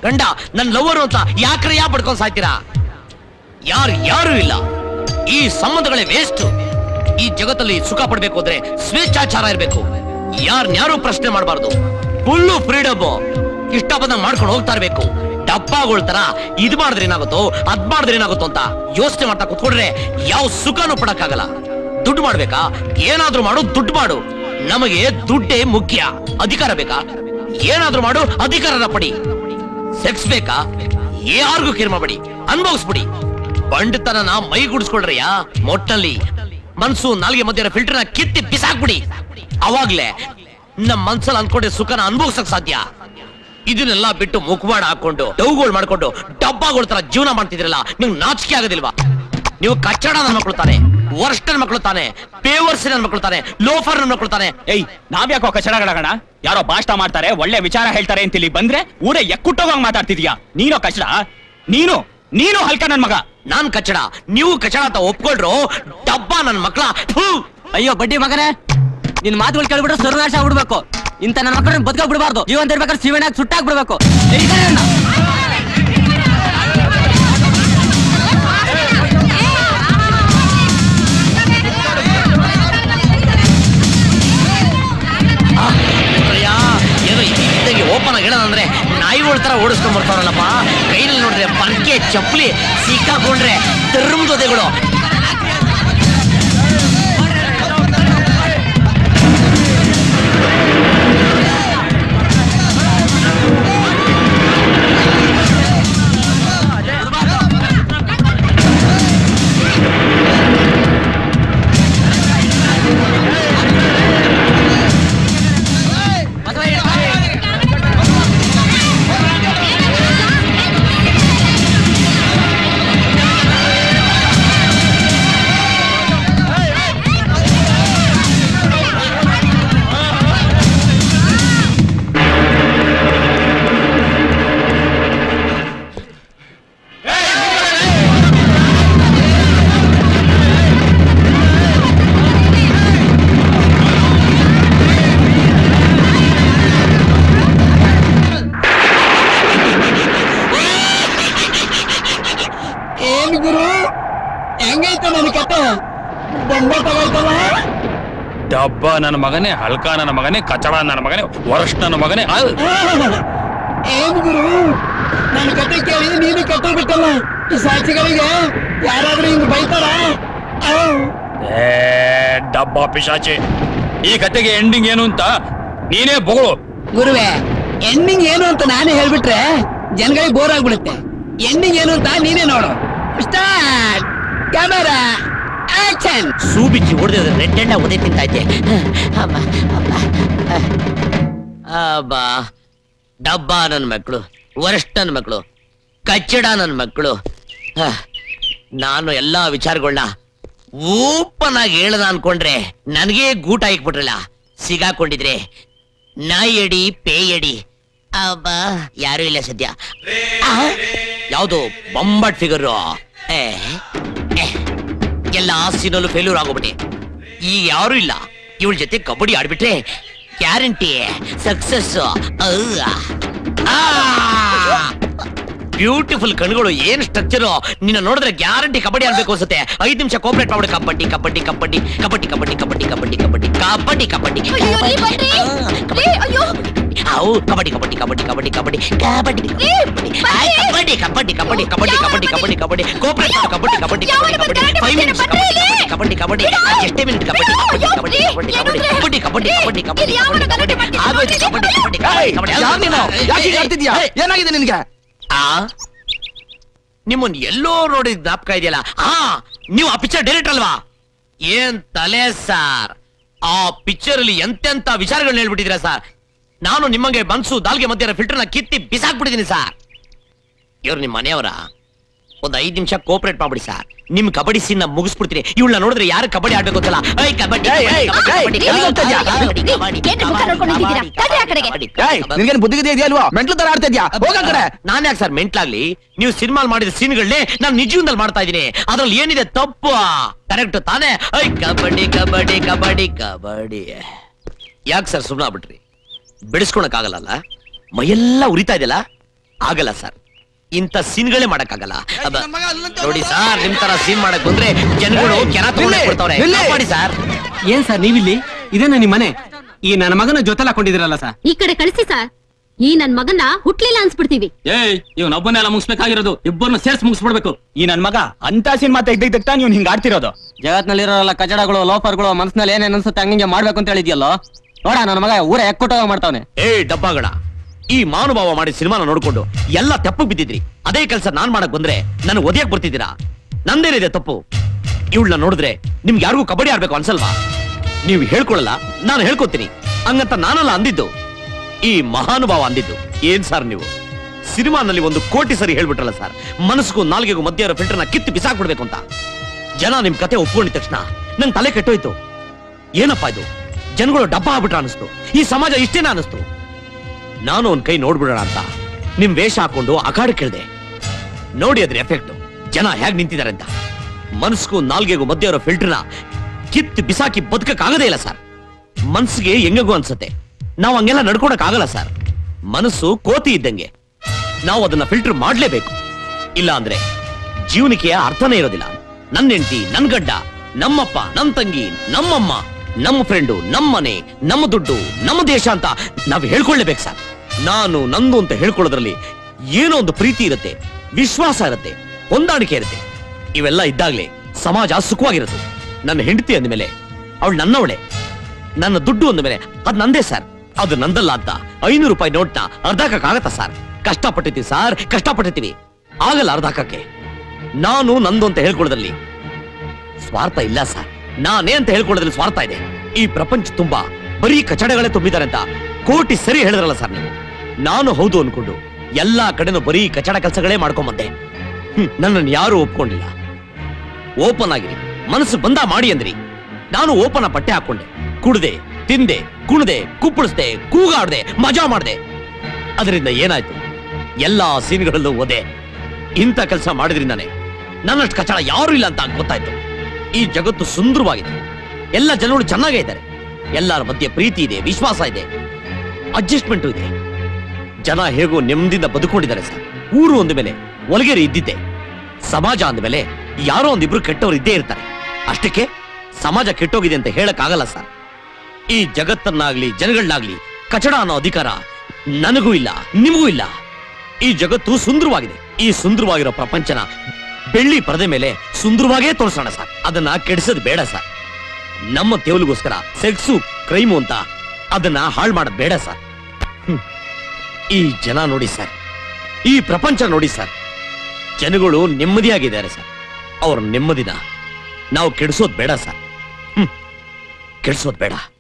ಗಂಡ ನನ್ ಲವರು ಅಂತ ಯಾಕ್ರೆ ಯಾ ಪಡ್ಕೊಂಡ್ ಸಾಯ್ತೀರಾ ಯಾರು ಯಾರು ಇಲ್ಲ ಈ ಸಂಬಂಧಗಳೇ ವೇಸ್ಟ್ ಈ ಜಗತ್ತಲ್ಲಿ ಸುಖ ಪಡ್ಬೇಕು ಅಂದ್ರೆ ಸ್ವೇಚ್ಛಾಚಾರ ಇರ್ಬೇಕು ಯಾರ್ನ್ಯಾರು ಪ್ರಶ್ನೆ ಮಾಡಬಾರ್ದು ಫುಲ್ಲು ಫ್ರೀಡಮ್ ಇಷ್ಟ ಬಂದಂಗ್ ಮಾಡ್ಕೊಂಡು ಹೋಗ್ತಾ ಇರ್ಬೇಕು ಡಬ್ಬಾಗಳ ತರ ಇದ್ ಮಾಡಿದ್ರೆ ಏನಾಗುತ್ತೋ ಅದ್ ಮಾಡಿದ್ರೆ ಏನಾಗುತ್ತೋ ಅಂತ ಯೋಚನೆ ಮಾಡ್ತಾ ಕುತ್ಕೊಂಡ್ರೆ ಯಾವ ಸುಖನೂ ಪಡಕ್ಕಾಗಲ್ಲ ದುಡ್ಡು ಮಾಡ್ಬೇಕಾ ಏನಾದ್ರೂ ಮಾಡು ದುಡ್ಡು ಮಾಡು ನಮಗೆ ದುಡ್ಡೇ ಮುಖ್ಯ ಅಧಿಕಾರ ಬೇಕಾ ಏನಾದ್ರೂ ಮಾಡು ಅಧಿಕಾರನ ಪಡಿ ಸೆಕ್ಸ್ ಬೇಕಾ ಯಾರಿಗೂ ಕೇರ್ ಮಾಡ್ಬೇಡಿ ಅನುಭವಿಸ್ಬಿಡಿ ಬಂಡತನನ ಮೈಗೂಡಿಸ್ಕೊಳ್ರಯ್ಯ ಮೊಟ್ಟಲ್ಲಿ ಮನ್ಸು ನಾಲ್ಗೆ ಮಧ್ಯ ಫಿಲ್ಟರ್ನ ಕಿತ್ತಿ ಬಿಸಾಕ್ಬಿಡಿ ಅವಾಗ್ಲೇ ನಮ್ ಮನ್ಸಲ್ಲಿ ಅನ್ಕೊಂಡೆ ಸುಖನ ಅನುಭವಿಸಕ್ ಸಾಧ್ಯ ಇದನ್ನೆಲ್ಲ ಬಿಟ್ಟು ಮುಖವಾಡ ಹಾಕೊಂಡು ಡೌಗಳು ಮಾಡ್ಕೊಂಡು ಡಬ್ಬಾಗಳ ತರ ಜೀವನ ಮಾಡ್ತಿದ್ರಲ್ಲ ನೀವು ನಾಚಿಕೆ ಆಗೋದಿಲ್ವಾ ನೀವು ಕಚ್ಚಡ ನನ್ನ ಮಕ್ಕಳು ತಾನೆ ವರ್ಸ್ಟ್ ನನ್ನ ಮಕ್ಕಳು ತಾನೆ ಪೇವರ್ಸ್ ನನ್ನ ಮಕ್ಕಳು ತಾನೆ ಲೋಫರ್ ನನ್ನ ಮಕ್ಕಳು ತಾನೆ ಏಯ್ ನಾವ್ಯಾಕೋ ಕಚಡಗಳಗಣ ಯಾರೋ ಭಾಷಣ ಮಾಡ್ತಾರೆ ಒಳ್ಳೆ ವಿಚಾರ ಹೇಳ್ತಾರೆ ಅಂತ ಇಲ್ಲಿ ಬಂದ್ರೆ ಊರೇ ಎಕ್ಕುಟ್ಟೋಗಂಗ್ ಮಾತಾಡ್ತಿದ್ಯಾ ನೀನೋ ಕಚಡ ನೀನು ನೀನು ಹಲ್ಕ ನನ್ ಮಗ ನಾನ್ ಕಚ್ಚಡ ನೀವು ಕಚ್ಚಡ ಅಂತ ಒಪ್ಕೊಳ್ರು ಡಬ್ಬ ನನ್ ಮಕ್ಳ ಅಯ್ಯೋ ಬಡ್ಡಿ ಮಗನೇ ನಿನ್ ಮಾತುಗಳು ಕೇಳ್ಬಿಟ್ರೆ ಸರ್ವನಾಶ ಆಗ್ಬಿಡ್ಬೇಕು ಇಂತ ನನ್ನ ಮಕ್ಕಳನ್ನ ಬದುಕ ಬಿಡಬಾರ್ದು ಜೀವಂತ ಇರ್ಬೇಕಾದ್ರೆ ಶಿವನಾಗಿ ಸುಟ್ಟಾಕ್ ಬಿಡ್ಬೇಕು ಅಯ್ಯ, ಏನೋ ಇದ್ದಂಗೆ ಓಪನ್ ಆಗಿ ಹೇಳೋದಂದ್ರೆ ನಾಯಿಗಳ ತರ ಓಡಿಸ್ಕೊಂಡ್ ಬರ್ತಾರಲ್ಲಪ್ಪ ಕೈನಲ್ಲಿ ನೋಡ್ರೆ ಪರ್ಕೆ ಚಪ್ಪಲಿ ಸಿಕ್ಕಾಕೊಂಡ್ರೆ ಧರ್ಮದೊದೆಗಳು ಏನ್ ಗುರು ಹೆಂಗೈತೆ ನನ್ನ ಕತೆ ಬೊಂಬಾಟಾಗೈತಲ್ಲ ಡಬ್ಬ ನನ್ನ ಮಗನೇ ಹಲ್ಕ ನನ್ನ ಮಗನೇ ಕಚಡ ನನ್ನ ಮಗನೇ ವರಸ್ಟ್ ನನ್ನ ಮಗನೇ ಆ, ಏನ್ ಗುರು ನನ್ನ ಕತೆ ಕೇಳಿ ನೀನು ಕಟ್ಟೋಗ್ಬಿಟ್ಟಲ್ಲ ಈ ಸಾಕ್ಷಿಗಳಿಗೆ ಯಾರಾದ್ರೂ ಹಿಂಗ್ ಬೈತಾರ ಏ ಡಬ್ಬ ಪಿಶಾಚಿ ಈ ಕತೆಗೆ ಎಂಡಿಂಗ್ ಏನು ಅಂತ ನೀನೇ ಬೊಗಳು ಗುರುವೆ ಎಂಡಿಂಗ್ ಏನು ಅಂತ ನಾನೇ ಹೇಳ್ಬಿಟ್ರೆ ಜನಗಳಿಗೆ ಬೋರ್ ಆಗ್ಬಿಡುತ್ತೆ ಎಂಡಿಂಗ್ ಏನು ಅಂತ ನೀನೇ ನೋಡು ಸ್ಟಾರ್ಟ್ ಕ್ಯಾಮರಾ ಆಕ್ಷನ್ ಸೂಬಿಚ್ಚಿ ಹೊಡೆದ ರೆಡ್ ಎಂಡ ಒದೆ ತಿಂತೈತೆ ಅಮ್ಮ ಅಮ್ಮ ಅಬ್ಬಾ ಡಬ್ಬ ನನ್ನ ಮಕ್ಕಳು ವರಷ್ಟ ನನ್ನ ಮಕ್ಕಳು ಕಚ್ಚಡ ನನ್ನ ಮಕ್ಕಳು ಹ, ನಾನು ಎಲ್ಲಾ ವಿಚಾರಗಳನ್ನ ಓಪನ್ ಆಗಿ ಹೇಳ್ದ ಅನ್ಕೊಂಡ್ರೆ ನನಗೆ ಗೂಟ ಇಕ್ಬಿಟ್ರಲ್ಲ ಸಿಗಾಕೊಂಡಿದ್ರೆ ನಾಯಿ ಅಡಿ ಪೇಯಡಿ ಅಬ್ಬಾ ಯಾರು ಇಲ್ಲ ಸದ್ಯ ಆ, ಯಾವ್ದು ಬೊಂಬಟ್ ಫಿಗರ್ ಏ ಏ, ಎಲ್ಲ ಸೀನಲ್ಲೂ ಫೇಲ್ಯೂರ್ ಆಗೋಗ್ಬಿಟ್ಟೆ ಈಗ ಯಾರು ಇಲ್ಲ ಇವಳ ಜೊತೆ ಕಬಡ್ಡಿ ಆಡ್ಬಿಟ್ರೆ ಗ್ಯಾರಂಟಿ ಸಕ್ಸಸ್ ಬ್ಯೂಟಿಫುಲ್ ಕಣ್ಗಳು ಏನ್ ಸ್ಟ್ರಕ್ಚರ್ ನಿನ್ನ ನೋಡಿದ್ರೆ ಗ್ಯಾರಂಟಿ ಕಬಡ್ಡಿ ಆಡ್ಬೇಕು ಅನ್ಸುತ್ತೆ ಐದ್ ನಿಮಿಷ ಕೋಪರೇಟ್ ಮಾಡ್ಬಿಡು ಕಬಡ್ಡಿ ಕಬಡ್ಡಿ ಕಬಡ್ಡಿ ಕಬಡ್ಡಿ ಕಬಡ್ಡಿ ಕಬಡ್ಡಿ ಕಬಡ್ಡಿ ಕಬಡ್ಡಿ ಕಬಡ್ಡಿ ಕಬಡ್ಡಿ ಅವು ಕಬಡ್ಡಿ ಕಬಡ್ಡಿ ಕಬಡ್ಡಿ ಕಬಡ್ಡಿ ಕಬಡ್ಡಿ ಕಬಡ್ಡಿ ಆಯ್, ಕಬಡ್ಡಿ ಕಬಡ್ಡಿ ಕಬಡ್ಡಿ ಕಬಡ್ಡಿ ಕಬಡ್ಡಿ ಕಬಡ್ಡಿ ಕಬಡ್ಡಿ ಕೋಪರೇಟ್ ಮಾಡು ಕಬಡ್ಡಿ ಕಬಡ್ಡಿ ಕಬಡ್ಡಿ ಕಬಡ್ಡಿ ಫೈವ್ ಮಿನಿಟ್ಸ್ ಕಬಡ್ಡಿ ಕಬಡ್ಡಿ ಕಬಡ್ಡಿ ಎಷ್ಟೇ ಮಿನಿಟ್ ಕಬಡ್ಡಿ ಕಬಡ್ಡಿ ಕಬಡ್ಡಿ ಕಬಡ್ಡಿ ಕಬಡ್ಡಿ ಕಬಡ್ಡಿ ಕಬಡ್ಡಿ ಕಬಡ್ಡಿ ಕಬಡ್ಡಿ ಕಬಡ್ಡಿ ಆಗೋಯ್ತು ಕಬಡ್ಡಿ ಕಬಡ್ಡಿ ಕಬಡ್ಡಿ ಕಬಡ್ಡಿ ಯಾರ್ ನೀನು? ಯಾಕ್ ಹೀಗ್ ಆಡ್ತಿದ್ಯಾ? ಏನಾಗಿದೆ ನಿನ್ಗೆ ಆ ನಿಮ್ಮನ್ ಎಲ್ಲೋ ನೋಡಿದ ಜ್ಞಾಪಕ ಇದೆಯಲ್ಲ ಹಾ ನೀವು ಆ ಪಿಕ್ಚರ್ ಡೈರೆಕ್ಟರ್ ಅಲ್ವಾ ಏನ್ ತಲೆ ಸಾರ್ ಆ ಪಿಕ್ಚರ್ ಅಲ್ಲಿ ಎಂತೆಂತ ವಿಚಾರಗಳನ್ನ ಹೇಳ್ಬಿಟ್ಟಿದ್ರ ಸರ್ ನಾನು ನಿಮ್ಮಂಗೆ ಮನ್ಸು ದಾಲ್ಗೆ ಮಧ್ಯ ಫಿಲ್ಟರ್ನ ಕಿತ್ತಿ ಬಿಸಾಕ್ಬಿಟ್ಟಿದ್ದೀನಿ ಸರ್ ಇವ್ರು ನಿಮ್ಮ ಮನೆಯವರ ಒಂದ್ ಐದ್ ನಿಮಿಷ ಕೋಪರೇಟ್ ಮಾಡ್ಬಿಡಿ ಸರ್ ನಿಮ್ ಕಬಡ್ಡಿ ಸೀನ್ ಮುಗಿಸ್ಬಿಡ್ತೀನಿ ಇವಳನ್ನ ನೋಡಿದ್ರೆ ಯಾರು ಕಬಡ್ಡಿ ಆಡ್ಬೇಕು ಅಂತಲ್ಲ ಐ ಕಬಡ್ಡಿ ಕಬಡ್ಡಿ, ಕಬಡ್ಡಿ, ಕಬಡ್ಡಿ, ಕಬಡ್ಡಿ, ನಿನ್ಗೇನು ಬುದ್ಧಿಗಿದೆ ಇದೆಯಲ್ವಾ ಮೆಂಟ್ಲು ತರ ಆಡ್ತಾ ಇದ್ಯಾ ಹೋಗ ಕಡೆ ನಾನ್ ಯಾಕೆ ಸರ್ ಮೆಂಟ್ಲಾಗ್ಲಿ ನೀವು ಸಿನಿಮಾ ಮಾಡಿದ ಸೀನ್ಗಳನ್ನೇ ನಾನು ನಿಜ ಜೀವನದಲ್ಲಿ ಮಾಡ್ತಾ ಇದ್ದೀನಿ ಅದ್ರಲ್ಲಿ ಏನಿದೆ ತಪ್ಪು ಕರೆಕ್ಟ್ ತಾನೇ ಐ ಕಬಡ್ಡಿ ಕಬಡ್ಡಿ ಕಬಡ್ಡಿ ಕಬಡ್ಡಿ ಯಾಕೆ ಸರ್ ಸುಮ್ಮನೆ ಆಗ್ಬಿಟ್ರಿ ಬಿಡಿಸ್ಕೊಳಕ್ ಆಗಲ್ಲ ಮೈಯೆಲ್ಲ ಉರಿತಾ ಇದೆಯಲ್ಲ ಆಗಲ್ಲ ಸರ್ ಇಂಥ ಸೀನ್ಗಳೇ ಮಾಡಕ್ಕಾಗಲ್ಲ ಅಬ್ಬ, ನೋಡಿ ಸರ್ ನಿಮ್ ತರ ಸೀನ್ ಮಾಡಕ್ ಬಂದ್ರೆ ಜನಗಳು ಕೆನ ತಗೊಂಡೇ ಕೊಡ್ತಾವ್ರೆ ಮಾಡಿ ಸರ್ ಏನ್ ಸರ್ ನೀವಿಲ್ಲಿ ಇದೇನ ನಿಮ್ ಮನೆ ಈ ನನ್ನ ಮಗನ ಜೊತೆಲ್ಲ ಹಾಕೊಂಡಿದಿರಲ್ಲ ಸರ್ ಈ ಕಡೆ ಕಳಿಸಿ ಸರ್ ಈ ನನ್ ಮಗನ ಹುಟ್ಲಿಲ್ಲ ಅನ್ಸ್ಬಿಡ್ತೀವಿ ಏಯ್ ಇವ್ನೊಬ್ಬನೆಲ್ಲ ಮುಗಿಸ್ಬೇಕಾಗಿರೋದು ಇಬ್ಬರನ್ನ ಸೇರ್ಸ್ ಮುಗಿಸ್ಬಿಡ್ಬೇಕು ಈ ನನ್ ಮಗ ಅಂತ ಸಿನಿಮಾ ತೆಗ್ದಿದ್ದಕ್ಕ ನೀವು ಹಿಂಗ್ ಆಡ್ತಿರೋದು ಜಗತ್ನಲ್ಲಿರೋಲ್ಲ ಕಚಡಗಳು ಲೋಫರ್ಗಳು ಮನಸ್ಸಿನಲ್ಲಿ ಏನೇನ್ ಅನ್ಸುತ್ತೆ ಹಂಗೆ ಮಾಡ್ಬೇಕು ಅಂತ ಹೇಳಿದ್ಯಲ್ಲೋ ನೋಡ ನನ್ನ ಮಗ ಊರ ಎಕ್ಕುಟ ಮಾಡ್ತಾವನೆ ಏ ಡಬ್ಬಾಗಡ ಈ ಮಾನುಭಾವ ಮಾಡಿ ಸಿನಿಮಾನ ನೋಡ್ಕೊಂಡು ಎಲ್ಲ ತಪ್ಪು ಬಿದ್ದಿದ್ರಿ ಅದೇ ಕೆಲಸ ನಾನ್ ಮಾಡಕ್ ಬಂದ್ರೆ ನನ್ ಒದೆಯಕ್ ಬರ್ತಿದ್ದೀರಾ ನಂದೇನಿದೆ ತಪ್ಪು ಇವಳನ್ನ ನೋಡಿದ್ರೆ ನಿಮ್ಗೆ ಯಾರಿಗೂ ಕಬಡ್ಡಿ ಆಡ್ಬೇಕು ಅನ್ಸಲ್ವಾ ನೀವು ಹೇಳ್ಕೊಳಲ್ಲ ನಾನು ಹೇಳ್ಕೊತೀನಿ ಹಂಗಂತ ನಾನಲ್ಲ ಅಂದಿದ್ದು ಈ ಮಹಾನುಭಾವ ಅಂದಿದ್ದು ಏನ್ ಸರ್ ನೀವು ಸಿನಿಮಾನಲ್ಲಿ ಒಂದು ಕೋಟಿ ಸರಿ ಹೇಳ್ಬಿಟ್ರಲ್ಲ ಸರ್ ಮನಸ್ಸಿಗೂ ನಾಲ್ಗೆಗೂ ಮಧ್ಯ ಇರೋ ಫಿಲ್ಟರ್ನ ಕಿತ್ತು ಬಿಸಾಕ್ಬಿಡ್ಬೇಕು ಅಂತ ಜನ ನಿಮ್ ಕತೆ ಒಪ್ಕೊಂಡಿದ ತಕ್ಷಣ ನನ್ ತಲೆ ಕೆಟ್ಟೋಯ್ತು ಏನಪ್ಪಾ ಇದು ಜನಗಳು ಡಬ್ಬ ಆಗ್ಬಿಟ್ರ ಅನಿಸ್ತು ಈ ಸಮಾಜ ಇಷ್ಟೇನ ಅನಿಸ್ತು ನಾನು ಒಂದ್ ಕೈ ನೋಡ್ಬಿಡೋಣ ಅಂತ ನಿಮ್ ವೇಷ ಹಾಕೊಂಡು ಅಖಾಡ ಕೇಳ್ದೆ ನೋಡಿ ಅದ್ರ ಎಫೆಕ್ಟ್ ಜನ ಹೇಗ್ ನಿಂತಿದ್ದಾರೆ ಅಂತ ಮನಸ್ಸಿಗೂ ನಾಲ್ಗೆಗೂ ಮಧ್ಯ ಇರೋ ಫಿಲ್ಟರ್ನ ಕಿತ್ತು ಬಿಸಾಕಿ ಬದುಕಕ್ಕಾಗದೇ ಇಲ್ಲ ಸರ್ ಮನ್ಸಿಗೆ ಹೆಂಗಗೂ ಅನ್ಸುತ್ತೆ ನಾವು ಹಂಗೆಲ್ಲ ನಡ್ಕೊಳಕ್ ಆಗಲ್ಲ ಸರ್ ಮನಸ್ಸು ಕೋತಿ ಇದ್ದಂಗೆ ನಾವು ಅದನ್ನ ಫಿಲ್ಟರ್ ಮಾಡ್ಲೇಬೇಕು ಇಲ್ಲ ಅಂದ್ರೆ ಜೀವನಕ್ಕೆ ಅರ್ಥನೇ ಇರೋದಿಲ್ಲ ನನ್ನ ಹೆಂಡತಿ ನನ್ ಗಡ್ಡ ನಮ್ಮಪ್ಪ ನಮ್ ತಂಗಿ ನಮ್ಮಮ್ಮ ನಮ್ಮ ಫ್ರೆಂಡು ನಮ್ಮನೆ ನಮ್ಮ ದುಡ್ಡು ನಮ್ಮ ದೇಶ ಅಂತ ನಾವು ಹೇಳ್ಕೊಳ್ಳೇಬೇಕು ಸರ್ ನಾನು ನಂದು ಅಂತ ಹೇಳ್ಕೊಳ್ಳೋದ್ರಲ್ಲಿ ಏನೋ ಒಂದು ಪ್ರೀತಿ ಇರುತ್ತೆ ವಿಶ್ವಾಸ ಇರುತ್ತೆ ಹೊಂದಾಣಿಕೆ ಇರುತ್ತೆ ಇವೆಲ್ಲ ಇದ್ದಾಗ್ಲೇ ಸಮಾಜ ಸುಖವಾಗಿರುತ್ತೆ ನನ್ನ ಹೆಂಡತಿ ಅಂದ್ಮೇಲೆ ಅವಳು ನನ್ನವಳೆ ನನ್ನ ದುಡ್ಡು ಅಂದ್ಮೇಲೆ ಅದ್ ನಂದೇ ಸರ್ ಅದು ನಂದಲ್ಲ ಅಂತ ಐನೂರು ರೂಪಾಯಿ ನೋಟ್ನ ಅರ್ಧಾಕಕ್ಕಾಗತ್ತಾ ಸರ್ ಕಷ್ಟಪಟ್ಟಿರ್ತೀವಿ ಸರ್ ಕಷ್ಟಪಟ್ಟಿರ್ತೀವಿ ಆಗಲ್ಲ ಅರ್ಧಾಕಕ್ಕೆ ನಾನು ನಂದು ಅಂತ ಹೇಳ್ಕೊಳ್ಳೋದ್ರಲ್ಲಿ ಸ್ವಾರ್ಥ ಇಲ್ಲ ಸರ್ ನಾನೇ ಅಂತ ಹೇಳ್ಕೊಳ್ಳೋದ್ರಲ್ಲಿ ಸ್ವಾರ್ಥ ಇದೆ ಈ ಪ್ರಪಂಚ ತುಂಬಾ ಬರೀ ಕಚಡಗಳೇ ತುಂಬಿದ್ದಾರೆ ಅಂತ ಕೋಟಿ ಸರಿ ಹೇಳಿದ್ರಲ್ಲ ಸರ್ ನೀವು ನಾನು ಹೌದು ಅನ್ಕೊಂಡು ಎಲ್ಲಾ ಕಡೆನೂ ಬರೀ ಕಚಡ ಕೆಲಸಗಳೇ ಮಾಡ್ಕೊಂಬಂದೆ ಹ್ಮ್, ನನ್ನನ್ನು ಯಾರು ಒಪ್ಕೊಂಡಿಲ್ಲ ಓಪನ್ ಆಗಿರಿ ಮನಸ್ಸು ಬಂದ ಮಾಡಿ ಅಂದ್ರಿ ನಾನು ಓಪನ್ ಬಟ್ಟೆ ಹಾಕೊಂಡೆ ಕುಡ್ದೆ ತಿಂದೆ ಕುಣ್ದೆ ಕುಪ್ಪಳಿಸ್ದೆ ಕೂಗಾಡ್ದೆ ಮಜಾ ಮಾಡ್ದೆ ಅದರಿಂದ ಏನಾಯ್ತು ಎಲ್ಲಾ ಸೀನ್ಗಳಲ್ಲೂ ಓದೆ ಇಂಥ ಕೆಲಸ ಮಾಡಿದ್ರಿಂದಾನೆ ನನ್ನಷ್ಟು ಕಚಡ ಯಾರು ಇಲ್ಲ ಅಂತ ಗೊತ್ತಾಯ್ತು ಈ ಜಗತ್ತು ಸುಂದರವಾಗಿದೆ ಎಲ್ಲ ಜನಗಳು ಚೆನ್ನಾಗೇ ಇದ್ದಾರೆ ಎಲ್ಲರ ಮಧ್ಯೆ ಪ್ರೀತಿ ಇದೆ ವಿಶ್ವಾಸ ಇದೆ ಅಡ್ಜಸ್ಟ್ಮೆಂಟು ಇದೆ ಜನ ಹೇಗೋ ನೆಮ್ಮದಿಯಿಂದ ಬದುಕೊಂಡಿದ್ದಾರೆ ಸರ್ ಊರು ಅಂದ ಮೇಲೆ ಒಳಗೇರಿ ಇದ್ದಿದ್ದೆ ಸಮಾಜ ಅಂದಮೇಲೆ ಯಾರೋ ಒಂದಿಬ್ರು ಕೆಟ್ಟವ್ರು ಇದ್ದೇ ಇರ್ತಾರೆ ಅಷ್ಟಕ್ಕೆ ಸಮಾಜ ಕೆಟ್ಟೋಗಿದೆ ಅಂತ ಹೇಳಕ್ ಆಗಲ್ಲ ಸರ್ ಈ ಜಗತ್ತನ್ನಾಗ್ಲಿ ಜನಗಳನ್ನಾಗ್ಲಿ ಕಚಡ ಅನ್ನೋ ಅಧಿಕಾರ ನನಗೂ ಇಲ್ಲ ನಿಮಗೂ ಇಲ್ಲ ಈ ಜಗತ್ತು ಸುಂದರವಾಗಿದೆ ಈ ಸುಂದರವಾಗಿರೋ ಪ್ರಪಂಚನ ಬೆಳ್ಳಿ ಪರದೆ ಮೇಲೆ ಸುಂದರವಾಗೇ ತೋರಿಸೋಣ ಸರ್ ಅದನ್ನ ಕೆಡಿಸೋದು ಬೇಡ ಸರ್ ನಮ್ಮ ತೇವಲಿಗೋಸ್ಕರ ಸೆಕ್ಸು ಕ್ರೈಮು ಅಂತ ಅದನ್ನ ಹಾಳು ಮಾಡೋದು ಬೇಡ ಸರ್ ಹ್ಮ್. ಈ ಜನ ನೋಡಿ ಸರ್ ಈ ಪ್ರಪಂಚ ನೋಡಿ ಸರ್ ಜನಗಳು ನೆಮ್ಮದಿಯಾಗಿದ್ದಾರೆ ಸರ್ ಅವ್ರ ನೆಮ್ಮದಿನ ನಾವು ಕೆಡಿಸೋದು ಬೇಡ ಸರ್ ಹ್ಮ್ ಕೆಡಿಸೋದು ಬೇಡ